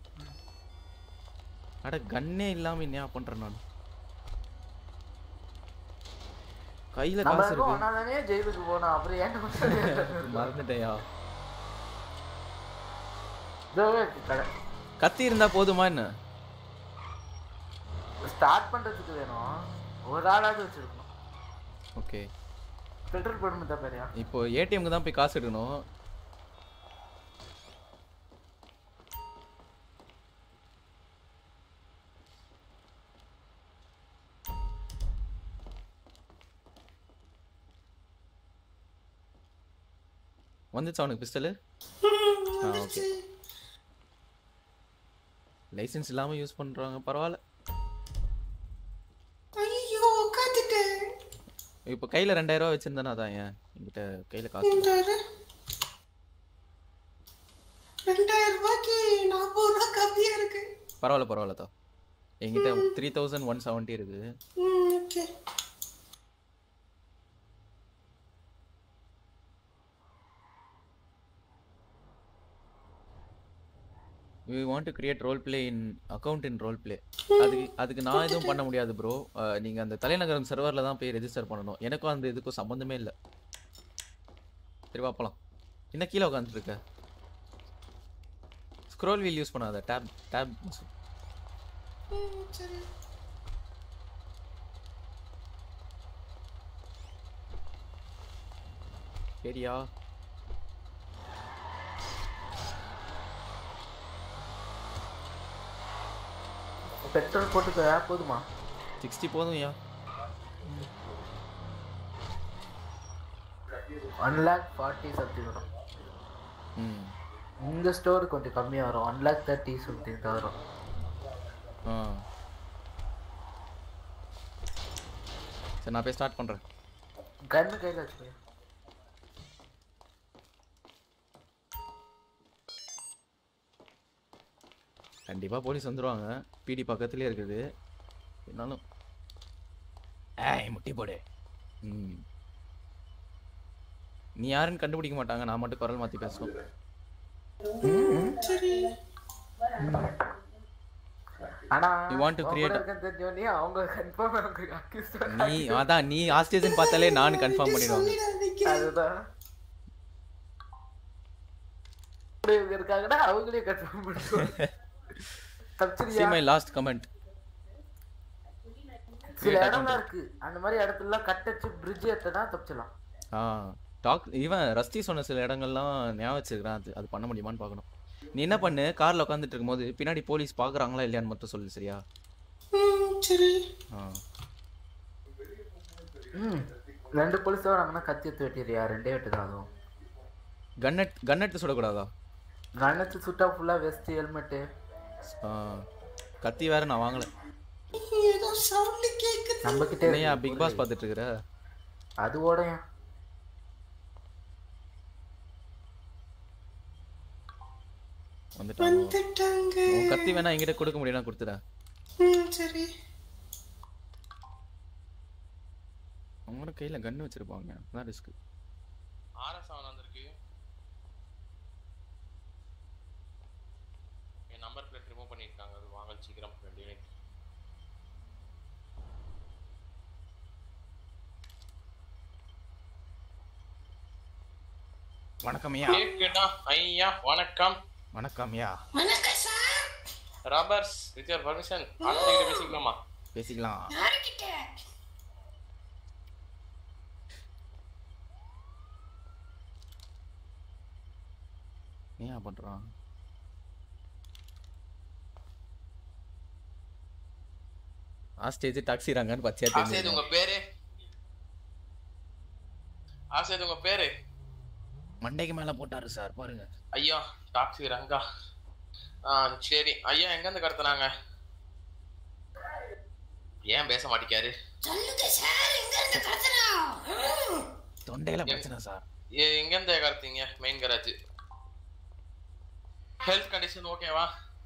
அட கன்னே இல்லாம என்ன பண்றேன் நான் கையில நம்ம காசு இருக்கோம் இருக்கு ஒன்னாதானே ஜெயிலுக்கு போனோம் அப்புறம் ஏன்ட்ட மறந்துட்டேயா இதோவே இருக்கு கடை கத்தி இருந்தா போதுமா என்ன ஸ்டார்ட் பண்றதுக்கு வேணும் ஒரு ஆளாவது வச்சிருக்கணும் ஓகே பெட்ரோல் போடணும் தான் பேரியா இப்போ ஏடிஎம்க்கு தான் போய் காசு எடுக்கணும் வந்துச்சா உனக்கு பிஸ்டலு ஆ ஓகே லைசென்ஸ் இல்லாம யூஸ் பண்றாங்க பரவாயில்ல ஐயோ உட்காந்துட்டேன் இப்போ கையில ரெண்டாயிரம் ரூபாய் வச்சிருந்தேனா அதான் ஏன் என்கிட்ட கையில காசு இல்ல. ரெண்டாயிரம் ரெண்டாயிரம் ரூபாய்க்கு நாற்பது ரூபா கம்மியா இருக்கு பரவாயில்ல பரவாயில்ல தான் என்கிட்ட த்ரீ தௌசண்ட் ஒன் செவன்ட்டி இருக்குது ம் okay we want to create role play in account in role play அதுக்கு அதுக்கு நான் எதுவும் பண்ண முடியாது ப்ரோ நீங்க அந்த தலைநகரம் சர்வரில் தான் போய் ரெஜிஸ்டர் பண்ணணும் எனக்கும் அந்த இதுக்கும் சம்மந்தமே இல்லை சரி வா போலாம் என்ன கீழே உட்காந்துட்டு இருக்க ஸ்க்ரோல் வீல் யூஸ் பண்ணாத டேப் டேப் ம் சரி சரியா பெட்ரோல் போட்டுக்க போதுமா சிக்ஸ்டி போதும் யா ஒன் லேக் ஃபார்ட்டி சம்திங் வரும் ம் இந்த ஸ்டோர் கொஞ்சம் கம்மியாக வரும் ஒன் லேக் தேர்ட்டி சம்திங் தான் வரும் ஆ சரி நான் போய் ஸ்டார்ட் பண்ணுறேன் கன்னு கையில் வச்சுக்கோ கண்டிப்பாக போலீஸ் வந்துருவாங்க பிடி பக்கத்துலேயே இருக்குது இருந்தாலும் ஏய் முட்டி போடு ம் நீ யாருன்னு கண்டுபிடிக்க மாட்டாங்க நான் மட்டும் குரல் மாற்றி பேசணும் சரி ஆனா You want to உன் கூட create a- இருக்கேன்னு தெரிஞ்சோடனே அவங்க கன்ஃபார்ம் அவங்க accused நீ அதான் நீ ஆஸ்டேஜன் பார்த்தாலே நான் கன்ஃபார்ம் பண்ணிடுவாங்க அதுதான் கூட இவங்க இருக்காங்கன்னா அவங்களே கன்ஃபார்ம் பண்ணுவாங்க see தப்பிச்சிருயா my last comment சில Create இடம்லாம் account. இருக்கு அந்த மாதிரி இடத்துலலாம் கட்டச்சு பிரிட்ஜ் ஏத்தனா தப்பிச்சலாம் ஆ டாக் இவன் ரஸ்தி சொன்ன சில இடங்கள்லாம் ஞாபகம் வச்சிருக்கிறேன் அது அது பண்ண முடியுமான்னு பார்க்கணும் நீ என்ன பண்ணு கார்ல உட்காந்துட்டு இருக்கும்போது பின்னாடி போலீஸ் பார்க்கறாங்களா இல்லையான்னு மட்டும் சொல்லு சரியா ம் சரி ஆ ம் ரெண்டு போலீஸ் வராங்கன்னா கத்தி எடுத்து வெட்டிடுறியா ரெண்டே வெட்டு தான் அதுவும் கன்னட் கன்னெடுத்து சுடக்கூடாதா கண்ணத்து சுட்டா ஃபுல்லா வெஸ்ட் ஹெல்மெட்டு ஆ கத்தி வேற நான் வாங்கல ஏதோ சவுண்ட் கேக்குது நம்ம கிட்டே என்னையா பிக் பாஸ் பார்த்துட்டு இருக்கிற அது ஓடையா வந்துட்டாங்க வந்துட்டாங்க உன் கத்தி வேணா என்கிட்ட கொடுக்க முடியும்னா கொடுத்துறேன் ம் சரி அவங்களோட கையில கன்னு வச்சிருப்பாங்க அதான் ரிஸ்க் ஆர்எஸ் அவன் வந்திருக்கு என் நம்பர் பிளேட் ரிமூவ் பண்ணியிருக்காங்க அது வாங்க சீக்கிரம் ரெண்டு யூனிட் வணக்கம் ஐயா கேக்குதா ஐயா வணக்கம் வணக்கம் ஐயா வணக்கம் sir robbers with your permission ஆர்டிகிட்ட பேசிக்கலாமா பேசிக்கலாம் யாருக்கிட்ட ஏன் பண்றான் ஆஸ்டேஜ் டாக்ஸிறாங்கன்னு பச்சையா ஆசேது உங்க தெரிஞ்சு பேரு ஆசேது உங்க பேரு மண்டைக்கு மேல போட்டாரு சார் பாருங்க ஐயா டாக்ஸி ரங்கா ஆ சரி ஐயா எங்க இருந்து கடத்துனாங்க ஏன் பேச மாட்டேங்காரு சொல்லுங்க சார் எங்க இருந்து கடத்தணும் தொண்டையில பிரச்சனை சார் எ- எங்க இருந்து கடத்தீங்க மெயின் கராஜ் ஹெல்த் கண்டிஷன் ஓகேவா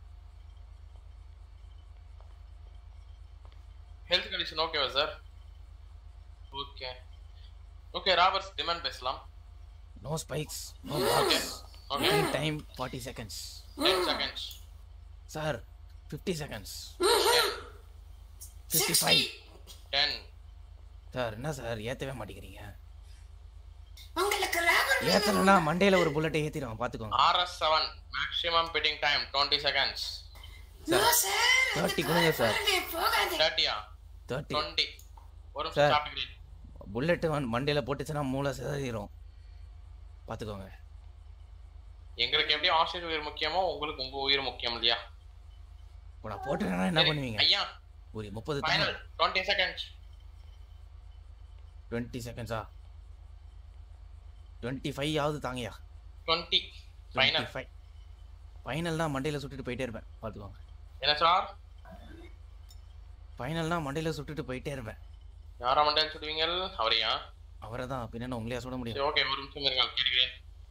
ஹெல்த் கண்டிஷன் ஓகேவா sir okay okay robbers demand பேசலாம் no spikes no Okay. Blocks Okay. Time forty seconds ten seconds sir fifty seconds fifty five ten sir என்ன சார் ஏற்றவே மாட்டேங்கிறீங்க உங்களுக்கு ராபர் ஏற்றலைன்னா மண்டையில் ஒரு புல்லட்டை ஏற்றிடுவான் பார்த்துக்கோங்க RS seven maximum fitting time twenty seconds no sir thirty கொடுங்க சார் போகாது தேர்ட்டியா தேர்ட்டி டுவெண்ட்டி ஒரு சார். நிமிஷம் சாப்பிட்டுக்கிறேன் புல்லட்டு வந்து மண்டையில் போட்டுச்சுன்னா மூளை சிதறிடும் பார்த்துக்கோங்க எங்களுக்கு எப்படி ஆஸ்திரேலிய உயிர் முக்கியமோ உங்களுக்கு உங்க உயிர் முக்கியம் இல்லையா இப்போ நான் போட்டுட்டேன்னா என்ன சரி, பண்ணுவீங்க ஐயா ஒரு முப்பது ஃபைனல் டுவெண்ட்டி செகண்ட்ஸ் டுவெண்ட்டி செகண்ட்ஸா டுவெண்ட்டி ஃபைவ் ஆகுது தாங்கயா டுவெண்ட்டி டுவெண்ட்டி ஃபைனல் ஃபைவ் ஃபைனல்னா மண்டையில் சுட்டுட்டு போயிட்டே இருப்பேன் பார்த்துக்கோங்க என்ன சார் ஃபைனல்னா மண்டையில் சுட்டுட்டு போயிட்டே இருப்பேன் யாரா மண்டையில் சுடுவீங்க அவரையா அவரை தான் பின்ன உங்களையா சுட சரி முடியும் ஓகே ஒரு நிமிஷம் இருங்க கேட்கிறேன்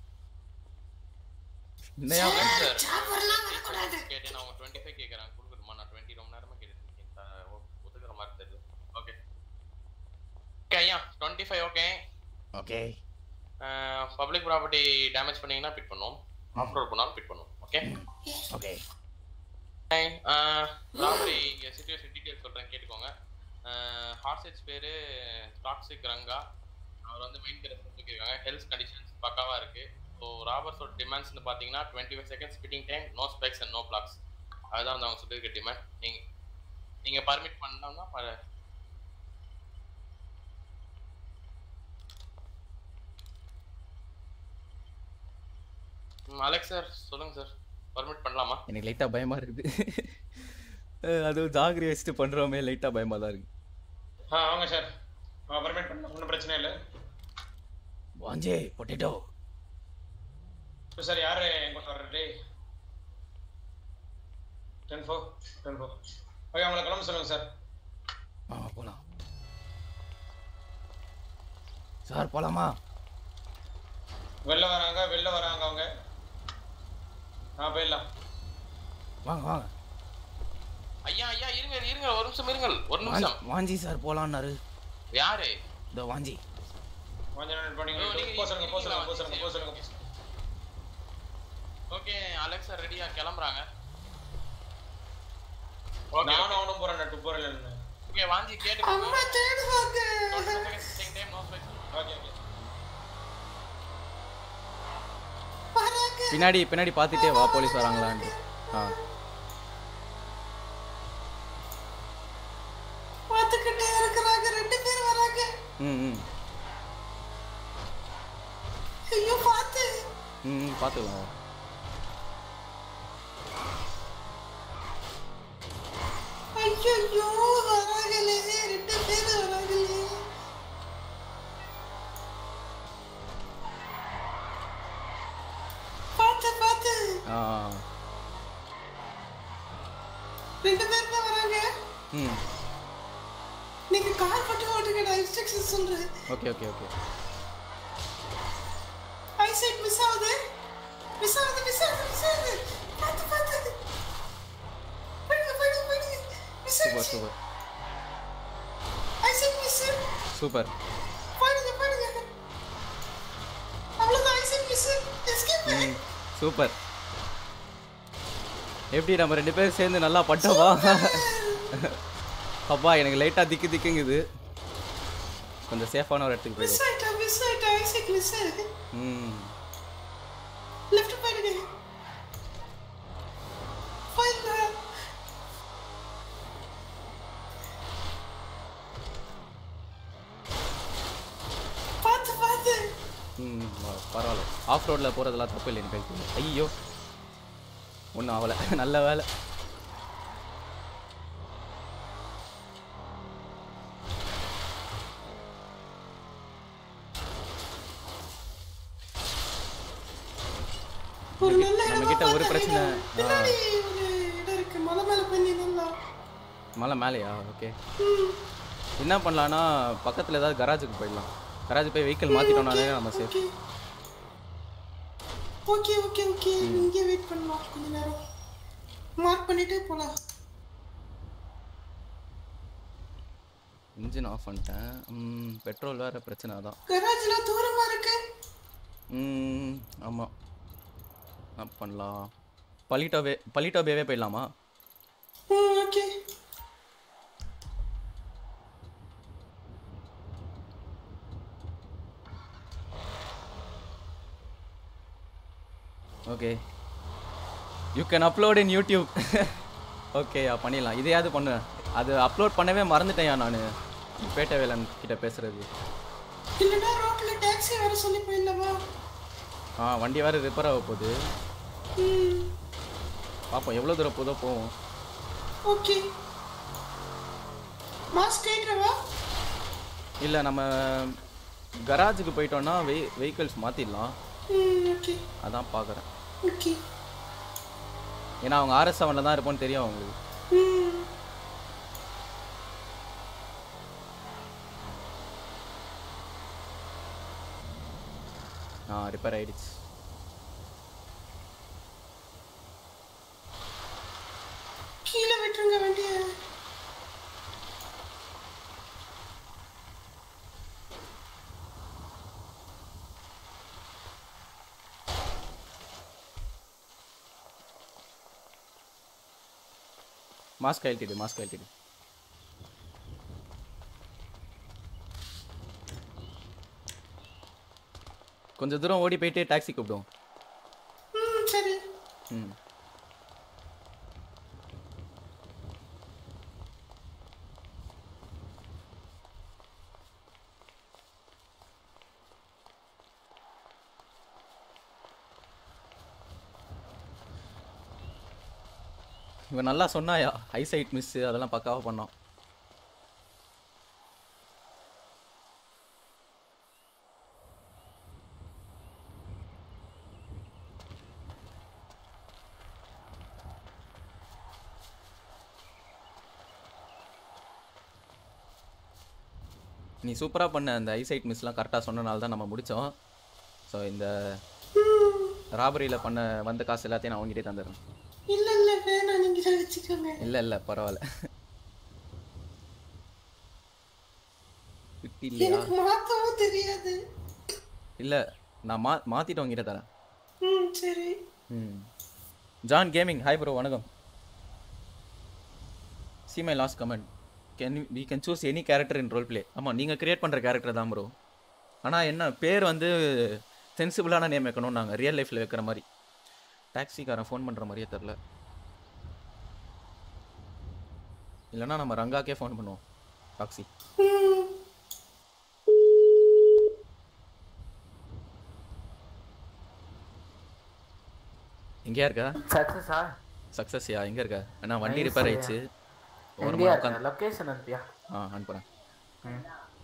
என்னையா சார் சாப்பர்லாம் வரக்கூடாது கேட்டேன் நான் அவங்க டுவெண்ட்டி ஃபைவ் கேட்குறாங்க கொடுக்கணுமா நான் டுவெண்ட்டி ரொம்ப நேரமா கேட்டுட்டு இருக்கேன் த- ஒ- ஒத்துக்கிற மாதிரி தெரியல ஓகே ஓகே ஐயா twenty five okay okay public property damage பண்ணீங்கன்னா பிட் பண்ணுவோம் ஆஃப் ரோட் பண்ணாலும் பிட் பண்ணுவோம் ஓகே ஓகே ராபரி இங்கே சிச்சுவேஷன் டீட்டெயில் சொல்கிறேன் கேட்டுக்கோங்க ஹார்சேஜ் பேர் டாக்ஸிக் ரங்கா அவர் வந்து மெயின் கேரஸ் தூக்கியிருக்காங்க ஹெல்த் கண்டிஷன்ஸ் பக்காவாக இருக்குது ஸோ ராபர்ஸோட டிமாண்ட்ஸ்னு பார்த்தீங்கன்னா twenty five seconds fitting time no specs and no blocks அதுதான் வந்து அவங்க சொல்லியிருக்க டிமாண்ட் நீங்கள் நீங்கள் பர்மிட் பண்ணோம்னா ப- ம், அலெக்ஸ் சார் சொல்லுங்கள் சார் பர்மிட் பண்ணலாமா எனக்கு லைட்டாக பயமாக இருக்குது அஹ் அதுவும் ஜாகிரி வச்சுட்டு பண்ணுறோமே லைட்டாக பயமாக தான் இருக்கு ஆ வாங்க சார் ஆ பர்மிட் பண்ணலாம் ஒன்றும் பிரச்சனை இல்லை வாஞ்சே பொட்டேட்டோ இப்போ சார் யார் எங்கே வர்றது ten four ten four okay அவங்களை கிளம்ப சொல்லுங்கள் சார் ஆ போகலாம் சார் போகலாமா வெளில வராங்க வெளில வராங்க அவங்க ஆ போயிடலாம் வாங்க வாங்க ஐயா ஐயா இருங்க இருங்க ஒரு நிமிஷம் இருங்கள் ஒரு வாஞ்சி- நிமிஷம் வாஞ்சி சார் போகலான்னாரு யாரு இந்த வாஞ்சி கொஞ்ச நேரம் பண்ணீங்க ஓ, நீங்க போ சொல்லுங்க போ சொல்லுங்க போ சொல்லுங்க போ சொல்லுங்க ஓகே அலெக்ஸ் சார் ரெடியா கிளம்புறாங்க நானும் அவனும் போறேன் நட்டு போறேன் ஓகே வாஞ்சி கேட்டு அம்மா தேடுவாங்க ஓகே ஓகே வராங்க பின்னாடி பின்னாடி பார்த்துட்டே வா போலீஸ் வராங்களான்ட்டு ஆ பார்த்துக்கிட்டே இருக்கிறாங்க ரெண்டு பேர் வராங்க ம் ம் ஐயோ பார்த்து ம் ம் பார்த்துக்கலாம் ஐயோ வராங்களே ரெண்டு பேர் வராங்களே பார்த்து பார்த்து ஆ ரெண்டு பேர் தான் வராங்க ம் நீங்க கார் மட்டும் ஓட்டுங்க நான் இன்ஸ்ட்ரக்ஷன் சொல்றேன் okay okay okay eyesight miss ஆகுது மிஸ் ஆகுது மிஸ் ஆகுது மிஸ் ஆகுது பார்த்து பார்த்து போயிடுங்க போயிடுங்க போயிடுங்க மிஸ் சூப்பர் ஆகுது சூப்பர் ஐசைட் மிஸ் சூப்பர் போயிடுங்க போயிடுங்க அவ்வளோதான் ஐசைட் மிஸ் எஸ்கேப் ம் சூப்பர் எப்படி நம்ம ரெண்டு பேரும் சேர்ந்து நல்லா பட்டோமா அப்பா எனக்கு லைட்டாக திக்கு திக்குங்குது கொஞ்சம் சேஃபான ஒரு இடத்துக்கு மிஸ் போயிடுவோம் ஆயிட்டா மிஸ் ஆயிட்டா ஐசைட் மிஸ் ம் லெஃப்ட் போயிடுங்க போயிடுங்க பார்த்து பார்த்து ம் ப- பரவாயில்ல ஆஃப் ரோட்டில் போகிறதெல்லாம் தப்பு இல்லை எனக்கு தெரிஞ்சு. ஐயோ ஒன்றும் ஆகலை நல்ல வேலை ஒரு நல்ல நம்ம இடமா கிட்ட ஒரு பார்த்து பிரச்சனை பின்னாடி ஒரு இடம் இருக்கு மலை மேல பண்ணி நல்லா மலை மேலேயா ஓகே என்ன பண்ணலான்னா பக்கத்தில் ஏதாவது கராஜுக்கு போயிடலாம் கராஜ் போய் வெஹிக்கிள் மாற்றிட்டோம்னாலே நம்ம சேஃப் ஓகே ஓகே ஓகே இங்கே வெயிட் பண்ணலாம் கொஞ்ச நேரம் மார்க் பண்ணிட்டு போலாம் இன்ஜின் ஆஃப் பண்ணிட்டேன் பெட்ரோல் வேறு பிரச்சனை தான் கராஜ்லாம் தூரமா இருக்கு ம் ஆமாம் என்ன பண்ணலாம் பலிட்டோவே பலிட்டோபேவே போயிடலாமா ம் okay okay you can upload in YouTube okay பண்ணிடலாம் இதையாவது பண்ணு அது அப்லோட் பண்ணவே மறந்துட்டேன் நான் பேட்டை வேலன் கிட்ட பேசுறது இல்லைன்னா ரோட்ல டாக்ஸி வர சொல்லி போயிடலாமா ஆ வண்டி வேறு ரிப்பேர் ஆக போகுது ம் பார்ப்போம் எவ்வளோ தூரம் போதோ போவோம் ஓகே மாஸ்க் கேட்கவா இல்லை நம்ம கராஜுக்கு போயிட்டோம்னா வெஹி வெஹிக்கிள்ஸ் மாற்றிடலாம் ம் ஓகே அதான் பார்க்குறேன் ஓகே ஏன்னா அவங்க ஆர்எஸ் செவனில் தான் இருப்போம்னு தெரியும் அவங்களுக்கு ம் ஆ ரிப்பேர் ஆயிடுச்சு கீழே விட்டுருங்க வண்டியை மாஸ்க் கழட்டிடு மாஸ்க் கழட்டிடு கொஞ்சம் தூரம் ஓடி போயிட்டு டாக்ஸி கூப்பிடுவோம் ம் சரி ம் இவன் நல்லா சொன்னாயா ஐசைட் மிஸ் அதெல்லாம் பக்காவா பண்ணோம் நீ சூப்பராக பண்ண அந்த ஐசைட் மிஸ்லாம் கரெக்டாக சொன்னனால தான் நம்ம முடித்தோம் ஸோ இந்த ராபரியில் பண்ண வந்த காசு எல்லாத்தையும் நான் அவங்ககிட்டே தந்துடுறேன் இல்ல இல்ல வேணாம் நீங்க இதை வச்சுக்கோங்க இல்லை இல்லை பரவாயில்ல ஃபிஃப்டி இல்லையா எனக்கு மாத்தவும் தெரியாது இல்லை நான் மா மாற்றிட்டு உங்ககிட்ட தரேன் ம் சரி ம் ஜான் கேமிங் ஹாய் ப்ரோ வணக்கம் see my last comment can we can choose any character in role play ஆமாம் நீங்கள் கிரியேட் பண்ணுற கேரக்டர் தான் ப்ரோ ஆனால் என்ன பேர் வந்து சென்சிபிளான நேம் வைக்கணும் நாங்கள் ரியல் லைஃப்பில் வைக்கிற மாதிரி டாக்ஸிக்காரன் ஃபோன் பண்ணுற மாதிரியே தெரில இல்லைன்னா நம்ம ரங்காக்கே ஃபோன் பண்ணுவோம் டாக்ஸி ம் எங்கேயா இருக்கா சக்ஸஸா சக்ஸஸ்யா எங்கே இருக்கா அண்ணா வண்டி Nice, ரிப்பேர் ஐயா. ஆயிடுச்சு எங்கேயா ஓரமாக இருக்க உட்காந்து லொக்கேஷன் அனுப்பியா ஆ அனுப்புகிறேன் ம்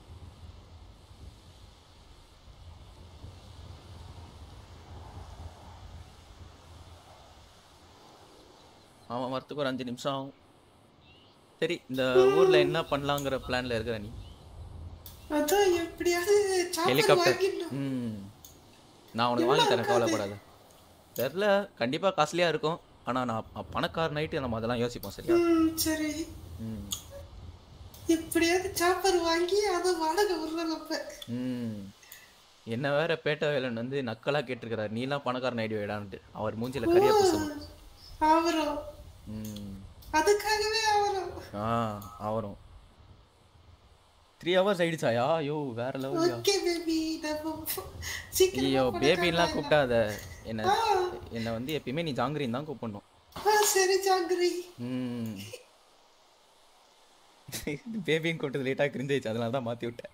அவன் வரத்துக்கு ஒரு அஞ்சு நிமிஷம் ஆகும் சரி இந்த ஊரில் என்ன பண்ணலாங்கிற பிளானில் இருக்கிற நீ அதான் எப்படியாவது சாப்பாடு ஹெலிகாப்டர் வாங்கிடணும் ம் நான் உனக்கு வாங்கி தரேன் கவலைப்படாத தெரில கண்டிப்பாக காஸ்ட்லியாக இருக்கும் ஆனால் நான் ப- பணக்கார நைட்டு நம்ம அதெல்லாம் யோசிப்போம் சரியா ம் சரி ம் எப்படியாவது சாப்பாடு வாங்கி அதை வாடகை விடுறாங்க அப்ப ம் என்ன வேற பேட்ட வேலன் வந்து நக்கலாக கேட்டிருக்கிறார் நீலாம் பணக்காரன் ஐடி வேடான்ட்டு அவர் மூஞ்சில கரியா பூசணும் அவரும் ம் அதுக்காகவே அவரும் ஆ அவரும் த்ரீ ஹவர்ஸ் ஆயிடுச்சாயா ஐயோ வேற லெவல்யா ஓகே பேபி நம்ம சீக்கிரமா ஐயோ பணக்காரங்க. பேபின்லாம் கூப்பிட்டாத என்ன ஆ. என்னை வந்து எப்பயுமே நீ ஜாங்கிரின்னு தான் கூப்பிடணும் ஆ சரி ஜாங்கிரி ம் பேபியும் கூப்பிட்டது லேட்டாக கிரிஞ்சிச்சு அதனால தான் மாற்றி விட்டேன்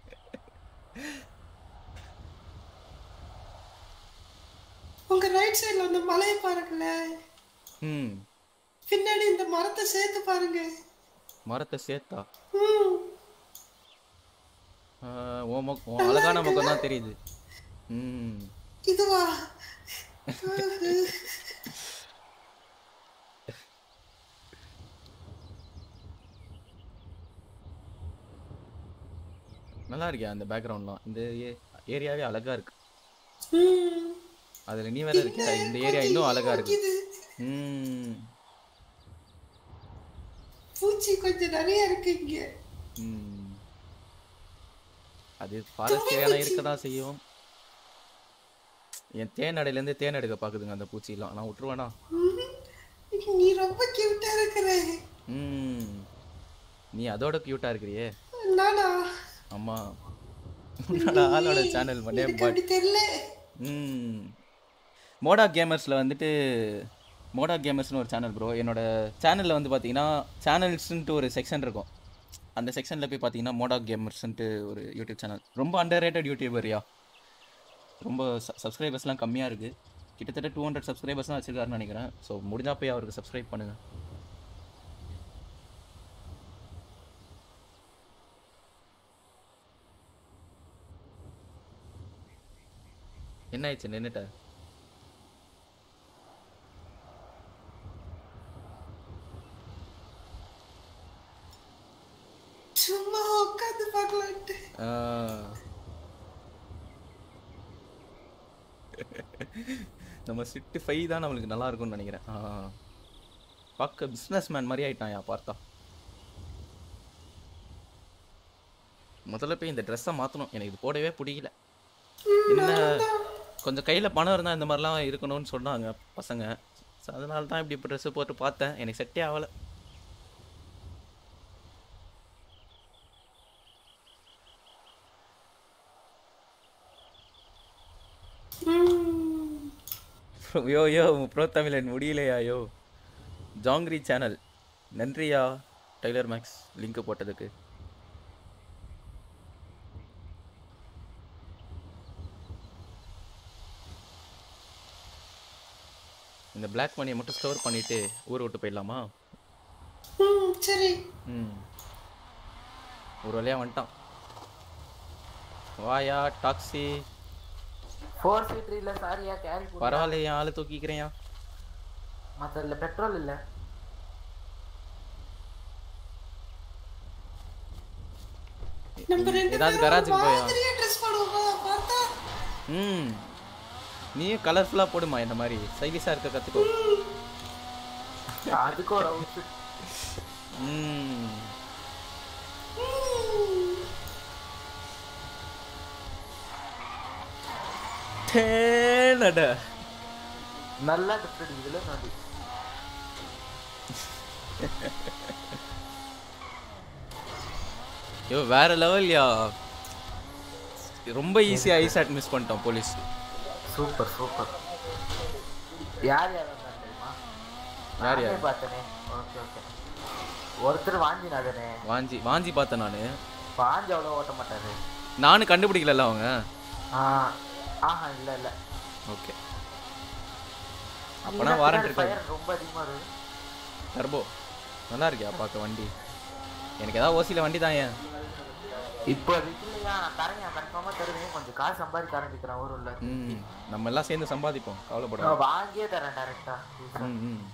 உங்க ரைட் சைடுல அந்த மலையை பாருங்களேன் ம் பின்னாடி இந்த மரத்தை சேர்த்து பாருங்க மரத்தை சேர்த்தா ம் ஆ, உன் மொ- உன் அழகான முகம் தான் தெரியுது ம் இதுவா நல்லா இருக்கே அந்த பேக்ரவுண்ட்லாம் இந்த ஏரியாவே அழகா இருக்கு ம். அதுல நீ வேற இருக்கியா இந்த ஏரியா இன்னும் அழகா இருக்கு ம் பூச்சி கொஞ்சம் நிறைய இருக்கு இங்க ம். அது ஃபாரஸ்ட் ஏரியால இருக்க தான் செய்யும் என் தேனடையிலேருந்து தேன் எடுக்க பார்க்குதுங்க அந்த பூச்சிலாம் நான் விட்டுருவேனா ம். நீ ரொம்ப கியூட்டா இருக்கிற ம் நீ அதோட க்யூட்டா இருக்கிறியே நானா ஆமா உன்னோட ஆளோட சேனல் பண்ணே எனக்கு பட் அப்படி தெரியல ம் மோடா கேமர்ஸில் வந்துட்டு மோடா கேமர்ஸ்னு ஒரு சேனல் ப்ரோ என்னோட சேனலில் வந்து பார்த்தீங்கன்னா சேனல்ஸ்ன்ட்டு ஒரு செக்ஷன் இருக்கும் அந்த செக்ஷனில் போய் பார்த்தீங்கன்னா மோடா கேமர்ஸ்ன்ட்டு ஒரு யூடியூப் சேனல் ரொம்ப அண்டர் ரேட்டட் யூடியூபர்யா ரொம்ப சப்ஸ்கிரைபர்ஸ்லாம் கம்மியாக இருக்குது கிட்டத்தட்ட டூ ஹண்ட்ரட் சப்ஸ்கிரைபர்ஸ் தான் வச்சிருக்காருன்னு நினைக்கிறேன் ஸோ முடிஞ்சா போய் அவருக்கு சப்ஸ்கிரைப் பண்ணுங்கள் என்ன ஆயிடுச்சு நின்னுட்ட சும்மா உட்காந்து பார்க்கலான்ட்டு ஆ. நம்ம சிட்டு ஃபை தான் நம்மளுக்கு நல்லா இருக்கும்னு நினைக்கிறேன் ஆ. பார்க்க பிஸ்னஸ் மேன் மாதிரி ஆயிட்டான் யா பார்த்தா முதல்ல போய் இந்த ட்ரெஸ்ஸை மாற்றணும் எனக்கு இது போடவே பிடிக்கல என்ன கொஞ்சம் கையில் பணம் இருந்தால் இந்த மாதிரிலாம் இருக்கணும்னு சொன்னாங்க பசங்க ஸோ அதனால தான் இப்படி இப்போ ட்ரெஸ்ஸு போட்டு பார்த்தேன் எனக்கு செட்டே ஆகலை யோ யோ ப்ரோ தமிழன் முடியலையா யோ ஜாங்கிரி சேனல் நன்றியா டைலர் மேக்ஸ் லிங்க் போட்டதுக்கு இந்த பிளாக் மணியை மட்டும் ஸ்டோர் பண்ணிட்டு ஊர் விட்டு போயிடலாமா ம் சரி ம் ஒரு வழியா வந்துட்டான் வாயா டாக்ஸி ஃபோர் சீட்டர் இல்ல சாரியா கேரி பரவாயில்ல என் ஆளு தூக்கிக்கிறேயா மத்த இல்ல பெட்ரோல் இல்ல நம்ம ரெண்டு ஏதாவது பேரும் கராஜுக்கு போயா மாதிரியா ட்ரெஸ் பண்ணுவோமா பார்த்தா ம் நீயும் கலர்ஃபுல்லாக போடுமா இந்த மாதிரி சைலிஷாக இருக்க கற்றுக்கோ அதுக்கு ஒரு outfit. ம் டேனட நல்லா டிஃப்ரெண்ட் இதுல நோண்டி ஐயோ வேற லெவல்யா ரொம்ப ஈஸியாக ஐசாட் மிஸ் பண்ணிட்டோம் போலீஸ் சூப்பர் சூப்பர் யார் யார் வந்தா தெரியுமா யார் நானே யார்? பார்த்தனே ஓகே ஓகே ஒருத்தர் வாஞ்சினாதனே வாஞ்சி வாஞ்சி பார்த்தேன் நான் வாஞ்சி அவ்வளோ ஓட்ட மாட்டாரு நானும் கண்டுபிடிக்கல அவங்க ஆ ஆஹா இல்ல இல்ல ஓகே அப்போனா வாரண்ட் இருக்காது ஃபயர் ரொம்ப அதிகமா இருக்கு டர்போ நல்லா இருக்கியா பார்க்க வண்டி எனக்கு ஏதாவது ஓசியில் வண்டி தான் ஏன் இப்போ அது இல்லையா நான் தரேன் கன்ஃபார்மா தருவேன் கொஞ்சம் காசு சம்பாதிக்க ஆரம்பிக்கிறேன் ஊருல ம் நம்ம எல்லாம் சேர்ந்து சம்பாதிப்போம் நான் கவலைப்படாத வாங்கியே தரேன் டேரக்டா ம் ம்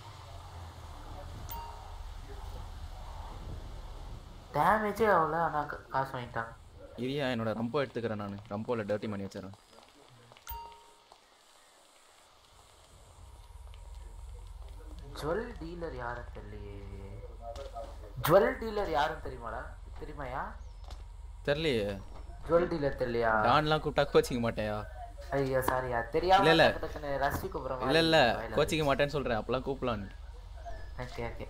டேமேஜே அவ்வளோ ஆனா கா- காசு வாங்கிட்டாங்க இரியா என்னோட ரம்போ எடுத்துக்கிறேன் நான் ரம்போவில் டர்ட்டி பண்ணி வச்சிடறேன் ஜுவல் டீலர் யாரும் தெரியலையே ஜுவல் டீலர் யாரும் தெரியுமாடா தெரியுமாயா தெரியலையே ஜுவல் டீலர் தெரியலையா டான்லாம் கூப்பிட்டா கோச்சிக்க மாட்டேயா ஐயா சாரியா தெரியாம இல்ல, இல்ல. டக்கு டக்குன்னு ரசி கூப்பிடுற இல்லை இல்லை கோச்சிக்க மாட்டேன்னு சொல்கிறேன் அப்போலாம் கூப்பிடலான்னு ஓகே ஓகே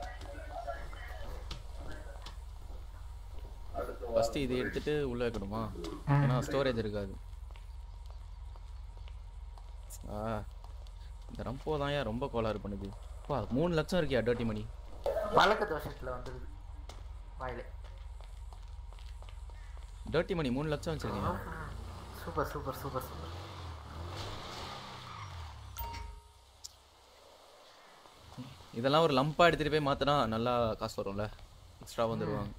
ஃபஸ்ட்டு இது எடுத்துட்டு உள்ளே வைக்கணுமா ஏன்னா ஸ்டோரேஜ் இருக்காது ஆ இந்த ரம்போ தான் ஏன் ரொம்ப கோளாறு பண்ணுது அப்பா மூணு லட்சம் இருக்கியா டர்ட்டி மணி பழக்க தோஷத்துல வந்துருது வாயில டர்ட்டி மணி மூணு லட்சம் வச்சிருக்கீங்க சூப்பர் சூப்பர் சூப்பர் சூப்பர் இதெல்லாம் ஒரு லம்பா எடுத்துட்டு போய் மாத்தினா நல்லா காசு வரும்ல எக்ஸ்ட்ரா வந்துடுவாங்க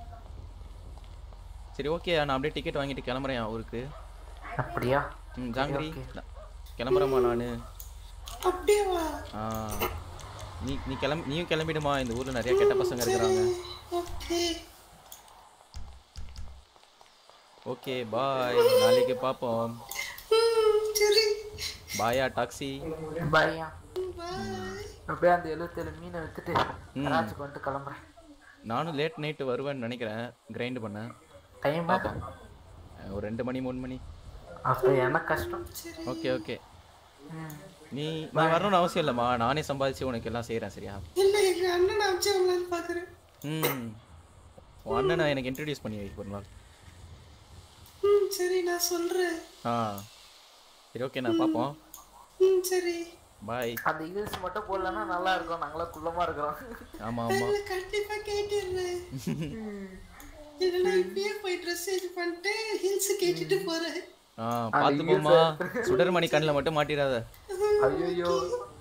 சரி ஓகே நான் அப்படியே டிக்கெட் வாங்கிட்டு கிளம்புறேன் என் ஊருக்கு அப்படியா ம் ஜாங்கிரி okay. நான் கிளம்புறேம்மா நான் அப்படியே வா ஆ நீ நீ கிளம்பி நீயும் கிளம்பிடுமா இந்த ஊர்ல நிறைய கெட்ட பசங்க இருக்கிறாங்க ஓகே ஓகே பாய் நாளைக்கு பார்ப்போம் ம், சரி பாயா டாக்ஸி பாய்யா அப்படியே அந்த எழுபத்தேழு மீனை வித்துட்டு ம். ராஜுக்கு வந்துட்டு கிளம்புறேன் நானும் லேட் நைட்டு வருவேன்னு நினைக்கிறேன் கிரைண்ட் பண்ண டைம் பார்ப்போம் அஹ் ஒரு ரெண்டு மணி மூணு மணி அப்போ எனக்கு கஷ்டம் ஓகே ஓகே ம். நீ நீ வரணும்னு அவசியம் இல்லைம்மா நானே சம்பாதிச்சு உனக்கு எல்லாம் செய்கிறேன் சரியா இல்ல எங்க அண்ணன் அமிச்சு வரலான்னு பாக்குறேன் ம் உன் அண்ணனை எனக்கு இன்ட்ரடியூஸ் பண்ணி வை ஒரு நாள் ம் சரி நான் சொல்றேன் ஆ சரி ஓகே நான் பார்ப்போம் ம் சரி பாய் அந்த ஈகிள்ஸ் மட்டும் போடலன்னா நல்லா இருக்கும் நாங்களாம் குள்ளமா இருக்கிறோம் ஆமாம் ஆமாம் இல்ல கண்டிப்பா கேட்டுடுறேன் இல்லைன்னா இப்பயே போய் ட்ரெஸ் சேஞ்ச் பண்ணிட்டு ஹில்ஸ் கேட்டுட்டு போறேன் ஆ பார்த்து போம்மா சுடர்மணி கண்ணில் மட்டும் மாட்டிடாத ஐயோ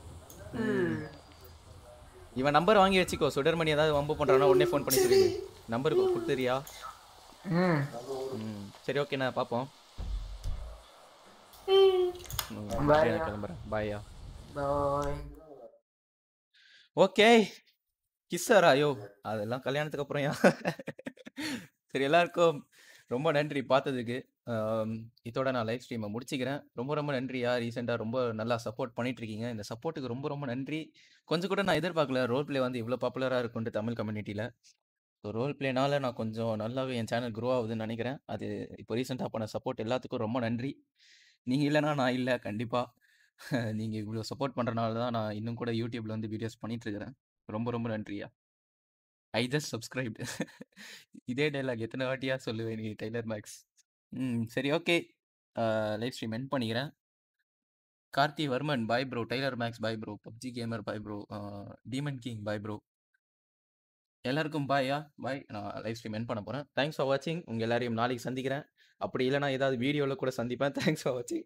இவன் நம்பர் வாங்கி வச்சுக்கோ சுடர்மணி ஏதாவது வம்பு பண்றானா உடனே ஃபோன் பண்ணி சொல்லு நம்பர் கொடுத்துறியா ம் ம் சரி ஓகே நான் பார்ப்போம் ம் ம், Bye. சரி, நான் கிளம்புறேன் பாய்யா பாய் ஓகே கிஸ்ஸரா ஐயோ அதெல்லாம் கல்யாணத்துக்கு அப்புறம் யா சரி எல்லாருக்கும் ரொம்ப நன்றி பார்த்ததுக்கு ஆம், இதோட நான் லைவ் ஸ்ட்ரீமை முடிச்சுக்கிறேன் ரொம்ப ரொம்ப நன்றியா ரீசெண்டாக ரொம்ப நல்லா சப்போர்ட் பண்ணிட்டு இருக்கீங்க இந்த சப்போர்ட்டுக்கு ரொம்ப ரொம்ப நன்றி கொஞ்சம் கூட நான் எதிர்பார்க்கல ரோல் ப்ளே வந்து இவ்வளோ பாப்புலராக இருக்குன்ட்டு தமிழ் கம்யூனிட்டியில் ஸோ ரோல் ப்ளேனால நான் கொஞ்சம் நல்லாவே என் சேனல் க்ரோ ஆகுதுன்னு நினைக்கிறேன் அது இப்போ ரீசெண்டாக பண்ண சப்போர்ட் எல்லாத்துக்கும் ரொம்ப நன்றி நீங்கள் இல்லைன்னா நான் இல்லை கண்டிப்பாக நீங்கள் இவ்வளோ சப்போர்ட் பண்ணுறனால தான் நான் இன்னும் கூட யூடியூப்ல வந்து வீடியோஸ் பண்ணிட்டு இருக்கிறேன் ரொம்ப ரொம்ப நன்றியா ஐ ஜஸ்ட் சப்ஸ்கிரைப்டு இதே டைலாக் எத்தனை வாட்டியா சொல்லுவேன் நீ டெய்லர் மேக்ஸ் ம் சரி ஓகே லைவ் ஸ்ட்ரீம் என் பண்ணிக்கிறேன் Karthi Varman bye bro Tyler Max bye bro PUBG gamer bye bro demon king bye bro எல்லாருக்கும் பாயா பாய் நான் லைவ் ஸ்ட்ரீம் என் பண்ண போகிறேன் தேங்க்ஸ் ஃபார் வாட்சிங் உங்கள் எல்லாரையும் நாளைக்கு சந்திக்கிறேன் அப்படி இல்லைனா ஏதாவது வீடியோவில் கூட சந்திப்பேன் தேங்க்ஸ் ஃபார் வாட்சிங்